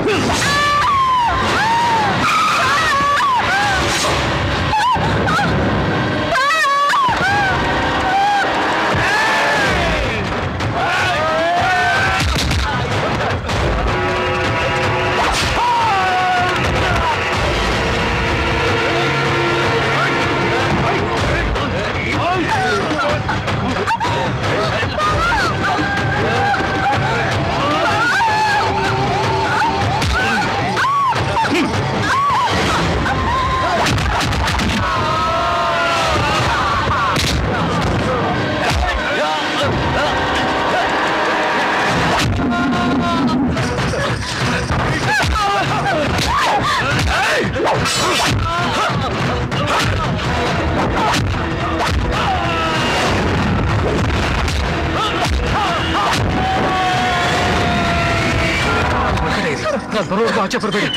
ಬರೋರ್ಗು ಆಚೆ ಬರಬೇಡಿ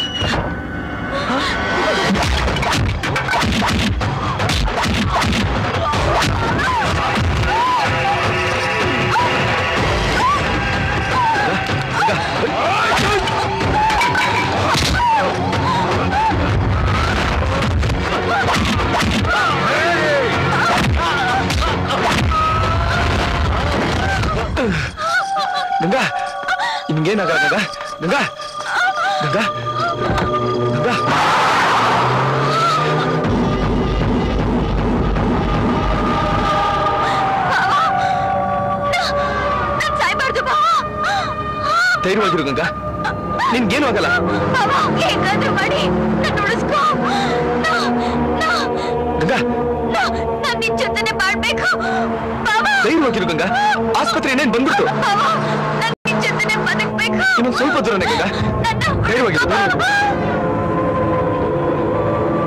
ಗಂಗಾ ನಿಮ್ಗೇನಾಗ ಗಂಗಾ ಗಂಗಾ ಗಂಗಾ ಗಂಗಾ ನಾನ್ ಸಾಯ್ಬಾರ್ದು ಭಾವ ಧೈರ್ಯವಾಗಿರು ಗಂಗಾ ನಿನ್ಗೇನು ಆಗಲ್ಲ ಭಾವ ಹೇಗಾದ್ರೂ ಮಾಡಿ ನನ್ನ ಉಳಿಸ್ಕೋ ಗಂಗಾ ನಾನ್ ನಿನ್ ಜೊತೆನೆ ಬಾಳ್ಬೇಕು ಭಾವ ಧೈರ್ಯವಾಗಿರು ಗಂಗಾ ಆಸ್ಪತ್ರೆ ಏನೇನ್ ಬಂದ್ಬಿಟ್ಟು ಭಾವ ನಾನ್ ನಿನ್ ಜೊತೆನೆ ಬದುಕ್ಬೇಕು ಇನ್ನೊಂದ್ ಸ್ವಲ್ಪ ದೂರನೇ ಗಂಗಾ ಧೈರ್ಯವಾಗಿರು ಧೈರ್ಯವಾಗಿರು.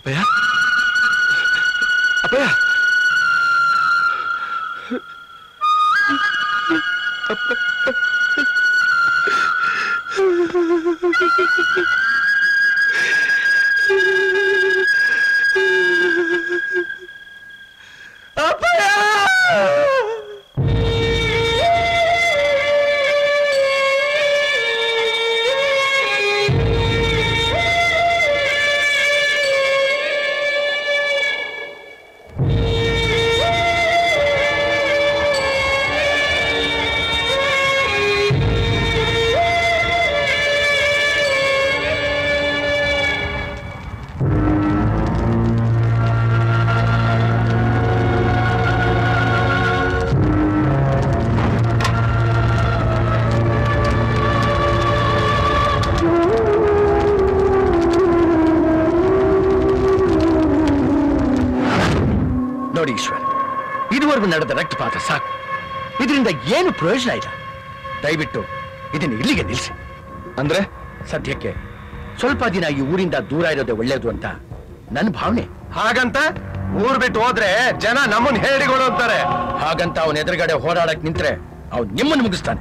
ಅಪ್ಪಯ್ಯ ಅಪ್ಪಯ್ಯ ನೋಡಿ ಈಶ್ವರ್ ಇದುವರೆಗೂ ನಡೆದ ರಕ್ತಪಾತ ಸಾಕು ಇದರಿಂದ ಏನು ಪ್ರಯೋಜನ ಇಲ್ಲ ದಯವಿಟ್ಟು ಇದನ್ನು ಇಲ್ಲಿಗೆ ನಿಲ್ಲಿಸಿ ಅಂದ್ರೆ ಸದ್ಯಕ್ಕೆ ಸ್ವಲ್ಪ ದಿನ ಈ ಊರಿಂದ ದೂರ ಇರೋದೇ ಒಳ್ಳೇದು ಅಂತ ನನ್ನ ಭಾವನೆ ಹಾಗಂತ ಊರ್ ಬಿಟ್ಟು ಹೋದ್ರೆ ಜನ ನಮ್ಮನ್ ಹೇಳಿಗಳು ಅಂತಾರೆ ಹಾಗಂತ ಅವನ ಎದುರುಗಡೆ ಹೋರಾಡಕ್ ನಿಂತ್ರೆ ಅವ್ನು ನಿಮ್ಮನ್ನು ಮುಗಿಸ್ತಾನೆ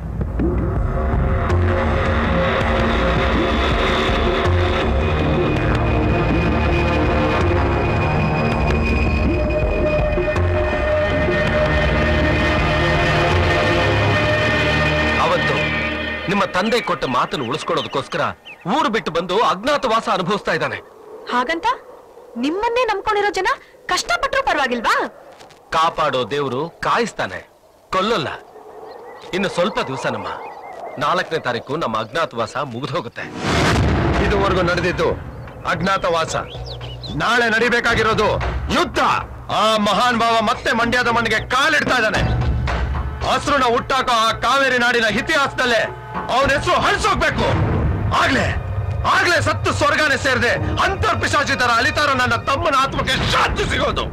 ಅವತ್ತು ನಿಮ್ಮ ತಂದೆ ಕೊಟ್ಟ ಮಾತನ್ನು ಉಳಿಸ್ಕೊಳ್ಳೋದಕ್ಕೋಸ್ಕರ ಊರು ಬಿಟ್ಟು ಬಂದು ಅಜ್ಞಾತವಾಸ ಅನುಭವಿಸ್ತಾ ಇದ್ದಾನೆ ಹಾಗಂತ ನಿಮ್ಮನ್ನೇ ನಂಬ್ಕೊಂಡಿರೋ ಜನ ಕಷ್ಟಪಟ್ರು ಪರವಾಗಿಲ್ವಾ ಕಾಪಾಡೋ ದೇವರು ಕಾಯಿಸ್ತಾನೆ ಕೊಲ್ಲಲ್ಲ ಇನ್ನು ಸ್ವಲ್ಪ ದಿವಸ ನಮ್ಮ ನಾಲ್ಕನೇ ತಾರೀಕು ನಮ್ಮ ಅಜ್ಞಾತವಾಸ ಮುಗಿದೋಗುತ್ತೆ ಇದುವರೆಗೂ ನಡೆದಿದ್ದು ಅಜ್ಞಾತವಾಸ ನಾಳೆ ನಡಿಬೇಕಾಗಿರೋದು ಯುದ್ಧ ಆ ಮಹಾನ್ ಭಾವ ಮತ್ತೆ ಮಂಡ್ಯದ ಮಣ್ಣಿಗೆ ಕಾಲಿಡ್ತಾ ಇದ್ದಾನೆ ಹಸ್ರುನ ಹುಟ್ಟಾಕೋ ಆ ಕಾವೇರಿ ನಾಡಿನ ಇತಿಹಾಸದಲ್ಲೇ ಅವನ ಹೆಸರು ಹಳ್ಸೋಗ್ಬೇಕು ಆಗ್ಲೇ ಆಗ್ಲೇ ಸತ್ತು ಸ್ವರ್ಗನೇ ಸೇರಿದೆ ಅಂತರ್ ಪಿಶಾಚಿ ತರ ಅಲಿತಾರೋ ನನ್ನ ತಮ್ಮನ ಆತ್ಮಕ್ಕೆ ಶಾಂತಿ ಸಿಗೋದು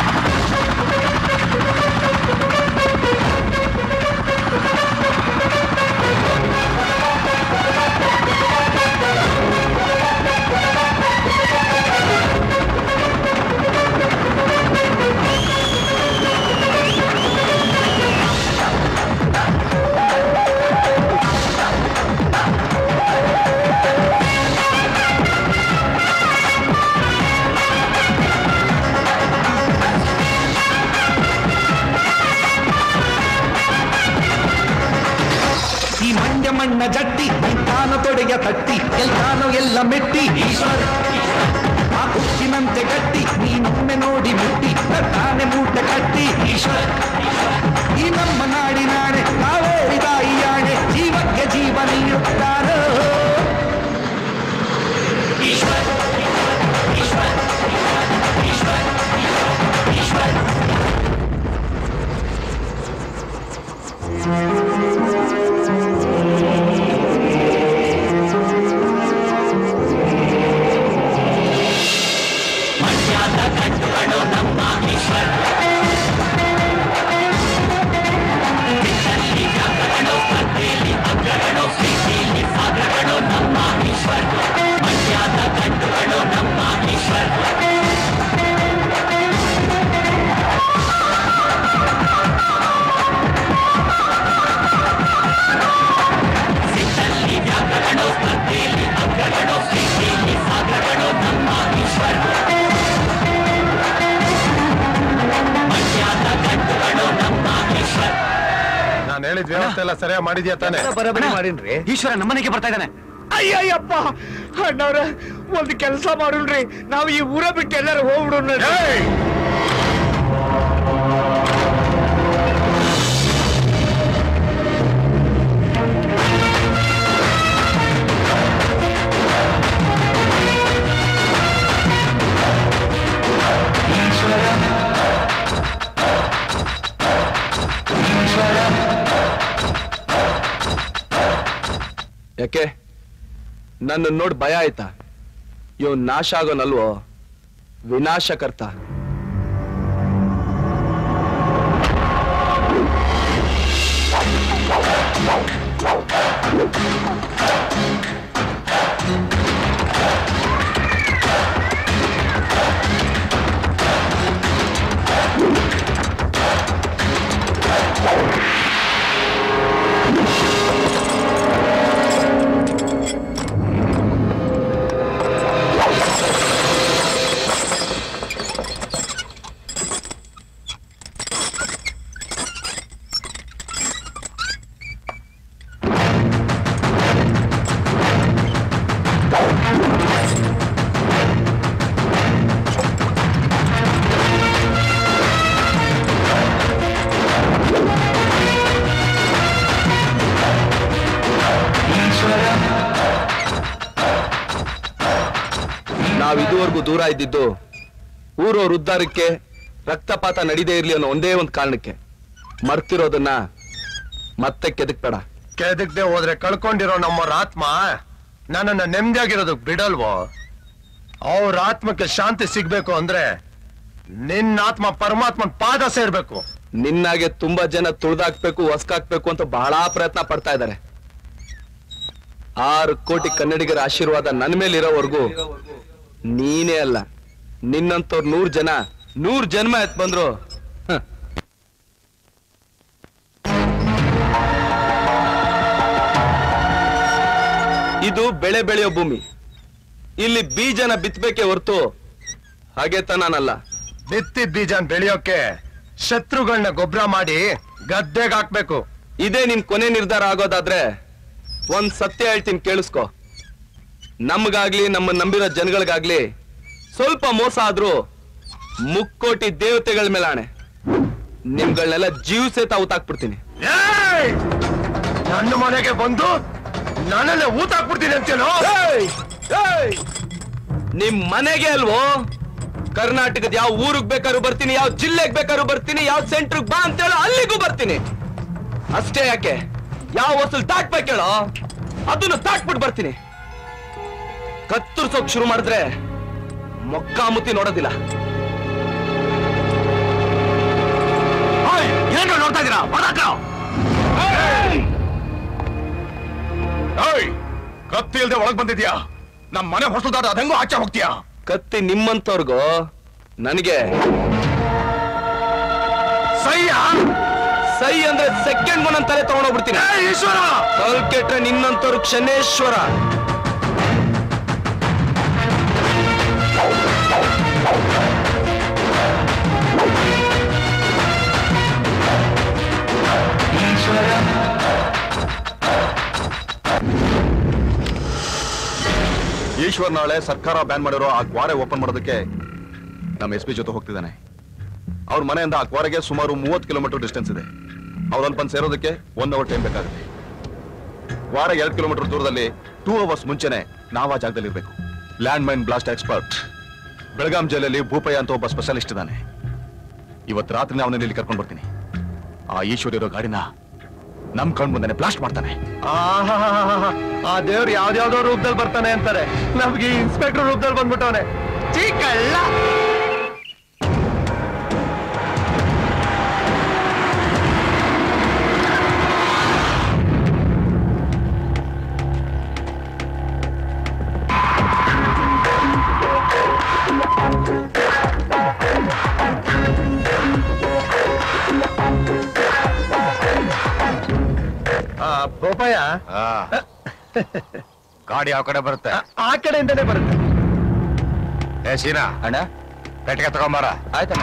ಈ ಮಂಡ್ಯ ಮಣ್ಣ ಜಟ್ಟಿ ನಿಂತಾನ ತೊಡೆಯ ತಟ್ಟಿ ಗೆಲ್ತಾನೋ ಎಲ್ಲ ಮೆಟ್ಟಿ ಈಶ್ವರ ಆ ಹುಚ್ಚಿನಂತೆ ಗಟ್ಟಿ ನೀನೊಮ್ಮೆ ನೋಡಿ ಮುಟ್ಟಿ ತಾನೆ ಮೂಟೆ ಕಟ್ಟಿ ಈಶ್ವರ ಈ ನಮ್ಮ ನಾಡಿನಾಣೆ ಕಾವೇರಿ ತಾಯಿಯಾಣೆ ಜೀವಕ್ಕೆ ಜೀವ ನೀಡುತ್ತಾರೋ ಈಶ್ವರ ಈಶ್ವರ ಈಶ್ವರ ಈಶ್ವರ ಮಂಡ್ಯದ ಕಟ್ಟುಗಳು ನಮ್ಮ ಈಶ್ವರ ಬಿಟ್ಟಲ್ಲಿ ಜಾಗಗಳು ಸ್ಪರ್ಧೆಯಲ್ಲಿ ಅಗ್ರಗಳು ಪ್ರೀತಿಯಲ್ಲಿ ಸಾಗರಗಳು ನಮ್ಮ ಈಶ್ವರ ಮಂಡ್ಯದ ಕಟ್ಟುಗಳು ನಮ್ಮ ಈಶ್ವರ ಸಿಟ್ಟಲ್ಲಿ ವ್ಯಾಕರಣ ಸ್ಪರ್ಧೆಯಲ್ಲಿ ಅಗ್ರಗಳು ಪ್ರೀತಿಯಲ್ಲಿ ಸಾಗರಗಳು ನಮ್ಮ ಈಶ್ವರ ಮಂಡ್ಯದ ಕಟ್ಟುಗಳು ನಮ್ಮ ಈಶ್ವರ ನಾನು ಹೇಳಿದ ವ್ಯವಸ್ಥೆ ಎಲ್ಲ ಸರಿಯಾಗಿ ಮಾಡಿದ್ಯಾ ತಾನೆ ಬರಬರಿ ಮಾಡೀನ್ರಿ ಈಶ್ವರ ನಮ್ಮನೆಗೆ ಬರ್ತಾ ಇದ್ದಾನೆ ಅಯ್ಯಯ್ಯಪ್ಪ ಅಣ್ಣವ್ರ ಒಂದು ಕೆಲಸ ಮಾಡೋಣ್ರಿ ನಾವು ಈ ಊರ ಬಿಟ್ಟು ಎಲ್ಲರೂ ಹೋಗ್ಬಿಡೋಣ ಯಾಕೆ ನನ್ನ ನೋಡ್ ಭಯ ಆಯ್ತಾ ಇವ್ ನಾಶ ಆಗೋನಲ್ವೋ ವಿನಾಶಕರ್ತ ಈಶ್ವರ ಊರಿಗೂ ದೂರ ಇದ್ದಿದ್ದು ಊರವ್ರ ಉದ್ಧಾರಕ್ಕೆ ರಕ್ತಪಾತ ನಡೀದೇ ಇರ್ಲಿ ಅನ್ನೋ ಒಂದೇ ಒಂದು ಕಾರಣಕ್ಕೆ ಮರ್ತಿರೋದನ್ನ ಮತ್ತೆ ಕೆದಕ್ಬೇಡ ಕೆದಕ್ದೆ ಹೋದ್ರೆ ಕಳ್ಕೊಂಡಿರೋ ನಮ್ಮವ್ರ ಆತ್ಮ ನನ್ನನ್ನ ನೆಮ್ಮದಿಯಾಗಿರೋದಕ್ ಬಿಡಲ್ವೋ ಅವ್ರ ಆತ್ಮಕ್ಕೆ ಶಾಂತಿ ಸಿಗ್ಬೇಕು ಅಂದ್ರೆ ನಿನ್ನ ಆತ್ಮ ಪರಮಾತ್ಮನ್ ಪಾದ ಸೇರ್ಬೇಕು ನಿನ್ನಾಗೆ ತುಂಬಾ ಜನ ತುಳ್ದಾಕ್ಬೇಕು ಹೊಸ್ಕಾಕ್ಬೇಕು ಅಂತ ಬಹಳ ಪ್ರಯತ್ನ ಪಡ್ತಾ ಇದ್ದಾರೆ ಆರು ಕೋಟಿ ಕನ್ನಡಿಗರ ಆಶೀರ್ವಾದ ನನ್ನ ಮೇಲೆ ಇರೋವರೆಗೂ ನೀನೇ ಅಲ್ಲ ನಿನ್ನಂತವ್ರು ನೂರ್ ಜನ ನೂರ್ ಜನ್ಮ ಎತ್ ಬಂದ್ರು ಹ. ಇದು ಬೆಳೆ ಬೆಳೆಯೋ ಭೂಮಿ ಇಲ್ಲಿ ಬೀಜನ ಬಿತ್ತಬೇಕೆ ಹೊರ್ತು ಹಾಗೆ ತನಾನಲ್ಲ ಬಿತ್ತಿದ್ ಬೀಜನ್ ಬೆಳೆಯೋಕೆ ಶತ್ರುಗಳನ್ನ ಗೊಬ್ಬರ ಮಾಡಿ ಗದ್ದೆಗೆ ಹಾಕ್ಬೇಕು ಇದೇ ನಿನ್ ಕೊನೆ ನಿರ್ಧಾರ ಆಗೋದಾದ್ರೆ ಒಂದ್ ಸತ್ಯ ಹೇಳ್ತೀನಿ ಕೇಳಿಸ್ಕೊ ನಮ್ಗಾಗ್ಲಿ ನಮ್ಮ ನಂಬಿರೋ ಜನಗಳಿಗಾಗ್ಲಿ ಸ್ವಲ್ಪ ಮೋಸ ಆದ್ರೂ ಮುಕ್ಕೋಟಿ ದೇವತೆಗಳ ಮೇಲೆ ಆಣೆ ನಿಮ್ಗಳನ್ನೆಲ್ಲ ಜೀವ ಸೇತ ಊತಾಕ್ಬಿಡ್ತೀನಿ ಏಯ್! ನನ್ನ ಮನೆಗೆ ಬಂದು ನನ್ನನ್ನೇ ಊಟ ಹಾಕ್ಬಿಡ್ತೀನಿ ಅಂತೇನೋ ನಿಮ್ ಮನೆಗೆ ಅಲ್ವೋ ಕರ್ನಾಟಕದ ಯಾವ ಊರಿಗೆ ಬೇಕಾದ್ರೂ ಬರ್ತೀನಿ ಯಾವ ಜಿಲ್ಲೆಗೆ ಬೇಕಾದ್ರೂ ಬರ್ತೀನಿ ಯಾವ ಸೆಂಟ್ರಿಗೆ ಬಾ ಅಂತ ಹೇಳೋ ಅಲ್ಲಿಗೂ ಬರ್ತೀನಿ ಅಷ್ಟೇ ಯಾಕೆ ಯಾವ ವಸೂಲ್ ದಾಟ್ಬೇಕು ಹೇಳೋ ಅದನ್ನು ದಾಟ್ಬಿಟ್ಟು ಬರ್ತೀನಿ ಕತ್ತರಿಸೋಕ್ ಶುರು ಮಾಡಿದ್ರೆ ಮೊಕ್ಕಾಮುತಿ ನೋಡೋದಿಲ್ಲ ಏನು ನೋಡ್ತಾ ಇದ್ದೀರಾ ಏಯ್ ಕತ್ತಿ ಇಲ್ದೆ ಒಳಗ್ ಬಂದಿದ್ಯಾ ನಮ್ ಮನೆ ಹೊಸದಾದ ಅದಂಗೂ ಆಚೆ ಹೋಗ್ತೀಯಾ ಕತ್ತಿ ನಿಮ್ಮಂತವ್ರಿಗೂ ನನಗೆ ಸಯ್ಯ ಸೈ ಅಂದ್ರೆ ಸೆಕೆಂಡ್ ಒಂದೊಂದ್ ತಲೆ ತಗೊಂಡೋಗ್ಬಿಡ್ತೀನಿ ಈಶ್ವರ ತಲ್ ಕೆಟ್ರೆ ನಿನ್ನಂತವ್ರು ಕ್ಷಣೇಶ್ವರ ಈಶ್ವರ್ ನಾಳೆ ಸರ್ಕಾರ ಬ್ಯಾನ್ ಮಾಡಿರೋ ಆ ಕ್ವಾರೆ ಓಪನ್ ಮಾಡೋದಕ್ಕೆ ನಮ್ಮ ಎಸ್ ಪಿ ಜೊತೆ ಹೋಗ್ತಿದ್ದಾನೆ ಅವ್ರ ಮನೆಯಿಂದ ಆ ಕ್ವಾರೆಗೆ ಸುಮಾರು ಮೂವತ್ತು ಕಿಲೋಮೀಟರ್ ಡಿಸ್ಟೆನ್ಸ್ ಇದೆ ಅವ್ರಲ್ಲಿ ಬಂದು ಸೇರೋದಕ್ಕೆ ಒನ್ ಅವರ್ ಟೈಮ್ ಬೇಕಾಗುತ್ತೆ ಕ್ವಾರೆ ಎರಡು ಕಿಲೋಮೀಟರ್ ದೂರದಲ್ಲಿ ಟೂ ಅವರ್ಸ್ ಮುಂಚೆನೆ ನಾವು ಆ ಜಾಗದಲ್ಲಿ ಇರಬೇಕು land mine blast expert Belgaum ಜಿಲ್ಲೆಯಲ್ಲಿ ಭೂಪಯ್ಯ ಅಂತ ಒಬ್ಬ ಸ್ಪೆಷಲಿಸ್ಟ್ ಇದ್ದಾನೆ ಇವತ್ತು ರಾತ್ರಿ ಅವನನ್ನ ಇಲ್ಲಿ ಕರ್ಕೊಂಡು ಬರ್ತೀನಿ ಆ ಈಶ್ವರ್ ಇರೋ ಗಾಡಿನ ನಮ್ ಕಣ್ ಮುಂದೆನೆ ಬ್ಲಾಸ್ಟ್ ಮಾಡ್ತಾನೆ ಆಹಾಹಾಹಾಹಾ. ಆ ದೇವ್ರು ಯಾವ್ದ್ಯಾವ್ದೋ ರೂಪದಲ್ಲಿ ಬರ್ತಾನೆ ಅಂತಾರೆ ನಮ್ಗೆ ಇನ್ಸ್ಪೆಕ್ಟರ್ ರೂಪದಲ್ಲಿ ಬಂದ್ಬಿಟ್ಟವನೆ ಚೀಕಳ್ಳ ಬೋಪಯ್ಯ ಗಾಡಿ ಯಾವ ಕಡೆ ಬರುತ್ತೆ ಆ ಕಡೆಯಿಂದನೇ ಬರುತ್ತೆ ಏ ಸೀನಾ ಅಣ್ಣ ಪೆಟ್ಟಿಗೆ ತಗೊಂಬಾರ ಆಯ್ತಣ್ಣ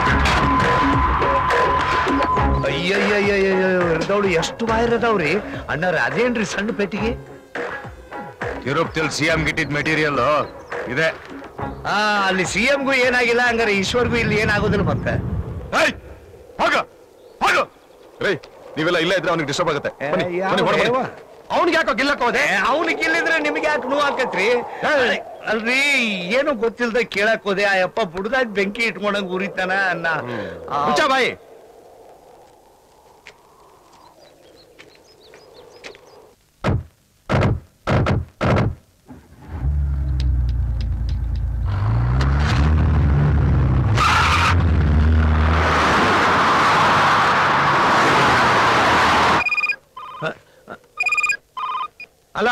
ಅಯ್ಯಯ್ಯಯ್ಯಯ್ಯೋ ಇರ್ದವ್ಳು ಎಷ್ಟು ಬಾಯಿರದವ್ರಿ ಅಣ್ಣಾರ ಅದೇನ್ರಿ ಸಣ್ಣ ಪೆಟ್ಟಿಗೆ ತಿರುಪ್ತಿಲ್ ಸಿ ಎಂ ಗಿಟ್ಟಿದ್ ಮೆಟೀರಿಯಲ್ ಇದೆ ಆ ಅಲ್ಲಿ ಸಿ ಎಂಗೂ ಏನಾಗಿಲ್ಲ ಹಂಗಾರೆ ಈಶ್ವರ್ಗೂ ಇಲ್ಲಿ ಏನಾಗೋದಿಲ್ಲ ಮತ್ತೆ ಹೋಗ ಹೋಗ ರೇ ನೀವೆಲ್ಲ ಇಲ್ಲೇ ಇದ್ರೆ ಅವನಿಗೆ ಡಿಸ್ಟರ್ಬ್ ಆಗುತ್ತೆ ಬನ್ನಿ, ಬನ್ನಿ, ಹೊರಗೆ ಬನ್ನಿ. ಅವ್ನಿಗೆ ಯಾಕೋ ಗಿಲ್ಲಕ್ ಹೋದೆ ಅವನಿಗೆ ಇಲ್ಲಿದ್ರೆ ನಿಮಗೆ ಯಾಕೆ ನೋವು ಆಕತ್ರಿ ಅಲ್ರಿ ಏನು ಗೊತ್ತಿಲ್ದ ಕೇಳಕ್ ಹೋದೆ ಆ ಯಪ್ಪ ಬುಡ್ದಾಗ ಬೆಂಕಿ ಇಟ್ಕೊಂಡಂಗ್ ಉರಿತಾನ ಅನ್ನ ಆ- ಮುಚ್ಚ ಬಾಯಿ ಅಲ್ಲ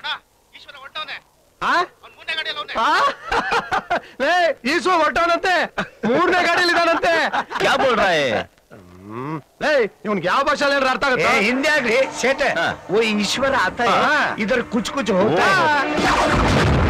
ಆ? ಆ? ಲೇ, ಈಶ್ವರ್ ಹೊಟ್ಟವನಂತೆ ಮೂರನೇ ಗಾಡಿಯಲ್ಲಿ ಇದಾನಂತೆ ಕ್ಯಾ ಬೋಲ್ ರहा है ಲೇ ಇವ್ನಿಗೆ ಯಾವ ಭಾಷೆ ಅರ್ಥ ए, ಆಗುತ್ತೆ हिंदी ಆಗ್ರಿ ಸೇಟ वो ईश्वर आता है हाँ। इधर कुछ कुछ होता है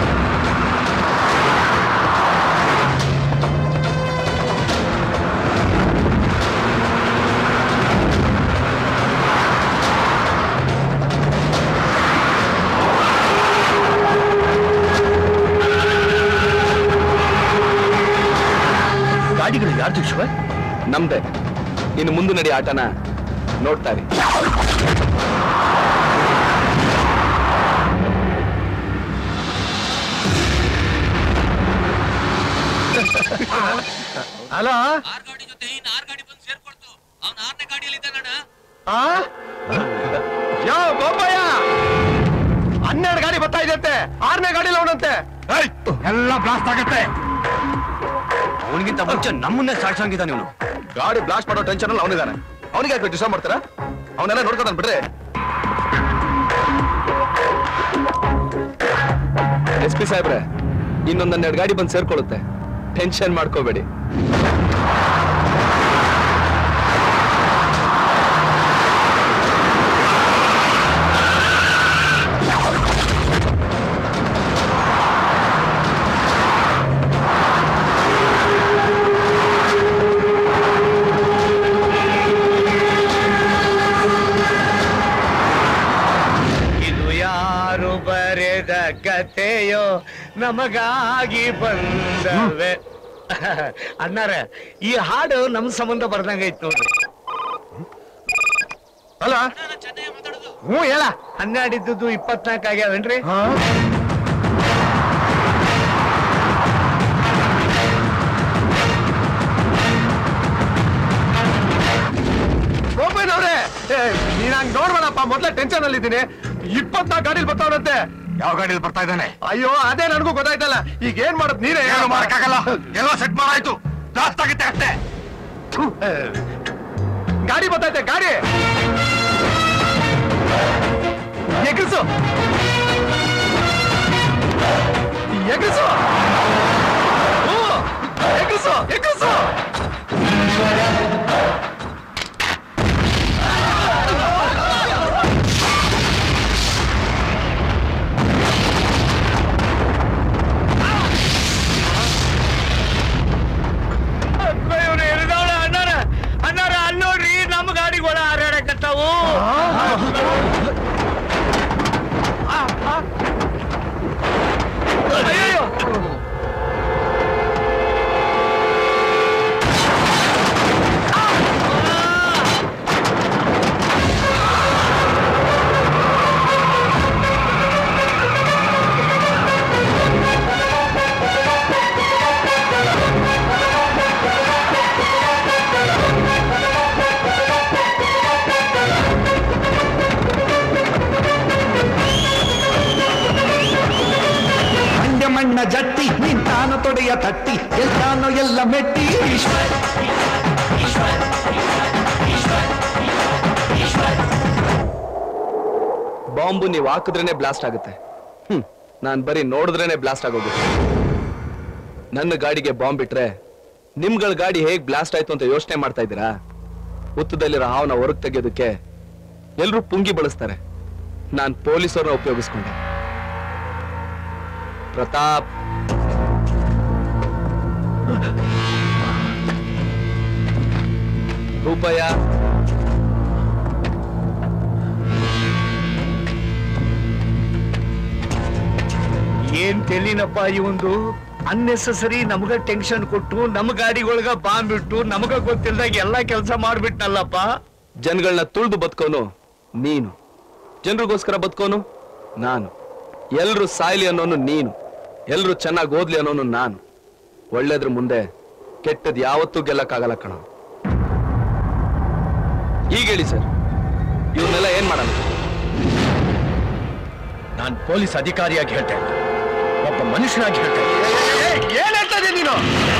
ಗಾಡಿಗಳು ಯಾರ್ದು ಶಿವ ನಮ್ದೆ ಇನ್ನು ಮುಂದೆ ನಡಿ ಆಟನ ನೋಡ್ತಾ ಇರಿ ಅಲ್ಲ ಆ? ಯೋ ಗೋಪಯ್ಯ ಹನ್ನೆರಡು ಗಾಡಿ ಬರ್ತಾ ಇದೆಯಂತೆ ಆರನೇ ಗಾಡಿಲಿ ಅವನಂತೆ ಎಲ್ಲ ಬ್ಲಾಸ್ಟ್ ಆಗತ್ತೆ ಅವನಿಗಿಂತ ಮುಂಚೆ ನಮ್ಮನ್ನೇ ಸಾಕ್ಷಾಂಗಿದ್ದಾನೆ ಇವನು ಗಾಡಿ ಬ್ಲಾಸ್ಟ್ ಮಾಡೋ ಟೆನ್ಷನ್ ಅಲ್ಲಿ ಅವನಿದ್ದಾನೆ ಅವನಿಗೆ ಯಾಕೆ ಡಿಸ್ಟರ್ಬ್ ಮಾಡ್ತಾರ ಅವನೆಲ್ಲ ನೋಡ್ಕೊತಾನೆ ಬಿಡ್ರಿ ಎಸ್ ಪಿ ಸಾಹೇಬ್ರೆ ಇನ್ನೊಂದ್ ಹನ್ನೆರಡು ಗಾಡಿ ಬಂದು ಸೇರ್ಕೊಳ್ಳುತ್ತೆ ಟೆನ್ಷನ್ ಮಾಡ್ಕೋಬೇಡಿ ಇದು ಯಾರು ಬರೆದ ಕಥೆಯೋ ನಮಗಾಗಿ ಬಂದವೆ ಅಣ್ಣಾರ ಈ ಹಾಡು ನಮ್ ಸಂಬಂಧ ಬರ್ದಂಗೈತ್ ನೋಡ್ರಿ ಅಲ್ಲ ಹ್ಞೂ ಹೇಳ ಹನ್ನೆರಡಿದ್ದು ಇಪ್ಪತ್ನಾಲ್ಕು ಆಗ್ಯಾವೇನ್ರಿ ಗೋಪಯ್ಯನವ್ರೆ ನೀನ್ ಹಂಗ್ ನೋಡ್ಬೇಡಪ್ಪ ಮೊದ್ಲೇ ಟೆನ್ಷನ್ ಅಲ್ಲಿ ಇದ್ದೀನಿ ಇಪ್ಪತ್ನಾಲ್ಕು ಗಾಡಿಲಿ ಬರ್ತಾವನಂತೆ ಯಾವ ಗಾಡಿಯಲ್ಲಿ ಬರ್ತಾ ಇದ್ದಾನೆ ಅಯ್ಯೋ ಅದೇ ನನಗೂ ಗೊತ್ತಾಯ್ತಲ್ಲ ಈಗ ಏನ್ ಮಾಡೋದ್ ನೀನೇ ಏನು ಮಾಡಕ್ಕಾಗಲ್ಲ ಎಲ್ಲ ಸೆಟ್ ಮಾಡಾಯ್ತು ಬ್ಲಾಸ್ಟ್ ಆಗುತ್ತೆ ಅಷ್ಟೇ ಗಾಡಿ ಬರ್ತೈತೆ ಗಾಡಿ ಎಗರಿಸು ಎಗರಿಸು ಹ್ಞೂ, ಎಗರಿಸು ಎಗರಿಸು ಇವ್ರು ಎಳ್ದವ್ಳ ಅಣ್ಣಾರ ಅಣ್ಣಾರ ಅಲ್ಲಿ ನೋಡ್ರಿ ನಮ್ಮ ಗಾಡಿಗಳ ಹಾರಾಡಕತ್ತಾವು ಅಯ್ಯಯ್ಯೋ ಮಂಡ್ಯ ಮಣ್ಣ ಜಟ್ಟಿ ನಿಂತಾನು ತೊಡೆಯ ತಟ್ಟಿ ಎಲ್ಲಾನು ಎಲ್ಲ ಮೆಟ್ಟಿ ಈಶ್ವರ್ ಬಾಂಬು ನೀವು ಹಾಕಿದ್ರೇನೆ ಬ್ಲಾಸ್ಟ್ ಆಗುತ್ತೆ ಹ್ಮ್ ನಾನ್ ಬರೀ ನೋಡಿದ್ರೇನೆ ಬ್ಲಾಸ್ಟ್ ಆಗೋಗುತ್ತೆ ನನ್ನ ಗಾಡಿಗೆ ಬಾಂಬ್ ಬಿಟ್ರೆ ನಿಮ್ಗಳ ಗಾಡಿ ಹೇಗ್ ಬ್ಲಾಸ್ಟ್ ಆಯ್ತು ಅಂತ ಯೋಚನೆ ಮಾಡ್ತಾ ಇದ್ದೀರಾ ಹುತ್ತದಲ್ಲಿರೋ ಹಾವನ್ನ ಹೊರಗ್ ತೆಗೆಯೋದಕ್ಕೆ ಎಲ್ರೂ ಪುಂಗಿ ಬಳಸ್ತಾರೆ ನಾನ್ ಪೊಲೀಸರನ್ನ ಉಪಯೋಗಿಸ್ಕೊಂಡೆ ಪ್ರತಾಪ್ ರೂಪಾಯ ಏನ್ ತೆಲಿನಪ್ಪ ಇವಂದು ಅನ್ನೆಸಸರಿ ನಮಗ ಟೆನ್ಷನ್ ಕೊಟ್ಟು ನಮ್ ಗಾಡಿಗೊಳಗ ಬಾಂಬ್ ಬಿಟ್ಟು ನಮಗ ಗೊತ್ತಿಲ್ದಾಗ ಎಲ್ಲಾ ಕೆಲಸ ಮಾಡ್ಬಿಟ್ನಲ್ಲಪ್ಪ ಜನಗಳನ್ನ ತುಳಿದು ಬದುಕೋನು ನೀನು ಜನರಿಗೋಸ್ಕರ ಬದುಕೋನು ನಾನು ಎಲ್ರು ಸಾಯ್ಲಿ ಅನ್ನೋನು ನೀನು ಎಲ್ರು ಚೆನ್ನಾಗಿ ಓದ್ಲಿ ಅನ್ನೋನು ನಾನು ಒಳ್ಳೇದ್ರ ಮುಂದೆ ಕೆಟ್ಟದ್ ಯಾವತ್ತೂ ಗೆಲ್ಲಕ್ಕಾಗಲ್ಲ ಕಣ ಈಗ ಹೇಳಿ ಸರ್ ಇವನ್ನೆಲ್ಲ ಏನ್ ಮಾಡೋಣ ನಾನು ಪೊಲೀಸ್ ಅಧಿಕಾರಿಯಾಗಿ ಹೇಳ್ತಾ ಇಲ್ಲ ಒಬ್ಬ ಮನುಷ್ಯನಾಗಿ ಹೇಳ್ತಾ ಇದ್ದೀನಿ ಏನ್ ಹೇಳ್ತಾ ಇದೀಯ ನೀನು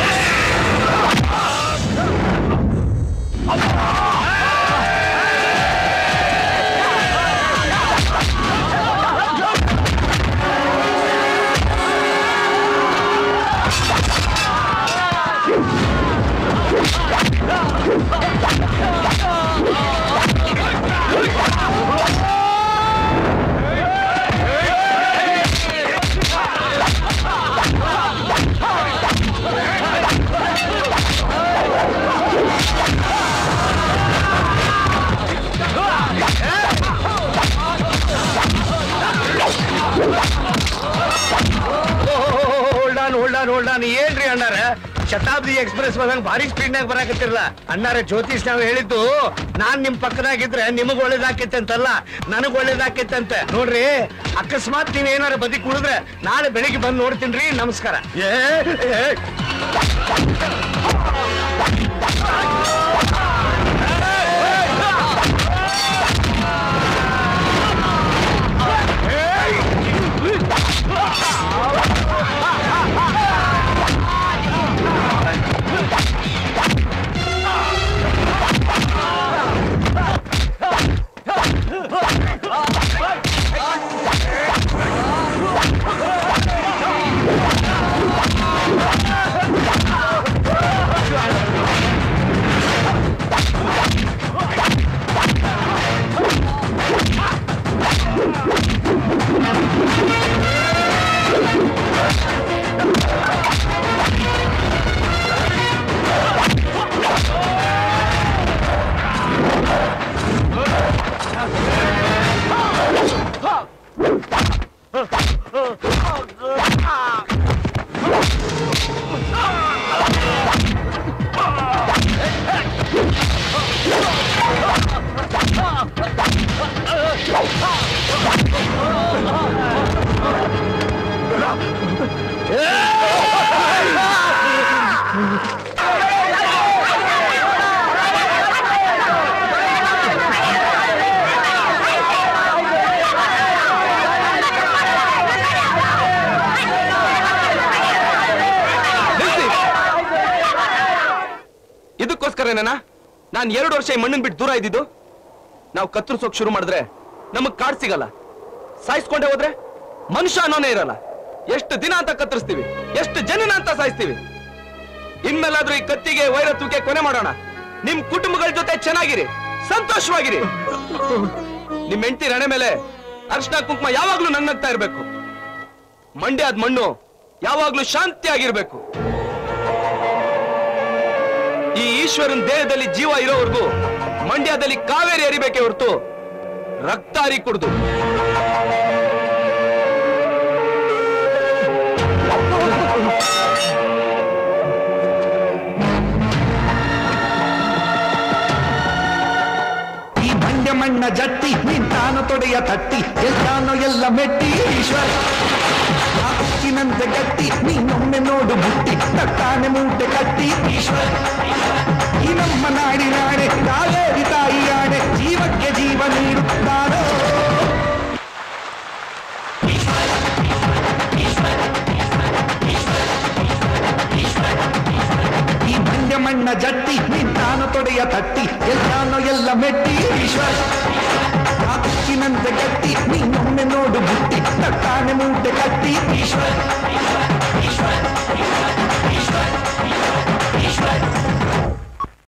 hold on hold on hold on ಏನ್ರಿ ಅಣ್ಣಾರ ಶತಾಬ್ದಿ ಎಕ್ಸ್ಪ್ರೆಸ್ ಬಂದಂಗ್ ಭಾರಿ ಸ್ಪೀಡ್ ನಾಗ ಬರಾಕತ್ತಿರಲ್ಲ ಅಣ್ಣಾರ ಜ್ಯೋತಿಷ್ ನಾವ್ ಹೇಳಿದ್ದು ನಾನ್ ನಿಮ್ ಪಕ್ಕದಾಗಿದ್ರೆ ನಿಮಗ್ ಒಳ್ಳೇದಾಕೈತೆ ಅಂತಲ್ಲ ನನಗ್ ಒಳ್ಳೇದಾಕೈತೆ ಅಂತ ನೋಡ್ರಿ ಅಕಸ್ಮಾತ್ ನೀವ್ ಏನಾರ ಬದಿ ಕುಡಿದ್ರೆ ನಾಳೆ ಬೆಳಿಗ್ಗೆ ಬಂದು ನೋಡ್ತೀನಿ ನಮಸ್ಕಾರ ಏ ಇದಕ್ಕೋಸ್ಕರನೇನಾ ನಾನ್ ಎರಡು ವರ್ಷ ಈ ಮಣ್ಣನ್ ಬಿಟ್ಟು ದೂರ ಇದ್ದಿದ್ದು ನಾವು ಕತ್ತರಿಸೋಕ್ ಶುರು ಮಾಡಿದ್ರೆ ನಮಗ್ ಕಾಡ್ ಸಿಗಲ್ಲ ಸಾಯಿಸ್ಕೊಂಡೆ ಹೋದ್ರೆ ಮನುಷ್ಯ ಅನ್ನೋನೇ ಇರಲ್ಲ ಎಷ್ಟು ದಿನ ಅಂತ ಕತ್ತರಿಸ್ತೀವಿ ಎಷ್ಟು ಜನನ ಅಂತ ಸಾಯಿಸ್ತೀವಿ ಇನ್ಮೇಲಾದ್ರೂ ಈ ಕತ್ತಿಗೆ ವೈರತ್ವಕ್ಕೆ ಕೊನೆ ಮಾಡೋಣ ನಿಮ್ ಕುಟುಂಬಗಳ ಜೊತೆ ಚೆನ್ನಾಗಿರಿ ಸಂತೋಷವಾಗಿರಿ ನಿಮ್ ಹೆಂಡತಿ ರಣೆ ಮೇಲೆ ಅರ್ಶನ ಕುಂಕುಮ ಯಾವಾಗ್ಲೂ ನನ್ನಗ್ತಾ ಇರ್ಬೇಕು ಮಂಡ್ಯದ ಮಣ್ಣು ಯಾವಾಗ್ಲೂ ಶಾಂತಿಯಾಗಿರ್ಬೇಕು ಈ ಈಶ್ವರನ್ ದೇಹದಲ್ಲಿ ಜೀವ ಇರೋವರೆಗೂ ಮಂಡ್ಯದಲ್ಲಿ ಕಾವೇರಿ ಹರಿಬೇಕೆ ಹೊರತು ರಕ್ತ ಹರಿ ಕುಡ್ದು ಈ ಮಂಡ್ಯ ಮಣ್ಣ ಜಟ್ಟಿ ನಿಂತಾನು ತೊಡೆಯ ತಟ್ಟಿ ಎಲ್ಲಾನು ಎಲ್ಲ ಮೆಟ್ಟಿ ಈಶ್ವರ ಹಾಕಿನಂತೆ ಗಟ್ಟಿ ನೀನೊಮ್ಮೆ ನೋಡು ಬುಟ್ಟಿ ತಟ್ಟಾನೆ ಮೂಟೆ ಕಟ್ಟಿ ಈಶ್ವರ ಈ ನಮ್ಮ ನಾಡಿನಾಡೆ ಕಾವೇರಿ ತಾಯಿ ಆಡೆ ಜೀವಕ್ಕೆ ಜೀವ ನೀಡುತ್ತಾರೋ ಈ ಮಂಡ್ಯ ಮಣ್ಣ ಜಟ್ಟಿ ನಿಂತಾನು ತೊಡೆಯ ತಟ್ಟಿ ಎಲ್ಲಾನು ಎಲ್ಲ ಮೆಟ್ಟಿ ಈಶ್ವರ ಹಾಕಿನಂತೆ ಗಟ್ಟಿ ನೀನೊಮ್ಮೆ ನೋಡು ಬುಟ್ಟಿ ತಟ್ಟಾನೆ ಮೂಟೆ ಕಟ್ಟಿ ಈಶ್ವರ